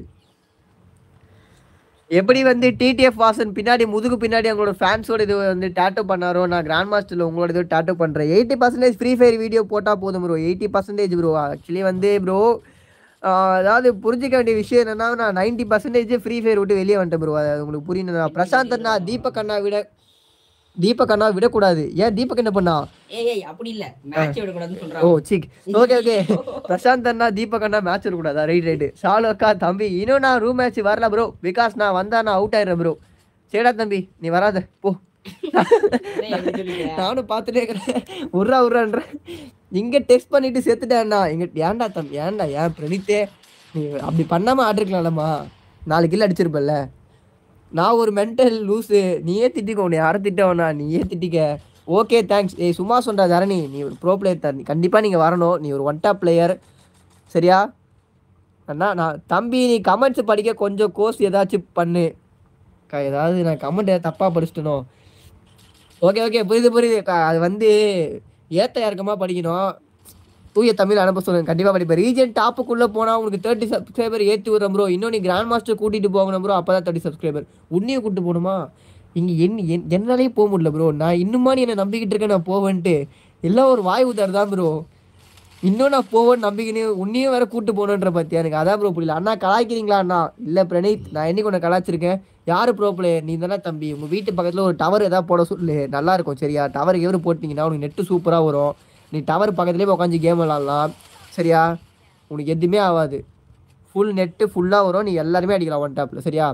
எப்படி வந்து டிடிஎஃப் வாசன் பின்னாடி முதுகு பின்னாடி அவங்களோட ஃபேன்ஸோட இது வந்து டேட்டோ பண்ணாரோ நான் கிராண்ட் மாஸ்டரில் உங்களோட இது டேட்டோ பண்ணுறேன் eighty percentage Free Fire video போட்டால் போதும் bro eighty percentage bro actually வந்து ப்ரோ அதாவது புரிஞ்சிக்க வேண்டிய விஷயம் என்னன்னா நான் நைன்ட்டி பர்சன்டேஜ் ஃப்ரீ ஃபயர் விட்டு வெளியே வந்துட்டேன் ப்ரோ அது உங்களுக்கு புரியணும் நான் பிரசாந்த் அண்ணா தீபக் அண்ணா விட தீபக் அண்ணா விடக்கூடாது ஏன் தீபக் என்ன பண்ணா
ஏய் ஏய் அப்படி இல்ல மேட்ச் விடக்கூடாதுன்னு
ஓ
சொல்றாங்க
சிக் ஓகே ஓகே பிரசாந்த் அண்ணா தீபக் அண்ணா மேட்ச் இருக்கக்கூடாதா ரைட் ரைட்டு ஷாலு அக்கா தம்பி இன்னும் நான் ரூம் மேட்ச் வரல ப்ரோ பிகாஸ் நான் வந்தா நான் அவுட் ஆயிடுறேன் ப்ரோ சரிடா தம்பி நீ வராத போ
ஏய், எப்படி சொல்லிக்க?
நானும் பார்த்துட்டே இருக்கிறேன் உர்ரா உர்றான்ற இங்க டெக்ஸ்ட் பண்ணிட்டு செத்துட்டேன்டா இங்க ஏன்டா தம்பி ஏன்டா ஏன் பிரணீத்தே நீ அப்படி பண்ணாம ஆடிருக்கலாம்லம்மா நாலு கிலோ அடிச்சிருப்பல்ல நான் ஒரு மென்டல் லூஸு நீயே திட்டிக்கோ உன்னை யாரும் திட்டவனா நீயே திட்டிக்க ஓகே தேங்க்ஸ் ஏய் சும்மா சொல்றா தரணி நீ ஒரு ப்ரோ பிளேயர் தரணி கண்டிப்பாக நீங்கள் வரணும் நீ ஒரு ஒன் டாப் பிளேயர் சரியா அண்ணா நான் தம்பி நீ கமெண்ட்ஸ் படிக்க கொஞ்சம் கோர்ஸ் ஏதாச்சும் பண்ணு க- ஏதாவது நான் கமெண்ட் தப்பாக படிச்சிட்டனோ ஓகே ஓகே புரியுது புரியுது க- அது வந்து ஏத்த இறக்கமாக படிக்கணும் தூய தமிழ் அனுப்ப சொல்லுங்க கண்டிப்பாக படிப்பேன் ரீஜன் டாப்புக்குள்ளே போனால் உனக்கு தேர்ட்டி சப்ஸ்கிரைபர் ஏற்றி விடுறேன் ப்ரோ இன்னும் நீ கிராண்ட் மாஸ்டர் கூட்டிகிட்டு போகணும் ப்ரோ அப்போ தான் தேர்ட்டி சப்ஸ்கிரைபர் உன்னையும் கூப்பிட்டு போகணுமா இங்கே என் என் என்னாலே போக முடியல ப்ரோ நான் இன்னுமா நீ என்னை நம்பிக்கிட்டு இருக்கேன் நான் போவேன்ட்டு எல்லாம் ஒரு வாய் உதர் தான் ப்ரோ இன்னும் நான் போவேன்னு நம்பிக்கினே உன்னையும் வேற கூட்டு போகணுன்ற பத்தியா எனக்கு அதான் ப்ரோ புரியல அண்ணா கலாய்க்கிறீங்களா அண்ணா இல்லை பிரணீத் நான் என்னைக்கு உன்னை கலாய்ச்சிருக்கேன் யாரு ப்ரோ பிளேயர் நீ தானே தம்பி உங்கள் வீட்டு பக்கத்தில் ஒரு டவர் ஏதாவது போட சொல்லு நல்லா இருக்கும் சரியா டவர் எவரு போட்டிங்கன்னா உனக்கு நெட்டு சூப்பராக வரும் நீ டவர் பக்கத்துலேயே உட்காந்து கேம் விளாட்லாம் சரியா உனக்கு எதுவுமே ஆகாது ஃபுல் நெட்டு ஃபுல்லாக வரும் நீ எல்லாருமே அடிக்கலாம் ஒன் டாப்பில் சரியா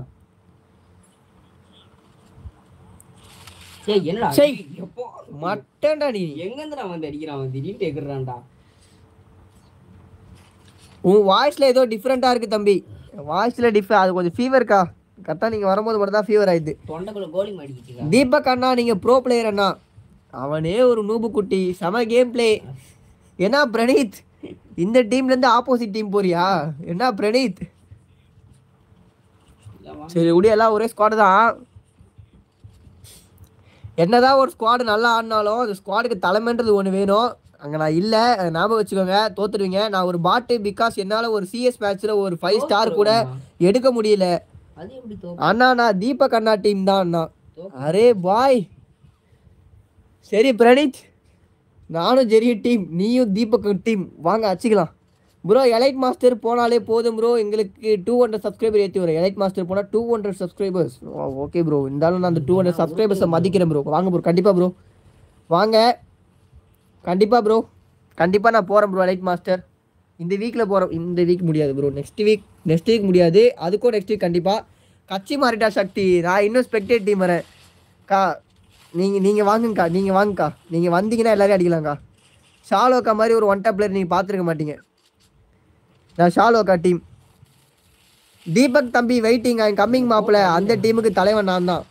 ஏய், என்னடா
சரி.
எப்போ
மட்டன்டா நீ
எங்க இருந்து நான் வந்து அடிக்கிறான் அவன் திடீர்னு எகுறான்டா
உன் வாய்ஸில் ஏதோ டிஃப்ரெண்ட்டாக இருக்குது தம்பி வாய்ஸில் டிஃப் அது கொஞ்சம் ஃபீவர்க்கா கரெக்டாக நீங்கள் வரும்போது மட்டும் தான் ஃபீவர் ஆயிடுது
தொண்டைக்குள்ள கோலி மாடிக்கிட்டு
தீபக் அண்ணா நீங்கள் ப்ரோ பிளேயர் அண்ணா அவனே ஒரு நூபு குட்டி செம கேம் பிளே என்ன பிரணீத் இந்த டீம்லேருந்து ஆப்போசிட் டீம் போறியா என்ன பிரணீத் சரி விடு எல்லாம் ஒரே ஸ்குவாடு தான் என்னதான் ஒரு ஸ்குவாடு நல்லா ஆடினாலும் அந்த ஸ்குவாடுக்கு தலைமைன்றது ஒன்று வேணும் அங்கே நான் இல்லை அதை ஞாபகம் வச்சுக்கோங்க தோத்துடுவீங்க நான் ஒரு பாட்டு பிகாஸ் என்னால் ஒரு சிஎஸ் மேட்ச்சில் ஒரு ஃபைவ் ஸ்டார் கூட எடுக்க முடியல
அது எப்படி தோ
அண்ணா நான் தீபக் அண்ணா டீம் தான் அண்ணா
தோப்பு.
அரே பாய் சரி பிரணீத் நானும் ஜெரிய டீம் நீயும் தீபக் டீம் வாங்க அடிச்சுக்கலாம் ப்ரோ எலைட் மாஸ்டர் போனாலே போதும் ப்ரோ எங்களுக்கு டூ ஹண்ட்ரட் சப்ஸ்கிரைபர் ஏற்றி வரும் எலைட் மாஸ்டர் போனால் two hundred subscribers okay bro இருந்தாலும் நான் அந்த டூ ஹண்ட்ரட் சப்ஸ்கிரைபர்ஸை மதிக்கிறேன் ப்ரோ வாங்க ப்ரோ கண்டிப்பாக ப்ரோ வாங்க கண்டிப்பாக ப்ரோ கண்டிப்பாக நான் போகிறேன் ப்ரோ எலைட் மாஸ்டர் இந்த வீக்கில் போகிறோம் இந்த வீக் முடியாது bro next week next week முடியாது அதுக்கும் நெக்ஸ்ட் வீக் கண்டிப்பாக கட்சி மாறிட்டா சக்தி நான் இன்னும் ஸ்பெக்டேட் டீம் வரேன் கா நீங்கள் நீங்கள் வாங்குங்கக்கா நீங்கள் வாங்குக்கா நீங்கள் வந்தீங்கன்னா எல்லாரையும் அடிக்கலாம்க்கா ஷாலோக்கா மாதிரி ஒரு ஒன் டாப் பிளேயர் நீங்கள் பார்த்துருக்க மாட்டீங்க நான் ஷாலோக்கா டீம் தீபக் தம்பி வெயிட்டிங் ஐ கம்மிங் மாப்பிள்ள அந்த டீமுக்கு தலைவன் நான் தான்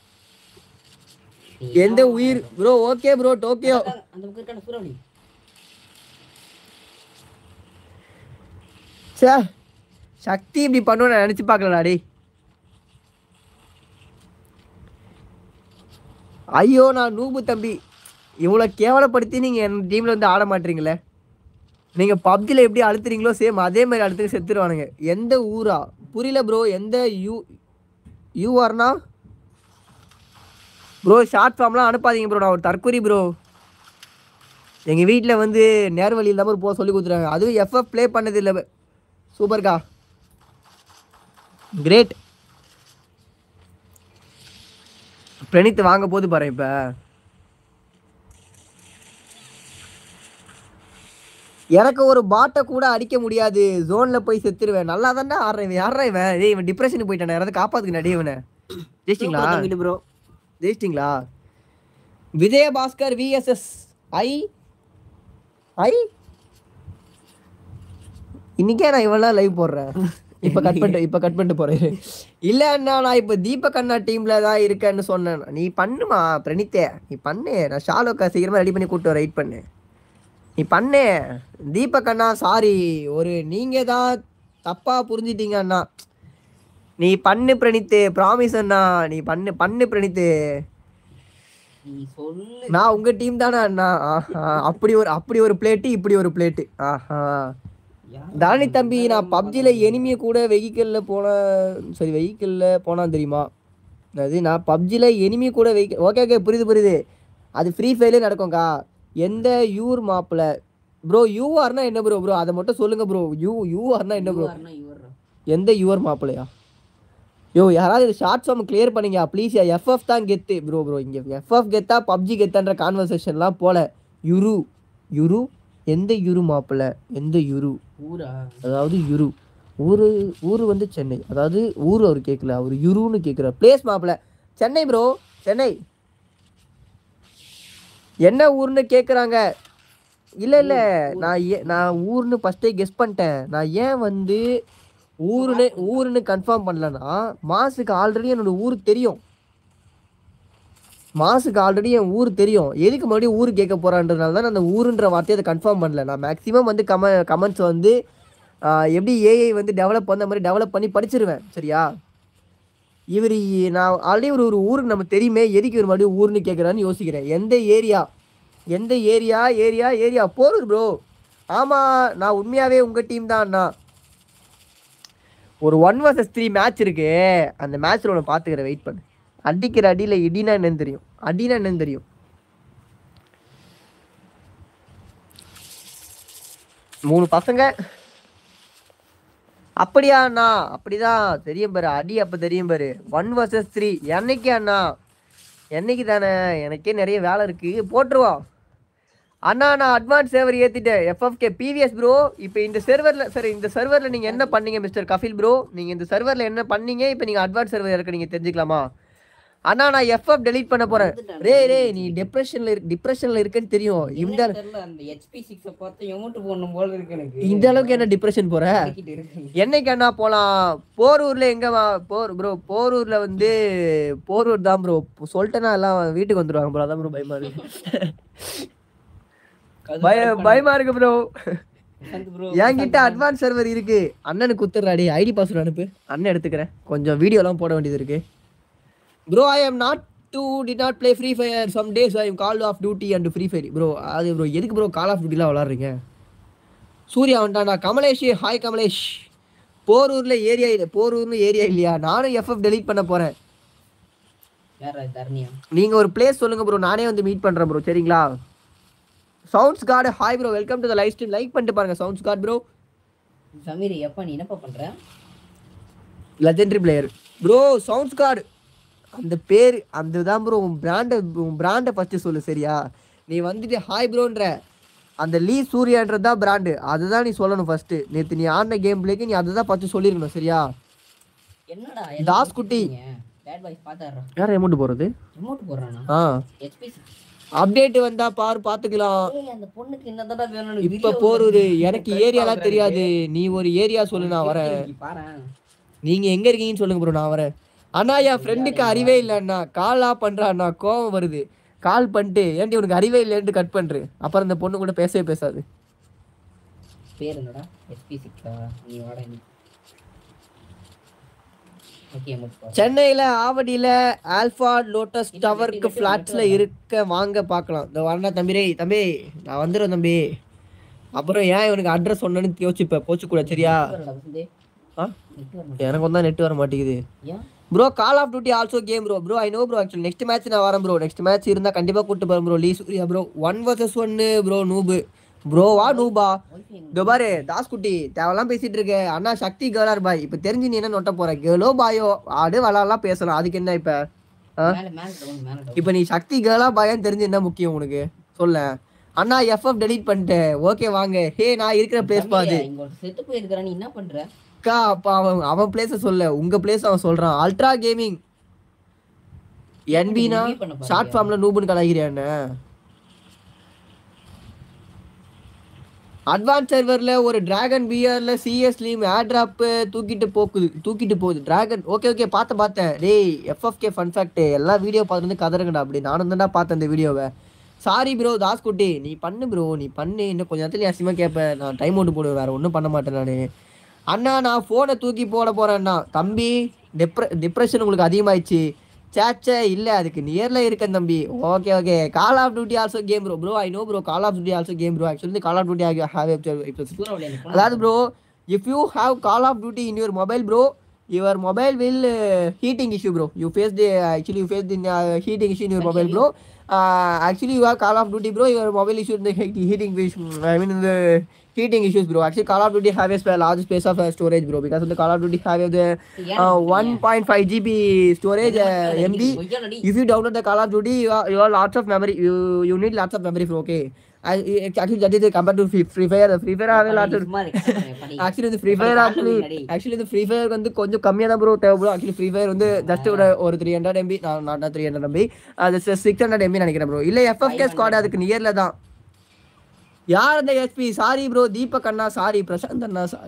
எந்த உயிர் ப்ரோ ஓகே ப்ரோ டோக்கியோ
அந்த பக்கம் இருக்கான சூறாவளி
சே சக்தி இப்படி பண்ணுவேன்னு நான் நினச்சி பார்க்கலடா டேய் ஐயோ நான் நூபு தம்பி இவ்வளோ கேவலப்படுத்தி நீங்கள் என் டீமில் வந்து ஆட மாட்டீங்களே நீங்கள் பப்ஜியில் எப்படி அழுத்துறீங்களோ சேம் அதே மாதிரி அழுத்து செத்துருவானுங்க எந்த ஊரா புரியல ப்ரோ எந்த யூ யூஆர்னா ப்ரோ ஷார்ட் ஃபார்ம்லாம் அனுப்பாதீங்க ப்ரோ நான் ஒரு தற்கொலை ப்ரோ எங்கள் வீட்டில் வந்து நேர்வழி இல்லாமல் போக சொல்லி கொடுத்துறாங்க அதுவும் எஃப்எஃப் ப்ளே பண்ணது இல்லை சூப்பர்க்கா கிரேட் பிரணீத் வாங்க போது பாரு இப்போ எனக்கு ஒரு பாட்டை கூட அடிக்க முடியாது ஜோனில் போய் செத்துருவேன் நல்லா தானே ஆடுறேன் இவன் யாரா இவன் ஏய் இவன் டிப்ரெஷனுக்கு போயிட்டானே யாராவது காப்பாத்துக்கு நடிகை இவனை ஜெயிச்சிங்களா
ப்ரோ
ஜெயிச்சிட்டிங்களா விஜயபாஸ்கர் விஎஸ்எஸ் ஐ ஐ இன்னைக்கே நான் இவ்வளோ லைவ் போடுறேன் இப்போ கட் பண்ணிட்டு இப்போ கட் பண்ணிட்டு போறேன் இல்ல அண்ணா நான் இப்போ தீபக் அண்ணா டீம்ல தான் இருக்கேன்னு சொன்னேன் நீ பண்ணுமா பிரணீத்தே நீ பண்ணு நான் ஷாலோக்கா சீக்கிரமா ரெடி பண்ணி கூட்டு வெயிட் பண்ணு நீ பண்ணு தீபக் அண்ணா சாரி ஒரு நீங்க தான் தப்பா புரிஞ்சிட்டீங்க அண்ணா நீ பண்ணு பிரணீத்து ப்ராமிஸ் அண்ணா நீ பண்ணு பண்ணு பிரணீத்து
நீ சொல்லு
நான் உங்க டீம் தானே அண்ணா ஆஹா அப்படி ஒரு அப்படி ஒரு பிளேட்டு இப்படி ஒரு பிளேட்டு ஆஹா
யார்
தானி தம்பி நான் பப்ஜில எனிமிய கூட வெஹிக்கிள்ல போன சரி வெஹிக்கிள்ல போனா தெரியுமா அது நான் பப்ஜில எனிமி கூட வெஹிக்கிள் ஓகே ஓகே புரியுது புரியுது அது ஃப்ரீ ஃபயர்லேயே நடக்கும்க்கா எந்த யூர் மாப்பில் ப்ரோ யூஆர்னா என்ன ப்ரோ ப்ரோ அதை மட்டும் சொல்லுங்க ப்ரோ யூ யூஆர்னா என்ன ப்ரோ
இவர்னா இவர்
எந்த யுவர் மாப்பிளையா யோ யாராவது இது ஷார்ட் ஃபார்ம் கிளியர் பண்ணீங்க ப்ளீஸ் எஃப்எஃப் தான் கெத்து ப்ரோ ப்ரோ இங்கே எஃப்எஃப் கெத்தா பப்ஜி கெத்தான்ற கான்வர்சேஷன்லாம் போல யுரு யுரு எந்த யுரு மாப்பிள்ளை எந்த யுரு
ஊரா
அதாவது யுரு ஊரு ஊர் வந்து சென்னை அதாவது ஊர் அவர் கேட்கல அவர் யுருன்னு கேட்குறார் பிளேஸ் மாப்பிள்ள சென்னை ப்ரோ சென்னை என்ன ஊர்னு கேட்குறாங்க இல்லை இல்லை நான் ஏ நான் ஊர்னு ஃபஸ்ட்டே கெஸ் பண்ணிட்டேன் நான் ஏன் வந்து ஊருன்னு ஊருன்னு கன்ஃபார்ம் பண்ணலன்னா மாசுக்கு ஆல்ரெடி என்னோட ஊர் தெரியும் மாசுக்கு ஆல்ரெடி என் ஊர் தெரியும் எதுக்கு மறுபடியும் ஊர் கேட்க போறான்றதுனால தான் நான் அந்த ஊருன்ற வார்த்தையை அதை கன்ஃபார்ம் பண்ணல நான் மேக்ஸிமம் வந்து கம கமெண்ட்ஸ் வந்து ஆஹ், எப்படி ஏஐ வந்து டெவலப் பண்ண மாதிரி டெவலப் பண்ணி படிச்சிருவேன் சரியா இவர் நான் ஆல்ரெடி ஒரு ஒரு ஊருக்கு நம்ம தெரியுமே எதுக்கு இவர் மறுபடியும் ஊர்னு கேட்குறான்னு யோசிக்கிறேன் எந்த ஏரியா எந்த area area area Porur bro ஆமாம் நான் உண்மையாகவே உங்கள் டீம் தான் அண்ணா ஒரு ஒன் vs த்ரீ மேட்ச் இருக்கு அந்த மேட்ச்சில் ஒன்று பார்த்துக்கிறேன் வெயிட் பண்ணு அடிக்கிற அடியில் இடினா என்னன்னு தெரியும் அடினா என்னன்னு தெரியும் மூணு பசங்க அப்படியா அண்ணா அப்படிதான் தெரியும் பாரு அடி அப்ப தெரியும் பாரு ஒன் vs த்ரீ என்னைக்கு அண்ணா என்னைக்கு தானே எனக்கே நிறைய வேலை இருக்கு போட்டுருவோம் அண்ணா நான் அட்வான்ஸ் சேவர் ஏத்திட்டேன் எஃப்எஃப்கே பிவிஎஸ் ப்ரோ இப்போ இந்த சர்வரில் சரி இந்த சர்வரில் நீங்கள் என்ன பண்ணீங்க மிஸ்டர் கபில் ப்ரோ நீங்கள் இந்த சர்வரில் என்ன பண்ணீங்க இப்போ நீங்கள் அட்வான்ஸ் சர்வர் இருக்க நீங்கள் தெரிஞ்சுக்கலாமா அண்ணா நான் எஃப்எஃப் டெலீட் பண்ண போகிறேன் ரே ரே நீ டிப்ரெஷனில் இரு டிப்ரெஷனில் இருக்குன்னு தெரியும் இந்த
இந்த தெரியல அந்த ஹெச்பி சிக்ஸை பார்த்து எமௌண்ட் போடணும் போல இருக்கு எனக்கு
இந்த அளவுக்கு என்ன டிப்ரெஷன் போற
அடிக்கிட்டு இருக்கு.
என்னைக்கு அண்ணா போலாம் போரூர்ல எங்க வா- போர் ப்ரோ போரூர்ல வந்து போரூர் தான் ப்ரோ சொல்லிட்டேன்னா எல்லாம் வீட்டுக்கு வந்துருவாங்க ப்ரோ அதான் ப்ரோ பயமா இருக்கு பய பயமா இருக்கு ப்ரோ
வசந்த் bro,
என்கிட்ட அட்வான்ஸ் சர்வர் இருக்கு அண்ணனுக்கு குத்துறாடி ஐடி பாஸ்வேர்ட் அனுப்பு அண்ணன் எடுத்துக்கிறேன் கொஞ்சம் வீடியோலாம் போட வேண்டியது இருக்கு bro I am not today not play free fire some days I am call of duty and free fire bro அது ப்ரோ எதுக்கு ப்ரோ கால் ஆஃப் டியூட்டிலாம் விளாட்றீங்க சூர்யா வந்துட்டான்டா கமலேஷ் ஹாய் கமலேஷ் போரூர்ல ஏரியா இல்லை போரூர்னு ஏரியா இல்லையா நானும் எஃப்எஃப் டெலீட் பண்ண போறேன்
யார் அது? தரணியா
நீங்க ஒரு பிளேஸ் சொல்லுங்க ப்ரோ நானே வந்து மீட் பண்றேன் ப்ரோ சரிங்களா sounds card hi bro welcome to the live stream like பண்ணிட்டு பாருங்க சவுண்ட்ஸ் கார்டு ப்ரோ
சமீர் எப்ப நீ என்னப்பா பண்ற
legendary player bro sounds card அந்த பேர் அந்த தான் ப்ரோ உன் பிராண்டை உன் பிராண்டை ஃபஸ்ட்டு சொல்லு சரியா நீ வந்துட்டு ஹாய் ப்ரோன்ற அந்த லீ சூர்யான்றது தான் பிராண்டு அதுதான் நீ சொல்லணும் ஃபர்ஸ்ட் நேற்று நீ ஆடின கேம் பிளேக்கு நீ அதுதான் ஃபஸ்ட்டு சொல்லிருக்கணும் சரியா
என்னடா
தாஸ் குட்டி.
பேட் பாய்ஸ் பாத்தாடுறா
யார் அமௌண்ட் போகிறது
எமௌண்ட் போடுறானா
ஆ
ஹெச்பி
அப்டேட் வந்தா பாரு பார்த்துக்கலாம்
ஏய் அந்த பொண்ணுக்கு என்னதான் வேணும்
இப்ப போரூர் எனக்கு ஏரியாலாம் தெரியாது நீ ஒரு ஏரியா சொல்லு நான் வரேன்
பாறேன்
நீங்க எங்க இருக்கீங்கன்னு சொல்லுங்க ப்ரோ நான் வரேன் அண்ணா என் ஃப்ரெண்டுக்கு அறிவே இல்லை அண்ணா காலா பண்றா அண்ணா கோவம் வருது கால் பண்ணிட்டு ஏன்டி உனக்கு அறிவே இல்லைன்ட்டு கட் பண்று அப்புறம் இந்த பொண்ணு கூட பேசவே பேசாது
பேர் என்னடா ஹெச்பி சிக்ஸா நீ வாடா நீ ஓகே எமௌண்ட் போ
சென்னையில ஆவடியில ஆல்ஃபா லோட்டஸ் டவருக்கு ஃபிளாட்ஸ்ல இருக்க வாங்க பார்க்கலாம் இந்த வரண்டா தம்பி டேய் தம்பி நான் வந்துடுறேன் தம்பி அப்புறம் ஏன் இவனுக்கு அட்ரஸ் சொன்னேன்னு யோசிப்பேன் போச்சு கூட சரியா
வரடா வசந்தே
ஆ
நெட் வரணும்
எனக்கு வந்தா நெட் வர மாட்டேங்குது
ஏன்
bro call of duty also game bro bro I know bro actually next match நான் வரேன் ப்ரோ நெக்ஸ்ட் மேட்ச் இருந்தால் கண்டிப்பாக கூட்டு போகிறேன் bro Lee Surya bro one versus ஒன்னு ப்ரோ நூபு ப்ரோவா நூபா
ஒய்ஃபை
இதோ பாரு தாஸ்குட்டி தேவையெல்லாம் பேசிட்டு இருக்க அண்ணா சக்தி கேர்ளார் பாய் இப்போ தெரிஞ்சு நீ என்ன நொட்ட போற கேர்ளோ பாயோ ஆடு வளாலாம் பேசலாம் அதுக்கு என்ன இப்போ
மேல மேல டவுன் மேல டவுன்
இப்போ நீ சக்தி கேர்ளா பாயான்னு தெரிஞ்சு என்ன முக்கியம் உனக்கு சொல்ல அண்ணா எஃப்எஃப் டெலீட் பண்ணிட்டேன் ஓகே வாங்க ஹே நான் இருக்கிற பிளேஸ் பாது
இங்க ஒரு செத்து போயிருக்கற நீ என்ன பண்ற
அக்கா அப்போ அவன் அவன் பிளேஸை சொல்ல உங்க பிளேஸ் அவன் சொல்றான் அல்ட்ரா கேமிங் என்பினா
review பண்ண பாருங்க.
ஷார்ட் ஃபார்ம்ல நூபுன்னு கலாய்கிறியாண்ணே அட்வான்ஸ் சர்வர்ல ஒரு டிராகன் பியர்ல சிஎஸ்லீம் ஏர்ட்ராப் தூக்கிட்டு போக்குது தூக்கிட்டு போகுது டிராகன் ஓகே ஓகே பார்த்தேன் பார்த்தேன் டேய் எஃப்எஃப்கே ஃபன் ஃபேக்ட் எல்லா வீடியோ பார்த்துட்டு கதறுங்கடா அப்படி நானும் தான்டா பார்த்தேன் இந்த வீடியோவை சாரி ப்ரோ தாஸ்குட்டி நீ பண்ணு ப்ரோ நீ பண்ணு இன்னும் கொஞ்ச நேரத்துல அசியமாக கேட்பேன் நான் டைம் அவுட் போடுவேன் வேற ஒன்றும் பண்ண மாட்டேன் நான் அண்ணா நான் ஃபோனை தூக்கி போட போறேன்னா தம்பி டிப்ர டிப்ரெஷன் உங்களுக்கு அதிகமாயிடுச்சு சேச்சே இல்லை அதுக்கு நியரில் இருக்கேன் தம்பி okay okay call of duty also game bro bro I know bro call of duty also game bro actually call of duty have இப்போ
தூரம் விளையாடு, போனா
அதாவது bro if you have call of duty in your mobile bro your mobile will heating issue bro you face the actually you face the heating issue in your mobile bro actually you have call of duty bro your mobile issue இந்த heating I mean இந்த heating issues bro actually call of duty have a sp- large space of uh, storage bro because of the call of duty have the uh, 1.5 gb storage uh, mb
ஒய்யாலடி.
if you download the call of duty you are, you are lots of memory you you need lots of memory bro okay I, actually that is compared to free, free fire free fire have a lot of
சும்மா இரு, கஷ்டப்படுறேன், படி.
Actually இந்த free fire
படி,
actually
படி.
Actually இந்த free fire வந்து கொஞ்சம் கம்மியாக தான் ப்ரோ தேவைப்படும் ஆக்சுவலி ஃப்ரீ ஃபயர் வந்து ஜஸ்ட் ஒரு ஒரு த்ரீ ஹண்ட்ரட் எம்பி நான் நாட் த்ரீ ஹண்ட்ரட் எம்பி அது சிக்ஸ் ஹண்ட்ரட் எம்பி நினைக்கிறேன் ப்ரோ இல்லை எஃப்எஃப்கே ஸ்குவாட் அதுக்கு நியரில் தான் யார் அந்த எஸ்பி சாரி ப்ரோ தீபக் அண்ணா சாரி பிரசாந்த் அண்ணா சாரி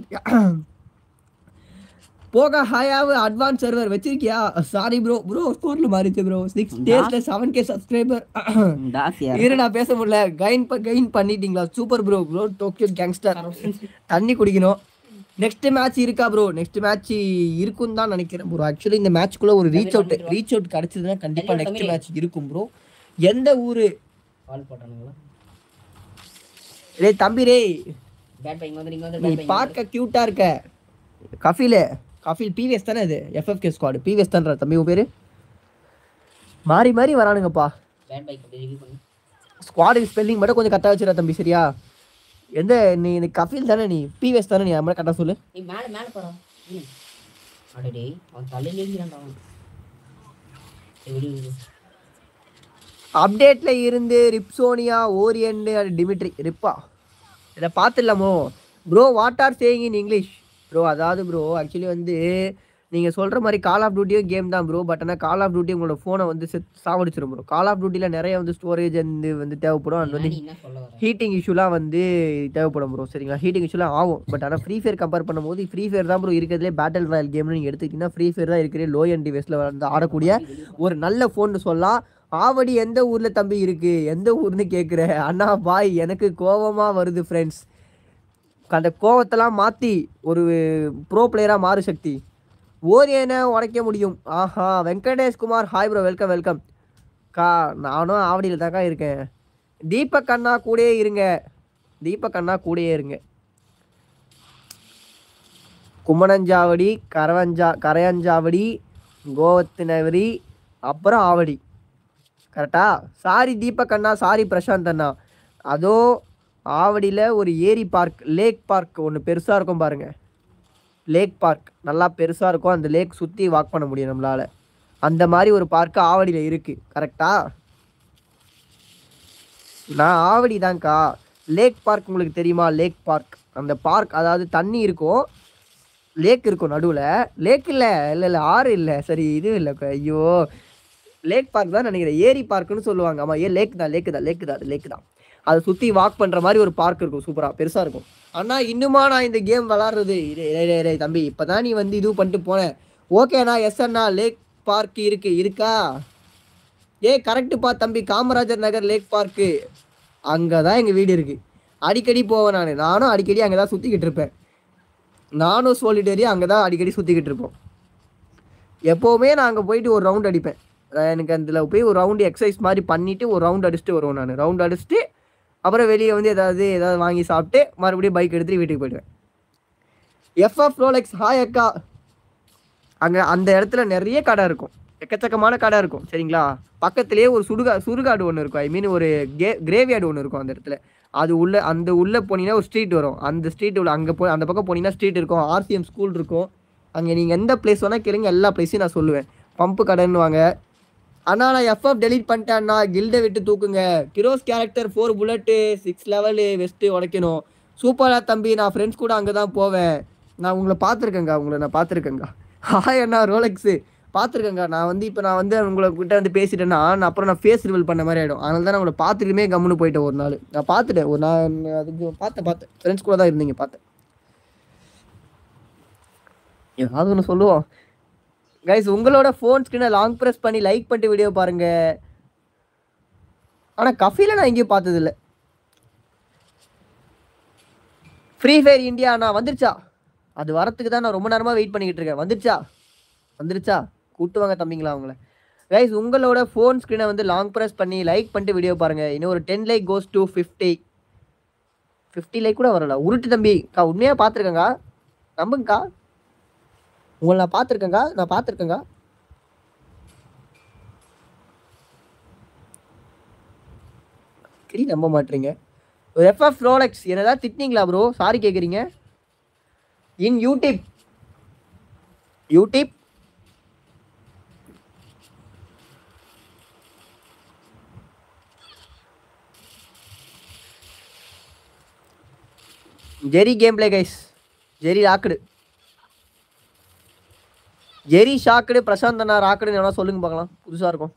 போக ஹாயாவு அட்வான்ஸ் சர்வர் வச்சிருக்கியா சாரி ப்ரோ ப்ரோ ஸ்கோர்ல மாறிச்சு ப்ரோ சிக்ஸ் டேஸ்ல செவன் கே சப்ஸ்கிரைபர்
தாசியா
இரு நான் பேச முடியல கைன் கைன் பண்ணிட்டீங்களா super bro bro Tokyo gangster தண்ணி குடிக்கணும் நெக்ஸ்ட் மேட்ச் இருக்கா ப்ரோ நெக்ஸ்ட் மேட்ச் இருக்கும் தான் நினைக்கிறேன் ப்ரோ ஆக்சுவலி இந்த மேட்ச்க்குள்ள ஒரு ரீச் அவுட் ரீச் அவுட் கிடைச்சதுன்னா கண்டிப்பா நெக்ஸ்ட் மேட்ச் இருக்கும் ப்ரோ எந்த ஊரு
கால் போட்டானுங்களா
டேய் தம்பி டேய்
பேட் பை இங்க வந்து இங்க வந்து
நீ
பேட் பை
பார்க்க கியூட்டா இருக்க கஃபீல் கஃபீல் பிவிஎஸ் தானே இது எஃப்எஃப்கே ஸ்குவாடு பிவிஎஸ் தான்ற தம்பி உன் பேரு மாறி மாறி வரானுங்கப்பா
பேட் பை ரிவ்யூ பண்ணு
ஸ்குவாடுக்கு ஸ்பெல்லிங் மட்டும் கொஞ்சம் கரெக்டாக வச்சுடா தம்பி சரியா எந்த நீ நீ கஃபீல் தானே நீ பிவிஎஸ் தானே நீ அது மாதிரி கரெக்டாக சொல்லு
நீ மேல மேல போறா ம். அட டேய் அவன் தலையில ஏறிக்கிறான்டா அவன் சரி, விடு விடு
அப்டேட்ல இருந்து ரிப்சோனியா ஓரியன் டிமிட்ரி ரிப்பா இதை பார்த்துடலாமோ bro what are saying in English bro அதாவது ப்ரோ ஆக்சுவலி வந்து நீங்கள் சொல்கிற மாதிரி கால் ஆஃப் டியூட்டியும் கேம் தான் ப்ரோ பட் ஆனால் கால் ஆஃப் டியூட்டி உங்களோட ஃபோனை வந்து செத் சாவடிச்சிடும் ப்ரோ கால் ஆஃப் டியூட்டியில் நிறைய வந்து ஸ்டோரேஜ் வந்து வந்து தேவைப்படும் அண்ட் வந்து
நீ என்ன சொல்ல வர
ஹீட்டிங் இஷ்யூலாம் வந்து தேவைப்படும் ப்ரோ சரிங்களா ஹீட்டிங் இஷ்யூலாம் ஆகும் பட் ஆனால் ஃப்ரீ ஃபயர் கம்பேர் பண்ணும்போது ஃப்ரீ ஃபயர் தான் ப்ரோ இருக்கிறதுலே பேட்டில் ராயல் கேம்னு நீங்கள் எடுத்துக்கிட்டிங்கன்னா ஃப்ரீ ஃபயர் தான் இருக்கிற லோ என் டிவைஸில் வந்து ஆடக்கூடிய ஒரு நல்ல ஃபோன்னு சொல்லலாம் ஆவடி எந்த ஊரில் தம்பி இருக்கு எந்த ஊர்னு கேட்குற அண்ணா பாய் எனக்கு கோவமா வருது ஃப்ரெண்ட்ஸ் அந்த கோவத்தெல்லாம் மாற்றி ஒரு ப்ரோ பிளேயராக மாறு சக்தி ஓரியனை உடைக்க முடியும் ஆஹா Venkatesh Kumar hi bro welcome welcome கா நானும் ஆவடியில் தாக்கா இருக்கேன் தீபக் அண்ணா கூடயே இருங்க தீபக் அண்ணா கூடயே இருங்க கும்மணஞ்சாவடி கரவஞ்சா கரையஞ்சாவடி கோவத்தினவரி அப்புறம் ஆவடி கரெக்டா சாரி தீபக் அண்ணா சாரி பிரசாந்த் அண்ணா அதோ ஆவடியில் ஒரு ஏரி பார்க் லேக் பார்க் ஒன்று பெருசாக இருக்கும் பாருங்க லேக் பார்க் நல்லா பெருசாக இருக்கும் அந்த லேக் சுற்றி வாக் பண்ண முடியும் நம்மளால் அந்த மாதிரி ஒரு பார்க் ஆவடியில் இருக்குது கரெக்டா நான் ஆவடி தான்க்கா லேக் பார்க் உங்களுக்கு தெரியுமா லேக் பார்க் அந்த பார்க் அதாவது தண்ணி இருக்கும் லேக் இருக்கும் நடுவில் லேக் இல்லை இல்லை இல்லை ஆறு இல்லை சரி இது இல்லை ஐயோ லேக் பார்க் தான் நினைக்கிறேன் ஏரி பார்க்குன்னு சொல்லுவாங்க ஆமாம் ஏ லேக் தான் லேக்கு தான் லேக்கு தான் அது லேக்கு தான் அதை சுற்றி வாக் பண்ணுற மாதிரி ஒரு பார்க் இருக்கும் சூப்பராக பெருசாக இருக்கும் அண்ணா இன்னுமா நான் இந்த கேம் விளாட்றது தம்பி இப்போ தான் நீ வந்து இது பண்ணிட்டு போனேன் ஓகேண்ணா எஸ் அண்ணா லேக் பார்க் இருக்கு இருக்கா ஏ கரெக்டுப்பா தம்பி காமராஜர் நகர் லேக் பார்க்கு அங்கே தான் எங்கள் வீடு இருக்குது அடிக்கடி போவேன் நான் நானும் அடிக்கடி அங்கே தான் சுற்றிக்கிட்டு இருப்பேன் நானும் சோலிட்டரி அங்கே தான் அடிக்கடி சுற்றிக்கிட்டு இருப்போம் எப்போவுமே நான் அங்கே போயிட்டு ஒரு ரவுண்ட் அடிப்பேன் அஹ் எனக்கு அதில் போய் ஒரு ரவுண்டு எக்ஸசைஸ் மாதிரி பண்ணிவிட்டு ஒரு ரவுண்ட் அடிச்சுட்டு வருவேன் நான் ரவுண்ட் அடிச்சுட்டு அப்புறம் வெளியே வந்து ஏதாவது ஏதாவது வாங்கி சாப்பிட்டு மறுபடியும் பைக் எடுத்துட்டு வீட்டுக்கு போயிடுவேன் எஃப்எஃப் ரோலெக்ஸ் ஹாய் அக்கா அங்கே அந்த இடத்துல நிறைய கடை இருக்கும் எக்கச்சக்கமான கடை இருக்கும் சரிங்களா பக்கத்துலேயே ஒரு சுடுகா சுடுகாடு ஒன்று இருக்கும் ஐ மீன் ஒரு கே கிரேவியார்டு ஒன்று இருக்கும் அந்த இடத்துல அது உள்ள அந்த உள்ளே போனீங்கன்னா ஒரு ஸ்ட்ரீட் வரும் அந்த ஸ்ட்ரீட் உள்ள அங்கே போய் அந்த பக்கம் போனீங்கன்னா ஸ்ட்ரீட் இருக்கும் ஆர்சிஎம் ஸ்கூல் இருக்கும் அங்கே நீங்கள் எந்த பிளேஸ் வேணால் கேளுங்க எல்லா பிளேஸையும் நான் சொல்லுவேன் பம்பு கடைன்னுவாங்க அண்ணா நான் எஃப்எஃப் டெலீட் பண்ணிட்டேன்னா கில்டை விட்டு தூக்குங்க கிரோஸ் character four bullet six level vest உடைக்கணும் சூப்பரா தம்பி நான் ஃப்ரெண்ட்ஸ் கூட அங்கே தான் போவேன் நான் உங்களை பார்த்துருக்கேங்க உங்களை நான் பார்த்துருக்கேங்க ஹாய் அண்ணா ரோலெக்ஸு பார்த்துருக்கேங்க நான் வந்து இப்போ நான் வந்து உங்களை கிட்ட வந்து பேசிட்டேன்னா நான் அப்புறம் நான் ஃபேஸ் ரிவீல் பண்ண மாதிரி ஆகிடும் அதனால தான் நான் உங்களை பார்த்துட்டுமே கம்முன்னு போயிட்டேன் ஒரு நாள் நான் பார்த்துட்டேன் ஒரு நான் அதுக்கு பார்த்தேன் பார்த்தேன் ஃப்ரெண்ட்ஸ் கூட தான் இருந்தீங்க பார்த்தேன் ஏதாவது ஒன்று சொல்லுவோம் கைஸ் உங்களோட ஃபோன் ஸ்க்ரீனை லாங் ப்ரெஸ் பண்ணி லைக் பண்ணிட்டு வீடியோ பாருங்க ஆனால் கஃபீல நான் எங்கேயும் பார்த்ததில்ல ஃப்ரீ ஃபயர் இந்தியா நான் வந்துருச்சா அது வரத்துக்கு தான் நான் ரொம்ப நேரமாக வெயிட் பண்ணிக்கிட்டு இருக்கேன் வந்துருச்சா வந்துருச்சா கூட்டு வாங்க தம்பிங்களா அவங்கள கைஸ் உங்களோட ஃபோன் ஸ்க்ரீனை வந்து லாங் ப்ரெஸ் பண்ணி லைக் பண்ணிட்டு வீடியோ பாருங்கள் இன்னும் ஒரு ten like goes to fifty fifty like கூட வரல உருட்டு தம்பி கா உண்மையாக பார்த்துருக்கேங்க நம்புங்கக்கா உங்களை நான் பார்த்துருக்கேங்க நான் பார்த்துருக்கேங்க கிரி நம்ப மாட்டீங்க ஒரு எஃப்எஃப் ரோலெக்ஸ் என்னதான் திட்டினீங்களா ப்ரோ சாரி கேட்குறீங்க in YouTube YouTube Jerry game play guys Jerry ராக்குடு ஜெரி ஷாக்குடு பிரசாந்த் அண்ணா ராக்குடுன்னு எவனா சொல்லுங்க பார்க்கலாம் புதுசாக இருக்கும்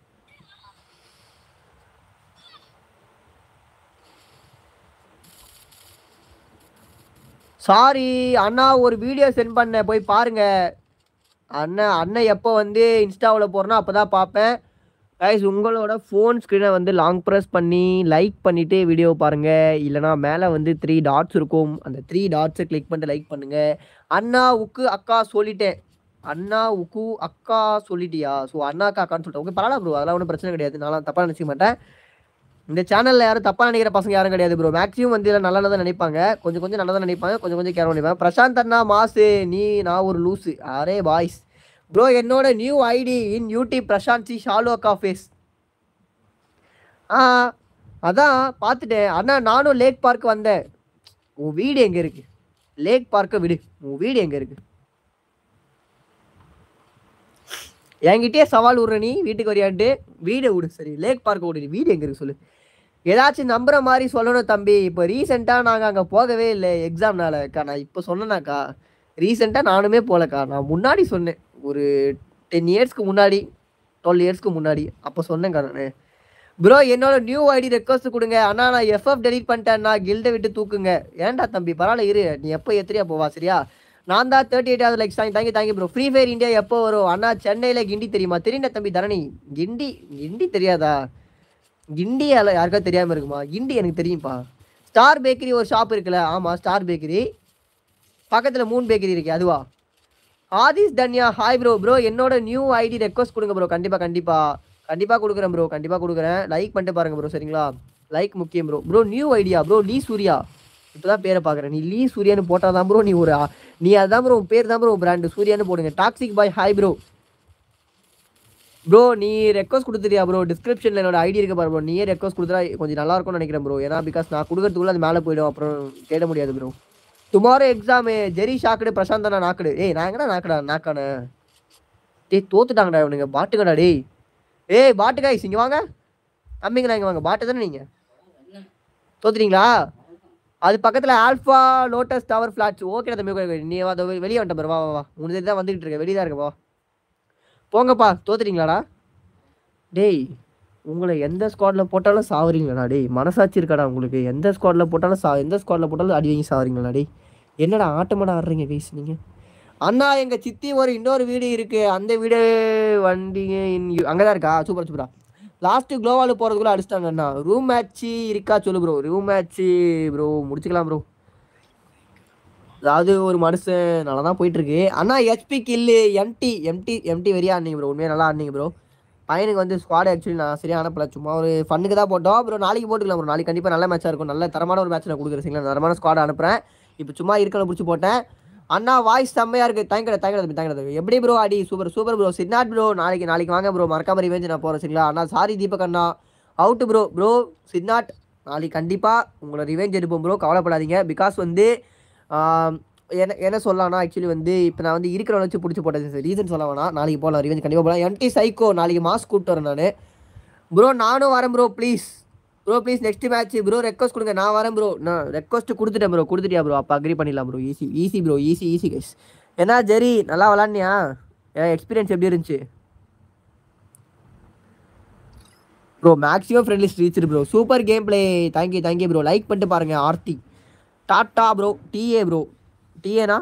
சாரி அண்ணா ஒரு வீடியோ சென்ட் பண்ணேன் போய் பாருங்க அண்ணன் அண்ணன் எப்போ வந்து இன்ஸ்டாவில் போடுறனோ அப்போ தான் பார்ப்பேன் கைஸ் உங்களோட ஃபோன் ஸ்க்ரீனை வந்து லாங் ப்ரெஸ் பண்ணி லைக் பண்ணிவிட்டு வீடியோ பாருங்கள் இல்லைனா மேலே வந்து த்ரீ டாட்ஸ் இருக்கும் அந்த த்ரீ டாட்ஸை கிளிக் பண்ணிட்டு லைக் பண்ணுங்கள் அண்ணா உக்கு அக்கா சொல்லிட்டேன் அண்ணா உக்கு அக்கா சொல்லிட்டியா ஸோ அண்ணாக்கா அக்கான்னு சொல்லிட்டேன் ஓகே பரவாயில்ல ப்ரோ அதெல்லாம் ஒன்றும் பிரச்சனை கிடையாது நான்லாம் தப்பாக நினச்சிக்க மாட்டேன் இந்த சேனலில் யாரும் தப்பாக நினைக்கிற பசங்க யாரும் கிடையாது ப்ரோ மேக்ஸிமம் வந்து இதில் நல்லா தான் நினைப்பாங்க கொஞ்சம் கொஞ்சம் நல்லா தான் நினைப்பாங்க கொஞ்சம் கொஞ்சம் கேரம் நினைப்பாங்க பிரசாந்த் அண்ணா மாசு நீ நான் ஒரு லூஸு அரே பாய்ஸ் ப்ரோ என்னோட new ID in YouTube Prashanth சி ஷாலோ அக்கா ஃபேஸ் ஆ அதான் பார்த்துட்டேன் அண்ணா நானும் லேக் பார்க் வந்தேன் உன் வீடு எங்கே இருக்கு லேக் பார்க்கை விடு உன் வீடு எங்கே இருக்கு என்கிட்டயே சவால் விடுற நீ வீட்டுக்கு வரியான்ட்டு வீடை விடு சரி லேக் பார்க்க விடு நீ வீடு எங்கே இருக்கு சொல்லு ஏதாச்சும் நம்புற மாதிரி சொல்லணும் தம்பி இப்போ ரீசெண்டாக நாங்கள் அங்கே போகவே இல்லை எக்ஸாம்னால அக்கா நான் இப்போ சொன்னேனாக்கா ரீசெண்டாக நானுமே போகலக்கா நான் முன்னாடி சொன்னேன் ஒரு டென் இயர்ஸ்க்கு முன்னாடி டுவெல் இயர்ஸ்க்கு முன்னாடி அப்போ சொன்னேன்க்கா நான் ப்ரோ என்னோட நியூ ஐடி ரெக்வஸ்ட் கொடுங்க அண்ணா நான் எஃப்எஃப் டெலீட் பண்ணிட்டேன்னா கில்டை விட்டு தூக்குங்க ஏன்டா தம்பி பரவாயில்ல இரு நீ எப்போ எத்திரியா போவா சரியா நான் தான் தேர்ட்டி எயிட்டாவது லைக்ஸ் தாங்கி தாங்கி தாங்கி ப்ரோ ஃப்ரீ ஃபயர் இந்தியா எப்போ வரும் அண்ணா சென்னையில் கிண்டி தெரியுமா தெரியுண்டா தம்பி தரணி கிண்டி கிண்டி தெரியாதா கிண்டி யால- யாருக்காவது தெரியாமல் இருக்குமா கிண்டி எனக்கு தெரியும்ப்பா ஸ்டார் பேக்கரி ஒரு ஷாப் இருக்குல்ல ஆமாம் ஸ்டார் பேக்கரி பக்கத்தில் மூணு பேக்கரி இருக்கு அதுவா ஆதிஸ் தன்யா ஹாய் ப்ரோ ப்ரோ என்னோட நியூ ஐடி ரெக்வஸ்ட் கொடுங்க ப்ரோ கண்டிப்பாக கண்டிப்பாக கண்டிப்பாக கொடுக்குறேன் ப்ரோ கண்டிப்பாக கொடுக்குறேன் லைக் பண்ணிட்டு பாருங்க ப்ரோ சரிங்களா லைக் முக்கியம் bro bro new idea bro Lee Surya இப்போ தான் பேரை பார்க்குறேன் நீ லீ சூர்யான்னு போட்டால் தான் ப்ரோ நீ ஒரு ஆ- நீ அதான் ப்ரோ உன் பேர் தான் ப்ரோ பிராண்டு சூர்யான்னு போடுங்க toxic boy hi bro bro நீ ரெக்வஸ்ட் கொடுத்துட்டியா ப்ரோ டிஸ்கிரிப்ஷனில் என்னோட ஐடி இருக்கு பாரு ப்ரோ நீயே ரெக்வஸ்ட் கொடுத்தா கொஞ்சம் நல்லா இருக்கும்னு நினைக்கிறேன் ப்ரோ ஏன்னா பிகாஸ் நான் கொடுக்கறதுக்குள்ள அது மேலே போயிடும் அப்புறம் தேட முடியாது ப்ரோ டுமாரோ எக்ஸாமு ஜெரி ஷாக்குடு பிரசாந்த் அண்ணா நாக்குடு ஏய் நான் எங்கடா நாக்குடா நாக்கானே டேய் தோத்துட்டாங்கடா இவனுங்க பாட்டுக்கடா டேய் ஏய் பாட்டு காய்ஸ் இங்கே வாங்க தம்பிங்களா இங்கே வாங்க பாட்டு தானே நீங்கள் தோத்துட்டீங்களா அது பக்கத்தில் ஆல்ஃபா லோட்டஸ் டவர் ஃப்ளாட்ஸ் ஓகேடா தம்பி okay, நீ அதை வெளியே வந்துட்ட பாரு வா வா வா உனது தான் வந்துகிட்டு இருக்க வெளியே தான் இருக்க வா போங்கப்பா தோத்துட்டீங்களாடா டேய் உங்களை எந்த ஸ்குவாடில் போட்டாலும் சாவறீங்களாடா டேய் மனசாட்சி இருக்காடா உங்களுக்கு எந்த ஸ்குவாடில் போட்டாலும் சா எந்த ஸ்குவாடில் போட்டாலும் அடி வாங்கி சாவறீங்களா டேய் என்னடா ஆட்டமாடா ஆடுறீங்க கைஸ் நீங்கள் அண்ணா எங்கள் சித்தி ஒரு இன்னொரு வீடு இருக்குது அந்த வீடு வண்டிங்க அங்கே தான் இருக்கா சூப்பர் சூப்பரா லாஸ்ட்டு க்ளோவால் போகிறதுக்குள்ள அடிச்சிட்டாங்க அண்ணா ரூம் மேட்ச்சு இருக்கா சொல்லு ப்ரோ ரூம் மேட்ச்சு ப்ரோ முடிச்சுக்கலாம் ப்ரோ அதாவது ஒரு மனுஷன் நல்லா தான் போயிட்டு இருக்கு அண்ணா ஹெச்பி கில்லு எம்டி எம்டி எம்டி வெறியா ஆனீங்க ப்ரோ உண்மையாக நல்லா ஆனீங்க ப்ரோ பையனுக்கு வந்து ஸ்குவாட் ஆக்சுவலி நான் சரியா அனுப்பல சும்மா ஒரு ஃபண்ணுக்கு தான் போட்டோம் ப்ரோ நாளைக்கு போட்டுக்கலாம் ப்ரோ நாளைக்கு கண்டிப்பாக நல்ல மேட்சாக இருக்கும் நல்ல தரமான ஒரு மேட்ச் நான் கொடுக்குறேன் சரிங்களா தரமான ஸ்குவாட் அனுப்புகிறேன் இப்போ சும்மா இருக்கணும் பிடிச்சி போட்டேன் அண்ணா வாய்ஸ் செம்மையாக இருக்குது தேங்க்யூ தேங்க்யூ தம்பி தேங்க்யூ தம்பி எப்படி ப்ரோ அடி சூப்பர் சூப்பர் ப்ரோ சின்னாட் ப்ரோ நாளைக்கு நாளைக்கு வாங்க ப்ரோ மறக்காம ரிவெஞ்ச் நான் போகிறேன் சரிங்களா அண்ணா சாரி தீபக் அண்ணா அவுட்டு ப்ரோ ப்ரோ சின்னாட் நாளைக்கு கண்டிப்பாக உங்களை ரிவெஞ்ச் எடுப்போம் ப்ரோ கவலைப்படாதீங்க பிகாஸ் வந்து ஆம், என்ன என்ன சொல்லலாம்னா ஆக்சுவலி வந்து இப்போ நான் வந்து இருக்கிறவன வச்சு பிடிச்சி போட்டது ரீசன் சொல்ல வேணாம் நாளைக்கு போகலாம் ரிவெஞ்ச் கண்டிப்பாக போகலாம் எம்டி சைக்கோ நாளைக்கு மாஸ்க் கூப்பிட்டு வரேன் நான் ப்ரோ நானும் வரேன் bro please bro please next match bro request கொடுங்க நான் வரேன் ப்ரோ நான் ரெக்வஸ்ட் கொடுத்துட்டேன் ப்ரோ கொடுத்துட்டியா ப்ரோ அப்போ அக்ரி பண்ணிடலாம் bro easy easy bro easy easy guys என்ன ஜெரி நல்லா விளாட்னியா எக்ஸ்பீரியன்ஸ் எப்படி இருந்துச்சு bro maximum friendly reach bro super game play thank you thank you bro like பண்ணிட்டு பாருங்க ஆர்த்தி டாட்டா ப்ரோ டிஏ ப்ரோ டிஏனா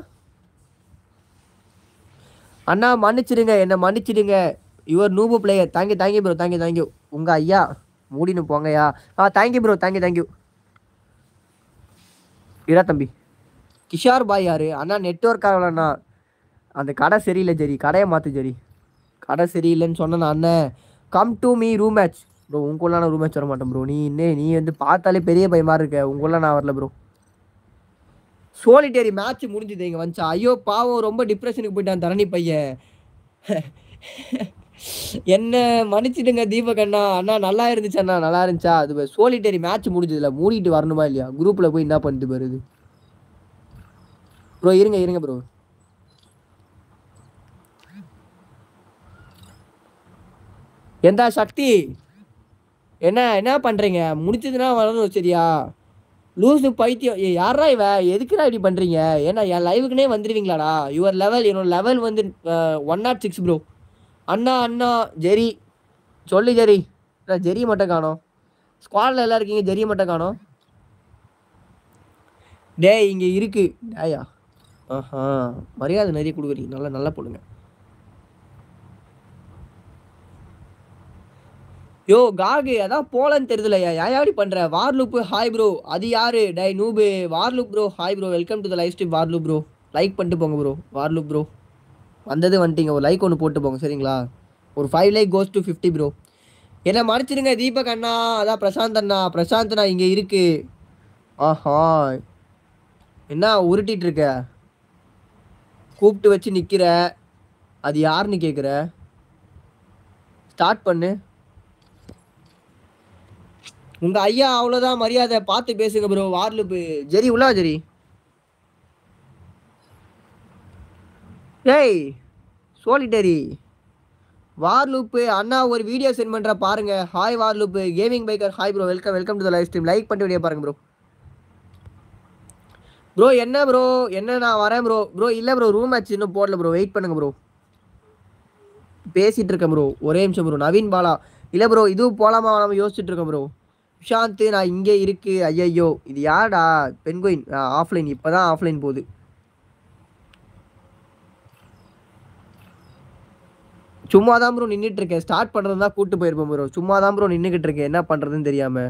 அண்ணா மன்னிச்சிடுங்க என்னை மன்னிச்சிடுங்க your noob player thank you thank you bro thank you thank you உங்கள் ஐயா மூடின்னு போங்கய்யா ஆ தேங்க்யூ ப்ரோ தேங்க்யூ தேங்க்யூ இரா தம்பி கிஷார் பாய் யாரு அண்ணா நெட்ஒர்க் ஆகலண்ணா அந்த கடை சரியில்லை ஜெரி கடையை மாற்று ஜெரி கடை சரியில்லைன்னு சொன்னேன் அண்ணன் come to me room match bro உங்களுக்குள்ள நான் ரூம் மேட்ச் வர மாட்டேன் ப்ரோ நீ இன்னே நீ வந்து பார்த்தாலே பெரிய பையன் மாதிரி இருக்க உங்களுக்குள்ள நான் வரல ப்ரோ சோலிட்டேரி மேட்ச் முடிஞ்சுது இங்கே வந்துச்சா ஐயோ பாவம் ரொம்ப டிப்ரெஷனுக்கு போயிட்டான் தரணி பையன் என்ன மன்னிச்சிடுங்க தீபக் அண்ணா அண்ணா நல்லா இருந்துச்சு அண்ணா நல்லா இருந்துச்சா அது சோலிட்டேரி மேட்ச் முடிஞ்சதுல மூடிட்டு வரணுமா இல்லையா குரூப்பில் போய் என்ன பண்ணிட்டு வருது ப்ரோ இருங்க இருங்க ப்ரோ எந்த சக்தி என்ன என்ன பண்ணுறீங்க முடிச்சதுன்னா வரணும் சரியா லூசு பைத்தியம் ஏய், யாரா இவ எதுக்குடா இப்படி பண்ணுறீங்க ஏன்னா என் லைவுக்குனே வந்துடுவீங்களாடா யுவர் லெவல் என்னோட லெவல் வந்து ஒன் நாட் சிக்ஸ் ப்ரோ அண்ணா அண்ணா ஜெரி சொல்லு ஜெரி இல்லை ஜெரி மட்டும் காணோம் ஸ்குவாடில் எல்லாம் இருக்கீங்க ஜெரி மட்டும் காணோம் டேய் இங்கே இருக்கு டேயா ஆஹா மரியாதை நிறைய கொடுக்குறீங்க நல்லா நல்லா போடுங்க யோ காகு அதான் போலன்னு தெரியுதுலையா ஏன் எப்படி பண்ற வார்லூப் ஹாய் ப்ரோ அது யாரு டை noob Warloop bro hi bro welcome to the live stream Warloop bro like பண்ணிட்டு போங்க ப்ரோ வார்லூப் ப்ரோ வந்தது வந்துட்டீங்க ஒரு லைக் ஒன்று போட்டு போங்க சரிங்களா ஒரு five like goes to fifty bro என்ன மன்னிச்சிடுங்க தீபக் அண்ணா அதான் பிரசாந்த் அண்ணா பிரசாந்த் அண்ணா இங்கே இருக்கு ஆஹா என்ன உருட்டிட்டு இருக்க கூப்பிட்டு வச்சு நிற்கிற அது யாருன்னு கேட்குற ஸ்டார்ட் பண்ணு உங்க ஐயா அவ்வளோதான் மரியாதை பார்த்து பேசுங்க ப்ரோ வார்லுப்பு ஜெரி உள்ளா ஜெரி ஏய் சோலிட்டரி வார்லூப்பு அண்ணா ஒரு வீடியோ சென்ட் பண்ணுற பாருங்க hi Warloop gaming biker hi bro welcome welcome to the live stream like பண்ணிட்டு வீடியோ பாருங்க ப்ரோ ப்ரோ என்ன ப்ரோ என்ன நான் வரேன் ப்ரோ ப்ரோ இல்லை ப்ரோ ரூம் மேட்ச் இன்னும் போடல ப்ரோ வெயிட் பண்ணுங்க ப்ரோ பேசிட்டு இருக்கேன் ப்ரோ ஒரே நிமிஷம் ப்ரோ நவீன் பாலா இல்லை ப்ரோ இதுவும் போலாமா நம்ம யோசிச்சுட்டு இருக்கேன் ப்ரோ விஷாந்த் நான் இங்கே இருக்கு ஐயையோ இது யாடா பென்கோயின் ஆஃப்லைன் இப்போ தான் ஆஃப்லைன் போகுது சும்மா தான் ப்ரோ நின்றுட்டு இருக்கேன் ஸ்டார்ட் பண்ணுறது தான் கூட்டு போயிருப்பேன் ப்ரோ சும்மா தான் ப்ரோ நின்றுக்கிட்டு இருக்கேன் என்ன பண்ணுறதுன்னு தெரியாமல்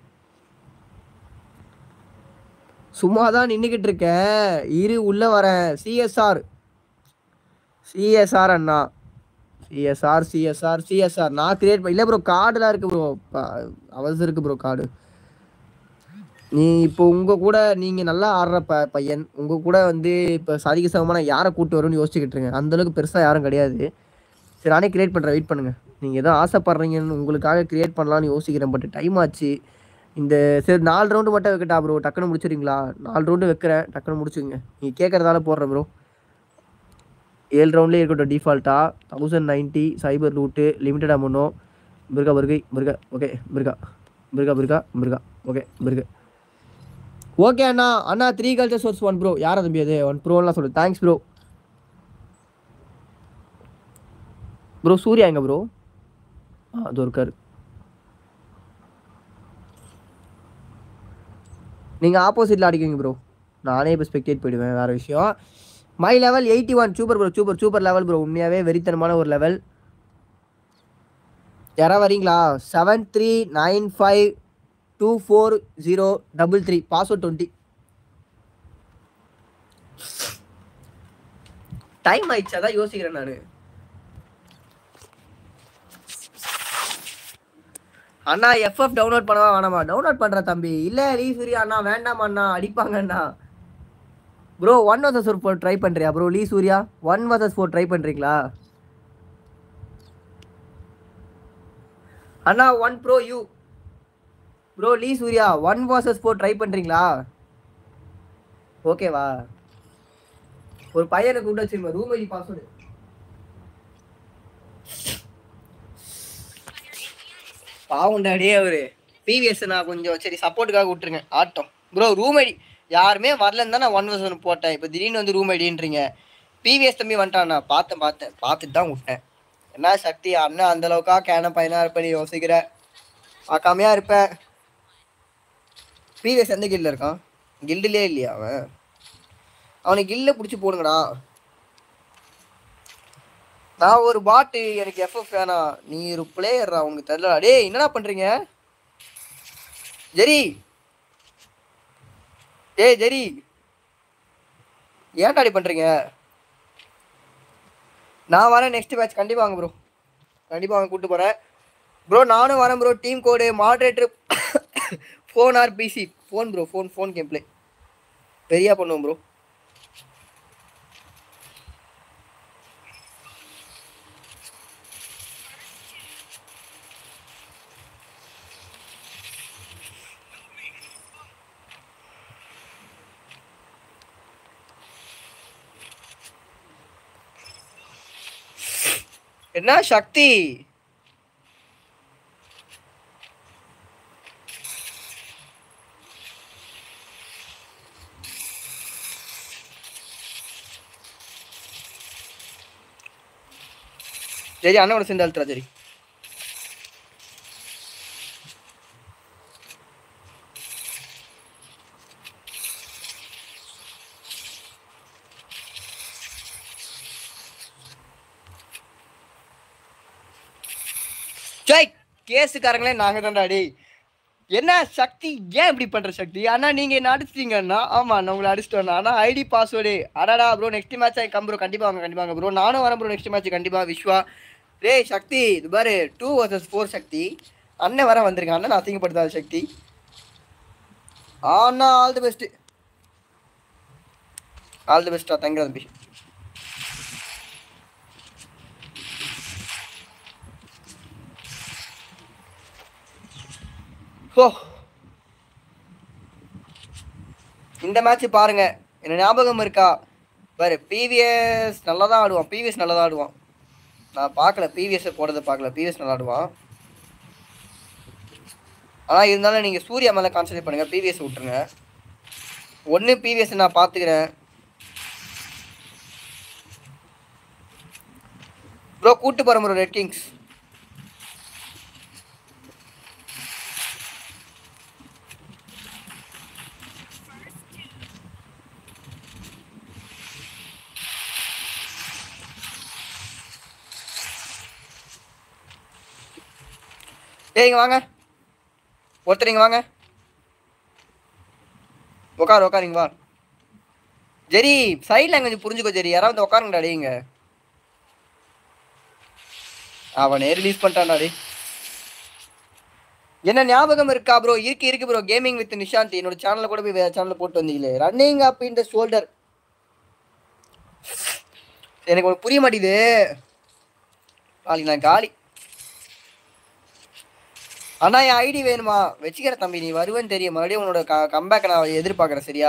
சும்மா தான் நின்றுக்கிட்டு இருக்கேன் இரு உள்ளே வரேன் சிஎஸ்ஆர் சிஎஸ்ஆர் அண்ணா சிஎஸ்ஆர் சிஎஸ்ஆர் சிஎஸ்ஆர் நான் கிரியேட் இல்லை ப்ரோ கார்டுலாம் இருக்குது ப்ரோ அவசரம் இருக்குது ப்ரோ கார்டு நீ இப்போ உங்கள் கூட நீங்கள் நல்லா ஆடுற ப பையன் உங்கள் கூட வந்து இப்போ சரிக்கு சமமாக நான் யாரை கூட்டு வரும்னு யோசிச்சுக்கிட்டு இருக்கேன் அந்தளவுக்கு பெருசாக யாரும் கிடையாது சரி நானே கிரியேட் பண்ணுறேன் வெயிட் பண்ணுங்கள் நீங்கள் எதோ ஆசைப்பட்றீங்கன்னு உங்களுக்காக கிரியேட் பண்ணலாம்னு யோசிக்கிறேன் பட் டைம் ஆச்சு இந்த சரி நாலு ரவுண்டு மட்டும் வைக்கட்டா ப்ரோ டக்குன்னு முடிச்சிடுறீங்களா நாலு ரவுண்டு வைக்கிறேன் டக்குன்னு முடிச்சுங்க நீங்கள் கேட்குறதால போடுறேன் ப்ரோ ஏழு ரவுண்ட்லேயே இருக்கட்டும் டிஃபால்ட்டா தௌசண்ட் நைன்ட்டி சைபர் ரூட்டு லிமிட்டட் அமௌண்ட்டோ மிருகா பருகை மிருகா ஓகே மிருகா மிருகா மிருகா மிருகா ஓகே மிருகா ஓகே அண்ணா அண்ணா three culture source one bro யாரை தம்பி அது ஒன் ப்ரோலாம் சொல்லு தேங்க்ஸ் ப்ரோ ப்ரோ சூர்யா எங்க ப்ரோ ஆ அது இருக்காரு நீங்கள் ஆப்போசிட்டில் அடிக்குவீங்க ப்ரோ நானே இப்போ ஸ்பெக்டேட் போயிடுவேன் வேறு விஷயம் my level eighty one super bro super super level bro உண்மையாகவே வெறித்தனமான ஒரு லெவல் யாரா வரீங்களா seven three nine five two four zero double three password twenty time ஆயிடுச்சு அதான் யோசிக்கிறேன் நான் அண்ணா எஃப்எஃப் டவுன்லோட் பண்ணவா வேணாமா டவுன்லோட் பண்ணுறேன் தம்பி இல்லை லீசூரி அண்ணா வேண்டாம் அண்ணா அடிப்பாங்க அண்ணா bro one versus four four try பண்ணுறியா bro Lee Surya one versus four try பண்ணுறீங்களா அண்ணா one bro you bro Lee Surya one versus four try பண்ணுறீங்களா ஓகேவா ஒரு பையனை கூப்பிட்டு வச்சிருங்க ரூம் ஐடி பாஸ்வேர்டு பாவம் டாடியே அவரு பிவிஎஸ் நான் கொஞ்சம் சரி சப்போர்ட்டுக்காக விட்டுருங்க ஆட்டம் ப்ரோ ரூம் ஐடி யாருமே வரலன்னு தான் நான் ஒன் வர்ஸ் ஒன் போட்டேன் இப்போ திடீர்னு வந்து ரூம் ஐடின்றீங்க பிவிஎஸ் தம்பி வந்துட்டான் நான் பார்த்தேன் பார்த்தேன் பார்த்துட்டு தான் விட்டேன் என்ன சக்தி அண்ணன் அந்த அளவுக்கா கேன பையனா இருப்ப நீ யோசிக்கிற பார்க்காமையா இருப்ப பிவிஎஸ் எந்த கில்ல இருக்கான் கில்டுலே இல்லையா அவன் அவனை கில்ல பிடிச்சி போடுங்கடா நான் ஒரு பாட்டு எனக்கு எஃப்எஃப் வேணாம் நீ ஒரு பிளேயர்ரா உனக்கு தெரியல டேய் என்னடா பண்றீங்க ஜெரி டேய் ஜெரி ஏன்டா அப்படி பண்றீங்க நான் வரேன் நெக்ஸ்ட் மேட்ச் கண்டிப்பா வாங்க ப்ரோ கண்டிப்பா வாங்க கூட்டு போறேன் ப்ரோ நானும் வரேன் bro team code moderator phone or PC phone bro phone phone game play பெரியா பண்ணுவோம் ப்ரோ என்ன சக்தி சரி அண்ணனோட சேர்ந்து அழுத்துறா சரி ஜெய் கேஸுக்காரங்களே நாங்க தான்டா டேய் என்ன சக்தி ஏன் இப்படி பண்ற சக்தி அண்ணா நீங்க என்ன அடிச்சிட்டீங்கன்னா ஆமா நான் உங்களை அடிச்சிட்டேன் ஆனா ஐடி பாஸ்வேர்டு அடடா bro next match come bro கண்டிப்பா வாங்க கண்டிப்பா வாங்க ப்ரோ நானும் வரேன் ப்ரோ நெக்ஸ்ட் மேட்ச் கண்டிப்பா விஸ்வா டேய் சக்தி இது பாரு டூ வர்சஸ் ஃபோர் சக்தி அண்ணன் வர வந்திருக்கேன் அண்ணன் அசிங்கப்படுத்தாத சக்தி அண்ணா all the best all the பெஸ்டா தேங்க்யூ தம்பி ஓ இந்த மேட்ச் பாருங்க என்ன ஞாபகம் இருக்கா பாரு பிவிஎஸ் நல்லா தான் ஆடுவான் பிவிஎஸ் நல்லா தான் ஆடுவான் நான் பார்க்கல பிவிஎஸ் போடுறத பார்க்கல பிவிஎஸ் நல்லா ஆடுவான் ஆனால் இருந்தாலும் நீங்கள் சூர்யா மேலே கான்சன்ட்ரேட் பண்ணுங்கள் பிவிஎஸ் விட்டுருங்க ஒன்று பிவிஎஸ் நான் பார்த்துக்கிறேன் ப்ரோ கூட்டு போகிறேன் ப்ரோ ரெட் கிங்ஸ் ஏய் இங்க வாங்க ஒருத்தர் இங்க வாங்க உட்காரு உட்காருங்க வா ஜெரி சைட் லாங்குவேஜ் புரிஞ்சுக்கோ ஜெரி யாராவது உட்காருங்கடா டேய் இங்க அவனே ரிலீஸ் பண்ணிட்டான்டா டேய் என்ன ஞாபகம் இருக்கா ப்ரோ இருக்கு இருக்கு ப்ரோ கேமிங் வித் நிஷாந்த் என்னோட சேனல்ல கூட போய் வேற சேனல்ல போட்டு வந்தீங்களே ரன்னிங் அப் இன் த ஷோல்டர் எனக்கு ஒன்று புரிய மாட்டேங்குது நாளைக்கு நான் காலி அண்ணா என் ஐடி வேணுமா வச்சுக்கிற தம்பி நீ வருவேன்னு தெரியும் மறுபடியும் உன்னோட க கம்பேக்கை நான் எதிர்பார்க்குறேன் சரியா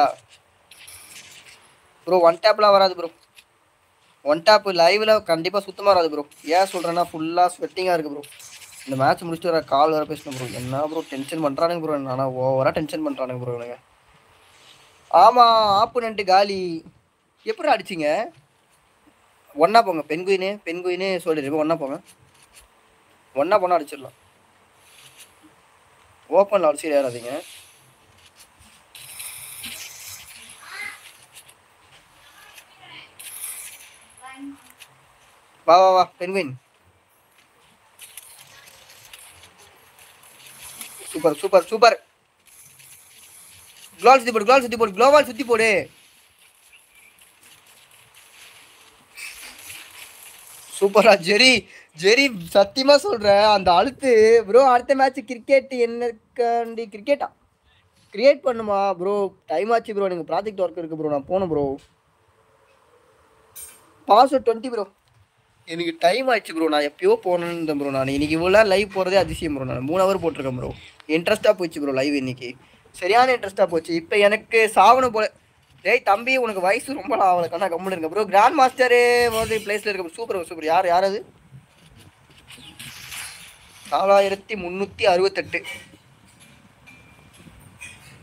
ப்ரோ ஒன் டேப்லாம் வராது ப்ரோ ஒன் டேப் லைவில் கண்டிப்பாக சுத்தமாக வராது ப்ரோ ஏன் சொல்கிறேன்னா ஃபுல்லாக ஸ்வெட்டிங்காக இருக்குது ப்ரோ இந்த மேட்ச் முடிச்சுட்டு வர கால் வர பேசணும் ப்ரோ என்ன ப்ரோ டென்ஷன் பண்ணுறானுங்க ப்ரோ ஆனால் ஓவராக டென்ஷன் பண்ணுறானுங்க ப்ரோ எனக்கு ஆமாம் ஆப்போனண்ட்டு காலி எப்படி அடிச்சிங்க ஒன்றா போங்க பெண்குயினு பெண்குயினு சொல்லிடு ஒன்றா போங்க ஒன்றா போனால் அடிச்சிடலாம் ஓப்பனில் அடிச்சு ஏறாதீங்க வா வா வா பென்குயின் சூப்பர் சூப்பர் சூப்பர் க்ளோவால் சுத்தி போடு க்ளோவால் சுத்தி போடு க்ளோவால் சுத்தி போடு சூப்பரா ஜெரி ஜெரி சத்தியமா சொல்றேன் அந்த அழுத்து ப்ரோ அடுத்த மேட்ச் கிரிக்கெட் என்னக்காண்டி கிரிக்கெட்டா கிரியேட் பண்ணுமா ப்ரோ டைம் ஆச்சு ப்ரோ எனக்கு ப்ராஜெக்ட் ஒர்க் இருக்கு ப்ரோ நான் போகணும் ப்ரோ பாஸ்வேர்ட் டுவெண்ட்டி ப்ரோ எனக்கு டைம் ஆயிடுச்சு ப்ரோ நான் எப்பயோ போகணுன்னு ப்ரோ நான் இன்னைக்கு இவ்வளோ லைவ் போகிறதே அதிசயம் ப்ரோ நான் மூணு ஹவர் போட்டிருக்கேன் ப்ரோ இன்ட்ரெஸ்ட்டாக போச்சு ப்ரோ லைவ் இன்னைக்கு சரியான இன்ட்ரெஸ்ட்டாக போச்சு இப்போ எனக்கு சாவணும் போல டேய் தம்பி உனக்கு வயசு ரொம்ப ஆகலை கண்ணா கம்முன்னு இருங்க ப்ரோ கிராண்ட் மாஸ்டரு போது பிளேஸில் இருக்க சூப்பர் சூப்பர் யார் யார் அது நாலாயிரத்தி முந்நூற்றி அறுபத்தெட்டு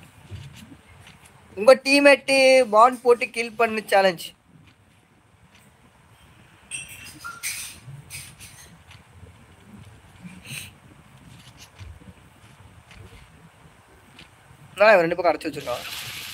உங்கள் டீம்மேட்டு பாண்ட் போட்டு கில் பண்ணு சேலஞ்ச் இப்பதான் இவன் ரெண்டு பக்கம் அடைச்சு வச்சிருக்கான்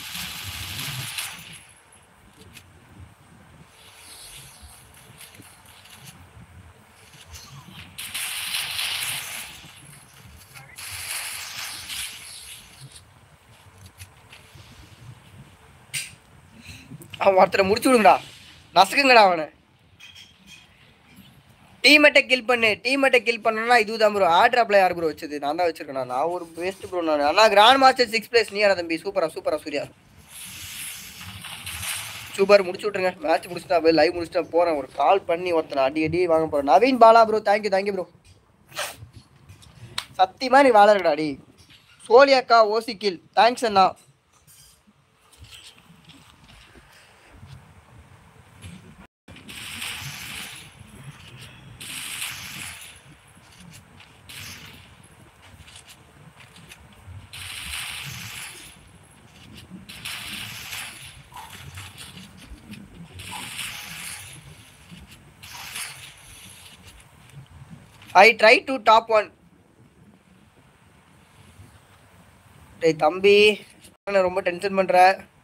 அவன் ஒருத்தரை முடிச்சு விடுங்கடா நசுக்குங்கடா அவனை டீமேட்டை கில் பண்ணு டீமேட்டை கில் பண்ணனா இதுதான் ப்ரோ ஆட்ராப்ல யார் ப்ரோ வச்சது நான் தான் வச்சிருக்கேன் நான் ஒரு பெஸ்ட் ப்ரோ நான் அண்ணா கிராண்ட் மாஸ்டர் சிக்ஸ் பிளேஸ் நீ தம்பி சூப்பரா சூப்பரா சூர்யா சூப்பர் முடிச்சு விட்ருங்க மேட்ச் முடிச்சுட்டா போய் லைவ் முடிச்சுட்டா போறேன் ஒரு கால் பண்ணி ஒருத்தனை அடி அடி வாங்க போறேன் Naveen Bala bro thank you thank you bro சத்தியமா நீ வேலை இருக்கடா டி சோலியாக்கா ஓசி கில் தேங்க்ஸ் அண்ணா I try to top one டேய் தம்பி என்ன ரொம்ப டென்ஷன் பண்ற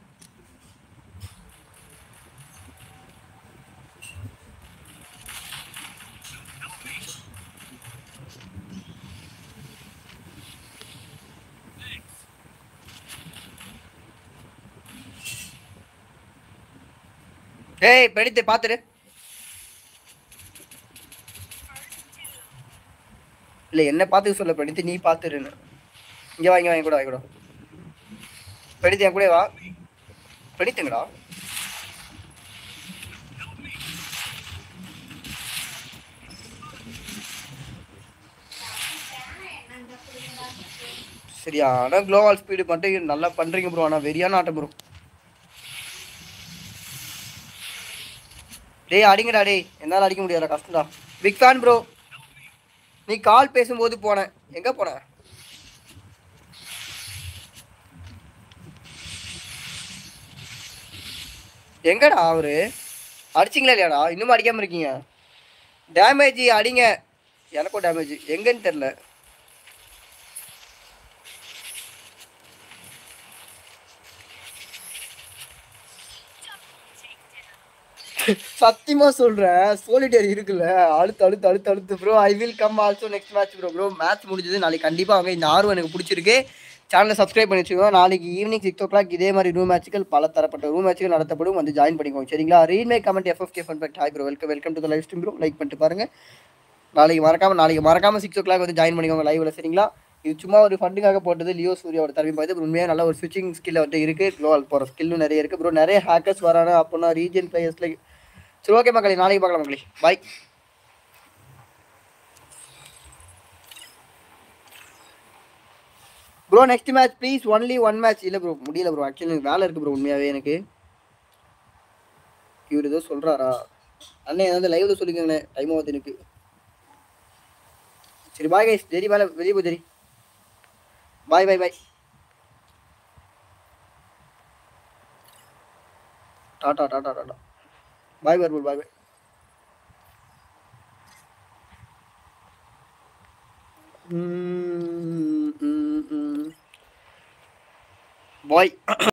ஏய் படித்து பாத்துரு இல்ல என்ன பார்த்துக்க சொல்ல படித்து நீ பார்த்துருன்னு இங்க வாங்கி வாங்கி கூட வாங்கி கூட படித்து என் கூட வா படித்துங்கடா சரியா ஆனா குளோவால் ஸ்பீடு மட்டும் நல்லா பண்றீங்க ப்ரோ ஆனா வெறியான ஆட்டம் ப்ரோ டேய் அடிங்கடா டேய் என்னால அடிக்க முடியாதுடா கஷ்டம்டா பிக் ஃபேன் ப்ரோ நீ கால் பேசும்போது போனேன் எங்க போன எங்கடா அவரு அடிச்சிங்களா இல்லையாடா இன்னும் அடிக்காம இருக்கீங்க டேமேஜ் அடிங்க எனக்கும் டேமேஜ் எங்கன்னு தெரில சத்தியமா சொல்றேன் சோலிட்டர் இருக்குல்ல அழுத்து அழுத்து அழுத்து அழுத்து bro I will come also next match bro bro match முடிஞ்சது நாளைக்கு கண்டிப்பா அவங்க இந்த ஆர்வம் எனக்கு பிடிச்சிருக்கு சேனலை சப்ஸ்கிரைப் பண்ணி வச்சுக்கோங்க நாளைக்கு ஈவினிங் சிக்ஸ் ஓ கிளாக் இதே மாதிரி ரூம் மேட்ச்கள் பல தரப்பட்ட ரூம் மேட்ச்கள் நடத்தப்படும் வந்து ஜாயின் பண்ணிக்கோங்க சரிங்களா ரீமே கமெண்ட் எஃப்எஃப் கே fun back hi bro welcome welcome to the live stream bro like பண்ணிட்டு பாருங்க நாளைக்கு மறக்காம நாளைக்கு மறக்காம சிக்ஸ் ஓ கிளாக் வந்து ஜாயின் பண்ணிக்கோங்க லைவ்ல சரிங்களா இது சும்மா ஒரு ஃபண்டுக்காக போட்டது லியோ சூர்யாவோட தரவி பார்த்து உண்மையாக நல்ல ஒரு ஸ்விட்சிங் ஸ்கில் வந்து இருக்கு க்ளோவால் போகிற ஸ்கில்லும் நிறைய இருக்கு ப்ரோ நிறைய ஹேக்கர்ஸ் வராங்க அப்படின்னா ரீஜன் பிளேயர்ஸ்ல சரி ஓகே மக்களே நாளைக்கு பார்க்கலாம் மக்களே bye bro next match please only one match இல்லை ப்ரோ முடியல ப்ரோ ஆக்சுவலி எனக்கு வேலை இருக்குது ப்ரோ உண்மையாகவே எனக்கு இவர் ஏதோ சொல்கிறாரா அண்ணே ஏதாவது லைவ்ல சொல்லிக்கோங்கண்ணே டைம் ஆகுது எனக்கு சரி பாய் கைஸ் ஜெரி மேலே வெளியே போ Jerry bye bye bye ta-ta ta-ta ta-ta bye purple bye bye பாய்